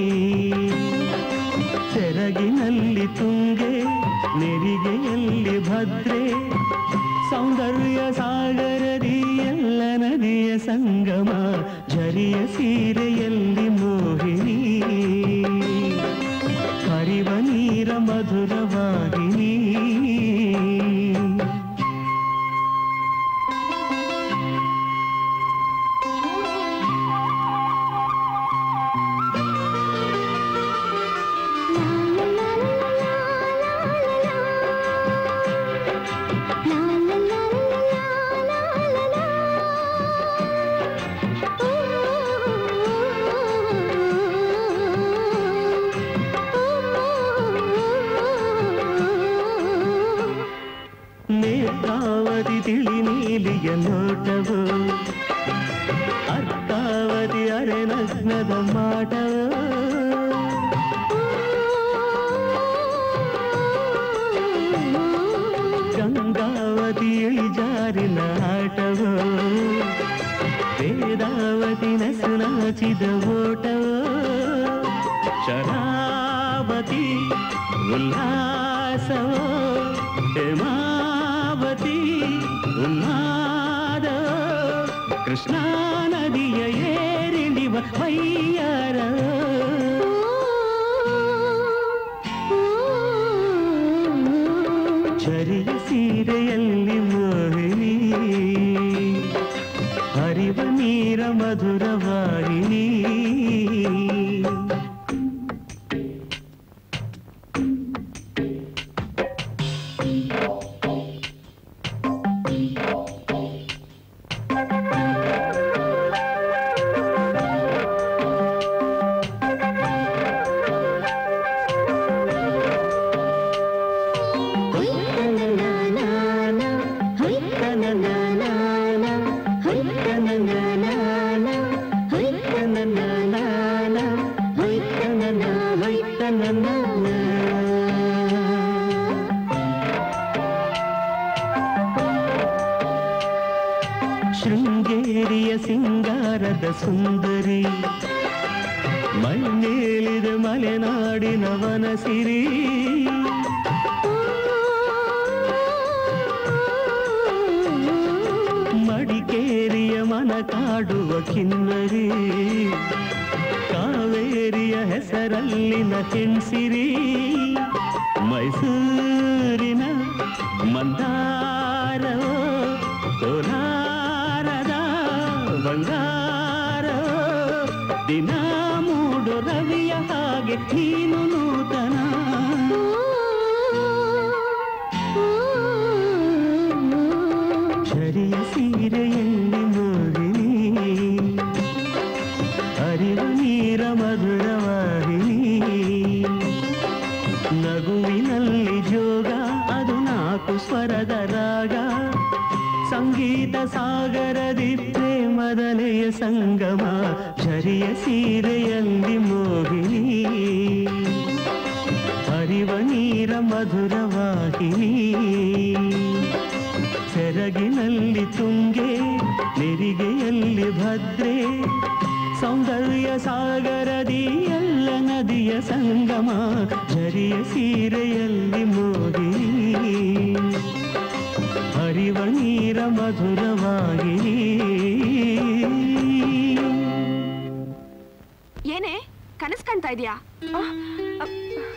ಸೆರಗಿನಲ್ಲಿ ತುಂಗೆ ನೆರಿಗೆಯಲ್ಲಿ ಭದ್ರೆ ಸೌಂದರ್ಯ ಸಾಗರದಿ ಎಲ್ಲ ನದಿಯ ಸಂಗಮ ಝರಿಯ ಸೀರೆಯಲ್ಲಿ ಮೋಹಿನಿ ನೋಟವು ಅರ್ಕಾವತಿ ಅರೆ ನಗ್ನದ ಮಾಟವು ಗಂಗಾವತಿ ಇಳಿಜಾರಿನ ಆಟವು ವೇದಾವತಿ ನಸುನಾಚಿದ ಓಟವು ಶರಾವತಿ ಉಲ್ಲಾಸವೋ ಹೇಮಾವತಿ ಉನ್ಮಾದ ಕೃಷ್ಣಾ ನದಿಯ ಏರಿಳಿವ ವೈಯಾರ ಚರಿಯ ಸೀರೆಯಲ್ಲಿ ಮೋಹಿನಿ ಹರಿವ ನೀರ ಮಧುರವಾಹಿನಿ ಶೃಂಗೇರಿಯ ಸಿಂಗಾರದ ಸುಂದರಿ ಮೈಮೇಲಿದ ಮಲೆನಾಡಿನ ವನಸಿರಿ ಮಡಿಕೇರಿಯ ಮನ ಕಾಡುವ ಕಿನ್ನರಿ ಕಾವೇರಿಯ ಹೆಸರಲ್ಲಿನ ಹೆಣ್ಸಿರಿ ಮೈಸೂರಿನ ಮಂದಾರವೋ ಕೋಲಾರದ ಬಂಗಾರ ದಿನ ಮೂಡು ರವಿಯ ಹಾಗೆ ನೀನು ನೂತನ ಶರಿಯ ಸೀರೆಯಲ್ಲಿ ಮೋಹಿನಿ ಹರಿವ ನೀರ ಮಧುರವಾಹಿನಿ ನಗುವಿನಲ್ಲಿ ಜೋಗ ಅದು ನಾಲ್ಕು ಸ್ವರದ ರಾಗ ಸಂಗೀತ ಸಾಗರದಿ ಪ್ರೇಮದಲೆಯ ಸಂಗಮ ಶರಿಯ ಸೀರೆಯಲ್ಲಿ ಮೋಹಿನಿ ಹರಿವ ನೀರ ಮಧುರವಾಹಿನಿ ಸೆರಗಿನಲ್ಲಿ ತುಂಗೆ ನೆರಿಗೆಯಲ್ಲಿ ಭದ್ರೆ ಸೌಂದರ್ಯ ಸಾಗರದಿ ಎಲ್ಲ ನದಿಯ ಸಂಗಮ ಝರಿಯ ಸೀರೆಯಲ್ಲಿ ಮೋಹಿನಿ ಹರಿವ ನೀರ ಮಧುರವಾಹಿನಿ ಏನೇ ಕನಸು ಕಾಣ್ತಾ ಇದೀಯಾ ಆ, ಅ,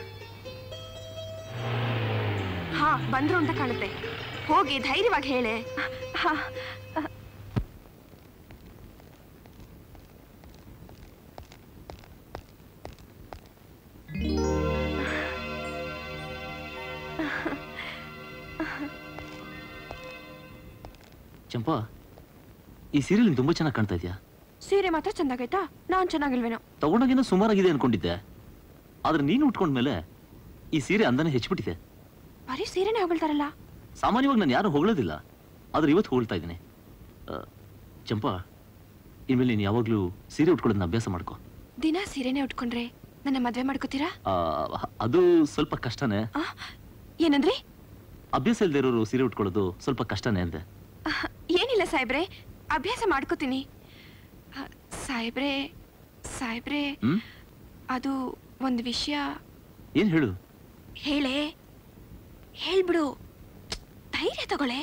ಹಾ ಬಂದ್ರು ಅಂತ ಕಾಣುತ್ತೆ ಹೋಗಿ ಧೈರ್ಯವಾಗಿ ಹೇಳೆ ಹಾ, ಅ, ಚಂಪಾ ಈ ಸೀರಿಯಲ್ ತುಂಬಾ ಚೆನ್ನಾಗಿ ಕಾಣ್ತಾ ಇದೆಯಾ ಸೀರೆ ಮಾತ್ರ ಚಂದಾಗೈತಾ ನಾನ್ ಚೆನ್ನಾಗಿಲ್ವೇನೋ ತಗೊಂಡಾಗೇನೋ ಸುಮಾರಾಗಿದೆ ಅನ್ಕೊಂಡಿದ್ದೆ ಆದ್ರೆ ನೀನು ಉಟ್ಕೊಂಡ್ಮೇಲೆ ಈ ಸೀರೆ ಅಂದನೆ ಹೆಚ್ಚಿಬಿಟ್ಟಿದೆ ಬರೀ ಸೀರೆನೇ ಹೊಗಳ್ತಾರಲ್ಲ ಸಾಮಾನ್ಯವಾಗಿ ನಾನು ಯಾರು ಹೊಗಳೋದಿಲ್ಲ ಆದ್ರೆ ಇವತ್ತು ಹೊಗಳ್ತಾ ಇದ್ದೀನಿ ಆ, ಚಂಪಾ ಇನ್ಮೇಲೆ ನೀನು ಯಾವಾಗಲೂ ಸೀರೆ ಉಟ್ಕೊಳ್ಳೋದನ್ನ ಅಭ್ಯಾಸ ಮಾಡ್ಕೊ ದಿನ ಸೀರೆನೇ ಉಟ್ಕೊಂಡ್ರೆ ನನ್ನ ಮದ್ವೆ ಮಾಡ್ಕೋತೀರಾ ಆ, ಅದು ಸ್ವಲ್ಪ ಕಷ್ಟನೇ ಏನಂದ್ರಿ ಅಭ್ಯಾಸ ಇಲ್ಲದೆ ಇರೋರು ಸೀರೆ ಉಟ್ಕೊಳ್ಳೋದು ಸ್ವಲ್ಪ ಕಷ್ಟನೇ ಅಂದೆ ಅಹ್, ಏನಿಲ್ಲ ಸಾಹೇಬ್ರೆ ಅಭ್ಯಾಸ ಮಾಡ್ಕೋತೀನಿ ಅಹ್, ಸಾಹೇಬ್ರೆ ಸಾಹೇಬ್ರೆ ಹ್ಮ್ ಅದು ಒಂದು ವಿಷಯ ಏನ್ ಹೇಳು ಹೇಳೆ ಹೇಳ್ಬಿಡು ಧೈರ್ಯ ತಗೊಳೆ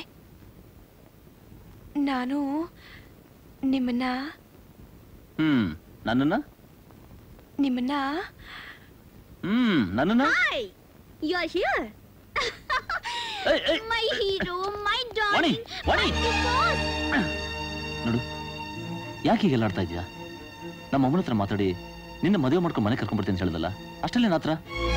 ನಾನು ನಿಮ್ಮನ್ನ ಹ್ಮ್ ನನ್ನನ್ನ ನಿಮ್ಮನ್ನ ಹ್ಮ್ ನನ್ನನ್ನ Hi, you're here. my hero, my Vani darling, Vani my boss. ನೋಡು ಯಾಕೆ ಹೀಗೆಲ್ಲ ಆಡ್ತಾ ಇದೀಯಾ ನಮ್ಮ ಅಮ್ಮನ ಹತ್ರ ಮಾತಾಡಿ ನಿನ್ನ ಮದುವೆ ಮಾಡ್ಕೊಂಡು ಮನೆ ಕರ್ಕೊಂಡ್ ಬರ್ತೀನಿ ಅಂತ ಹೇಳ್ದಲ್ಲ ಅಷ್ಟಲ್ಲೇ ಹತ್ರ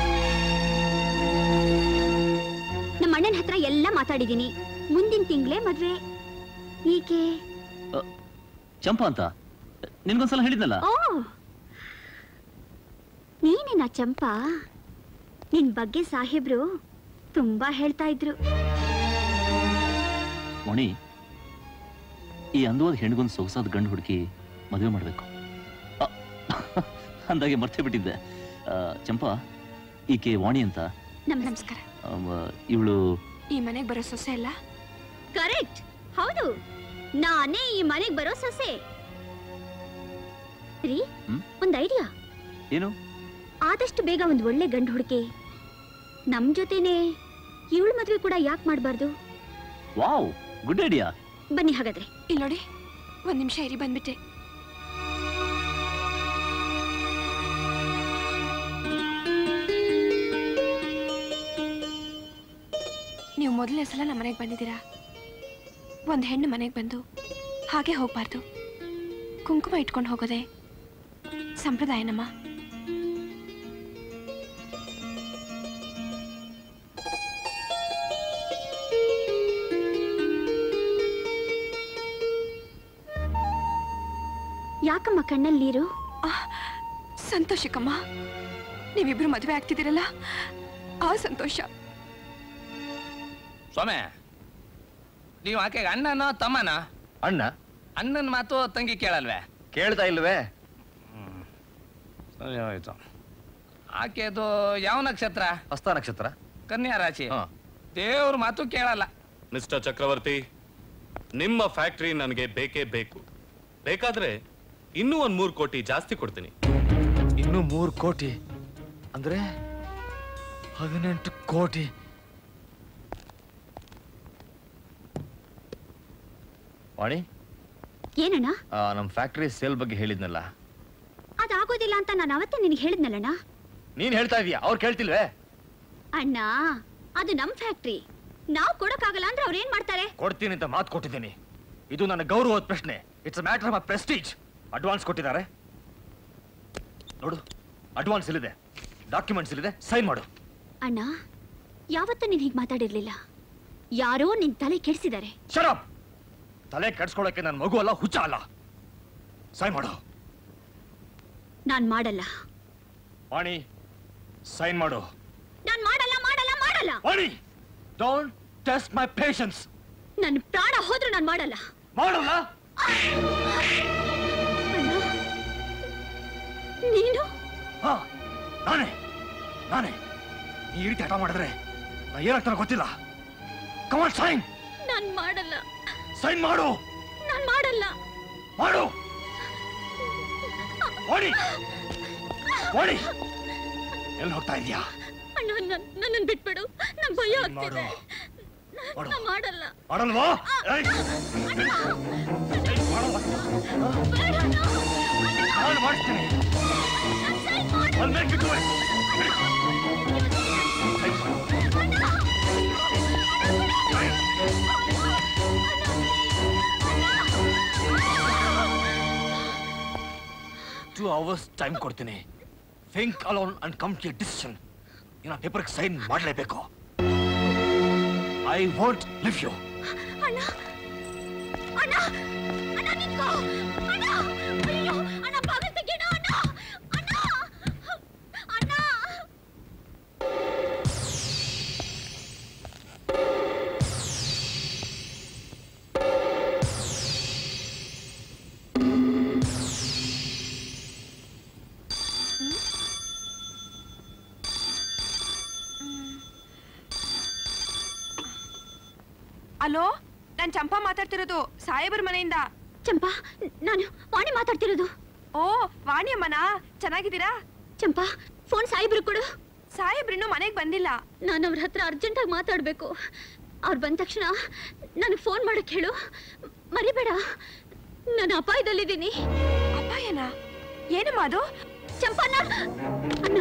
ನಮ್ಮ ಅಣ್ಣನ ಹತ್ರ ಎಲ್ಲ ಮಾತಾಡಿದೀನಿ ಮುಂದಿನ ತಿಂಗಳೇ ಮದ್ವೆ ಈಕೆ ಚಂಪಾ ಅಂತ ನಿನ್ಗೊಂದ್ಸಲ ಹೇಳಿದ್ನಲ್ಲ ಓ ನೀನೇನಾ ಚಂಪಾ ನಿನ್ ಬಗ್ಗೆ ಸಾಹೇಬ್ರು ತುಂಬಾ ಹೇಳ್ತಾ ಇದ್ರು ಮಣಿ ಈ ಅಂದವಾದ ಹೆಣ್ಗೊಂದು ಸೊಗಸಾದ ಗಂಡು ಹುಡುಕಿ ಮದುವೆ ಮಾಡಬೇಕು ಅಂದಾಗೆ ಮರ್ತೇ ಬಿಟ್ಟಿದ್ದೆ ಆ, ಚಂಪಾ ಈಕೆ ವಾಣಿ ಅಂತ ನಮ್ ನಮಸ್ಕಾರ ಇವಳು ಈ ಮನೆಗೆ ಬರೋ ಸೊಸೆ ಅಲ್ಲ ಕರೆಕ್ಟ್ ಹೌದು ನಾನೇ ಈ ಮನೆಗೆ ಬರೋ ಸೊಸೆ ರೀ ಹ್ಮ್? ಒಂದ್ ಐಡಿಯಾ ಏನು ಆದಷ್ಟು ಬೇಗ ಒಂದ್ ಒಳ್ಳೆ ಗಂಡು ಹುಡುಕಿ ನಮ್ ಜೊತೆನೆ ಇವಳು ಮದ್ವೆ ಕೂಡ ಯಾಕೆ ಮಾಡಬಾರ್ದು ವಾವ್ ಗುಡ್ ಐಡಿಯಾ ಬನ್ನಿ ಹಾಗಾದ್ರೆ ಇಲ್ಲಿ ನೋಡಿ ಒಂದ್ ನಿಮಿಷ ಇರಿ ಬಂದ್ಬಿಟ್ಟೆ ನೀವು ಮೊದಲನೇ ಸಲ ನಮ್ಮ ಮನೆಗೆ ಬಂದಿದ್ದೀರಾ ಒಂದು ಹೆಣ್ಣು ಮನೆಗೆ ಬಂದು ಹಾಗೆ ಹೋಗ್ಬಾರ್ದು ಕುಂಕುಮ ಇಟ್ಕೊಂಡು ಹೋಗೋದೆ ಸಂಪ್ರದಾಯನಮ್ಮ ಯಾಕಮ್ಮ ಕಣ್ಣಲ್ಲಿ ನೀರು ಸಂತೋಷಕ್ಕಮ್ಮ ನೀವಿಬ್ರು ಮದುವೆ ಆಗ್ತಿದ್ದೀರಲ್ಲ ಆ ಸಂತೋಷ ಸ್ವಾಮಿ ನೀವು ಆಕೆಗೆ ಅಣ್ಣನ ತಮ್ಮನ ಅಣ್ಣ ಅಣ್ಣನ ಮಾತು ತಂಗಿ ಕೇಳಲ್ವೇ ಕೇಳ್ತಾ ಇಲ್ವೇ ಸರಿ ಆಯ್ತು ಆಕೆದು ಯಾವ ನಕ್ಷತ್ರ ಹಸ್ತ ನಕ್ಷತ್ರ ಕನ್ಯಾ ರಾಶಿ ದೇವ್ರ ಮಾತು ಕೇಳಲ್ಲ ಮಿಸ್ಟರ್ ಚಕ್ರವರ್ತಿ ನಿಮ್ಮ ಫ್ಯಾಕ್ಟ್ರಿ ನನಗೆ ಬೇಕೇ ಬೇಕು ಬೇಕಾದ್ರೆ ಇನ್ನೂ ಒಂದ್ ಮೂರು ಕೋಟಿ ಜಾಸ್ತಿ ಕೊಡ್ತೀನಿ ಇನ್ನು ಮೂರು ಕೋಟಿ ಅಂದ್ರೆ ಹದಿನೆಂಟು ಕೋಟಿ ವಾಣಿ ಏನಣ್ಣ ಆ, ನಮ್ ಫ್ಯಾಕ್ಟ್ರಿ ಸೇಲ್ ಬಗ್ಗೆ ಹೇಳಿದ್ನಲ್ಲ ಅದಾಗೋದಿಲ್ಲ ಅಂತ ನಾನು ಅವತ್ತೇ ನಿನಗೆ ಹೇಳಿದ್ನಲ್ಲಣ್ಣ ನೀನ್ ಹೇಳ್ತಾ ಇದೀಯ ಅವ್ರು ಕೇಳ್ತಿಲ್ವೇ ಅಣ್ಣ ಅದು ನಮ್ ಫ್ಯಾಕ್ಟ್ರಿ ನಾವ್ ಕೊಡಕ್ಕಾಗಲ್ಲ ಅಂದ್ರೆ ಅವ್ರು ಏನ್ ಮಾಡ್ತಾರೆ ಕೊಡ್ತೀನಿ ಅಂತ ಮಾತು ಕೊಟ್ಟಿದ್ದೀನಿ ಇದು ನನ್ನ ಗೌರವದ ಪ್ರಶ್ನೆ it's matter of prestige advance ಕೊಟ್ಟಿದ್ದಾರೆ ನೋಡು ಅಡ್ವಾನ್ಸ್ ಇಲ್ಲಿದೆ ಡಾಕ್ಯುಮೆಂಟ್ಸ್ ಇಲ್ಲಿದೆ ಸೈನ್ ಮಾಡು ಅಣ್ಣ ಯಾವತ್ತೂ ನೀನ್ ಹೀಗ್ ಮಾತಾಡಿರ್ಲಿಲ್ಲ ಯಾರೋ ನಿನ್ ತಲೆ ಕೆಡಿಸಿದ್ದಾರೆ ಶರಪ್ ತಲೆ ಕೆಡ್ಸ್ಕೊಳಕ್ಕೆ ನನ್ನ ಮಗು ಅಲ್ಲ ಹುಚ್ಚ ಅಲ್ಲ ಸೈನ್ ಮಾಡು ನಾನ್ ಮಾಡಲ್ಲ ವಾಣಿ ಸೈನ್ ಮಾಡು ನಾನ್ ಮಾಡಲ್ಲ ಮಾಡಲ್ಲ ಮಾಡಲ್ಲ Vani don't test my patience ನನ್ ಪ್ರಾಣ ಹೋದ್ರೂ ನಾನ್ ಮಾಡಲ್ಲ ಮಾಡಲ್ಲ ನೀನು ಹಾ ನಾನೇ ನಾನೇ ನೀ ಈ ರೀತಿ ಹಠ ಮಾಡಿದ್ರೆ ನಾ ಏನಾಗ್ತಾನೆ ಗೊತ್ತಿಲ್ಲ ಕಮಾನ್ ಸೈನ್ ನಾನ್ ಮಾಡಲ್ಲ ಸೈನ್ ಮಾಡು ನಾನ್ ಮಾಡಲ್ಲ ಮಾಡು ಓಡಿ ಓಡಿ ಎಲ್ಲಿ ಹೋಗ್ತಾ ಇದೀಯಾ ಅಣ್ಣ ನನ್ ನನ್ನನ್ ಬಿಟ್ಬಿಡು ನಂಗ್ ಭಯ ಸೈನ್ ಆಗ್ತಿದೆ ಮಾಡು ನಾನ್ ಮಾಡಲ್ಲ ಮಾಡಲ್ವಾ ಏಯ್! ನಾನು ಮಾಡಿಸ್ತೀನಿ I'll make you do it. Two hours time ಕೊಡ್ತೀನಿ think alone and come to decision ಇನ್ನ ಪೇಪರ್ಗೆ ಸೈನ್ ಮಾಡಲೇಬೇಕು ಐ ವಾಂಟ್ ಲಿವ್ ಯು ಅಣ್ಣ ಅಣ್ಣ ಅಣ್ಣ ನಿಂತ್ಕೋ ಅಣ್ಣ ಅಯ್ಯೋ ಅಣ್ಣ ಬಾಗಿಲು ತೆಗೀಣ ಅಣ್ಣ ಅಣ್ಣ ಅಣ್ಣ ಅಲೋ ನಾನ್ ಚಂಪಾ ಮಾತಾಡ್ತಿರೋದು ಸಾಹೇಬ್ರ ಮನೆಯಿಂದ ಚಂಪಾ ನಾನು ವಾಣಿ ಮಾತಾಡ್ತಿರೋದು ಓ ವಾಣಿ ಅಮ್ಮನಾ ಚೆನ್ನಾಗಿದ್ದೀರಾ ಚಂಪಾ ಫೋನ್ ಸಾಯಿಬ್ರು ಕೊಡು ಸಾಹೇಬ್ರಿನ್ನೂ ಮನೆಗೆ ಬಂದಿಲ್ಲ ನಾನು ಅವ್ರ ಹತ್ರ ಅರ್ಜೆಂಟಾಗಿ ಮಾತಾಡ್ಬೇಕು ಅವ್ರು ಬಂದ ತಕ್ಷಣ ನನಗೆ ಫೋನ್ ಮಾಡಕ್ ಹೇಳು ಮರಿಬೇಡ ನಾನು ಅಪಾಯದಲ್ಲಿದ್ದೀನಿ ಅಪಾಯನಾ ಏನಮ್ಮ ಅದು ಚಂಪಣ್ಣ ಅಣ್ಣ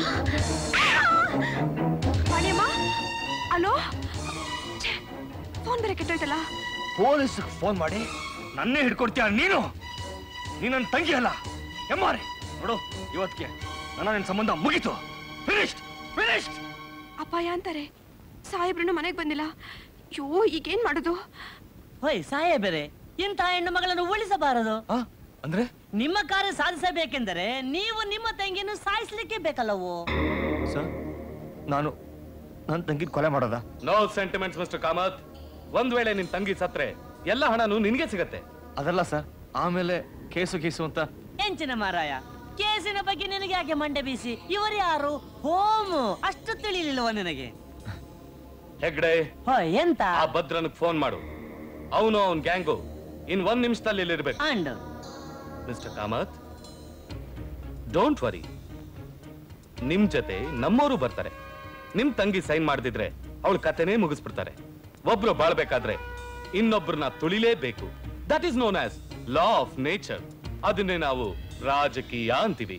ವಾಣಿಯಮ್ಮ ಅಲೋ ಫೋನ್ ಬೇರೆ ಕೆಟ್ಟೋಯ್ತಲ್ಲ ಪೊಲೀಸ್ ಫೋನ್ ಮಾಡಿ ನನ್ನೇ ಹಿಡ್ಕೊಡ್ತೀಯ ನೀನು ನೀನ್ ನನ್ನ ತಂಗಿ ಅಲ್ಲ ಎಮ್ಮಾರೆ ನೋಡು ಇವತ್ತಿಗೆ ನನ್ನ ನಿನ್ ಸಂಬಂಧ ಮುಗೀತು ಫಿನಿಶ್ಡ್ ಫಿನಿಶ್ಡ್ ಅಪಾಯ ಅಂತಾರೆ ಸಾಹೇಬ್ರನ್ನು ಮನೆಗೆ ಬಂದಿಲ್ಲ ಅಯ್ಯೋ ಈಗೇನ್ ಮಾಡೋದು ಹೊಯ್ ಸಾಹೇಬರೇ ಇಂಥ ಹೆಣ್ಣು ಮಗಳನ್ನು ಉಳಿಸಬಾರದು ಅಂದ್ರೆ ನಿಮ್ಮ ಕಾರ್ಯ ಸಾಧಿಸಬೇಕೆಂದರೆ ನೀವು ನಿಮ್ಮ ತಂಗಿಯನ್ನು ಸಾಯಿಸ್ಲಿಕ್ಕೆ ಬೇಕಲ್ಲವೋ ಸರ್ ನಾನು ನನ್ನ ತಂಗಿನ ಕೊಲೆ ಮಾಡೋದಾ ನೋ ಸೆಂಟಿಮೆಂಟ್ಸ್ ಮಿಸ್ಟರ್ ಕಾಮತ್ ಒಂದ್ ವೇಳೆ ನಿನ್ ತಂಗಿ ಸತ್ರೆ ಎಲ್ಲ ಹಣನು ನಿನ್ಗೆ ಸಿಗತ್ತೆ ಅದಲ್ಲ ಸರ್ ಆಮೇಲೆ ಕೇಸು ಗೀಸು ಅಂತ ಎಂಚಿನ ಮಾರಾಯ ಕೇಸಿನ ಬಗ್ಗೆ ನಿನಗೆ ಯಾಕೆ ಮಂಡೆ ಬೀಸಿ ಇವರು ಯಾರು ಹೋಮು ಅಷ್ಟು ತಿಳಿಲಿಲ್ವ ನಿನಗೆ ಹೆಗ್ಡೆ ಎಂತ ಆ ಭದ್ರನಿಗೆ ಫೋನ್ ಮಾಡು ಅವನು ಅವನ್ ಗ್ಯಾಂಗು ಇನ್ ಒಂದ್ ನಿಮಿಷದಲ್ಲಿ ಇಲ್ಲಿರ್ಬೇಕು and mister Kamath don't worry ನಿಮ್ ಜೊತೆ ನಮ್ಮವರು ಬರ್ತಾರೆ ನಿಮ್ ತಂಗಿ ಸೈನ್ ಮಾಡ್ದಿದ್ರೆ ಅವಳ ಕತೆನೇ ಮುಗಿಸ್ಬಿಡ್ತಾರೆ ಒಬ್ರು ಬಾಳ್ಬೇಕಾದ್ರೆ ಇನ್ನೊಬ್ರನ್ನ ತುಳಿಲೇಬೇಕು that is known as law of nature ಅದನ್ನೇ ನಾವು ರಾಜಕೀಯ ಅಂತೀವಿ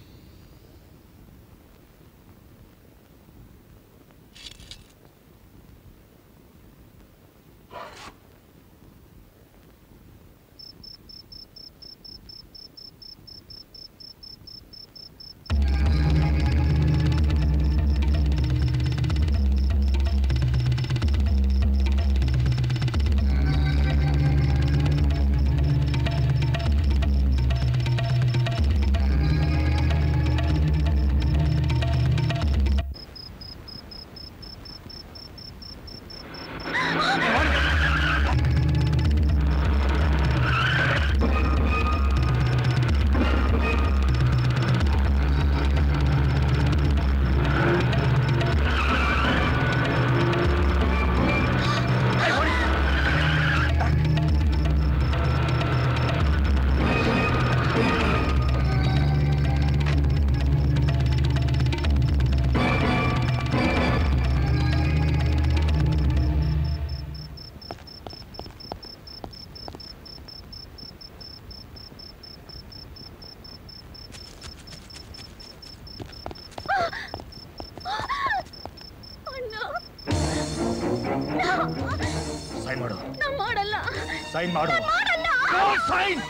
ಸೈನ್ ಮಾಡು ನಾ ಮಾಡಲ್ಲ ಸೈನ್ ಮಾಡು ನಾನ್ ಮಾಡಲ್ಲ ಸೈನ್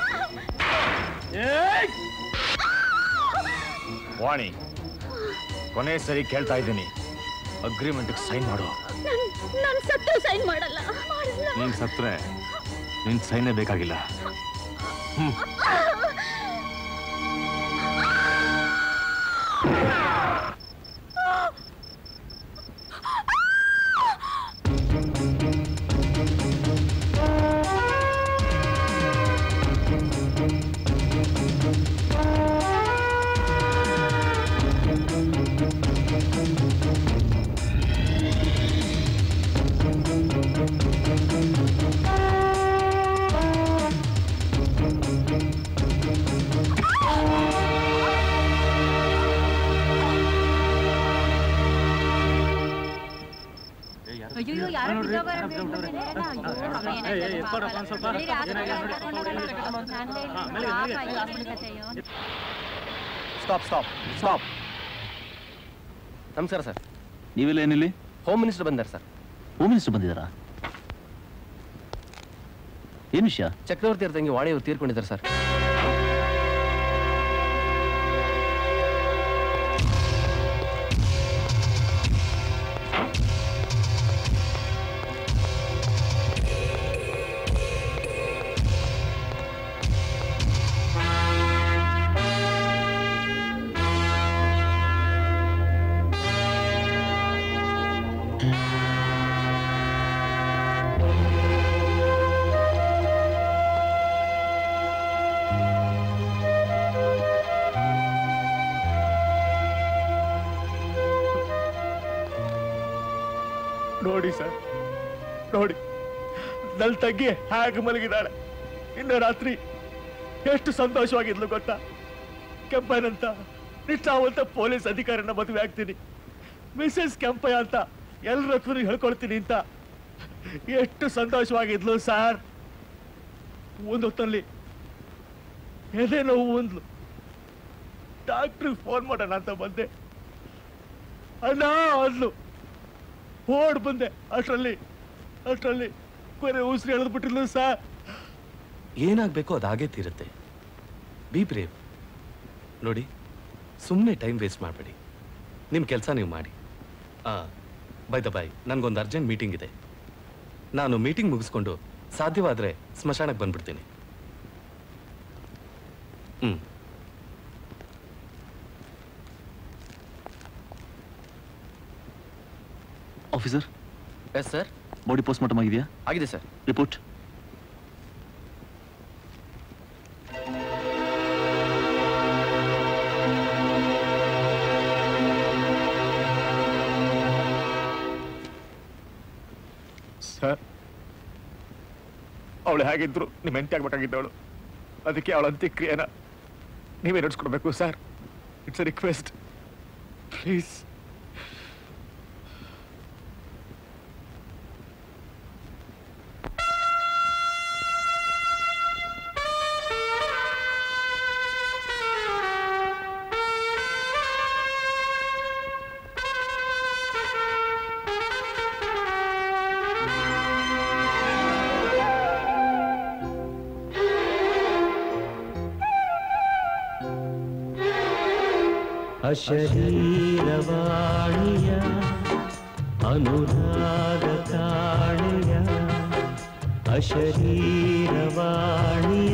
ವಾಣಿ ಕೊನೆ ಸರಿ ಕೇಳ್ತಾ ಇದ್ದೀನಿ ಅಗ್ರಿಮೆಂಟ್ ಸೈನ್ ಮಾಡು ನನ್ ನನ್ ಸತ್ತು ಸೈನ್ ಮಾಡಲ್ಲ ಮಾಡಲ್ಲ ನೀನ್ ಸತ್ರೆ ನಿನ್ ಸೈನೇ ಬೇಕಾಗಿಲ್ಲ ಹ್ಮ್ ಅಯ್ಯೋ ಯಾರೋ ಸ್ಟಾಪ್ ಸ್ಟಾಪ್ ಸ್ಟಾಪ್ ನಮಸ್ಕಾರ ಸರ್ ನೀವೆಲ್ಲ ಏನಿಲ್ಲಿ ಹೋಮ್ ಮಿನಿಸ್ಟರ್ ಬಂದಾರೆ ಸರ್ ಹೋಮ್ ಮಿನಿಸ್ಟರ್ ಬಂದಿದ್ದಾರಾ ಏನ್ ವಿಷಯ ಚಕ್ರವರ್ತಿ ಅವ್ರ ತಂಗಿ ವಾಣಿಯವರು ತೀರ್ಕೊಂಡಿದ್ದಾರೆ ಸರ್ ನೋಡಿ ಸರ್ ನೋಡಿ ನನ್ನ ತಂಗಿ ಹೇಗೆ ಮಲಗಿದ್ದಾಳೆ ಇನ್ನು ರಾತ್ರಿ ಎಷ್ಟು ಸಂತೋಷವಾಗಿದ್ಲು ಗೊತ್ತಾ ಕೆಂಪಯ್ಯನಂತ ನಿಷ್ಠಾವಂತ ಪೊಲೀಸ್ ಅಧಿಕಾರಿನ ಮದುವೆ ಆಗ್ತೀನಿ ಮಿಸಸ್ ಕೆಂಪಯ್ಯ ಅಂತ ಎಲ್ಲರ ಹತ್ರ ಹೇಳ್ಕೊಳ್ತೀನಿ ಅಂತ ಎಷ್ಟು ಸಂತೋಷವಾಗಿದ್ಲು ಸರ್ ಒಂದು ಹೊತ್ತಲ್ಲಿ ಎದೆ ನೋವು ಒಂದ್ಲು ಡಾಕ್ಟ್ರಿಗೆ ಫೋನ್ ಮಾಡೋಣ ಅಂತ ಬಂದೆ ಅಣ್ಣ ಅಂದ್ಲು ಓಡ್ ಬಂದೆ ಅಷ್ಟರಲ್ಲಿ ಅಷ್ಟರಲ್ಲಿ ಕೊನೆ ಉಸಿರು ಎಳೆದು ಬಿಟ್ಟಿರ್ಲು ಸರ್ ಏನಾಗಬೇಕೋ ಅದಾಗೇ ತೀರುತ್ತೆ ಬಿ ಬ್ರೇವ್ ನೋಡಿ ಸುಮ್ಮನೆ ಟೈಮ್ ವೇಸ್ಟ್ ಮಾಡಬೇಡಿ ನಿಮ್ಮ ಕೆಲಸ ನೀವು ಮಾಡಿ ಹಾಂ ಬೈ ದ ಬಾಯ್ ನನಗೊಂದು ಅರ್ಜೆಂಟ್ ಮೀಟಿಂಗ್ ಇದೆ ನಾನು ಮೀಟಿಂಗ್ ಮುಗಿಸ್ಕೊಂಡು ಸಾಧ್ಯವಾದರೆ ಸ್ಮಶಾನಕ್ಕೆ ಬಂದ್ಬಿಡ್ತೀನಿ ಹ್ಞೂ officer yes sir body post mortem ಆಗಿದೆಯಾ ಆಗಿದೆ ಸರ್ ರಿಪೋರ್ಟ್ ಸರ್ ಅವಳು ಹೇಗಿದ್ರು ನಿಮ್ಮ ಹೆಂಡತಿ ಆಗ್ಬೇಕಾಗಿದ್ದವಳು ಅದಕ್ಕೆ ಅವಳ ಅಂತ್ಯಕ್ರಿಯೆನ ನೀವೇ ನಡೆಸ್ಕೊಡ್ಬೇಕು sir it's a request please ಅಶರೀರವಾಣಿಯ ಅನುರಾಗ ಕಾಣಿಯ ಅಶರೀರವಾಣಿಯ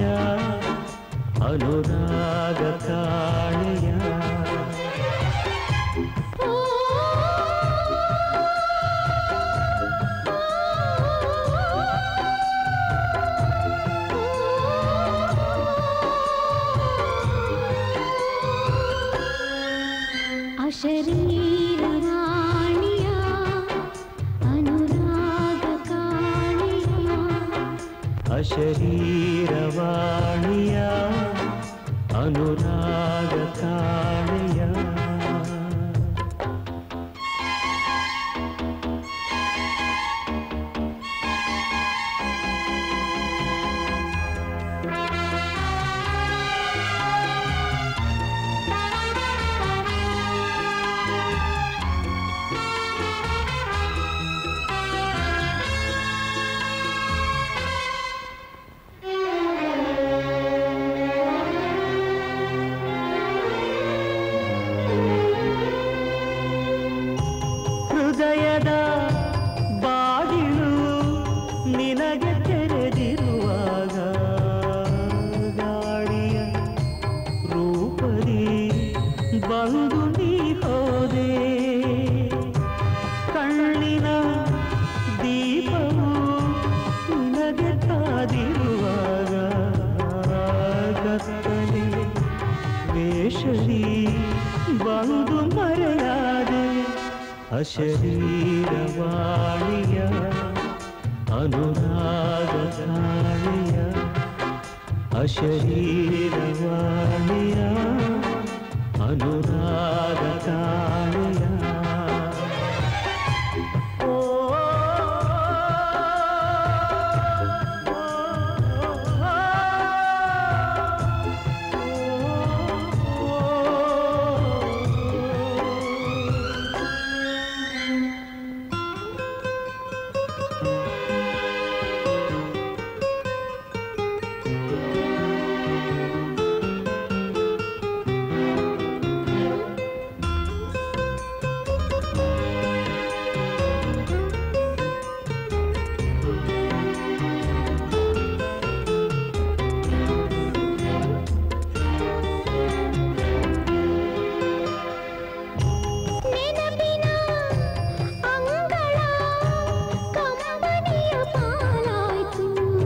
ಅನುರಾಗ ಕಾಣಿಯ ಅಶರೀರವಾಣಿಯ ಅನುರಾಗ ಕಾಣಿಯ ಅಶರೀರವಾಣಿಯ ಅನುರಾಗ ಕಾಣಿಯ ಹೃದಯದ ಬಾಗಿಲು ನಿನಗೆ ತೆರೆದಿರುವಾಗ ಗಾಳಿಯ ರೂಪದಿ ಬಂದು ನೀ ಹೋದೆ ಕಣ್ಣಿನ ದೀಪವು ನಿನಗೆ ಕಾದಿರುವಾಗ ಗತ್ತಲೆ ವೇಷದಿ ಬಂದು ಮರೆಯಾದೆ ಅಶರೀರವಾಣಿಯ ಅನುರಾಗ ಕಾಣಿಯ ಅಶರೀರವಾಣಿಯ ಅನುರಾಗ ಕಾಣಿಯ ನೆನಪಿನ ಅಂಗಳ ಕಂಬನಿಯ ಪಾಲಾಯ್ತು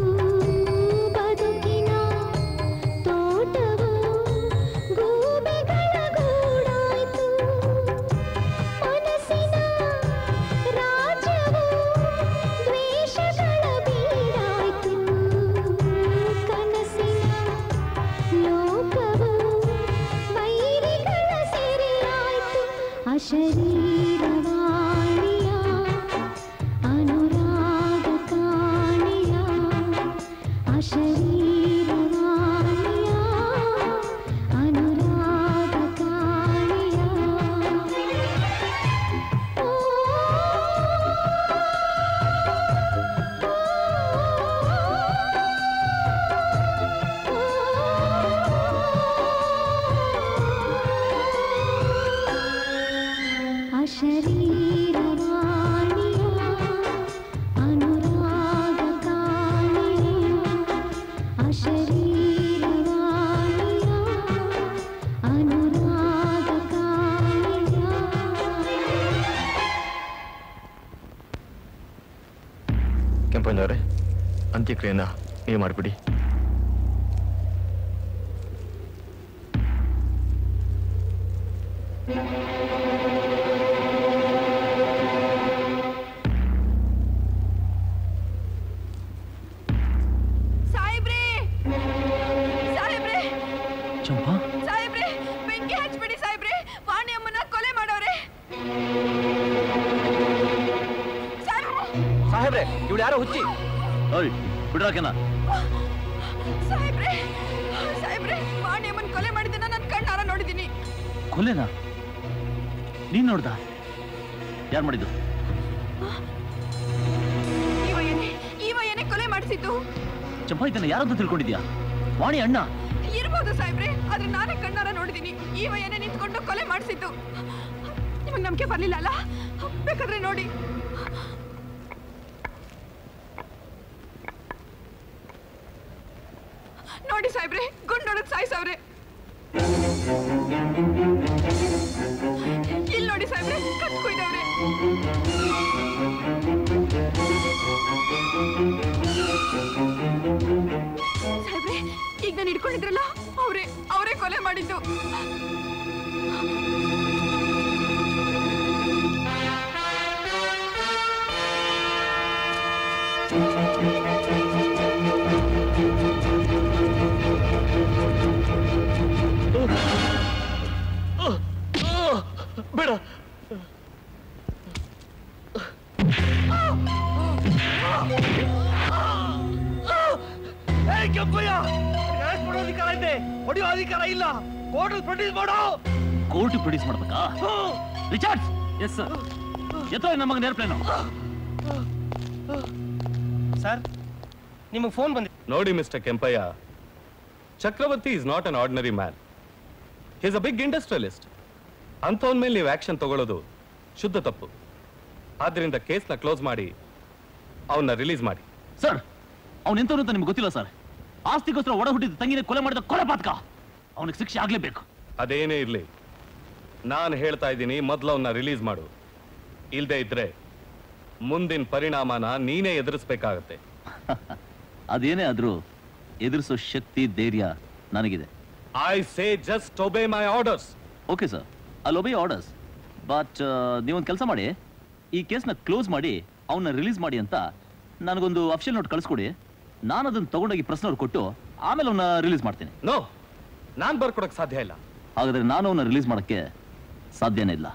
ಬದುಕಿನ ತೋಟವು ಗೂಬೆಗಳ ಗೂಡಾಯ್ತು ಮನಸ್ಸಿನ ರಾಜ್ಯವು ದ್ವೇಷಗಳ ಬೀಡಾಯ್ತು ಕನಸಿನ ಲೋಕವು ವೈರಿಗಳ ಸೆರೆಯಾಯ್ತು ಅಶರೀರವಾಣಿಯ ಅನುರಾಗ ಕಾಣಿಯ ಅಶರೀರವಾಣಿಯ ಅನುರಾಗ ಕಾಣಿಯ ಅಶರೀರವಾಣಿಯ ಅನುರಾಗ ಕಾಣಿಯ ಅಶರೀರವಾಣಿಯ ಅನುರಾಗ ಕಾಣಿಯ ಕೆಂಪಣ್ಣವ್ರೆ ಅಂತ್ಯಕ್ರಿಯೆನ ನೀವು ಮಾಡಿಬಿಡಿ ಚಂಪಾ ಸಾಹೇಬ್ರೆ ಬೆಂಕಿ ಹಚ್ಬಿಡಿ ಸಾಹೇಬ್ರೆ ವಾಣಿ ಅಮ್ಮನ ಕೊಲೆ ಮಾಡವ್ರೆ ಸಾಹೇಬ್ರೆ ಇವಳು ಯಾರೋ ಹುಚ್ಚಿ ಓಯ್ ಬಿಡ್ರಾಕೆನ ಸಾಹೇಬ್ರೆ ಸಾಹೇಬ್ರೆ ವಾಣಿ ಅಮ್ಮನ ಕೊಲೆ ಮಾಡಿದ್ದನ್ನ ನನ್ನ ಕಣ್ಣಾರ ನೋಡಿದೀನಿ ಕೊಲೆನಾ ನೀನ್ ನೋಡ್ದ ಯಾರು ಮಾಡಿದ್ದು ಇವ ಏನೇ ಇವ ಏನೇ ಕೊಲೆ ಮಾಡಿಸಿದ್ದು ಚಂಪಾ ಇದನ್ನ ಯಾರಂತ ತಿಳ್ಕೊಂಡಿದ್ಯಾ ವಾಣಿ ಅಣ್ಣ ಇರ್ಬೋದು ಸಾಹೇಬ್ರೆ ಆದ್ರೆ ನಾನೇ ಕಣ್ಣಾರ ನೋಡಿದೀನಿ ಇವ ಏನೇ ನಿಂತ್ಕೊಂಡು ಕೊಲೆ ಮಾಡಿಸಿದ್ದು ನಿಮಗ್ ನಂಬಿಕೆ ಬರ್ಲಿಲ್ಲ ಅಲ್ಲ ಬೇಕಾದ್ರೆ ನೋಡಿ ನೋಡಿ ಸಾಹೇಬ್ರೆ ಗುಂಡೊಡದ್ ಸಾಯಿಸವ್ರೆ ಇಲ್ಲಿ ನೋಡಿ ಸಾಹೇಬ್ರೆ ಕತ್ ಕುಯ್ದವ್ರೆ ಸಾಹೇಬ್ರೆ ಈಗ ನಾನು ಹಿಡ್ಕೊಂಡಿದ್ರಲ್ಲ ಅವರೇ ಅವರೇ ಕೊಲೆ ಮಾಡಿದ್ದು ಬೇಡ ಏಯ್ ಕೆಂಪಯ್ಯ ಅರೆಸ್ಟ್ ಮಾಡೋ ಅಧಿಕಾರ ಇದೆ ಹೊಡೆಯೋ ಅಧಿಕಾರ ಇಲ್ಲ ಕೋರ್ಟಲ್ ಪ್ರೊಡ್ಯೂಸ್ ಮಾಡೋ ಕೋರ್ಟ್ ಪ್ರೊಡ್ಯೂಸ್ ಮಾಡ್ಬೇಕಾ ರಿಚಾರ್ಡ್ಸ್ ಎಸ್ ಸರ್ ಎತ್ತೋ ನಮ್ಮ ಮಗನ ಏರ್ಪ್ಲೇನು ಸರ್ ನಿಮಗೆ ಫೋನ್ ಬಂದಿದೆ ನೋಡಿ mister Kempayya Chakravarthy is not an ordinary man is a big industrialist ಅಂಥವನ್ ಮೇಲೆ ನೀವು ಆಕ್ಷನ್ ತಗೊಳ್ಳೋದು ಶುದ್ಧ ತಪ್ಪು ಆದ್ರಿಂದ ಕೇಸ್ನ ಕ್ಲೋಸ್ ಮಾಡಿ ಅವನ್ನ ರಿಲೀಸ್ ಮಾಡಿ ಸರ್ ಅವ್ನು ಎಂತವನು ಅಂತ ನಿಮ್ಗೆ ಗೊತ್ತಿಲ್ಲ ಸರ್ ಆಸ್ತಿಗೋಸ್ಕರ ಒಡ ಹುಟ್ಟಿದ ತಂಗಿನ ಕೊಲೆ ಮಾಡಿದ ಕೊಲೆ ಪಾತಕ ಅವನಿಗೆ ಶಿಕ್ಷೆ ಆಗ್ಲೇಬೇಕು ಅದೇನೇ ಇರ್ಲಿ ನಾನು ಹೇಳ್ತಾ ಇದ್ದೀನಿ ಮೊದಲು ಅವನ್ನ ರಿಲೀಸ್ ಮಾಡು ಇಲ್ದೇ ಇದ್ರೆ ಮುಂದಿನ ಪರಿಣಾಮನ ನೀನೇ ಎದುರಿಸ್ಬೇಕಾಗತ್ತೆ ಅದೇನೇ ಆದ್ರೂ ಎದುರಿಸೋ ಶಕ್ತಿ ಧೈರ್ಯ ನನಗಿದೆ I say just obey my orders okay sir ಅಲ್ಲಿ ಒಬೇ ಆರ್ಡರ್ಸ್ ಬಟ್ ನೀವೊಂದು ಕೆಲಸ ಮಾಡಿ ಈ ಕೇಸ್ನ ಕ್ಲೋಸ್ ಮಾಡಿ ಅವನ್ನ ರಿಲೀಸ್ ಮಾಡಿ ಅಂತ ನನಗೊಂದು ಅಫಿಷಿಯಲ್ ನೋಟ್ ಕಳಿಸ್ಕೊಡಿ ನಾನು ಅದನ್ನು ತಗೊಂಡೋಗಿ ಪ್ರಶ್ನವ್ರು ಕೊಟ್ಟು ಆಮೇಲೆ ಅವನ್ನ ರಿಲೀಸ್ ಮಾಡ್ತೀನಿ ನೋ ನಾನ್ ಬರ್ಕೊಡಕ್ ಸಾಧ್ಯ ಇಲ್ಲ ಹಾಗಾದ್ರೆ ನಾನು ಅವನ್ನ ರಿಲೀಸ್ ಮಾಡೋಕ್ಕೆ ಸಾಧ್ಯನೇ ಇಲ್ಲ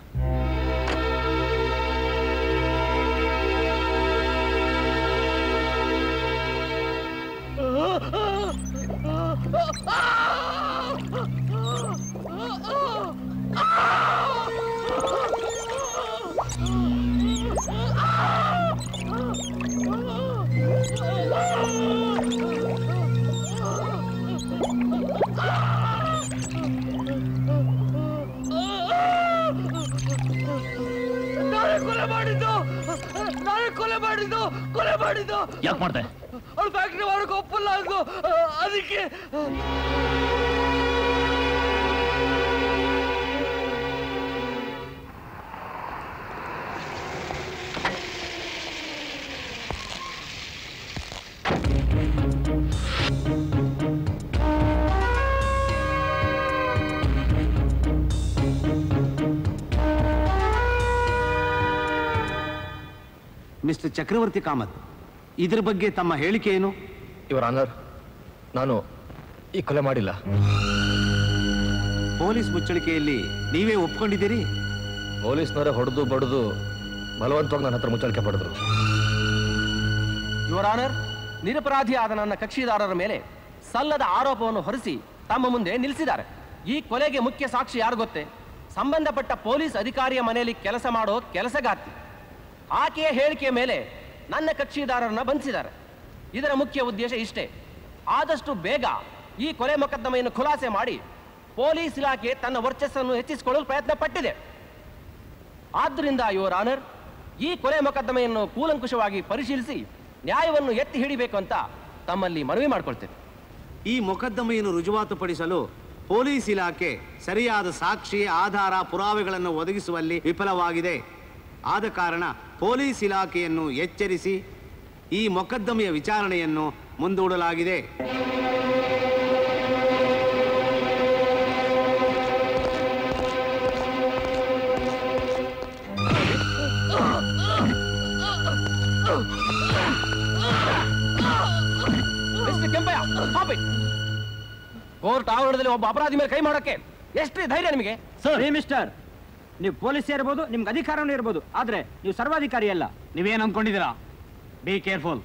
ನಾನೇ ಕೊಲೆ ಮಾಡಿದ್ದು ನಾನೇ ಕೊಲೆ ಮಾಡಿದ್ದು ಕೊಲೆ ಮಾಡಿದ್ದು ಯಾಕೆ ಮಾಡ್ದೆ ಅವ್ಳು ಫ್ಯಾಕ್ಟ್ರಿ ಮಾಡೋಕೆ ಒಪ್ಪಲ್ಲ ಅಂದ್ರು ಅದಕ್ಕೆ ಮಿಸ್ಟರ್ ಚಕ್ರವರ್ತಿ ಕಾಮತ್ ಇದ್ರ ಬಗ್ಗೆ ತಮ್ಮ ಹೇಳಿಕೆ ಏನು ಇವರ ಆನರ್ ನಾನು ಈ ಕೊಲೆ ಮಾಡಿಲ್ಲ ಪೊಲೀಸ್ ಮುಚ್ಚಳಿಕೆಯಲ್ಲಿ ನೀವೇ ಒಪ್ಕೊಂಡಿದ್ದೀರಿ ಪೊಲೀಸ್ನವರೇ ಹೊಡೆದು ಬಡಿದು ಬಲವಂತವಾಗಿ ನನ್ನ ಹತ್ರ ಮುಚ್ಚಳಿಕೆ ಪಡೆದ್ರು ಯುವರ್ ಆನರ್ ನಿರಪರಾಧಿಯಾದ ನನ್ನ ಕಕ್ಷಿದಾರರ ಮೇಲೆ ಸಲ್ಲದ ಆರೋಪವನ್ನು ಹೊರಿಸಿ ತಮ್ಮ ಮುಂದೆ ನಿಲ್ಲಿಸಿದ್ದಾರೆ ಈ ಕೊಲೆಗೆ ಮುಖ್ಯ ಸಾಕ್ಷಿ ಯಾರು ಗೊತ್ತೇ ಸಂಬಂಧಪಟ್ಟ ಪೊಲೀಸ್ ಅಧಿಕಾರಿಯ ಮನೆಯಲ್ಲಿ ಕೆಲಸ ಮಾಡೋ ಕೆಲಸಗಾರ್ತಿ ಆಕೆಯ ಹೇಳಿಕೆಯ ಮೇಲೆ ನನ್ನ ಕಕ್ಷಿದಾರರನ್ನ ಬಂಧಿಸಿದ್ದಾರೆ ಇದರ ಮುಖ್ಯ ಉದ್ದೇಶ ಇಷ್ಟೇ ಆದಷ್ಟು ಬೇಗ ಈ ಕೊಲೆ ಮೊಕದ್ದಮೆಯನ್ನು ಖುಲಾಸೆ ಮಾಡಿ ಪೊಲೀಸ್ ಇಲಾಖೆ ತನ್ನ ವರ್ಚಸ್ಸನ್ನು ಹೆಚ್ಚಿಸಿಕೊಳ್ಳಲು ಪ್ರಯತ್ನ ಪಟ್ಟಿದೆ ಆದ್ದರಿಂದ ಯುವರ್ ಆನರ್ ಈ ಕೊಲೆ ಮೊಕದ್ದಮೆಯನ್ನು ಕೂಲಂಕುಷವಾಗಿ ಪರಿಶೀಲಿಸಿ ನ್ಯಾಯವನ್ನು ಎತ್ತಿ ಹಿಡಿಬೇಕು ಅಂತ ತಮ್ಮಲ್ಲಿ ಮನವಿ ಮಾಡ್ಕೊಳ್ತೇನೆ ಈ ಮೊಕದ್ದಮೆಯನ್ನು ರುಜುವಾತುಪಡಿಸಲು ಪೊಲೀಸ್ ಇಲಾಖೆ ಸರಿಯಾದ ಸಾಕ್ಷಿ ಆಧಾರ ಪುರಾವೆಗಳನ್ನು ಒದಗಿಸುವಲ್ಲಿ ವಿಫಲವಾಗಿದೆ ಆದ ಕಾರಣ ಪೊಲೀಸ್ ಇಲಾಖೆಯನ್ನು ಎಚ್ಚರಿಸಿ ಈ ಮೊಕದ್ದಮೆಯ ವಿಚಾರಣೆಯನ್ನು ಮುಂದೂಡಲಾಗಿದೆ mister Kempayya stop it. Court ಆವರಣದಲ್ಲಿ ಒಬ್ಬ ಅಪರಾಧಿ ಮೇಲೆ ಕೈ ಮಾಡೋಕೆ ಎಷ್ಟು ಧೈರ್ಯ ನಿಮಗೆ ಸರ್ ಮಿಸ್ಟರ್ ನೀವು ಪೊಲೀಸ್ ಇರ್ಬೋದು ನಿಮ್ಗೆ ಅಧಿಕಾರನೂ ಇರ್ಬೋದು ಆದ್ರೆ ನೀವು ಸರ್ವಾಧಿಕಾರಿ ಅಲ್ಲ ನೀವೇನ್ ಅನ್ಕೊಂಡಿದ್ದೀರಾ ಬಿ ಕೇರ್ಫುಲ್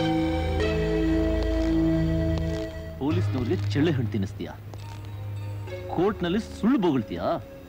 ಪೊಲೀಸ್ನವ್ರಿಗೆ ಚೆಳ್ಳೆ ಹಣ್ಣು ತಿನ್ನಿಸ್ತೀಯಾ ಕೋರ್ಟ್ನಲ್ಲಿ ಸುಳ್ಳು ಬೊಗಳ್ತೀಯಾ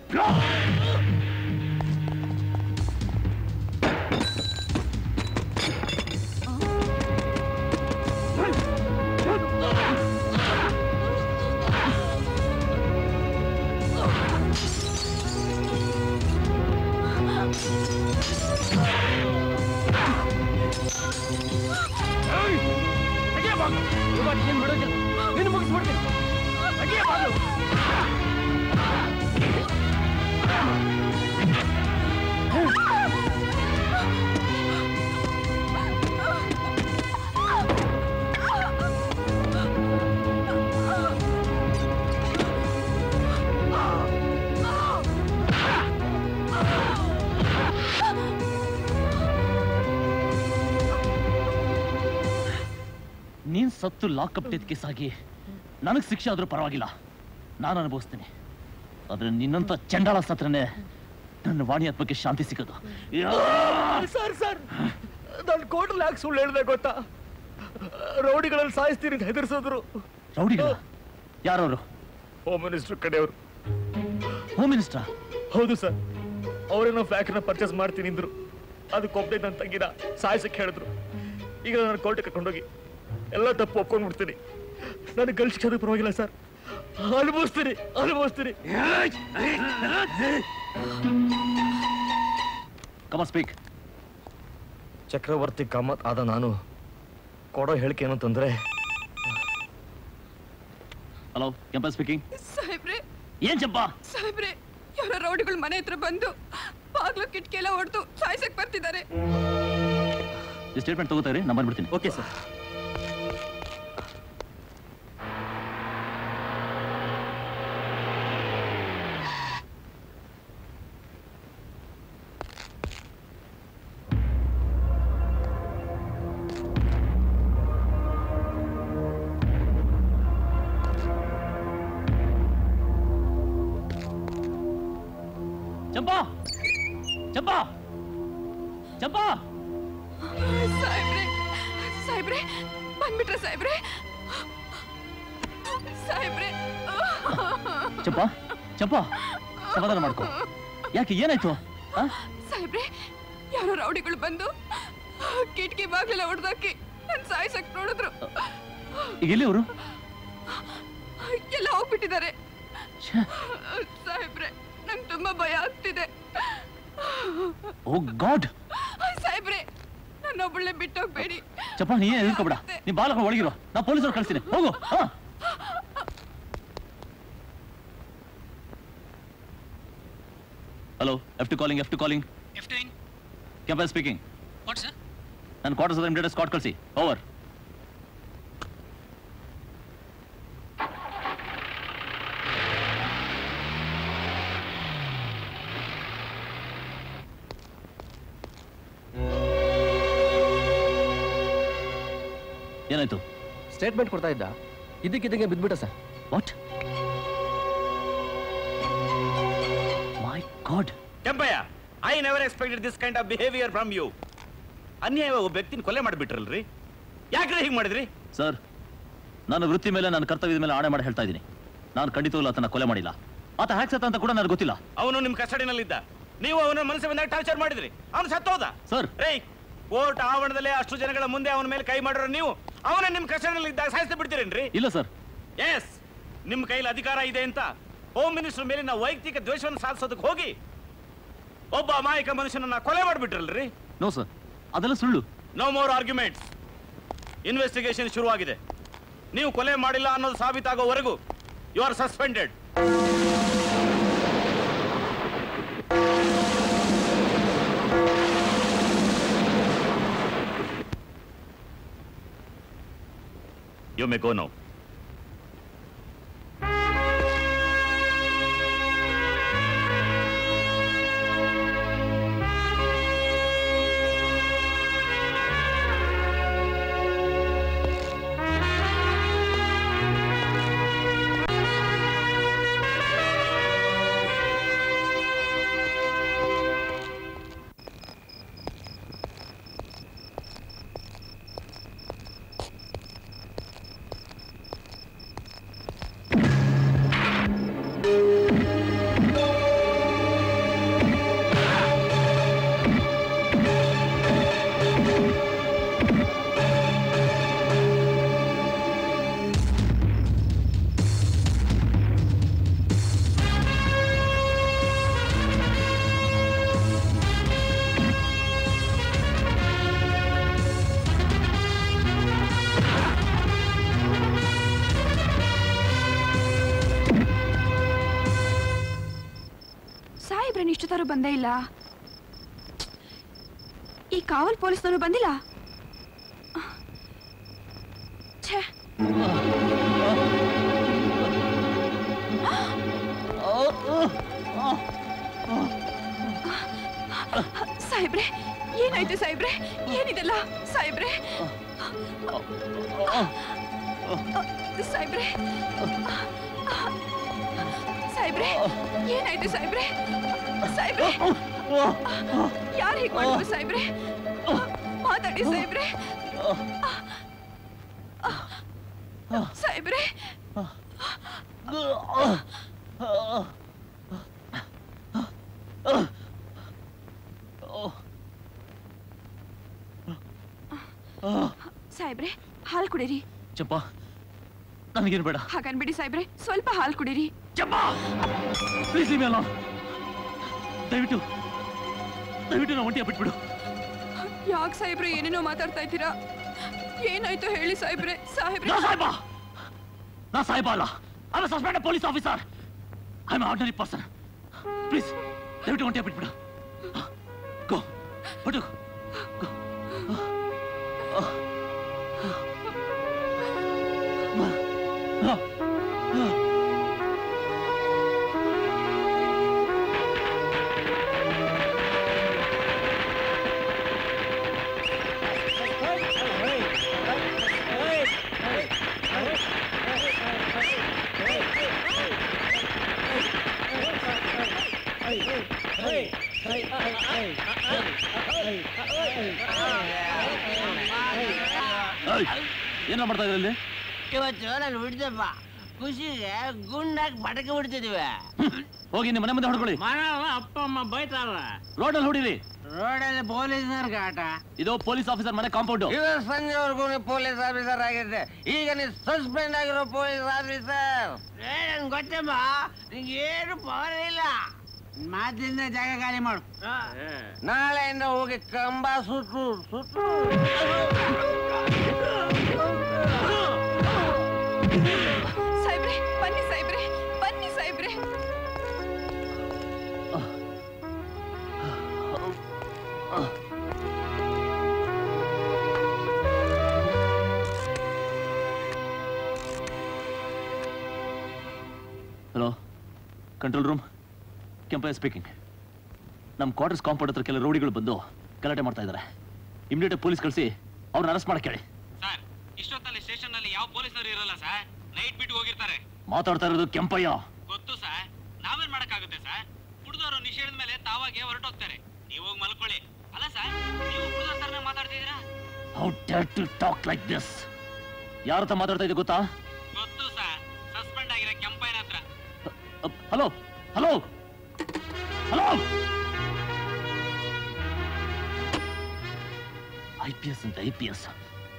ನಿನ್ನ ಮುಗಿಸ್ಬಿಡ್ತೀನಿ ಅಡಿಯ ಬಾಗ್ಲು. ನೀನ್ ಸತ್ತು ಲಾಕಪ್ ಡೆತ್ ಕೇಸ್ ಆಗಿ ನನಗೆ ಶಿಕ್ಷೆ ಆದ್ರೂ ಪರವಾಗಿಲ್ಲ ನಾನು ಅನುಭವಿಸ್ತೀನಿ ಆದ್ರೆ ನಿನ್ನಂತ ಚಂಡಾಳ ಸತ್ರನೇ ನನ್ನ ವಾಣಿ ಆತ್ಮಕ್ಕೆ ಶಾಂತಿ ಸಿಗೋದು ಸರ್ ಸರ್ ನಾನು ಕೋರ್ಟಲ್ಲಿ ಯಾಕೆ ಸುಳ್ಳು ಹೇಳ್ದೆ ಗೊತ್ತಾ ರೌಡಿಗಳಲ್ಲಿ ಸಾಯಿಸ್ತೀನಿ ಅಂತ ಹೆದರ್ಸಿದ್ರು ರೌಡಿಗಳ ಯಾರವರು ಹೋಮ್ ಮಿನಿಸ್ಟರ್ ಕಡೆಯವರು ಹೋಮ್ ಮಿನಿಸ್ಟರ್ ಹೌದು ಸರ್ ಅವರೇನೋ ಫ್ಲಾಟ್ನ ಪರ್ಚೇಸ್ ಮಾಡ್ತೀನಿ ಅಂದ್ರು ಅದಕ್ಕೆ ಒಬ್ಬನೇ ನನ್ನ ತಂಗಿನ ಸಾಯಿಸಕ್ಕೆ ಹೇಳಿದ್ರು ಈಗ ನಾನು ಕೋರ್ಟಿಗೆ ಕರ್ಕೊಂಡೋಗಿ ಎಲ್ಲ ತಪ್ಪು ಒಪ್ಕೊಂಡ್ಬಿಡ್ತೀನಿ ನನಗೆ ಗಲ್ ಶಿಕ್ಷೆ ಪರವಾಗಿಲ್ಲ ಸರ್ ಅನುಭವಿಸ್ತೀನಿ ಅನುಭವಿಸ್ತೀನಿ ಕಮ ಸ್ಪೀಕ್ ಚಕ್ರವರ್ತಿ ಕಾಮತ್ ಆದ ನಾನು ಕೊಡೋ ಹೇಳಿಕೆ ಏನು ಅಂತಂದ್ರೆ ಹಲೋ ಕೆಂಪ ಸ್ಪೀಕಿಂಗ್ ಸಾಹೇಬ್ರೆ ಏನ್ ಚಂಪ ಸಾಹೇಬ್ರೆ ಯಾರೋ ರೌಡಿಗಳು ಮನೆ ಹತ್ರ ಬಂದು ಬಾಗ್ಲು ಕಿಟಕಿ ಎಲ್ಲ ಹೊಡೆದು ಸಾಯ್ಸಕ್ ಬರ್ತಿದ್ದಾರೆ ಈ ಸ್ಟೇಟ್ಮೆಂಟ್ ತಗೋತಾರೆ ನಾನು ಬಂದ್ಬಿಡ್ತೀನಿ ಓಕೆ ಸರ್ ಚಂಪಾ ಚಂಪಾ ಚಂಪಾ ಸಾಹೇಬ್ರೆ ಸಾಹೇಬ್ರೆ ಬಂದ್ಬಿಟ್ರೆ ಸಾಹೇಬ್ರೆ ಸಾಹೇಬ್ರೆ ಚಂಪಾ ಚಂಪಾ ಸಮಾಧಾನ ಮಾಡ್ಕೊ ಯಾಕೆ ಏನಾಯ್ತು ಆ? ಸಾಹೇಬ್ರೆ ಯಾರೋ ರೌಡಿಗಳು ಬಂದು ಕಿಟಕಿ ಬಾಗ್ಲೆಲ್ಲ ಹೊಡೆದಾಕಿ ನನ್ ಸಾಯ್ಸಕ್ ನೋಡಿದ್ರು ಈಗ ಎಲ್ಲಿ ಅವರು ಎಲ್ಲ ಹೋಗ್ಬಿಟ್ಟಿದ್ದಾರೆ ಸಾಹೇಬ್ರೆ ನಂಗೆ ತುಂಬಾ ಭಯ ಆಗ್ತಿದೆ ಓ ಗಾಡ್ ಸಾಹೇಬ್ರೆ ನನ್ನೊಬ್ಬಳನ್ನೇ ಬಿಟ್ಟೋಗ್ಬೇಡಿ ಚಪ್ಪ ನೀ ಏನ್ ಎದ್ಕೋಬೇಡ ನೀ ಬಾಲಕ ಒಳಗಿರೋ ನಾ ಪೊಲೀಸರು ಕಳಿಸ್ತೀನಿ ಹೋಗು ಹಾ hello F two calling F two calling F9. Campus speaking What, sir? ನನ್ನ ಕ್ವಾರ್ಟರ್ಸ್ ಹತ್ರ ಇಮಿಡಿಯೇಟ್ ಸ್ಕಾಟ್ ಕಳಿಸಿ ಓವರ್ ಏನಾಯ್ತು ಸ್ಟೇಟ್ಮೆಂಟ್ ಕೊಡ್ತಾ ಇದ್ದ ಇದಕ್ಕಿದ್ದಂಗೆ ಬಿದ್ಬಿಟ್ಟ sir what my God Kempayya I never expected this kind of behaviour from you ಅನ್ಯಾಯ ಒಬ್ಬ ವ್ಯಕ್ತಿನ ಕೊಲೆ ಮಾಡಿಬಿಟ್ರಲ್ರಿ ಯಾಕ್ರಿ ಹೀಗೆ ಮಾಡಿದ್ರಿ ಸರ್ ನಾನು ವೃತ್ತಿ ಮೇಲೆ ನನ್ನ ಕರ್ತವ್ಯದ ಮೇಲೆ ಆಣೆ ಮಾಡಿ ಹೇಳ್ತಾ ಇದ್ದೀನಿ ನಾನು ಖಂಡಿತವಲ್ಲ ಆತನ ಕೊಲೆ ಮಾಡಿಲ್ಲ ಆತ ಹ್ಯಾಕ್ ಸತ್ತ ಅಂತ ಕೂಡ ನನಗೆ ಗೊತ್ತಿಲ್ಲ ಅವನು ನಿಮ್ ಕಸ್ಟಡಿನಲ್ಲಿದ್ದ ನೀವು ಅವನ ಮನಸ್ಸು ಬಂದಾಗ ಟಾರ್ಚರ್ ಮಾಡಿದ್ರಿ ಅವನು ಸತ್ತೋದ ಸರ್ ರೇ ಕೋರ್ಟ್ ಆವರಣದಲ್ಲಿ ಅಷ್ಟು ಜನಗಳ ಮುಂದೆ ಅವನ ಮೇಲೆ ಕೈ ಮಾಡಿರೋ ನೀವು ಅವನ ನಿಮ್ ಕಸ್ಟಡಿನಲ್ಲಿ ಇದ್ದಾಗ ಸಾಯಿಸಿ ಬಿಡ್ತೀರೇನ್ರಿ ಇಲ್ಲ ಸರ್ ಎಸ್ ನಿಮ್ ಕೈಲಿ ಅಧಿಕಾರ ಇದೆ ಅಂತ ಹೋಮ್ ಮಿನಿಸ್ಟರ್ ಮೇಲಿನ ವೈಯಕ್ತಿಕ ದ್ವೇಷವನ್ನು ಸಾಧಿಸೋದಕ್ಕೆ ಹೋಗಿ ಒಬ್ಬ ಅಮಾಯಕ ಮನುಷ್ಯನನ್ನ ಕೊಲೆ ಮಾಡಿಬಿಟ್ರಲ್ರಿ ನೋ ಸರ್ ಅದೆಲ್ಲ ಸುಳ್ಳು ನೋ ಮೋರ್ ಆರ್ಗ್ಯುಮೆಂಟ್ಸ್ ಇನ್ವೆಸ್ಟಿಗೇಷನ್ ಶುರುವಾಗಿದೆ ನೀವು ಕೊಲೆ ಮಾಡಿಲ್ಲ ಅನ್ನೋದು ಸಾಬೀತಾಗೋವರೆಗೂ you are suspended you may go no ಆ ನೀವೇನು ಇಷ್ಟು ತರ ಬಂದೇ ಇಲ್ಲ ಈ ಕಾವಲ್ ಪೊಲೀಸ್ನವರು ಬಂದಿಲ್ಲ ಛೇ ಸಾಹೇಬ್ರೆ ಏನಾಯ್ತು ಸಾಹೇಬ್ರೆ ಏನಿದೆಲ್ಲ ಸಾಹೇಬ್ರೆ ಸಾಹೇಬ್ರೆ ಸಾಹೇಬ್ರೆ ಏನಾಯ್ತು ಸಾಹೇಬ್ರೆ ಸಾಹೇಬ್ರೆ ಯಾರು ಹೀಗೆ ಮಾಡಿದ್ರು ಸಾಹೇಬ್ರೆ ಮಾತಾಡಿ ಸಾಹೇಬ್ರೆ ಸಾಹೇಬ್ರೆ ಸಾಹೇಬ್ರೆ ಹಾಲು ಕುಡೀರಿ ಚಂಪಾ ನನಗೇನು ಬೇಡ ಹಾಗನ್ಬಿಡಿ ಸಾಹೇಬ್ರೆ ಸ್ವಲ್ಪ ಹಾಲು ಕುಡೀರಿ ಪ್ಲೀಸ್ ಲೀವ್ ಅಲ್ಲ ದಯವಿಟ್ಟು ದಯವಿಟ್ಟು ನಾವು ಒಂಟಿಯ ಬಿಟ್ಬಿಡು ಯಾಕೆ ಸಾಹೇಬ್ರೆ ಏನೇನೋ ಮಾತಾಡ್ತಾ ಇದ್ದೀರಾ ಏನಾಯ್ತು ಹೇಳಿ ಸಾಹೇಬ್ರೆ ಸಾಹೇಬ್ರೆ ನಾ ಸಾಹೇಬ ನಾ ಸಾಹೇಬ ಅಲ್ಲ I suspend police officer I am ordinary person please ದಯವಿಟ್ಟು ಒಂಟಿಯ ಬಿಟ್ಬಿಡು ಗೋ ಬಿಡು ಏನೋ ಮಾಡ್ತಾ ಇದ್ರಲ್ಲಿ ಇವತ್ತು ನಾನು ಬಿಡ್ದಪ್ಪ ಖುಷಿಗೆ ಗುಂಡಾಗಿ ಪಟಕೆ ಬಿಡ್ತಿದ್ವಿ ಹೋಗಿ ನಿಮ್ಮ ಮನೆ ಮುಂದೆ ಹೊಡ್ಕೊಳ್ಳಿ ಮನೆಯಲ್ಲ ಅಪ್ಪ ಅಮ್ಮ ಬೈತಾರ ರೋಡಲ್ಲಿ ಹೊಡಿರಿ ರೋಡಲ್ಲಿ ಪೊಲೀಸ್ನವ್ರಿಗೆ ಆಟ ಇದು ಪೊಲೀಸ್ ಆಫೀಸರ್ ಮನೆ ಕಾಂಪೌಂಡ್ ಇವತ್ತು ಸಂಜೆವರೆಗೂ ನೀವು ಪೊಲೀಸ್ ಆಫೀಸರ್ ಆಗಿದ್ದೆ ಈಗ ನೀವು ಸಸ್ಪೆಂಡ್ ಆಗಿರೋ ಪೊಲೀಸ್ ಆಫೀಸರ್ ನನ್ಗೆ ಗೊತ್ತಮ್ಮ ನಿಂಗೆ ಏನು ಪವರ್ ಇಲ್ಲ ಮಾತಿಂದ ಜಾಗ ಖಾಲಿ ಮಾಡು ನಾಳೆಯಿಂದ ಹೋಗಿ ಕಂಬ ಸುತ್ತು ಸುತ್ತು ಸಾಹೇಬ್ರೆ ಬನ್ನಿ ಸಾಹೇಬ್ರೆ ಬನ್ನಿ ಸಾಹೇಬ್ರೆ hello control room Kempayya speaking ನಮ್ಮ ಕ್ವಾರ್ಟರ್ಸ್ ಕಾಂಪೌಂಡ್ ಹತ್ರ ಕೆಲ ರೌಡಿಗಳು ಬಂದು ಗಲಾಟೆ ಮಾಡ್ತಾ ಇದ್ದಾರೆ ಇಮಿಡಿಯೇಟ್ ಪೊಲೀಸ್ ಕಳಿಸಿ ಅವ್ರನ್ನ ಅರೆಸ್ಟ್ ಮಾಡಕ್ಕೆ ಹೇಳಿ ಸರ್ ಇಷ್ಟೊತ್ತಲ್ಲಿ ಸ್ಟೇಷನ್ ನಲ್ಲಿ ಯಾವ ಪೊಲೀಸರು ಇರಲ್ಲ ಸರ್ ನೈಟ್ ಬಿಟ್ಟು ಹೋಗಿರ್ತಾರೆ ಮಾತಾಡ್ತಾ ಇರೋದು ಕೆಂಪಯ್ಯ ಗೊತ್ತು ಸರ್ ನಾವೇನ್ ಮಾಡಕ್ಕಾಗುತ್ತೆ ಸರ್ ಕುಡ್ದವರು ನಿಷೇಧದ ಮೇಲೆ ತಾವಾಗೆ ಹೊರಟೋಗ್ತಾರೆ ನೀವು ಹೋಗಿ ಮಲ್ಕೊಳ್ಳಿ ಅಲ್ಲ ಸರ್ ನೀವು ಕುಡ್ದೋರ್ ತರನೇ ಮಾತಾಡ್ತಿದ್ದೀರಾ how dare to talk like this ಯಾರ ಹತ್ರ ಮಾತಾಡ್ತಾ ಇದ್ದೆ ಗೊತ್ತಾ ಗೊತ್ತು ಸರ್ ಸಸ್ಪೆಂಡ್ ಆಗಿರೋ ಕೆಂಪಯ್ಯನ ಹತ್ರ hello hello hello I P S ಅಂತ ಐ ಪಿ ಎಸ್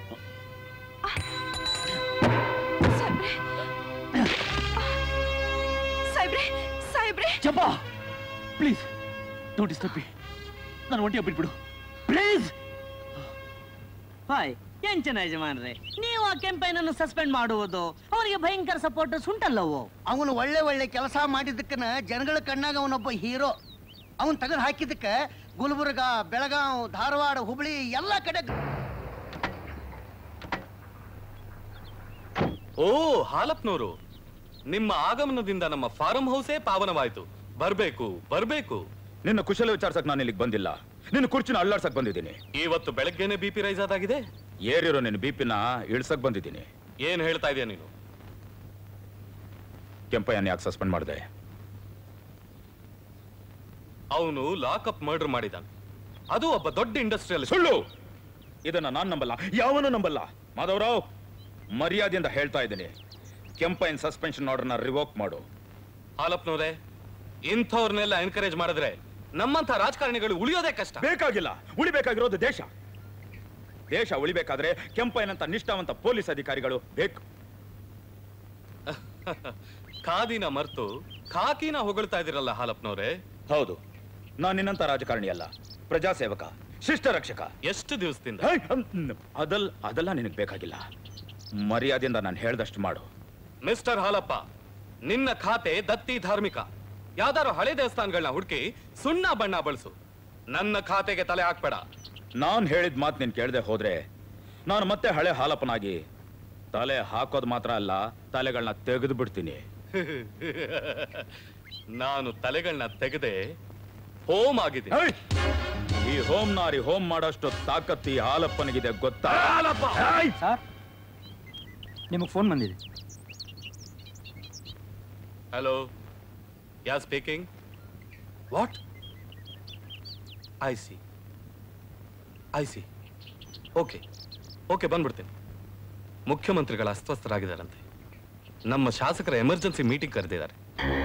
ಸಾಹೇಬ್ರೆ ಸಾಹೇಬ್ರೆ Champa please don't disturb me ನಾನು ಒಂಟಿಯ ಬಿಟ್ಬಿಡು ಪ್ಲೀಸ್ ಹಾಯ್ ಏನ್ ಚೆನ್ನ ಯಜಮಾನ್ರೆ ನೀವು ಆ ಕೆಂಪೈನನ್ನು ಸಸ್ಪೆಂಡ್ ಮಾಡುವುದು ಅವರಿಗೆ ಭಯಂಕರ ಸಪೋರ್ಟರ್ಸ್ ಉಂಟಲ್ಲವೋ ಅವನು ಒಳ್ಳೆ ಒಳ್ಳೆ ಕೆಲಸ ಮಾಡಿದ್ದಕ್ಕನ ಜನಗಳ ಕಣ್ಣಾಗ ಅವನೊಬ್ಬ ಹೀರೋ ಅವನ್ ತೆಗೆದು ಹಾಕಿದ್ದಕ್ಕ ಗುಲ್ಬರ್ಗ ಬೆಳಗಾವ್ ಧಾರವಾಡ ಹುಬ್ಳಿ ಎಲ್ಲ ಕಡೆ ಓ ಹಾಲಪ್ನವರು ನಿಮ್ಮ ಆಗಮನದಿಂದ ನಮ್ಮ ಫಾರಂ ಹೌಸೇ ಪಾವನವಾಯ್ತು ಬರ್ಬೇಕು ಬರ್ಬೇಕು ನಿನ್ನ ಕುಶಲ ವಿಚಾರಿಸಕ್ ನಾನು ಇಲ್ಲಿಗೆ ಬಂದಿಲ್ಲ ನಿನ್ನ ಕುರ್ಚಿನ ಅಳ್ಳಾಡ್ಸಕ್ ಬಂದಿದ್ದೀನಿ ಇವತ್ತು ಬೆಳಗ್ಗೆನೆ ಬಿ ಪಿ ರೈಸ್ ಆದಾಗಿದೆ ಏರಿರೋ ನಿನ್ನ ಬಿಪಿನ ಇಳ್ಸಕ್ ಬಂದಿದ್ದೀನಿ ಏನ್ ಹೇಳ್ತಾ ಇದೀಯ ನೀನು ಕೆಂಪಯ್ಯನ ಯಾಕೆ ಸಸ್ಪೆಂಡ್ ಮಾಡಿದೆ ಅವನು ಲಾಕಪ್ ಮರ್ಡರ್ ಮಾಡಿದಾನೆ ಅದು ಒಬ್ಬ ದೊಡ್ಡ ಇಂಡಸ್ಟ್ರಿಯಲ್ ಸುಳ್ಳು ಇದನ್ನ ನಾನ್ ನಂಬಲ್ಲ ಯಾವನು ನಂಬಲ್ಲ ಮಾಧವರಾವ್ ಮರ್ಯಾದೆಯಿಂದ ಹೇಳ್ತಾ ಇದ್ದೀನಿ ಕೆಂಪಯ್ಯನ್ ಸಸ್ಪೆನ್ಷನ್ ಆರ್ಡರ್ನ ರಿವೋಕ್ ಮಾಡು ಹಾಲಪ್ನವ್ರೆ ಇಂಥವ್ರನ್ನೆಲ್ಲ ಎನ್ಕರೇಜ್ ಮಾಡಿದ್ರೆ ನಮ್ಮಂತ ರಾಜಕಾರಣಿಗಳು ಉಳಿಯೋದೇ ಕಷ್ಟ ಬೇಕಾಗಿಲ್ಲ ಉಳಿಬೇಕಾಗಿರೋದು ದೇಶ ದೇಶ ಉಳಿಬೇಕಾದ್ರೆ ಕೆಂಪಯ್ಯನಂತ ನಿಷ್ಠಾವಂತ ಪೊಲೀಸ್ ಅಧಿಕಾರಿಗಳು ಬೇಕು ಖಾದಿನ ಮರ್ತು ಖಾಕಿನ ಹೊಗಳ್ತಾ ಇದಿರಲ್ಲ ಹಾಲಪ್ನವ್ರೆ ಹೌದು ನಾನು ನಿನ್ನಂತ ರಾಜಕಾರಣಿ ಅಲ್ಲ ಪ್ರಜಾಸೇವಕ ಶಿಷ್ಟ ರಕ್ಷಕ ಎಷ್ಟು ದಿವಸದಿಂದ ಹೇ, ಹ್ಮ್, ಅದಲ್ ಅದೆಲ್ಲ ನಿನಗೆ ಬೇಕಾಗಿಲ್ಲ ಮರ್ಯಾದೆಯಿಂದ ನಾನು ಹೇಳ್ದಷ್ಟು ಮಾಡು ಮಿಸ್ಟರ್ ಹಾಲಪ್ಪ ನಿನ್ನ ಖಾತೆ ದತ್ತಿ ಧಾರ್ಮಿಕ ಯಾವ್ದಾದ್ರು ಹಳೆ ದೇವಸ್ಥಾನಗಳನ್ನ ಹುಡುಕಿ ಸುಣ್ಣ ಬಣ್ಣ ಬಳಸು ನನ್ನ ಖಾತೆಗೆ ತಲೆ ಹಾಕ್ಬೇಡ ನಾನ್ ಹೇಳಿದ ಮಾತು ನೀನ್ ಕೇಳದೆ ಹೋದ್ರೆ ನಾನು ಮತ್ತೆ ಹಳೆ ಹಾಲಪ್ಪನಾಗಿ ತಲೆ ಹಾಕೋದ್ ಮಾತ್ರ ಅಲ್ಲ ತಲೆಗಳನ್ನ ತೆಗೆದು ಬಿಡ್ತೀನಿ ನಾನು ತಲೆಗಳನ್ನ ತೆಗೆದೆ ಹೋಮ್ ಆಗಿದೆ ಈ ಹೋಮ್ ನಾರಿ ಹೋಮ್ ಮಾಡೋಷ್ಟು ತಾಕತ್ತು ಈ ಹಾಲಪ್ಪನಿಗಿದೆ ಗೊತ್ತಾ ಸರ್ ನಿಮಗೆ ಫೋನ್ ಬಂದಿದೆ hello yeah speaking what I see I see okay okay ಬಂದ್ಬಿಡ್ತೀನಿ ಮುಖ್ಯಮಂತ್ರಿಗಳ ಅಸ್ವಸ್ಥರಾಗಿದ್ದಾರಂತೆ ನಮ್ಮ ಶಾಸಕರ ಎಮರ್ಜೆನ್ಸಿ ಮೀಟಿಂಗ್ ಕರೆದಿದ್ದಾರೆ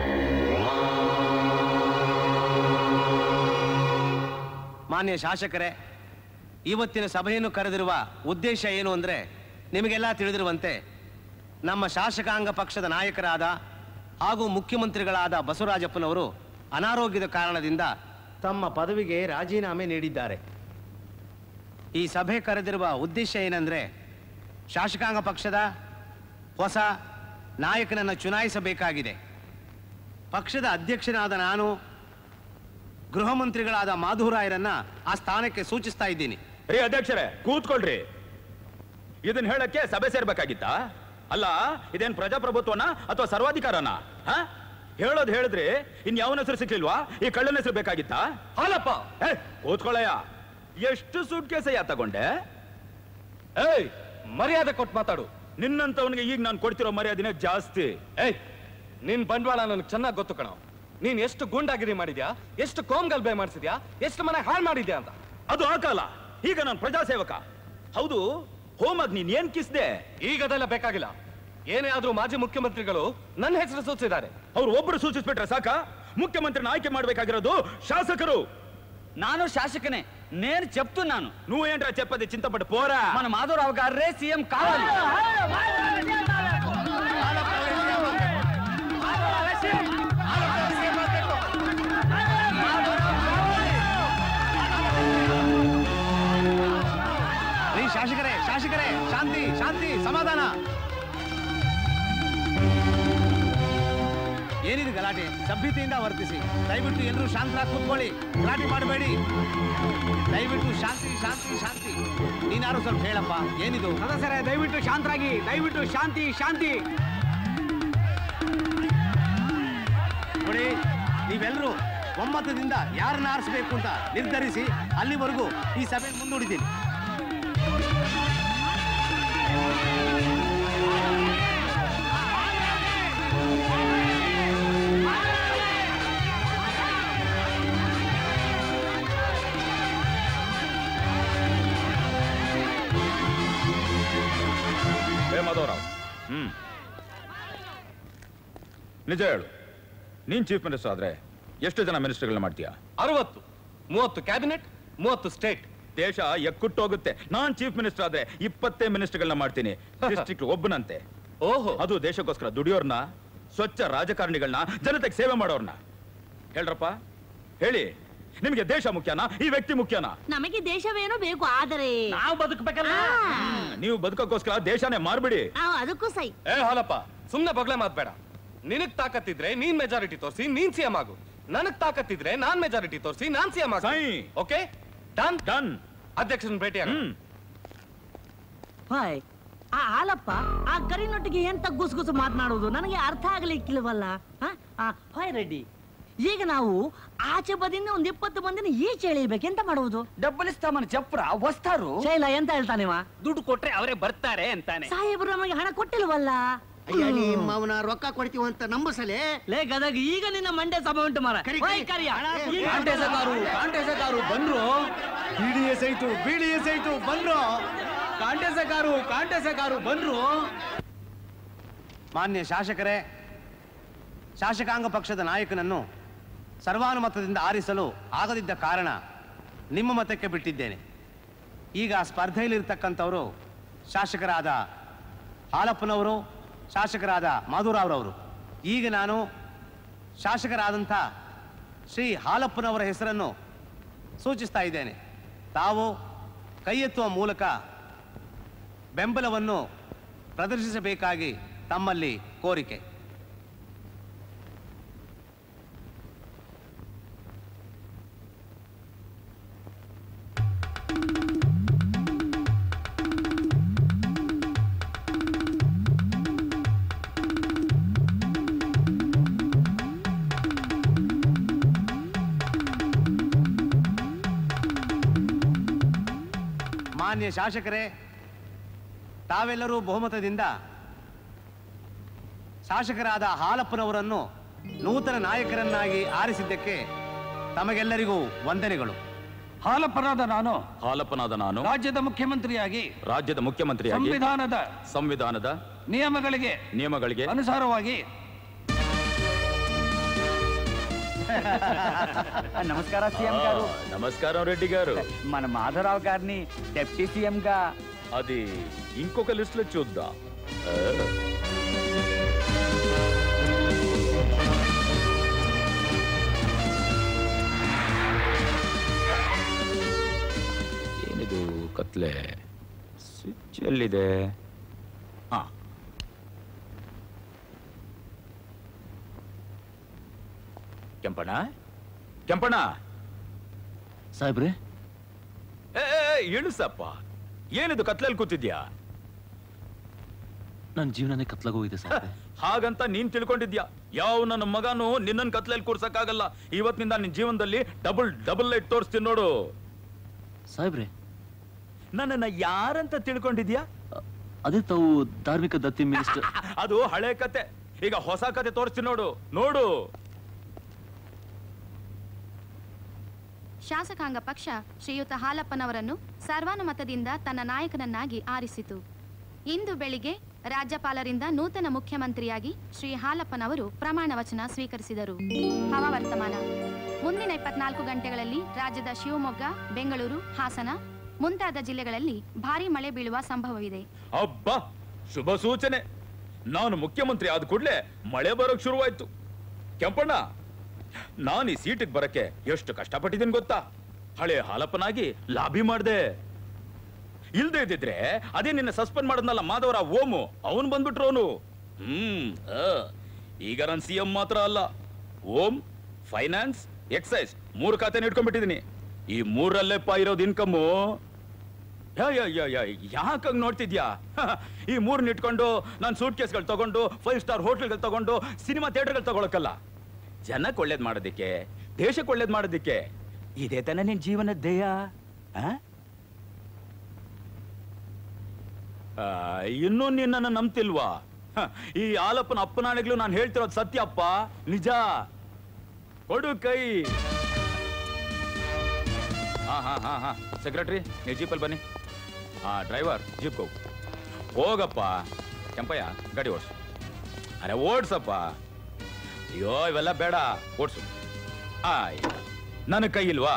ಮಾನ್ಯ ಶಾಸಕರೇ ಇವತ್ತಿನ ಸಭೆಯನ್ನು ಕರೆದಿರುವ ಉದ್ದೇಶ ಏನು ಅಂದರೆ ನಿಮಗೆಲ್ಲ ತಿಳಿದಿರುವಂತೆ ನಮ್ಮ ಶಾಸಕಾಂಗ ಪಕ್ಷದ ನಾಯಕರಾದ ಹಾಗೂ ಮುಖ್ಯಮಂತ್ರಿಗಳಾದ ಬಸವರಾಜಪ್ಪನವರು ಅನಾರೋಗ್ಯದ ಕಾರಣದಿಂದ ತಮ್ಮ ಪದವಿಗೆ ರಾಜೀನಾಮೆ ನೀಡಿದ್ದಾರೆ ಈ ಸಭೆ ಕರೆದಿರುವ ಉದ್ದೇಶ ಏನಂದರೆ ಶಾಸಕಾಂಗ ಪಕ್ಷದ ಹೊಸ ನಾಯಕನನ್ನು ಚುನಾಯಿಸಬೇಕಾಗಿದೆ ಪಕ್ಷದ ಅಧ್ಯಕ್ಷನಾದ ನಾನು ಗೃಹ ಮಂತ್ರಿಗಳಾದ ಮಾಧುರಾಯರನ್ನ ಆ ಸ್ಥಾನಕ್ಕೆ ಸೂಚಿಸ್ತಾ ಇದ್ದೀನಿ ರೀ ಅಧ್ಯಕ್ಷರೇ ಕೂತ್ಕೊಳ್ರಿ ಇದನ್ನ ಹೇಳಕ್ಕೆ ಸಭೆ ಸೇರ್ಬೇಕಾಗಿತ್ತಾ ಅಲ್ಲ ಇದೇನ್ ಪ್ರಜಾಪ್ರಭುತ್ವನ ಅಥವಾ ಸರ್ವಾಧಿಕಾರನ ಹ? ಹೇಳೋದ್ ಹೇಳಿದ್ರಿ ಇನ್ ಯಾವನ ಹೆಸರು ಸಿಕ್ಲಿಲ್ವಾ ಈ ಕಳ್ಳನ ಹೆಸರು ಬೇಕಾಗಿತ್ತಾ ಹಾಲಪ್ಪ ಏ, ಕೂತ್ಕೊಳ್ಳಯ್ಯ ಎಷ್ಟು ಸೂಟ್ ಕೇಸಯ್ಯ ತಗೊಂಡೆ ಏಯ್ ಮರ್ಯಾದೆ ಕೊಟ್ಟು ಮಾತಾಡು ನಿನ್ನಂತವನಿಗೆ ಈಗ ನಾನು ಕೊಡ್ತಿರೋ ಮರ್ಯಾದೆನೇ ಜಾಸ್ತಿ ಏಯ್ ನಿನ್ ಬಂಡವಾಳ ನನಗೆ ಚೆನ್ನಾಗಿ ಗೊತ್ತು ಕಣ ನೀನ್ ಎಷ್ಟು ಗೂಂಡಾಗಿರಿ ಮಾಡಿದ್ಯಾ ಎಷ್ಟು ಕೋಮ್ಗಲ್ಬೆ ಮಾಡಿಸಿದ್ಯಾ ಎಷ್ಟು ಮನೆ ಹಾಳು ಮಾಡಿದ್ಯಾ ಅಂತ ಅದು ಆ ಕಾಲ ಈಗ ನಾನು ಪ್ರಜಾಸೇವಕ ಹೌದು ಹೋಮಾಗ್ ನೀನ್ ಏನ್ ಕಿಸ್ದೆ ಈಗ ಅದೆಲ್ಲ ಬೇಕಾಗಿಲ್ಲ ಏನೇ ಆದ್ರೂ ಮಾಜಿ ಮುಖ್ಯಮಂತ್ರಿಗಳು ನನ್ನ ಹೆಸರು ಸೂಚಿಸಿದ್ದಾರೆ ಅವ್ರು ಒಬ್ರು ಸೂಚಿಸ್ಬಿಟ್ರೆ ಸಾಕ ಮುಖ್ಯಮಂತ್ರಿನ ಆಯ್ಕೆ ಮಾಡ್ಬೇಕಾಗಿರೋದು ಶಾಸಕರು ನಾನು శాసకనే నేను చెప్తున్నాను నువ్వేంట్రా చెప్పది చింతపడి పోరా మన మాధవరావు గారే సీఎం కావాలి ರೀ ಶಾಸಕರೇ ಶಾಸಕರೇ ಶಾಂತಿ ಶಾಂತಿ ಸಮಾಧಾನ ಏನಿದೆ ಗಲಾಟೆ ಸಭ್ಯತೆಯಿಂದ ವರ್ತಿಸಿ ದಯವಿಟ್ಟು ಎಲ್ಲರೂ ಶಾಂತರಾಗಿ ಕೂತ್ಕೊಳ್ಳಿ ಗಲಾಟೆ ಮಾಡಬೇಡಿ ದಯವಿಟ್ಟು ಶಾಂತಿ ಶಾಂತಿ ಶಾಂತಿ ನೀನಾರು ಸ್ವಲ್ಪ ಹೇಳಪ್ಪ ಏನಿದು ಸದಸ್ಯರೇ ದಯವಿಟ್ಟು ಶಾಂತರಾಗಿ ದಯವಿಟ್ಟು ಶಾಂತಿ ಶಾಂತಿ ನೋಡಿ ನೀವೆಲ್ಲರೂ ಒಮ್ಮತದಿಂದ ಯಾರನ್ನ ಆರಿಸಬೇಕು ಅಂತ ನಿರ್ಧರಿಸಿ ಅಲ್ಲಿವರೆಗೂ ಈ ಸಭೆ ಮುಂದೂಡಿದ್ದೀನಿ ಏ ಮಾಧವರಾವ್ ಹ್ಮ್ ನಿಜ ಹೇಳು ನೀನ್ ಚೀಫ್ ಮಿನಿಸ್ಟರ್ ಆದ್ರೆ ಎಷ್ಟು ಜನ ಮಿನಿಸ್ಟರ್ಗಳನ್ನ ಮಾಡ್ತೀಯಾ ಅರವತ್ತು ಮೂವತ್ತು ಕ್ಯಾಬಿನೆಟ್ ಮೂವತ್ತು ಸ್ಟೇಟ್ ದೇಶ ಎಕ್ಕುಟ್ಟೋಗುತ್ತೆ ನಾನ್ ಚೀಫ್ ಮಿನಿಸ್ಟರ್ ಆದ್ರೆ ಇಪ್ಪತ್ತೇ ಮಿನಿಸ್ಟರ್ಗಳನ್ನ ಮಾಡ್ತೀನಿ ಡಿಸ್ಟ್ರಿಕ್ಟ್ ಒಬ್ಬನಂತೆ ಓಹೋ ಅದು ದೇಶಕ್ಕೋಸ್ಕರ ದುಡಿಯೋರ್ನ ಸ್ವಚ್ಛ ರಾಜಕಾರಣಿಗಳನ್ನ ಜನತೆಗೆ ಸೇವೆ ಮಾಡೋರ್ನ ಹೇಳ್ರಪ್ಪ ಹೇಳಿ ನಿಮ್ಗೆ ದೇಶ ಮುಖ್ಯನಾ ಈ ವ್ಯಕ್ತಿ ಮುಖ್ಯನಾ ನಮಗೆ ದೇಶವೇನೋ ಬೇಕು ಆದರೆ ನಾವು ಬದುಕಬೇಕಲ್ಲ ನೀವು ಬದುಕೋಕ್ಕೋಸ್ಕರ ದೇಶನೇ ಮಾರ್ಬಿಡಿ ನಾವು ಅದಕ್ಕೂ ಸೈ ಏ ಹಾಲಪ್ಪ ಸುಮ್ನೆ ಬಗ್ಲೆ ಮಾತ್ಬೇಡ ನಿನಗ್ ತಾಕತ್ತಿದ್ರೆ ನೀನ್ ಮೆಜಾರಿಟಿ ತೋರಿಸಿ ನೀನ್ ಸಿಎಂ ಆಗು ನನಗ್ ತಾಕತ್ತಿದ್ರೆ ನಾನ್ ಮೆಜಾರಿಟಿ ತೋರಿಸಿ ನಾನ್ ಸಿಎಂ ಆಗ ಓಕೆ ಡನ್ ಡನ್ ಅಧ್ಯಕ್ಷನ ಭೇಟಿ ಹಾಯ್ ಆ ಹಾಲಪ್ಪ ಆ ಕರಿನೊಟ್ಟಿಗೆ ಎಂತ ಗುಸುಗುಸು ಮಾತನಾಡುವುದು ನನಗೆ ಅರ್ಥ ಆಗ್ಲಿಕ್ಕಿಲ್ವಲ್ಲ ಹ? ಆ, ಹಾಯ್ ರೆಡ್ಡಿ ಈಗ ನಾವು ಆಚೆ ಬದಿಯಿಂದ ಒಂದ್ ಇಪ್ಪತ್ತು ಮಂದಿನ ಈಚೆ ಎಳಿಬೇಕು ಎಂತ ಮಾಡುವುದು డబ్బులు ఇస్తామని చెప్పురా వస్తారు ಶೈಲ ಎಂತ ಹೇಳ್ತಾನೆವ ದುಡ್ಡು ಕೊಟ್ರೆ ಅವರೇ ಬರ್ತಾರೆ ಅಂತಾನೆ ಸಾಹೇಬ್ರು ನಮಗೆ ಹಣ ಕೊಟ್ಟಿಲ್ವಲ್ಲ ಅಯ್ಯ ನಿಮ್ಮ ಅವನ ರೊಕ್ಕ ಕೊಡ್ತೀವಿ ಅಂತ ನಂಬಸಲೆ ಲೇ ಗದಗ ಈಗ ನಿನ್ನ ಮಂಡ್ಯ ಸಭೆ ಉಂಟು ಮಾರ ಕರಿ, ಹೋಯ್ ಕರಿ. ಕರಿಯ. ಹಣ ಈಗ ಕಾಂಟೇಸಗಾರು ಕಾಂಟೇಸಗಾರು ಬಂದ್ರು ಬಿಡಿ ಎಸೈತು ಬಿಡಿ ಎಸೈತು ಬಂದ್ರು ಕಾಂಟೇಸಗಾರು ಕಾಂಟೇಸಗಾರು ಬಂದ್ರು ಮಾನ್ಯ ಶಾಸಕರೇ ಶಾಸಕಾಂಗ ಪಕ್ಷದ ನಾಯಕನನ್ನು ಸರ್ವಾನುಮತದಿಂದ ಆರಿಸಲು ಆಗದಿದ್ದ ಕಾರಣ ನಿಮ್ಮ ಮತಕ್ಕೆ ಬಿಟ್ಟಿದ್ದೇನೆ ಈಗ ಸ್ಪರ್ಧೆಯಲ್ಲಿರ್ತಕ್ಕಂಥವರು ಶಾಸಕರಾದ ಹಾಲಪ್ಪನವರು ಶಾಸಕರಾದ ಮಾಧುರಾವ್ರವರು ಈಗ ನಾನು ಶಾಸಕರಾದಂಥ ಶ್ರೀ ಹಾಲಪ್ಪನವರ ಹೆಸರನ್ನು ಸೂಚಿಸ್ತಾ ಇದ್ದೇನೆ ತಾವು ಕೈ ಎತ್ತುವ ಮೂಲಕ ಬೆಂಬಲವನ್ನು ಪ್ರದರ್ಶಿಸಬೇಕಾಗಿ ತಮ್ಮಲ್ಲಿ ಕೋರಿಕೆ ಮಾನ್ಯ ಶಾಸಕರೇ ತಾವೆಲ್ಲರೂ ಬಹುಮತದಿಂದ ಶಾಸಕರಾದ ಹಾಲಪ್ಪನವರನ್ನು ನೂತನ ನಾಯಕರನ್ನಾಗಿ ಆರಿಸಿದ್ದಕ್ಕೆ ತಮಗೆಲ್ಲರಿಗೂ ವಂದನೆಗಳು ಹಾಲಪ್ಪನಾದ ನಾನು ಹಾಲಪ್ಪನಾದ ನಾನು ರಾಜ್ಯದ ಮುಖ್ಯಮಂತ್ರಿಯಾಗಿ ರಾಜ್ಯದ ಮುಖ್ಯಮಂತ್ರಿಯಾಗಿ ಸಂವಿಧಾನದ ಸಂವಿಧಾನದ ನಿಯಮಗಳಿಗೆ ನಿಯಮಗಳಿಗೆ ಅನುಸಾರವಾಗಿ నమస్కార సీఎం గారు ఆ, నమస్కారం రెడ్డి గారు మన మాధవరావు గారిని డిప్యూటీ సీఎం గా అది ఇంకొక లిస్ట్ లో చూద్దాం ఆ. ಏನಿದು ಕತ್ಲೆ ಸ್ವಿಚ್ ಎಲ್ಲಿದೆ ಹಾ ಕೆಂಪಣ್ಣ ಕೆಂಪಣ್ಣ ಸಾಹೇಬ್ರೆ ಏ ಏ, ಏ, ಇಳಿಸಪ್ಪ ಏನಿದು ಕತ್ಲಲ್ಲಿ ಕೂತಿದ್ಯಾ ನನ್ನ ಜೀವನನೇ ಕತ್ಲಾಗೋಗಿದೆ ಸಾಹೇಬ್ರೆ ಹಾಗಂತ ನೀನ್ ತಿಳ್ಕೊಂಡಿದ್ಯಾ ಯಾವ ನನ್ನ ಮಗನು ನಿನ್ನನ್ ಕತ್ಲಲ್ಲಿ ಕೂರ್ಸಕ್ಕಾಗಲ್ಲ ಇವತ್ತಿನಿಂದ ನಿನ್ ಜೀವನದಲ್ಲಿ ಡಬಲ್ ಡಬಲ್ ಲೈಟ್ ತೋರಿಸ್ತೀನಿ ನೋಡು ಸಾಹೇಬ್ರೆ ನನ್ನನ್ನ ಯಾರಂತ ತಿಳ್ಕೊಂಡಿದ್ಯಾ ಅದೇ ತಾವು ಧಾರ್ಮಿಕ ದತ್ತಿ ಮಿನಿಸ್ಟರ್ ಅದು ಹಳೆ ಕತೆ ಈಗ ಹೊಸ ಕತೆ ತೋರಿಸ್ತೀನಿ ನೋಡು ನೋಡು ಶಾಸಕಾಂಗ ಪಕ್ಷ ಶ್ರೀಯುತ ಹಾಲಪ್ಪನವರನ್ನು ಸರ್ವಾನುಮತದಿಂದ ತನ್ನ ನಾಯಕನನ್ನಾಗಿ ಆರಿಸಿತು ಇಂದು ಬೆಳಿಗ್ಗೆ ರಾಜ್ಯಪಾಲರಿಂದ ನೂತನ ಮುಖ್ಯಮಂತ್ರಿಯಾಗಿ ಶ್ರೀ ಹಾಲಪ್ಪನವರು ಪ್ರಮಾಣ ವಚನ ಸ್ವೀಕರಿಸಿದರು ಹವಾವರ್ತಮಾನ ಮುಂದಿನ ಇಪ್ಪತ್ನಾಲ್ಕು ಗಂಟೆಗಳಲ್ಲಿ ರಾಜ್ಯದ ಶಿವಮೊಗ್ಗ ಬೆಂಗಳೂರು ಹಾಸನ ಮುಂತಾದ ಜಿಲ್ಲೆಗಳಲ್ಲಿ ಭಾರೀ ಮಳೆ ಬೀಳುವ ಸಂಭವವಿದೆ ಅಬ್ಬಾ ಶುಭ ಸೂಚನೆ ನಾನು ಮುಖ್ಯಮಂತ್ರಿ ಆದ ಕೂಡ್ಲೆ ಮಳೆ ಬರೋಕ್ ಶುರುವಾಯ್ತು ಕೆಂಪಣ್ಣ ನಾನು ಈ ಸೀಟಿಗೆ ಬರಕ್ಕೆ ಎಷ್ಟು ಕಷ್ಟಪಟ್ಟಿದ್ದೀನಿ ಗೊತ್ತಾ ಹಳೆ ಹಾಲಪ್ಪನಾಗಿ ಲಾಬಿ ಮಾಡ್ದೆ ಇಲ್ದೇ ಇದ್ದಿದ್ರೆ ಅದೇ ನಿನ್ನ ಸಸ್ಪೆಂಡ್ ಮಾಡದ್ನಲ್ಲ ಮಾಧವರ ಓಮು ಅವನು ಬಂದ್ಬಿಟ್ರು ಅವನು ಹ್ಮ್ ಆ. ಈಗ ನಾನು ಸಿ ಎಂ ಮಾತ್ರ ಅಲ್ಲ ಓಂ ಫೈನಾನ್ಸ್ ಎಕ್ಸೈಸ್ ಮೂರು ಖಾತೆನ ಇಟ್ಕೊಂಡ್ಬಿಟ್ಟಿದ್ದೀನಿ ಈ ಮೂರಲ್ಲೇ ಇರೋದು ಇನ್ಕಮ್ಮು ಯಾಕಂಗ್ ನೋಡ್ತಿದ್ಯಾ ಈ ಮೂರ್ನ ಇಟ್ಕೊಂಡು ನಾನು ಸೂಟ್ ಕೇಸ್ಗಳು ತಗೊಂಡು ಫೈವ್ ಸ್ಟಾರ್ ಹೋಟೆಲ್ಗಳು ತಗೊಂಡು ಸಿನಿಮಾ ಥಿಯೇಟರ್ಗಳು ತಗೊಳಕಲ್ಲ ಜನಕ್ಕೆ ಒಳ್ಳೇದ್ ಮಾಡೋದಿಕ್ಕೆ ದೇಶಕ್ಕೆ ಒಳ್ಳೇದ್ ಮಾಡೋದಿಕ್ಕೆ ಇದೇ ತಾನೇ ನಿನ್ ಜೀವನದ ಧ್ಯೇಯ ಆ? ಆ, ಇನ್ನೂ ನಿನ್ನನ್ನು ನಂಬ್ತಿಲ್ವಾ ಹ, ಈ ಆಲಪ್ಪನ ಅಪ್ಪನಾಣೆಗಳು ನಾನು ಹೇಳ್ತಿರೋದು ಸತ್ಯಪ್ಪ ನಿಜ ಕೊಡು ಕೈ ಹಾ ಹಾ ಹಾ ಹಾ ಸೆಕ್ರೆಟರಿ ನೀವು ಜೀಪಲ್ಲಿ ಬನ್ನಿ ಹಾ ಡ್ರೈವರ್ ಜೀಪ್ ಹೋಗು ಹೋಗಪ್ಪ ಕೆಂಪಯ್ಯ ಗಾಡಿ ಓಡಿಸು ಅರೆ ಓಡ್ಸಪ್ಪ ಅಯ್ಯೋ ಇವೆಲ್ಲ ಬೇಡ ಓಡ್ಸು ಆಯ್ ನನ್ನ ಕೈ ಇಲ್ವಾ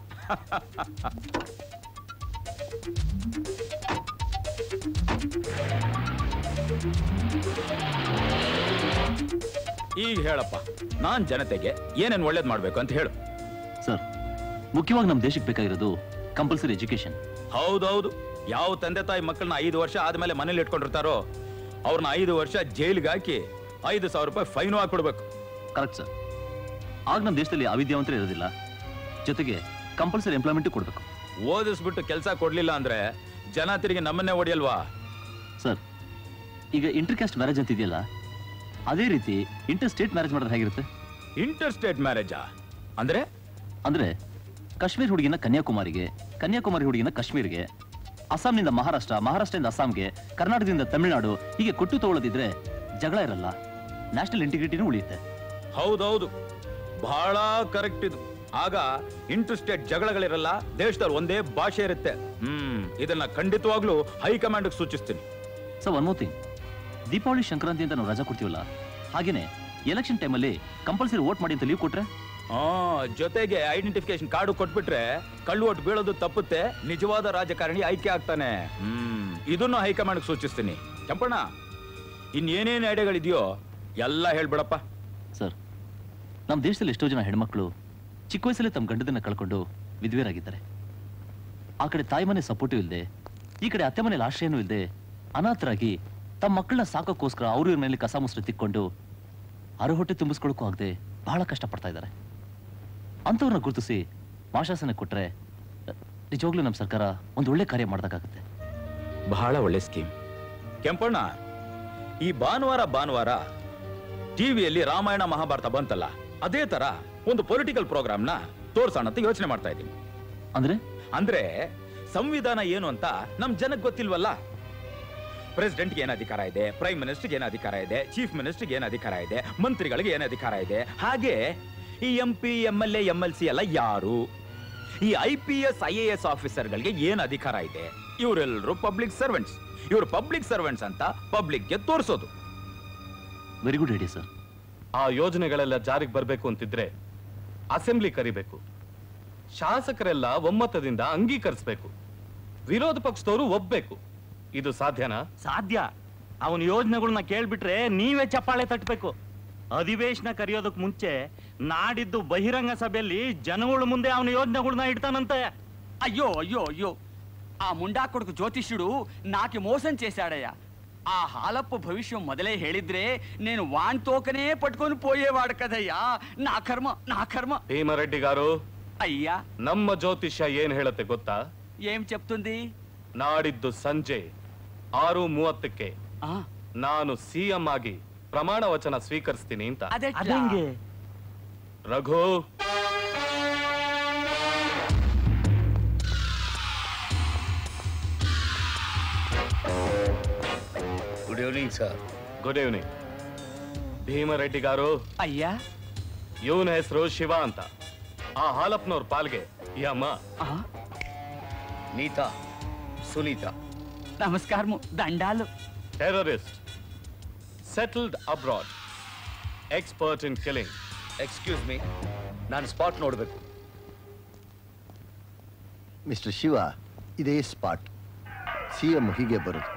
ಈಗ ಹೇಳಪ್ಪ ನಾನ್ ಜನತೆಗೆ ಏನೇನ್ ಒಳ್ಳೇದ್ ಮಾಡ್ಬೇಕು ಅಂತ ಹೇಳು ಸರ್ ಮುಖ್ಯವಾಗಿ ನಮ್ಮ ದೇಶಕ್ಕೆ ಬೇಕಾಗಿರೋದು ಕಂಪಲ್ಸರಿ ಎಜುಕೇಶನ್ ಹೌದೌದು ಯಾವ ತಂದೆ ತಾಯಿ ಮಕ್ಕಳನ್ನ ಐದು ವರ್ಷ ಆದ್ಮೇಲೆ ಮನೇಲಿ ಇಟ್ಕೊಂಡಿರ್ತಾರೋ ಅವ್ರನ್ನ ಐದು ವರ್ಷ ಜೈಲಿಗೆ ಹಾಕಿ ಐದು ಸಾವಿರ ರೂಪಾಯಿ ಫೈನು ಹಾಕೊಡ್ಬೇಕು ಕರೆಕ್ಟ್ ಸರ್ ಆಗ ನಮ್ಮ ದೇಶದಲ್ಲಿ ಅವಿದ್ಯಾವಂತರೇ ಇರೋದಿಲ್ಲ ಜೊತೆಗೆ ಕಂಪಲ್ಸರಿ ಎಂಪ್ಲಾಯ್ಮೆಂಟ್ ಕೊಡಬೇಕು ಓದಿಸ್ಬಿಟ್ಟು ಕೆಲಸ ಕೊಡ್ಲಿಲ್ಲ ಅಂದ್ರೆ ಜನ ತಿರುಗಿ ನಮ್ಮನ್ನೇ ಹೊಡಿಯಲ್ವಾ ಸರ್ ಈಗ ಇಂಟರ್ ಕ್ಯಾಸ್ಟ್ ಮ್ಯಾರೇಜ್ ಅಂತ ಇದೆಯಲ್ಲ ಅದೇ ರೀತಿ ಇಂಟರ್ ಸ್ಟೇಟ್ ಮ್ಯಾರೇಜ್ ಮಾಡಿದ್ರೆ ಹೇಗಿರುತ್ತೆ ಇಂಟರ್ ಸ್ಟೇಟ್ ಮ್ಯಾರೇಜಾ ಅಂದ್ರೆ ಅಂದ್ರೆ ಕಾಶ್ಮೀರ್ ಹುಡುಗಿನ ಕನ್ಯಾಕುಮಾರಿಗೆ ಕನ್ಯಾಕುಮಾರಿ ಹುಡುಗಿನ ಕಾಶ್ಮೀರ್ಗೆ ಅಸ್ಸಾಂನಿಂದ ಮಹಾರಾಷ್ಟ್ರ ಮಹಾರಾಷ್ಟ್ರದಿಂದ ಅಸ್ಸಾಂಗೆ ಕರ್ನಾಟಕದಿಂದ ತಮಿಳುನಾಡು ಹೀಗೆ ಕೊಟ್ಟು ತಗೊಳ್ಳೋದಿದ್ರೆ ಜಗಳ ಇರಲ್ಲ ನ್ಯಾಷನಲ್ ಇಂಟಿಗ್ರಿಟಿನೂ ಉಳಿಯುತ್ತೆ ಹೌದೌದು ಬಹಳ ಕರೆಕ್ಟ್ ಇದು ಆಗ ಇಂಟರ್ ಸ್ಟೇಟ್ ಜಗಳಗಳಿರಲ್ಲ ದೇಶದಲ್ಲಿ ಒಂದೇ ಭಾಷೆ ಇರುತ್ತೆ ಹ್ಮ್ ಇದನ್ನ ಖಂಡಿತವಾಗ್ಲೂ ಹೈಕಮಾಂಡ್ ಸೂಚಿಸ್ತೀನಿ so one more thing Deepavali Sankranti ಅಂತ ನಾವು ರಜಾ ಕೊಡ್ತೀವಲ್ಲ ಹಾಗೇನೆ ಎಲೆಕ್ಷನ್ ಟೈಮಲ್ಲಿ ಕಂಪಲ್ಸರಿ ವೋಟ್ ಮಾಡಿ ಅಂತ ಲೀವ್ ಕೊಟ್ರೆ ಆ ಜೊತೆಗೆ ಐಡೆಂಟಿಫಿಕೇಶನ್ ಕಾರ್ಡು ಕೊಟ್ಬಿಟ್ರೆ ಕಳ್ಳು ಒಟ್ಟು ಬೀಳೋದು ತಪ್ಪುತ್ತೆ ನಿಜವಾದ ರಾಜಕಾರಣಿ ಆಯ್ಕೆ ಆಗ್ತಾನೆ ಹ್ಮ್ ಇದನ್ನು ಹೈಕಮಾಂಡ್ ಸೂಚಿಸ್ತೀನಿ ಕೆಂಪಣ್ಣ ಇನ್ನೇನೇನು ಐಡಿಯಾಗಳಿದೆಯೋ ಎಲ್ಲ ಹೇಳ್ಬಿಡಪ್ಪ ಸರ್ ನಮ್ಮ ದೇಶದಲ್ಲಿ ಎಷ್ಟೋ ಜನ ಹೆಣ್ಮಕ್ಳು ಚಿಕ್ಕ ವಯಸ್ಸಲ್ಲೇ ತಮ್ಮ ಗಂಡದನ್ನ ಕಳ್ಕೊಂಡು ವಿಧವೆಯರಾಗಿದ್ದಾರೆ ಆ ಕಡೆ ತಾಯಿ ಮನೆ ಸಪೋರ್ಟಿವ್ ಇಲ್ಲದೆ ಈ ಕಡೆ ಅತ್ತೆ ಮನೇಲಿ ಆಶ್ರಯನೂ ಇಲ್ಲದೆ ಅನಾಥರಾಗಿ ತಮ್ಮ ಮಕ್ಕಳನ್ನ ಸಾಕೋಕ್ಕೋಸ್ಕರ ಅವರು ಇವ್ರ ಮೇಲೆ ಕಸ ಮುಸ್ರು ತಿಕ್ಕೊಂಡು ಅರ ಹೊಟ್ಟೆ ತುಂಬಿಸ್ಕೊಳಕ್ಕೂ ಆಗದೆ ಬಹಳ ಕಷ್ಟಪಡ್ತಾ ಇದ್ದಾರೆ ಅಂಥವ್ರನ್ನ ಗುರುತಿಸಿ ಮಾಶಾಸನ ಕೊಟ್ರೆ ನಿಜವಾಗ್ಲೂ ನಮ್ಮ ಸರ್ಕಾರ ಒಂದು ಒಳ್ಳೆ ಕಾರ್ಯ ಮಾಡ್ದಾಗುತ್ತೆ ಬಹಳ ಒಳ್ಳೆ ಸ್ಕೀಮ್ ಕೆಂಪಣ್ಣ ಈ ಭಾನುವಾರ ಭಾನುವಾರ ಟಿವಿಯಲ್ಲಿ ರಾಮಾಯಣ ಮಹಾಭಾರತ ಬಂತಲ್ಲ ಅದೇ ತರ ಒಂದು ಪೊಲಿಟಿಕಲ್ ಪ್ರೋಗ್ರಾಮ್ನ ತೋರ್ಸೋಣ ಅಂತ ಯೋಚನೆ ಮಾಡ್ತಾ ಇದ್ದೀನಿ ಅಂದ್ರೆ ಅಂದ್ರೆ ಸಂವಿಧಾನ ಏನು ಅಂತ ನಮ್ ಜನಕ್ಕೆ ಗೊತ್ತಿಲ್ವಲ್ಲ ಪ್ರೆಸಿಡೆಂಟ್ಗೆ ಏನು ಅಧಿಕಾರ ಇದೆ ಪ್ರೈಮ್ ಮಿನಿಸ್ಟರ್ಗೆ ಏನು ಅಧಿಕಾರ ಇದೆ ಚೀಫ್ ಮಿನಿಸ್ಟರ್ಗೆ ಏನು ಅಧಿಕಾರ ಇದೆ ಮಂತ್ರಿಗಳಿಗೆ ಏನು ಅಧಿಕಾರ ಇದೆ ಹಾಗೆ ಈ M P M L A M L C ಎಲ್ಲ ಯಾರು ಈ I P S I A S ಆಫೀಸರ್ಗಳಿಗೆ ಏನು ಅಧಿಕಾರ ಇದೆ ಇವರೆಲ್ಲರೂ ಪಬ್ಲಿಕ್ ಸರ್ವೆಂಟ್ಸ್ ಇವರು ಪಬ್ಲಿಕ್ ಸರ್ವೆಂಟ್ಸ್ ಅಂತ ಪಬ್ಲಿಕ್ಗೆ ತೋರಿಸೋದು ವೆರಿ ಗುಡ್ ಐಡಿಯಾ ಸರ್ ಆ ಯೋಜನೆಗಳೆಲ್ಲ ಜಾರಿಗೆ ಬರಬೇಕು ಅಂತಿದ್ರೆ ಅಸೆಂಬ್ಲಿ ಕರಿಬೇಕು ಶಾಸಕರೆಲ್ಲ ಒಮ್ಮತದಿಂದ ಅಂಗೀಕರಿಸಬೇಕು ವಿರೋಧ ಪಕ್ಷದವರು ಒಪ್ಬೇಕು ಇದು ಸಾಧ್ಯನಾ ಸಾಧ್ಯ ಅವನ ಯೋಜನೆಗಳನ್ನ ಕೇಳ್ಬಿಟ್ರೆ ನೀವೇ ಚಪ್ಪಾಳೆ ತಟ್ಟಬೇಕು ಅಧಿವೇಶನ ಕರೆಯೋದಕ್ ಮುಂಚೆ ನಾಡಿದ್ದು ಬಹಿರಂಗ ಸಭೆಯಲ್ಲಿ ಜನಗಳ ಮುಂದೆ ಅವನ ಯೋಜನೆಗಳನ್ನ ಇಡ್ತಾನಂತೆ అయ్యో అయ్యో అయ్యో ఆ ముండా కొడుకు జ్యోతిష్యుడు నాకి మోసం చేశాడయ్యా ఆ హాలప్ప భవిష్యం మొదలే ಹೇಳಿದ್ರೆ నేను వాన్ తోకనే పట్టుకొని పోయేవాడు కదయ్యా నా కర్మ నా కర్మ ಭೀಮರೆಡ್ಡಿ ಗಾರು అయ్యా ನಮ್ಮ ಜ್ಯೋತಿಷ್ಯ ಏನ್ ಹೇಳುತ್ತೆ ಗೊತ್ತಾ ఏం చెప్తుంది ನಾಡಿದ್ದು ಸಂಜೆ ಆರು ಮೂವತ್ತಕ್ಕೆ ನಾನು ಸಿಎಂ ಆಗಿ ಪ್ರಮಾಣ ವಚನ ಸ್ವೀಕರಿಸ್ತೀನಿ ಅಂತ ಅದೆಟ್లా? Raghu good evening sir good evening Bheemareddy garu ಅಯ್ಯ ಇವನ ಹೆಸರು ಶಿವ ಅಂತ ಆ ಹಾಲಪ್ಪನವ್ರ ಪಾಲ್ಗೆ ಈ ಅಮ್ಮ ನೀತಾ ಸುನೀತಾ నమస్కారము దండాలు terrorist settled abroad expert in killing excuse me ನಾನು ಸ್ಪಾಟ್ ನೋಡಬೇಕು ಮಿಸ್ಟರ್ ಶಿವ ಇದೇ ಸ್ಪಾಟ್ ಸಿ ಎಂ ಹೀಗೆ ಬರೋದು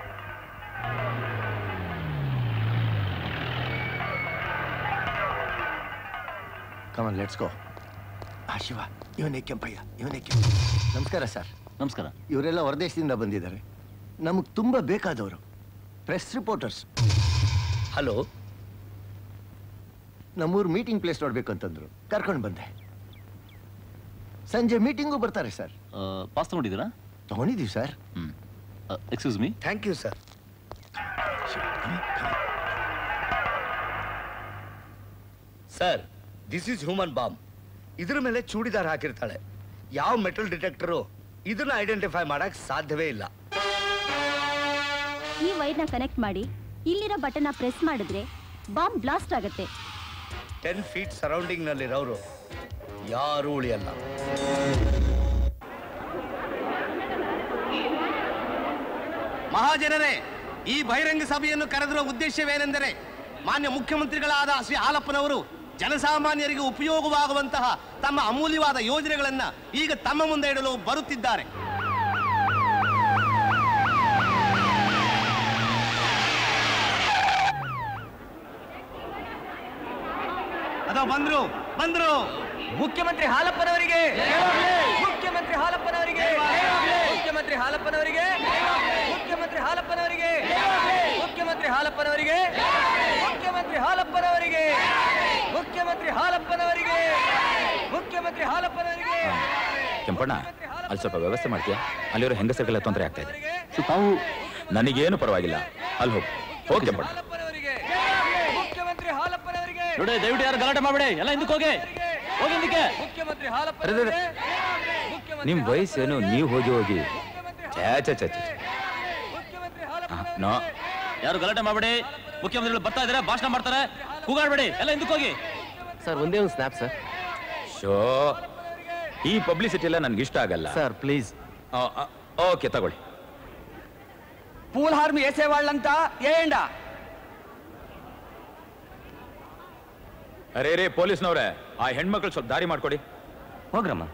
ಕಮನ್ ಲೆಟ್ಸ್ ಗೋ ಆ ಶಿವ ಇವನೇ ಕೆಂಪಯ್ಯ ಇವನೇ ಕೆಂಪ ನಮಸ್ಕಾರ ಸರ್ ನಮಸ್ಕಾರ ಇವರೆಲ್ಲ ಹೊರದೇಶದಿಂದ ಬಂದಿದ್ದಾರೆ ನಮಗೆ ತುಂಬ ಬೇಕಾದವರು ಪ್ರೆಸ್ ರಿಪೋರ್ಟರ್ಸ್ ಹಲೋ ನಮ್ಮೂರು ಮೀಟಿಂಗ್ ಪ್ಲೇಸ್ ನೋಡ್ಬೇಕು ಅಂತಂದ್ರು ಕರ್ಕೊಂಡು ಬಂದೆ ಸಂಜೆ ಮೀಟಿಂಗು ಬರ್ತಾರೆ ಸರ್ ಪಾಸ್ ತಗೊಂಡಿದ್ದೀರಾ ತಗೊಂಡಿದ್ದೀವಿ sir excuse me thank you sir sir this is human bomb ಇದ್ರ ಮೇಲೆ ಚೂಡಿದಾರ್ ಹಾಕಿರ್ತಾಳೆ ಯಾವ ಮೆಟಲ್ ಡಿಟೆಕ್ಟರು ಇದನ್ನ ಐಡೆಂಟಿಫೈ ಮಾಡಕ್ ಸಾಧ್ಯವೇ ಇಲ್ಲ ಈ ವೈರ್ನ ಕನೆಕ್ಟ್ ಮಾಡಿ ಇಲ್ಲಿರೋ ಬಟನ್ನ ಪ್ರೆಸ್ ಮಾಡಿದ್ರೆ ಬಾಂಬ್ ಬ್ಲಾಸ್ಟ್ ಆಗುತ್ತೆ ಟೆನ್ ಫೀಟ್ ಸರೌಂಡಿಂಗ್ ನಲ್ಲಿರೋರು ಯಾರೂ ಉಳಿಯಲ್ಲ ಮಹಾಜನರೇ ಈ ಬಹಿರಂಗ ಸಭೆಯನ್ನು ಕರೆದಿರುವ ಉದ್ದೇಶವೇನೆಂದರೆ ಮಾನ್ಯ ಮುಖ್ಯಮಂತ್ರಿಗಳಾದ ಶ್ರೀ ಹಾಲಪ್ಪನವರು ಜನಸಾಮಾನ್ಯರಿಗೆ ಉಪಯೋಗವಾಗುವಂತಹ ತಮ್ಮ ಅಮೂಲ್ಯವಾದ ಯೋಜನೆಗಳನ್ನ ಈಗ ತಮ್ಮ ಮುಂದೆ ಇಡಲು ಬರುತ್ತಿದ್ದಾರೆ ಅದೋ ಬಂದ್ರು ಬಂದ್ರು ಮುಖ್ಯಮಂತ್ರಿ ಹಾಲಪ್ಪನವರಿಗೆ ಮುಖ್ಯಮಂತ್ರಿ ಹಾಲಪ್ಪನವರಿಗೆ ಮುಖ್ಯಮಂತ್ರಿ ಹಾಲಪ್ಪನವರಿಗೆ ಮುಖ್ಯಮಂತ್ರಿ ಹಾಲಪ್ಪನವರಿಗೆ ಮುಖ್ಯಮಂತ್ರಿ ಹಾಲಪ್ಪನವರಿಗೆ ಮುಖ್ಯಮಂತ್ರಿ ಹಾಲಪ್ಪನವರಿಗೆ ಮುಖ್ಯಮಂತ್ರಿ ಹಾಲಪ್ಪನವರಿಗೆ ಮುಖ್ಯಮಂತ್ರಿ ಹಾಲಪ್ಪನವರಿಗೆ ಕೆಂಪಣ್ಣ ಅಲ್ಲಿ ಸ್ವಲ್ಪ ವ್ಯವಸ್ಥೆ ಮಾಡ್ತೀಯಾ ಅಲ್ಲಿರೋ ಹೆಂಗಸರಿಗೆಲ್ಲ ತೊಂದರೆ ಆಗ್ತಾ ಇದೆ ತಾವು ನನಗೇನು ಪರವಾಗಿಲ್ಲ ಅಲ್ಲಿ ಹೋಗು ಹೋಗಿ ಕೆಂಪಣ್ಣ ಮುಖ್ಯಮಂತ್ರಿ ಹಾಲಪ್ಪನವರಿಗೆ ನೋಡಿ ದಯವಿಟ್ಟು ಯಾರು ಗಲಾಟೆ ಮಾಡಬೇಡಿ ಎಲ್ಲ ಹಿಂದಕ್ಕೆ ಹೋಗಿ ಹೋಗಿ ಹಿಂದಕ್ಕೆ ಮುಖ್ಯಮಂತ್ರಿ ಅರೆ, ಹಾಲಪ್ಪನವರಿಗೆ ಅರೆ. ನಿಮ್ ವಯಸ್ಸೇನು ನೀವು ಹೋಗಿ ಹೋಗಿ ಛೇ ಛೇ ಛೇ ಛೇ. ಆ, ನೋ ಯಾರು ಗಲಾಟೆ ಮಾಡಬೇಡಿ ಮುಖ್ಯಮಂತ್ರಿಗಳು ಬರ್ತಾ ಇದಾರೆ ಭಾಷಣ ಮಾಡ್ತಾರೆ ಕೂಗಾಡ್ಬೇಡಿ ಎಲ್ಲ ಹಿಂದಕ್ಕೆ ಹೋಗಿ ಸರ್ ಒಂದೇ ಒಂದು ಸ್ನ್ಯಾಪ್ ಸರ್ ಶೋ ಈ ಪಬ್ಲಿಸಿಟಿ ಎಲ್ಲ ನನ್ಗೆ ಇಷ್ಟ ಆಗಲ್ಲ ಸರ್ ಪ್ಲೀಸ್ ಓಕೆ ತಗೊಳ್ಳಿ పూల్ హార్మ్ వేసేవాళ్ళంతా ఏండా ಅರೇ ರೇ ಪೊಲೀಸ್ನವ್ರೆ ಆ ಹೆಣ್ಮಕ್ಳು ಸ್ವಲ್ಪ ದಾರಿ ಮಾಡ್ಕೊಡಿ ಹೋಗ್ರಮ್ಮ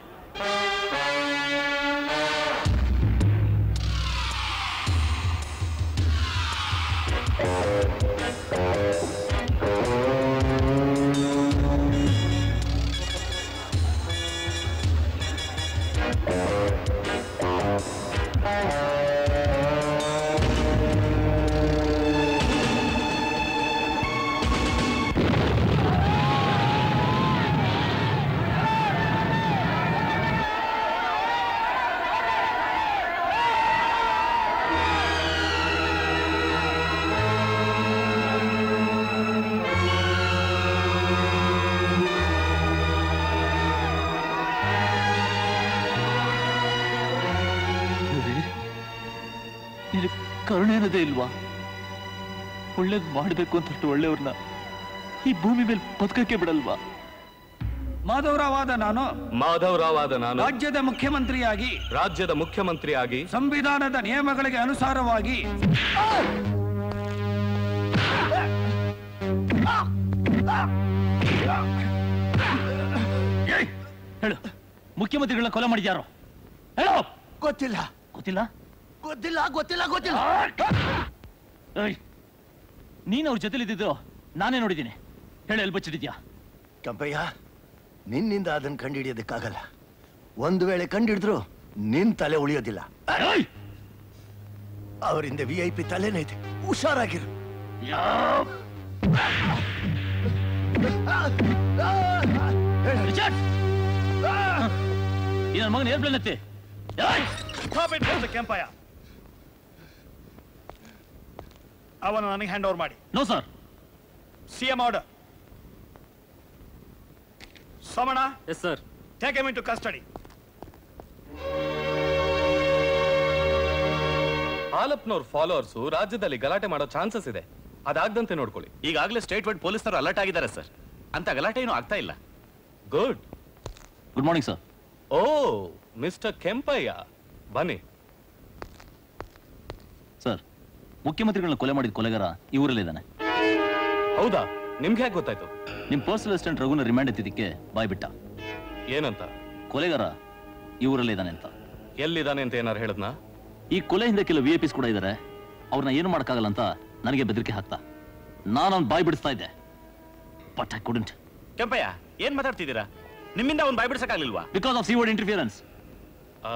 ಕರುಣೆ ಅನ್ನೋದೇ ಇಲ್ವಾ ಒಳ್ಳೇದ್ ಮಾಡ್ಬೇಕು ಅಂತ ಒಳ್ಳೆಯವ್ರನ್ನ ಈ ಭೂಮಿ ಮೇಲೆ ಬದುಕಕ್ಕೆ ಬಿಡಲ್ವಾ ಮಾಧವರಾವಾದ ನಾನು ಮಾಧವರಾವ್ ಆದ ನಾನು ರಾಜ್ಯದ ಮುಖ್ಯಮಂತ್ರಿಯಾಗಿ ರಾಜ್ಯದ ಮುಖ್ಯಮಂತ್ರಿಯಾಗಿ ಸಂವಿಧಾನದ ನಿಯಮಗಳಿಗೆ ಅನುಸಾರವಾಗಿ ಹೇಳು ಮುಖ್ಯಮಂತ್ರಿಗಳನ್ನ ಕೊಲೆ ಮಾಡಿದ್ಯಾರೋ ಹೇಳು ಗೊತ್ತಿಲ್ಲ ಗೊತ್ತಿಲ್ಲ ಗೊತ್ತಿಲ್ಲ ಗೊತ್ತಿಲ್ಲ ಗೊತ್ತಿಲ್ಲ ಏಯ್, ನೀನ್ ಅವ್ರ ಜೊತೆಲಿ ಇದ್ದಿದ್ದು ನಾನೇ ನೋಡಿದ್ದೀನಿ ಹೇಳು ಎಲ್ಲಿ ಬಚ್ಚಿದ್ಯಾ ಕೆಂಪಯ್ಯ ನಿನ್ನಿಂದ ಅದನ್ನ ಕಂಡುಹಿಡಿಯೋದಕ್ಕಾಗಲ್ಲ ಒಂದು ವೇಳೆ ಕಂಡಿಡಿದ್ರು ನಿನ್ ತಲೆ ಉಳಿಯೋದಿಲ್ಲ ಅವರಿಂದ ವಿ ಐ ಪಿ ತಲೆನೇ ಇದೆ ಹುಷಾರಾಗಿರು ಈ ನನ್ನ ಮಗನ ಏರ್ಪ್ಲೇನ್ ಎತ್ತಿ ಕೆಂಪಯ್ಯ ಅವನು ನನಗೆ ಹ್ಯಾಂಡ್ ಓವರ್ ಮಾಡಿ no sir C M order Somanna yes sir take M in to custody ಹಾಲಪ್ನವ್ರ followers ರಾಜ್ಯದಲ್ಲಿ ಗಲಾಟೆ ಮಾಡೋ ಚಾನ್ಸಸ್ ಇದೆ ಅದಾಗದಂತೆ ನೋಡ್ಕೊಳ್ಳಿ ಈಗಾಗಲೇ ಸ್ಟೇಟ್ ವೈಡ್ ಪೊಲೀಸರು ಅಲರ್ಟ್ ಆಗಿದ್ದಾರೆ ಸರ್ ಅಂತ ಗಲಾಟೆ ಏನು ಆಗ್ತಾ ಇಲ್ಲ ಗುಡ್ ಗುಡ್ ಮಾರ್ನಿಂಗ್ ಸರ್ ಓ ಮಿಸ್ಟರ್ ಕೆಂಪಯ್ಯ ಬನ್ನಿ ಸರ್ ಮುಖ್ಯಮಂತ್ರಿಗಳನ್ನ ಕೊಲೆ ಮಾಡಿದ ಕೊಲೆಗಾರ ಈ ಊರಲ್ಲೇ ಇದ್ದಾನೆ ಹೌದಾ ನಿಮ್ಗೆ ಹೇಗೆ ಗೊತ್ತಾಯ್ತು ನಿಮ್ ಪರ್ಸನಲ್ ಅಸಿಸ್ಟೆಂಟ್ ರಘುನ ರಿಮ್ಯಾಂಡ್ ಎತ್ತಿದ್ದಕ್ಕೆ ಬಾಯ್ ಬಿಟ್ಟ ಏನಂತ ಕೊಲೆಗಾರ ಈ ಊರಲ್ಲೇ ಇದ್ದಾನೆ ಅಂತ ಎಲ್ಲಿದ್ದಾನೆ ಅಂತ ಏನಾರು ಹೇಳದ್ನಾ ಈ ಕೊಲೆ ಹಿಂದೆ ಕೆಲವು ವಿ ಐ ಪಿಸ್ ಕೂಡ ಇದ್ದಾರೆ ಅವ್ರನ್ನ ಏನು ಮಾಡೋಕ್ಕಾಗಲ್ಲ ಅಂತ ನನಗೆ ಬೆದರಿಕೆ ಹಾಕ್ತಾ ನಾನು ಅವ್ನ ಬಾಯ್ ಬಿಡಿಸ್ತಾ ಇದ್ದೆ ಬಟ್ ಐ ಕುಡೆಂಟ್ ಕೆಂಪಯ್ಯ ಏನ್ ಮಾತಾಡ್ತಿದ್ದೀರಾ ನಿಮ್ಮಿಂದ ಅವ್ನು ಬಾಯ್ಬಿಡ್ಸಕ್ಕಾಗ್ಲಿಲ್ವಾ ಬಿಕಾಸ್ ಆಫ್ ಸಿವರ್ಡ್ ಇಂಟರ್ಫಿಯರೆನ್ಸ್ ಆ?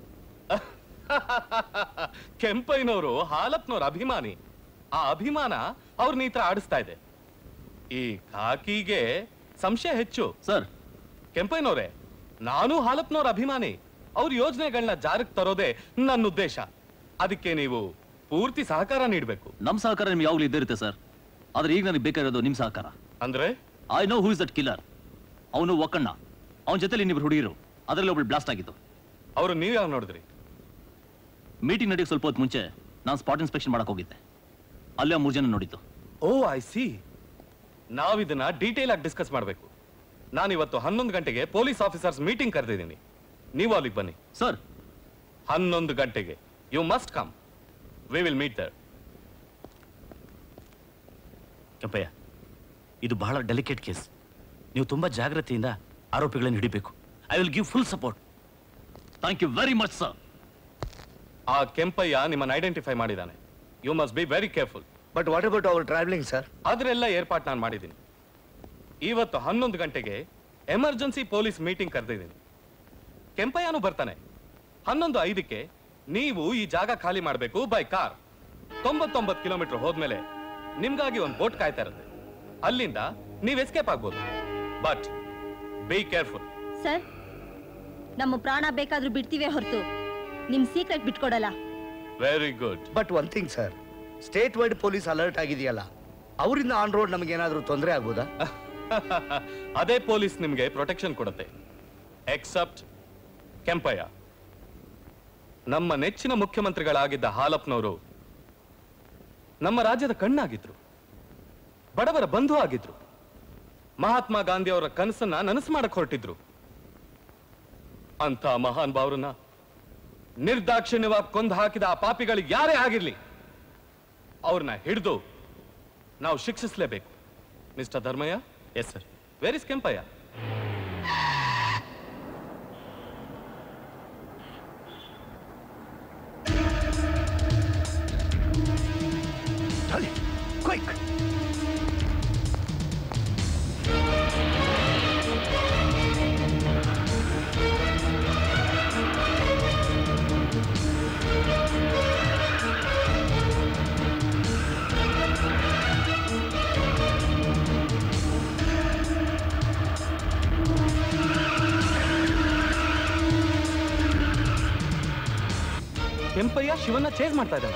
ಕೆಂಪಯ್ಯನವರು ಹಾಲಪ್ನವ್ರ ಅಭಿಮಾನಿ ಆ ಅಭಿಮಾನ ಅವ್ರನ್ನ ಈ ತರ ಆಡಿಸ್ತಾ ಇದೆ ಈ ಕಾಕಿಗೆ ಸಂಶಯ ಹೆಚ್ಚು ಸರ್ ಕೆಂಪಯ್ಯನವ್ರೆ ನಾನು ಹಾಲಪ್ನವ್ರ ಅಭಿಮಾನಿ ಅವ್ರ ಯೋಜನೆಗಳನ್ನ ಜಾರಿಗೆ ತರೋದೇ ನನ್ನ ಉದ್ದೇಶ ಅದಕ್ಕೆ ನೀವು ಪೂರ್ತಿ ಸಹಕಾರ ನೀಡಬೇಕು ನಮ್ ಸಹಕಾರ ನಿಮ್ಗೆ ಯಾವಾಗಲೂ ಇದ್ದೇ ಇರುತ್ತೆ ಸರ್ ಆದ್ರೆ ಈಗ ನನಗೆ ಬೇಕಾಗಿರೋದು ನಿಮ್ ಸಹಕಾರ ಅಂದ್ರೆ I know who is that killer ಅವನು ಒಕ್ಕಣ್ಣ ಅವನ ಜೊತೆಲಿ ಇನ್ನಿಬ್ರು ಹುಡುಗಿರು ಅದರಲ್ಲಿ ಒಬ್ಳು ಬ್ಲಾಸ್ಟ್ ಆಗಿತ್ತು ಅವರು ನೀವ್ ಯಾವ ನೋಡಿದ್ರಿ ಮೀಟಿಂಗ್ ನಡೆಯೋಕೆ ಸ್ವಲ್ಪ ಹೊತ್ತು ಮುಂಚೆ ನಾನು ಸ್ಪಾಟ್ ಇನ್ಸ್ಪೆಕ್ಷನ್ ಮಾಡಕ್ ಹೋಗಿದ್ದೆ ಅಲ್ಲೇ ಮೂರು ಜನ ನೋಡಿದ್ದು ಓ ಐ ಸಿ ನಾವಿದನ್ನ ಡೀಟೇಲ್ ಆಗಿ ಡಿಸ್ಕಸ್ ಮಾಡಬೇಕು ನಾನು ಇವತ್ತು ಹನ್ನೊಂದು ಗಂಟೆಗೆ ಪೊಲೀಸ್ ಆಫೀಸರ್ಸ್ ಮೀಟಿಂಗ್ ಕರೆದಿದ್ದೀನಿ ನೀವು ಅಲ್ಲಿಗೆ ಬನ್ನಿ ಸರ್ ಹನ್ನೊಂದು ಗಂಟೆಗೆ you must come we will meet there Kempaiah ಇದು ಬಹಳ ಡೆಲಿಕೇಟ್ ಕೇಸ್ ನೀವು ತುಂಬಾ ಜಾಗ್ರತೆಯಿಂದ ಆರೋಪಿಗಳನ್ನು ಹಿಡಿಬೇಕು I will give full support thank you very much sir ಆ ಕೆಂಪಯ್ಯ ನಿಮ್ಮನ್ನು ಐಡೆಂಟಿಫೈ ಮಾಡಿದ್ದಾನೆ you must be very careful but what about our travelling sir ಅದರೆಲ್ಲ ಏರ್ಪಾಟ್ ನಾನು ಮಾಡಿದ್ದೀನಿ ಇವತ್ತು ಹನ್ನೊಂದು ಗಂಟೆಗೆ ಎಮರ್ಜೆನ್ಸಿ ಪೊಲೀಸ್ ಮೀಟಿಂಗ್ ಕರೆದಿದ್ದೀನಿ ಕೆಂಪಯ್ಯನೂ ಬರ್ತಾನೆ ಹನ್ನೊಂದು ಐದಕ್ಕೆ ನೀವು ಈ ಜಾಗ ಖಾಲಿ ಮಾಡಬೇಕು ಬೈ ಕಾರ್ ತೊಂಬತ್ತೊಂಬತ್ತು ಕಿಲೋಮೀಟರ್ ಹೋದ್ಮೇಲೆ ನಿಮ್ಗಾಗಿ ಒಂದು ಬೋಟ್ ಕಾಯ್ತಾ ಇರುತ್ತೆ ಅಲ್ಲಿಂದ ನೀವು ಎಸ್ಕೇಪ್ ಆಗ್ಬೋದು ಬಟ್ ಬಿ ಕೇರ್ಫುಲ್ ಸರ್ ನಮ್ಮ ಪ್ರಾಣ ಬೇಕಾದ್ರೂ ಬಿಡ್ತೀವೇ ಹೊರತು ನಿಮ್ ಸೀಕ್ರೆಟ್ ಬಿಟ್ಕೊಡಲ್ಲ very good but one thing sir state wide police alert ಆಗಿದೆಯಲ್ಲ ಅವರಿಂದ ಆನ್ ರೋಡ್ ನಮಗೆ ಏನಾದರೂ ತೊಂದರೆ ಆಗ್ಬೋದಾ ಅದೇ ಪೊಲೀಸ್ ನಿಮಗೆ ಪ್ರೊಟೆಕ್ಷನ್ ಕೊಡುತ್ತೆ ಎಕ್ಸೆಪ್ಟ್ ಕೆಂಪಯ್ಯ ನಮ್ಮ ನೆಚ್ಚಿನ ಮುಖ್ಯಮಂತ್ರಿಗಳಾಗಿದ್ದ ಹಾಲಪ್ನವರು ನಮ್ಮ ರಾಜ್ಯದ ಕಣ್ಣಾಗಿದ್ರು ಬಡವರ ಬಂಧು ಆಗಿದ್ರು ಮಹಾತ್ಮ ಗಾಂಧಿ ಅವರ ಕನಸನ್ನ ನನಸು ಮಾಡಕ್ ಹೊರಟಿದ್ರು ಅಂತ ಮಹಾನ್ ಭಾವರನ್ನ ನಿರ್ದಾಕ್ಷಿಣ್ಯವಾಗಿ ಕೊಂದು ಹಾಕಿದ ಆ ಪಾಪಿಗಳಿಗೆ ಯಾರೇ ಆಗಿರ್ಲಿ ಅವ್ರನ್ನ ಹಿಡಿದು ನಾವು ಶಿಕ್ಷಿಸಲೇಬೇಕು mister Dharmaiah yes sir where is Kempaiah Dale, quick. Kempaiah ಶಿವನ್ನ ಚೇಸ್ ಮಾಡ್ತಾ ಇದ್ದಾನೆ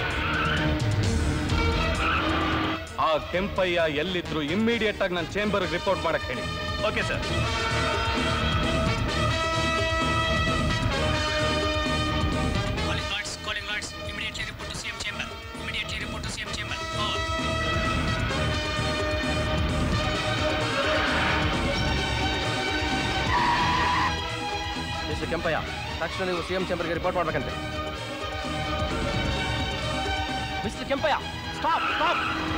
ಆ ಕೆಂಪಯ್ಯ ಎಲ್ಲಿದ್ರು ಇಮ್ಮಿಡಿಯೇಟ್ ಆಗಿ ನನ್ನ ಚೇಂಬರ್ ರಿಪೋರ್ಟ್ ಮಾಡಕ್ ಹೇಳಿ okay sir Calling guards, calling guards. Immediately report to CM chamber. Mister Kempaiah ತಕ್ಷಣ ನೀವು ಸಿಎಂ ಚೇಂಬರ್ಗೆ ರಿಪೋರ್ಟ್ ಮಾಡ್ಬೇಕಂತೆ mister Kempaiah stop stop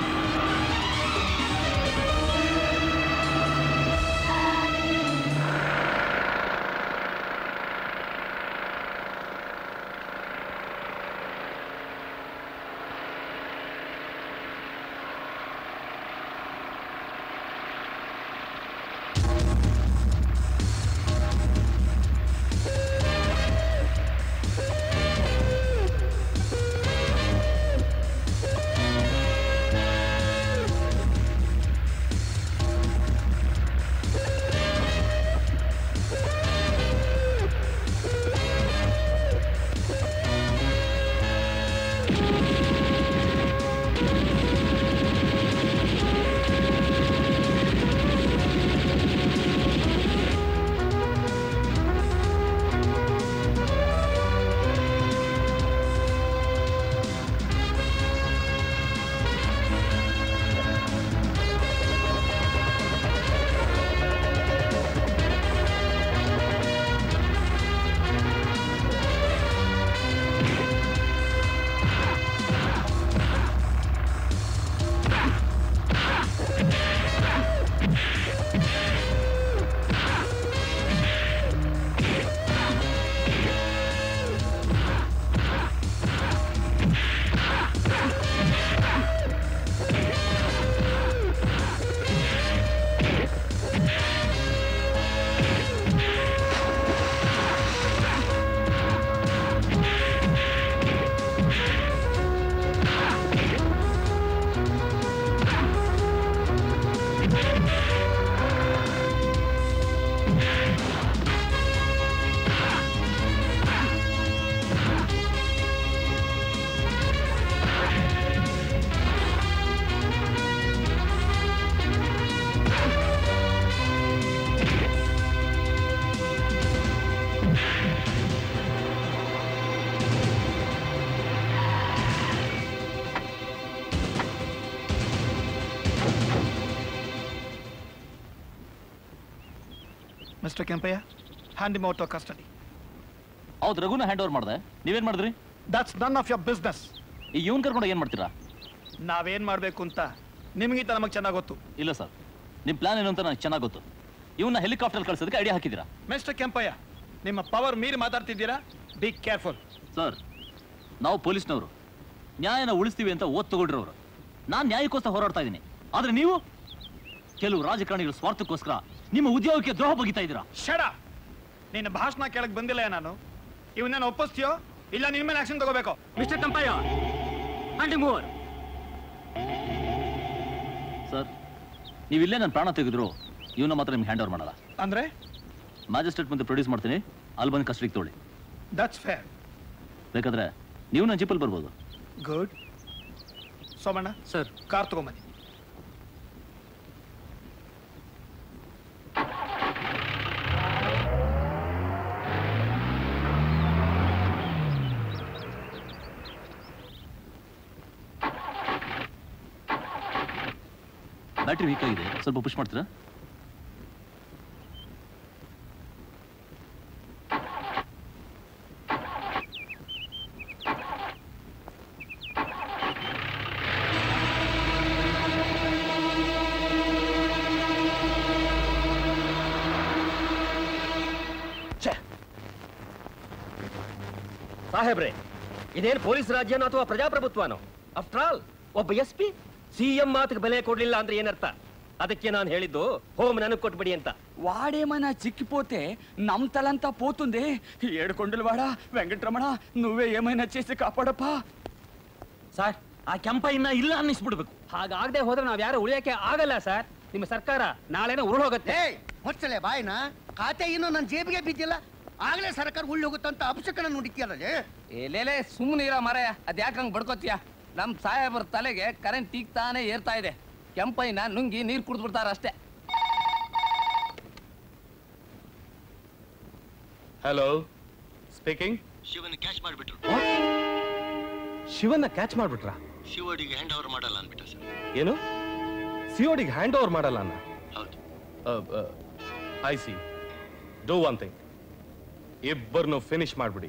mister Kempaiah hand him out of custody ಹೌದು ರಘುನ ಹ್ಯಾಂಡ್ ಓವರ್ ಮಾಡಿದೆ ನೀವೇನ್ ಮಾಡಿದ್ರಿ that's none of your business ಈ ಇವನ್ ಕರ್ಕೊಂಡು ಏನ್ ಮಾಡ್ತೀರಾ ನಾವೇನ್ ಮಾಡ್ಬೇಕು ಅಂತ ನಿಮಗಿಂತ ನಮಗೆ ಚೆನ್ನಾಗಿ ಗೊತ್ತು ಇಲ್ಲ ಸರ್ ನಿಮ್ ಪ್ಲಾನ್ ಏನು ಅಂತ ನನಗೆ ಚೆನ್ನಾಗಿ ಗೊತ್ತು ಇವನ್ನ ಹೆಲಿಕಾಪ್ಟರ್ ಕಳ್ಸೋದಕ್ಕೆ ಐಡಿಯಾ ಹಾಕಿದ್ದೀರಾ ಮಿಸ್ಟರ್ ಕೆಂಪಯ್ಯ ನಿಮ್ಮ ಪವರ್ ಮೀರಿ ಮಾತಾಡ್ತಿದ್ದೀರಾ ಬಿ ಕೇರ್ಫುಲ್ ಸರ್ ನಾವು ಪೊಲೀಸ್ನವರು ನ್ಯಾಯನ ಉಳಿಸ್ತೀವಿ ಅಂತ ಓದ್ ತಗೊಂಡಿರೋರು ನಾನು ನ್ಯಾಯಕ್ಕೋಸ್ಕರ ಹೋರಾಡ್ತಾ ಇದ್ದೀನಿ ಆದ್ರೆ ನೀವು ಕೆಲವು ರಾಜಕಾರಣಿಗಳ ಸ್ವಾರ್ಥಕ್ಕೋಸ್ಕರ ನಿಮ್ಮ ಉದ್ಯೋಗಕ್ಕೆ ದ್ರೋಹ ಬಗಿತಾ ಇದ್ದೀರಾ ಶಡ ನಿನ್ನ ಭಾಷಣ ಕೇಳಕ್ ಬಂದಿಲ್ಲ ನಾನು ಇವನ್ನೇನು ಒಪ್ಪಿಸ್ತೀಯೋ ಇಲ್ಲ ನಿನ್ನ ಮೇಲೆ ಆಕ್ಷನ್ ತಗೋಬೇಕು mister Kempaiah handing over sir ನೀವಿಲ್ಲೇ ನನ್ನ ಪ್ರಾಣ ತೆಗೆದ್ರು ಇವನ್ನ ಮಾತ್ರ ನಿಮ್ಗೆ ಹ್ಯಾಂಡ್ ಓವರ್ ಮಾಡಲ್ಲ ಅಂದ್ರೆ ಮ್ಯಾಜಿಸ್ಟ್ರೇಟ್ ಮುಂದೆ ಪ್ರೊಡ್ಯೂಸ್ ಮಾಡ್ತೀನಿ ಅಲ್ಲಿ ಬಂದು ಕಸ್ಟಡಿಗೆ ತೊಗೊಳ್ಳಿ ದಟ್ಸ್ ಫೇರ್ ಬೇಕಾದ್ರೆ ನೀವು ನನ್ನ ಜಿಪ್ಪಲ್ಲಿ ಬರ್ಬೋದು ಗುಡ್ ಸೋಮಣ್ಣ ಸರ್ ಕಾರ್ ತಗೊಂಬನ್ನಿ ಬ್ಯಾಟ್ರಿ ವೀಕ್ ಆಗಿದೆ ಸ್ವಲ್ಪ ಪುಷ್ ಮಾಡ್ತೀರಾ ಸಾಹೇಬ್ರೆ ಇದೇನು ಪೊಲೀಸ್ ರಾಜ್ಯನೋ ಅಥವಾ ಪ್ರಜಾಪ್ರಭುತ್ವನೋ ಆಫ್ಟರ್ ಆಲ್ ಒಬ್ಬ ಎಸ್ ಪಿ ಸಿಎಂ ಮಾತಿಗೆ ಬೆಲೆ ಕೊಡ್ಲಿಲ್ಲ ಅಂದ್ರೆ ಏನರ್ಥ ಅದಕ್ಕೆ ನಾನು ಹೇಳಿದ್ದು ಹೋಮ್ ನನಗೆ ಕೊಟ್ಬಿಡಿ ಅಂತ వాడేమైనా చిక్కిపోతే నమ్ తలంతా పోతుంది ఏడుకొండలవాడా వెంకటరమణ నువ్వే ఏమైనా చేసి కాపాడప్పా ಸರ್ ಆ ಕೆಂಪ ಇನ್ನ ಇಲ್ಲ ಅನ್ನಿಸ್ಬಿಡ್ಬೇಕು ಹಾಗಾಗದೆ ಹೋದ್ರೆ ನಾವ್ ಯಾರು ಉಳಿಯಕ್ಕೆ ಆಗಲ್ಲ ಸರ್ ನಿಮ್ಮ ಸರ್ಕಾರ ನಾಳೆನೇ ಉರುಳೋಗತ್ತೆ ಏಯ್ ಮುಚ್ಚಲೆ ಬಾಯ್ನ ಖಾತೆ ಇನ್ನು ನನ್ನ ಜೇಬಿಗೆ ಬಿದ್ದಿಲ್ಲ ಆಗ್ಲೇ ಸರ್ಕಾರ ಉಳ್ಳಿ ಹೋಗುತ್ತಂತ ಅಪಶಕನ ನುಡಿತೀಯಲ್ಲ ಎಲ್ಲೇಲೆ ಸುಮ್ಮನಿರ ಮರಯ ಅದ್ಯಾಕೆ ಹಂಗೆ ಬಡ್ಕೋತೀಯ ನಮ್ಮ ಸಾಹೇಬರ ತಲೆಗೆ ಕರೆಂಟ್ ತಾನೇ ಏರ್ತಾ ಇದೆ ಕೆಂಪೈನ ನುಂಗಿ ನೀರು ಕುಡಿದ್ಬಿಡ್ತಾರ ಅಷ್ಟೇ ಹಲೋ ಸ್ಪೀಕಿಂಗ್ ಶಿವನ್ ಕ್ಯಾಚ್ ಮಾಡಿಬಿಟ್ರು ಶಿವನ್ನ ಕ್ಯಾಚ್ ಮಾಡ್ಬಿಟ್ರಾ ಶಿವಡಿಗೆ ಹ್ಯಾಂಡ್ ಓವರ್ ಮಾಡಲ್ಲ ಅನ್ಬಿಟ್ಟ ಸರ್ ಏನು ಸಿಒಡಿಗೆ ಹ್ಯಾಂಡ್ ಓವರ್ ಮಾಡಲ್ಲ ಅನ್ನ ಹೌದು I see do one thing ಇಬ್ಬರನ್ನು ಫಿನಿಶ್ ಮಾಡ್ಬಿಡಿ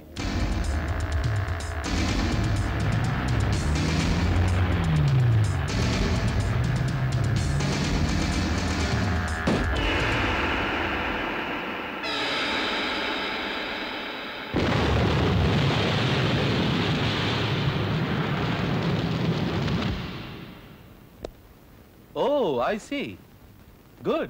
oh I see good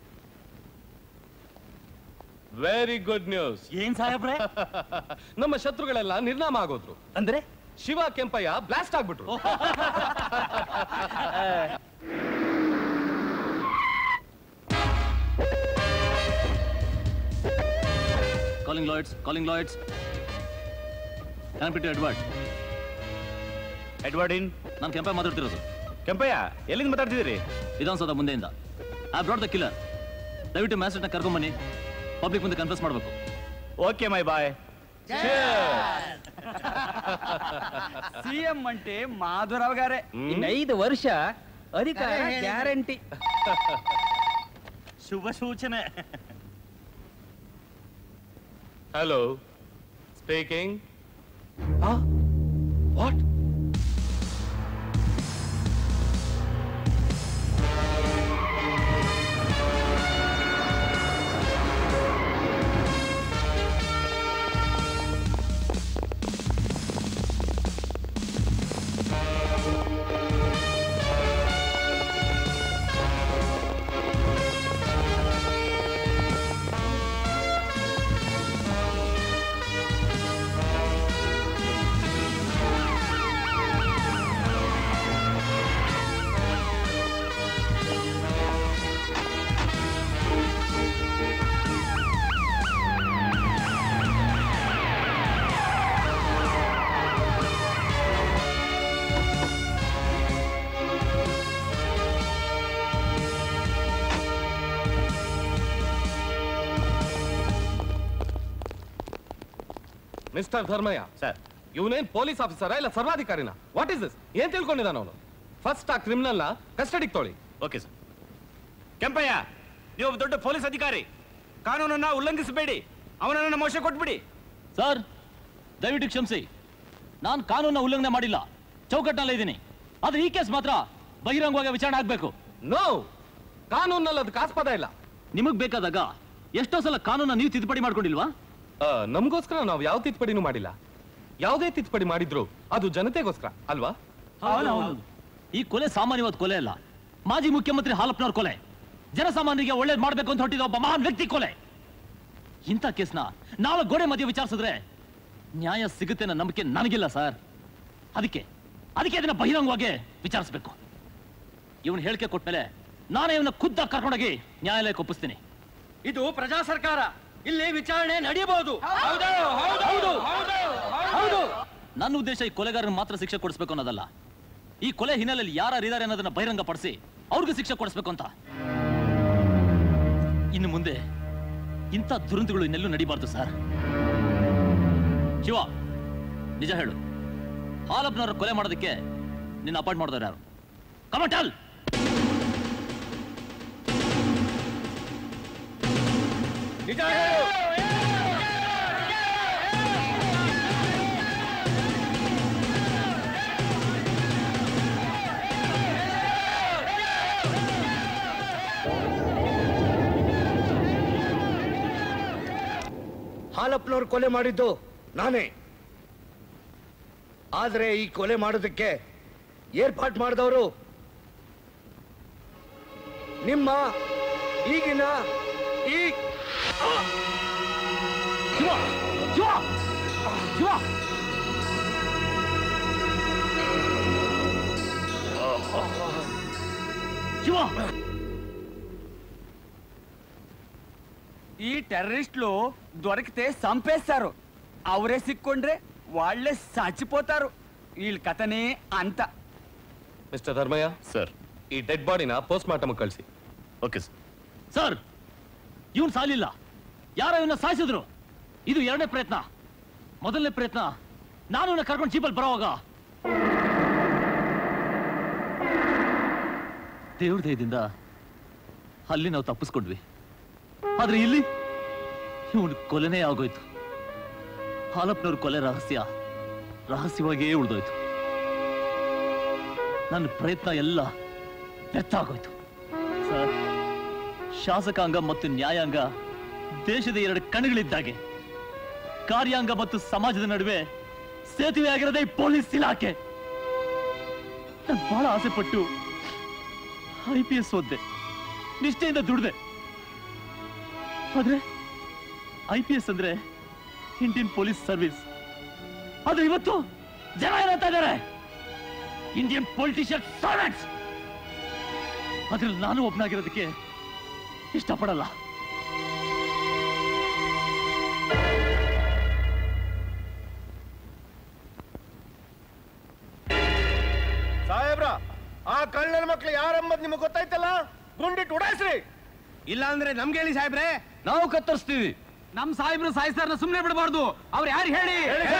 very good news ಏನ್ ಸಾಹೇಬ್ರೆ ನಮ್ಮ ಶತ್ರುಗಳೆಲ್ಲ ನಿರ್ನಾಮ ಆಗೋದ್ರು ಅಂದ್ರೆ ಶಿವ ಕೆಂಪಯ್ಯ ಬ್ಲಾಸ್ಟ್ ಆಗ್ಬಿಟ್ರು calling Lloyds calling Lloyds to Edward Edward in ನಾನು ಕೆಂಪಯ್ಯ ಮಾತಾಡ್ತಿರೋದು ಕೆಂಪಯ್ಯ ಎಲ್ಲಿಂದ ಮಾತಾಡ್ತಿದ್ದೀರಿ ವಿಧಾನಸೌಧ ಮುಂದೆಯಿಂದ ಐ ಬ್ರಾಟ್ ದ ಕಿಲ್ಲರ್ ದಯವಿಟ್ಟು ಮ್ಯಾಸೇಜ್ನ ಕರ್ಕೊಂಬನ್ನಿ ಪಬ್ಲಿಕ್ ಮುಂದೆ ಕನ್ಫ್ಯೂಸ್ ಮಾಡಬೇಕು ಓಕೆ ಮೈ ಬಾಯ್ ಸಿಎಂ అంటే మాధురావు గారే ಇನ್ನು ಐದು ವರ್ಷ ಅಧಿಕಾರ ಅದೇ ಹೇಳಿದ್ದು. ಗ್ಯಾರಂಟಿ ಶುಭ ಸೂಚನೆ hello speaking what mister Dharmaiah sir ಇವನೇನ್ ಪೊಲೀಸ್ ಆಫೀಸರ ಇಲ್ಲ ಸರ್ವಾಧಿಕಾರಿನ ವಾಟ್ ಇಸ್ ದಿಸ್ ಏನ್ ತಿಳ್ಕೊಂಡಿದ್ದಾನ ಅವನು ಫಸ್ಟ್ ಆ ಕ್ರಿಮಿನಲ್ ನ ಕಸ್ಟಡಿಗೆ ತೊಳಿ ಓಕೆ ಸರ್ ಕೆಂಪಯ್ಯ ನೀವು ಒಬ್ಬ ದೊಡ್ಡ ಪೊಲೀಸ್ ಅಧಿಕಾರಿ ಕಾನೂನನ್ನ ಉಲ್ಲಂಘಿಸಬೇಡಿ ಅವನನ್ನ ಮೋಸ ಕೊಟ್ಬಿಡಿ ಸರ್ ದಯವಿಟ್ಟು ಕ್ಷಮಿಸಿ ನಾನು ಕಾನೂನ ಉಲ್ಲಂಘನೆ ಮಾಡಿಲ್ಲ ಚೌಕಟ್ಟಿನಲ್ಲೇ ಇದ್ದೀನಿ ಆದ್ರೆ ಈ ಕೇಸ್ ಮಾತ್ರ ಬಹಿರಂಗವಾಗಿ ವಿಚಾರಣೆ ಆಗ್ಬೇಕು ನೋ ಕಾನೂನಲ್ಲಿ ಅದಕ್ಕೆ ಆಸ್ಪದ ಇಲ್ಲ ನಿಮಗ್ ಬೇಕಾದಾಗ ಎಷ್ಟೋ ಸಲ ಕಾನೂನ ನೀವು ತಿದ್ದುಪಡಿ ಮಾಡ್ಕೊಂಡಿಲ್ವಾ ಆ, ನಮ್ಗೋಸ್ಕರ ನಾವು ಯಾವ ತಿದ್ದುಪಡಿನೂ ಮಾಡಿಲ್ಲ ಯಾವುದೇ ತಿದ್ದುಪಡಿ ಮಾಡಿದ್ರು ಅದು ಜನತೆಗೋಸ್ಕರ ಅಲ್ವಾ ಈ ಕೊಲೆ ಸಾಮಾನ್ಯವಾದ ಕೊಲೆ ಅಲ್ಲ ಮಾಜಿ ಮುಖ್ಯಮಂತ್ರಿ ಹಾಲಪ್ಪನವ್ರ ಕೊಲೆ ಜನಸಾಮಾನ್ಯರಿಗೆ ಒಳ್ಳೇದ್ ಮಾಡ್ಬೇಕು ಅಂತ ಹೊಟ್ಟಿದ ಒಬ್ಬ ಮಹಾನ್ ವ್ಯಕ್ತಿ ಕೊಲೆ ಇಂಥ ಕೇಸ್ನ ನಾಳೆ ಗೋಡೆ ಮಧ್ಯೆ ವಿಚಾರಿಸಿದ್ರೆ ನ್ಯಾಯ ಸಿಗುತ್ತೆ ಅನ್ನೋ ನಂಬಿಕೆ ನನಗಿಲ್ಲ ಸರ್ ಅದಕ್ಕೆ ಅದಕ್ಕೆ ಅದನ್ನ ಬಹಿರಂಗವಾಗಿ ವಿಚಾರಿಸಬೇಕು ಇವನು ಹೇಳಿಕೆ ಕೊಟ್ಮೇಲೆ ನಾನೇ ಇವನ್ನ ಖುದ್ದ ಕರ್ಕೊಂಡೋಗಿ ನ್ಯಾಯಾಲಯಕ್ಕೆ ಒಪ್ಪಿಸ್ತೀನಿ ಇದು ಪ್ರಜಾ ಸರ್ಕಾರ ಇಲ್ಲಿ ವಿಚಾರಣೆ ನಡೆಯಬಹುದು ಹೌದು ನನ್ನ ಉದ್ದೇಶ ಈ ಕೊಲೆಗಾರನ ಮಾತ್ರ ಶಿಕ್ಷೆ ಕೊಡಿಸ್ಬೇಕು ಅನ್ನೋದಲ್ಲ ಈ ಕೊಲೆ ಹಿನ್ನೆಲೆಯಲ್ಲಿ ಯಾರು ಇದ್ದಾರೆ ಅನ್ನೋದನ್ನ ಬಹಿರಂಗ ಪಡಿಸಿ ಅವ್ರಿಗೂ ಶಿಕ್ಷೆ ಕೊಡಿಸ್ಬೇಕು ಅಂತ ಇನ್ನು ಮುಂದೆ ಇಂಥ ದುರಂತಗಳು ಇನ್ನೆಲ್ಲೂ ನಡಿಬಾರ್ದು ಸರ್ ಶಿವ ನಿಜ ಹೇಳು ಹಾಲಪ್ಪನವ್ರ ಕೊಲೆ ಮಾಡೋದಕ್ಕೆ ನಿನ್ನ ಅಪಾಯಿಂಟ್ ಮಾಡಿದವ್ರು ಯಾರು ಕಮಟಲ್ ನಿಜ ಹೇಳು ಹಾಲಪ್ಪನವ್ರು ಕೊಲೆ ಮಾಡಿದ್ದು ನಾನೇ ಆದ್ರೆ ಈ ಕೊಲೆ ಮಾಡೋದಕ್ಕೆ ಏರ್ಪಾಟ್ ಮಾಡಿದವರು ನಿಮ್ಮ ಈಗಿನ ಈ ಶಿವ ಶಿವ ಶಿವ ಶಿವ ఈ టెర్రరిస్టులు దొరికితే చంపేస్తారు అవరే సిక్కుండ్రే వాళ్ళే చచ్చిపోతారు వీళ్ళ కథనే అంత ಮಿಸ್ಟರ್ ಧರ್ಮಯ್ಯ ಸರ್ ಈ ಡೆಡ್ ಬಾಡಿನ ಪೋಸ್ಟ್ ಮಾರ್ಟಮ್ ಕಳಿಸಿ ಓಕೆ ಸರ್ ಸರ್ ಇವನ್ ಸಾಲಿಲ್ಲ ಯಾರೋ ಇವನ್ನ ಸಾಯಿಸಿದ್ರು ಇದು ಎರಡನೇ ಪ್ರಯತ್ನ ಮೊದಲನೇ ಪ್ರಯತ್ನ ನಾನು ಇವನ್ನ ಕರ್ಕೊಂಡು ಜೀಪಲ್ಲಿ ಬರೋವಾಗ ದೇವ್ರ ದಯದಿಂದ ಅಲ್ಲಿ ನಾವು ತಪ್ಪಿಸ್ಕೊಂಡ್ವಿ ಆದ್ರೆ ಇಲ್ಲಿ ಇವನು ಕೊಲೆನೇ ಆಗೋಯ್ತು ಹಾಲಪ್ಪನವ್ರ ಕೊಲೆ ರಹಸ್ಯ ರಹಸ್ಯವಾಗಿಯೇ ಉಳಿದೋಯ್ತು ನನ್ನ ಪ್ರಯತ್ನ ಎಲ್ಲ ವ್ಯರ್ಥ ಆಗೋಯ್ತು ಸರ್ ಶಾಸಕಾಂಗ ಮತ್ತು ನ್ಯಾಯಾಂಗ ದೇಶದ ಎರಡು ಕಣ್ಣುಗಳಿದ್ದಾಗೆ ಕಾರ್ಯಾಂಗ ಮತ್ತು ಸಮಾಜದ ನಡುವೆ ಸೇತುವೆ ಆಗಿರೋದೇ ಈ ಪೊಲೀಸ್ ಇಲಾಖೆ ನಾನು ಬಹಳ ಆಸೆ ಪಟ್ಟು ಐ ಪಿ ಎಸ್ ಓದ್ದೆ ನಿಷ್ಠೆಯಿಂದ ದುಡ್ದೆ ಆದ್ರೆ ಐ ಪಿ ಎಸ್ ಅಂದ್ರೆ ಇಂಡಿಯನ್ ಪೊಲೀಸ್ ಸರ್ವಿಸ್ ಆದ್ರೆ ಇವತ್ತು ಜನ ಏನಂತ ಇದ್ದಾರೆ ಇಂಡಿಯನ್ ಪೊಲಿಟಿಷಿಯನ್ ಸರ್ವೆಂಟ್ಸ್ ಅದ್ರಲ್ಲಿ ನಾನು ಒಬ್ಬನಾಗಿರೋದಕ್ಕೆ ಇಷ್ಟಪಡಲ್ಲ ಸಾಹೇಬ್ರ ಆ ಕಳ್ಳನ ಮಕ್ಳು ಯಾರೆಂಬದ್ ನಿಮಗೆ ಗೊತ್ತಾಯ್ತಲ್ಲ ಗುಂಡಿಟ್ಟು ಉಡಾಯಿಸ್ರಿ ಇಲ್ಲ ಅಂದ್ರೆ ನಮ್ಗೆ ಹೇಳಿ ಸಾಹೇಬ್ರೆ ನಾವು ಕತ್ತರಿಸ್ತೀವಿ ನಮ್ ಸಾಹೇಬ್ರು ಸಾಯಿಸ್ತಾರನ್ನ ಸುಮ್ನೆ ಬಿಡಬಾರ್ದು ಅವ್ರು ಯಾರು ಹೇಳಿ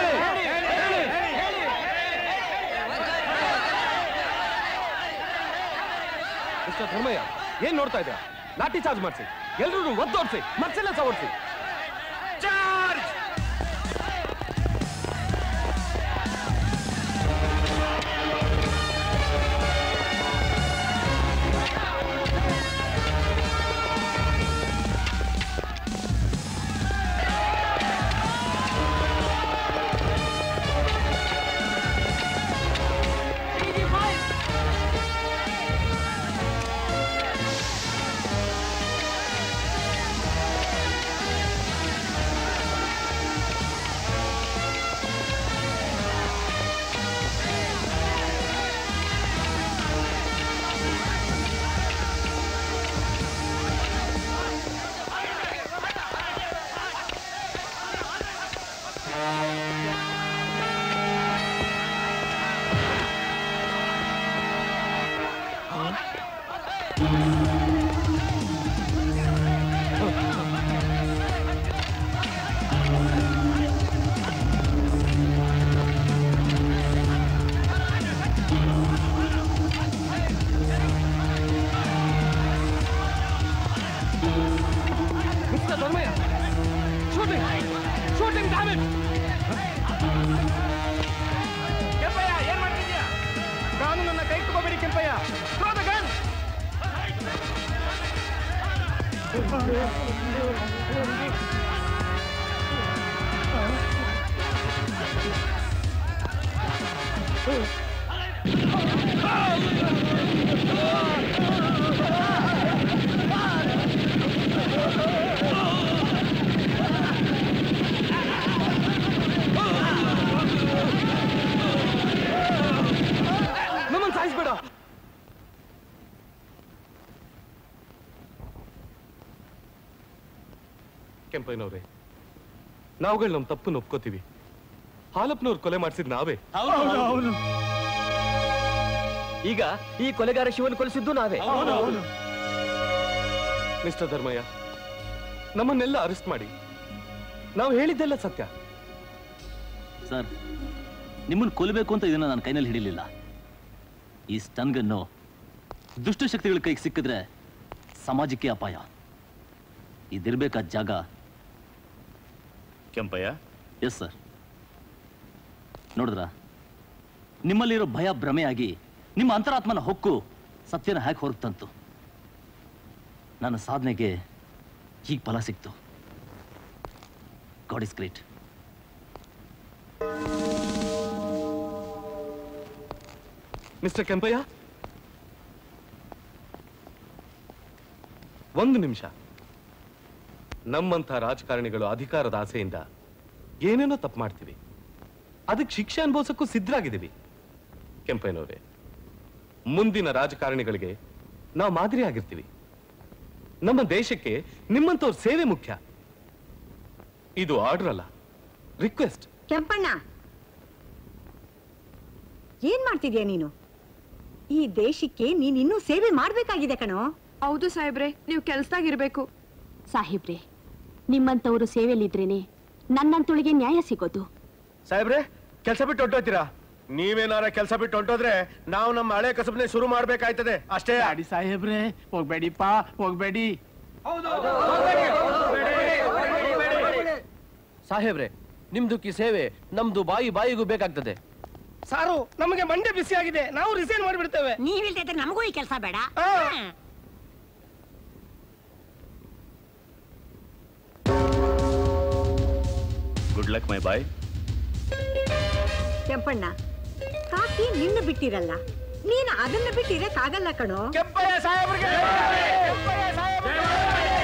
ಮಿಸ್ಟರ್ ಧರ್ಮಯ್ಯ ಏನ್ ನೋಡ್ತಾ ಇದ್ದೀರಾ ಲಾಠಿ ಚಾರ್ಜ್ ಮಾಡಿಸಿ ಎಲ್ರೂ ಒದ್ದೋಡ್ಸಿ ಮರ್ಸೆಲ್ಲ ಸವರ್ಸಿ mister Dharmaiah shooting shooting damage Kempaiah ಏನ್ ಮಾಡ್ತಿದ್ಯಾ ಕಾನೂನನ್ನ ಕೈ ತಗೋಬೇಡಿ ಕೆಂಪಯ್ಯ Throw the gun! ನಮ್ಮನ್ನು ಸಾಯಿಸ್ಬೇಡ ಕೆಂಪಯ್ಯನವ್ರೆ ನಾವುಗಳು ನಮ್ಮ ತಪ್ಪನ್ನು ಒಪ್ಕೋತೀವಿ ಹಾಲಪ್ಪನವ್ರು ಕೊಲೆ ಮಾಡಿಸಿದ್ ನಾವೇ ಈಗ ಈ ಕೊಲೆಗಾರ ಶಿವನ್ ಕೊಲಿಸಿದ್ದು ನಾವೇ ಮಿಸ್ಟರ್ ಧರ್ಮಯ್ಯ ನಮ್ಮನ್ನೆಲ್ಲ ಅರೆಸ್ಟ್ ಮಾಡಿ ನಾವು ಹೇಳಿದ್ದೆಲ್ಲ ಸತ್ಯ ಸರ್ ನಿಮ್ಮನ್ನು ಕೊಲ್ಲಬೇಕು ಅಂತ ಇದನ್ನ ನಾನು ಕೈನಲ್ಲಿ ಹಿಡಿಲಿಲ್ಲ ಈ ಸ್ಟನ್ಗನ್ನು ದುಷ್ಟಶಕ್ತಿಗಳ ಕೈಗೆ ಸಿಕ್ಕಿದ್ರೆ ಸಮಾಜಕ್ಕೆ ಅಪಾಯ ಇದಿರ್ಬೇಕಾದ ಜಾಗ ಕೆಂಪಯ್ಯ ಎಸ್ ಸರ್ ನೋಡಿದ್ರ ನಿಮ್ಮಲ್ಲಿರೋ ಭಯ ಭ್ರಮೆಯಾಗಿ ನಿಮ್ಮ ಅಂತರಾತ್ಮನ ಹೊಕ್ಕು ಸತ್ಯನ ಹ್ಯಾಕ್ ಹೊರಗೆ ತಂತು ನನ್ನ ಸಾಧನೆಗೆ ಈಗ ಫಲ ಸಿಕ್ತು god is great mister Kempaiah ಒಂದು ನಿಮಿಷ ನಮ್ಮಂಥ ರಾಜಕಾರಣಿಗಳು ಅಧಿಕಾರದ ಆಸೆಯಿಂದ ಏನೇನೋ ತಪ್ಪು ಮಾಡ್ತೀವಿ ಅದಕ್ಕೆ ಶಿಕ್ಷೆ ಅನುಭವಿಸಕ್ಕೂ ಸಿದ್ಧರಾಗಿದ್ದೀವಿ ಕೆಂಪಯ್ಯನವ್ರೆ ಮುಂದಿನ ರಾಜಕಾರಣಿಗಳಿಗೆ ನಾವು ಮಾದರಿ ಆಗಿರ್ತೀವಿ ನಮ್ಮ ದೇಶಕ್ಕೆ ನಿಮ್ಮಂಥವ್ರ ಸೇವೆ ಮುಖ್ಯ ಇದು ಆರ್ಡರ್ ಅಲ್ಲ ರಿಕ್ವೆಸ್ಟ್ ಕೆಂಪಣ್ಣ ಏನ್ ಮಾಡ್ತಿದ್ಯಾ ನೀನು ಈ ದೇಶಕ್ಕೆ ನೀನ್ ಇನ್ನೂ ಸೇವೆ ಮಾಡ್ಬೇಕಾಗಿದೆ ಕಣೋ ಹೌದು ಸಾಹೇಬ್ರೆ ನೀವು ಕೆಲ್ಸದಾಗಿರ್ಬೇಕು ಸಾಹೇಬ್ರೆ ನಿಮ್ಮಂತವರು ಸೇವೆಯಲ್ಲಿದ್ರೇನೆ ನನ್ನಂತೊಳಗೆ ನ್ಯಾಯ ಸಿಗೋದು ಸಾಹೇಬ್ರೆ ಕೆಲಸ ಬಿಟ್ಟು ಹೊಂಟೋಗ್ತೀರಾ ನೀವೇನಾರ ಕೆಲಸ ಬಿಟ್ಟು ಹೊಂಟೋದ್ರೆ ನಾವು ನಮ್ಮ ಹಳೆ ಕಸಬನೆ ಶುರು ಮಾಡ್ಬೇಕಾಯ್ತದೆ ಅಷ್ಟೇ ಗಾಡಿ ಸಾಹೇಬ್ರೆ ಹೋಗ್ಬೇಡಿಪ್ಪ ಹೋಗ್ಬೇಡಿ ಸಾಹೇಬ್ರೆ ನಿಮ್ದುಕ್ಕಿ ಸೇವೆ ನಮ್ದು ಬಾಯಿ ಬಾಯಿಗೂ ಬೇಕಾಗ್ತದೆ ಸಾರು ನಮಗೆ ಮಂಡೆ ಬಿಸಿ ಆಗಿದೆ ನಾವು ರಿಸೈನ್ ಮಾಡಿಬಿಡ್ತೇವೆ ನೀವಿಲ್ದಿದ್ರೆ ನಮಗೂ ಈ ಕೆಲಸ ಬೇಡ good luck my boy Kempanna ಕಾಕಿ ನಿನ್ನ ಬಿಟ್ಟಿರಲ್ಲ ನೀನು ಅದನ್ನ ಬಿಟ್ಟಿರಕ್ಕಾಗಲ್ಲ ಕಣೋ ಕೆಂಪಯ್ಯ ಸಾಹೇಬ್ರಿಗೆ ಕೆಂಪಯ್ಯ ಸಾಹೇಬ್ರಿಗೆ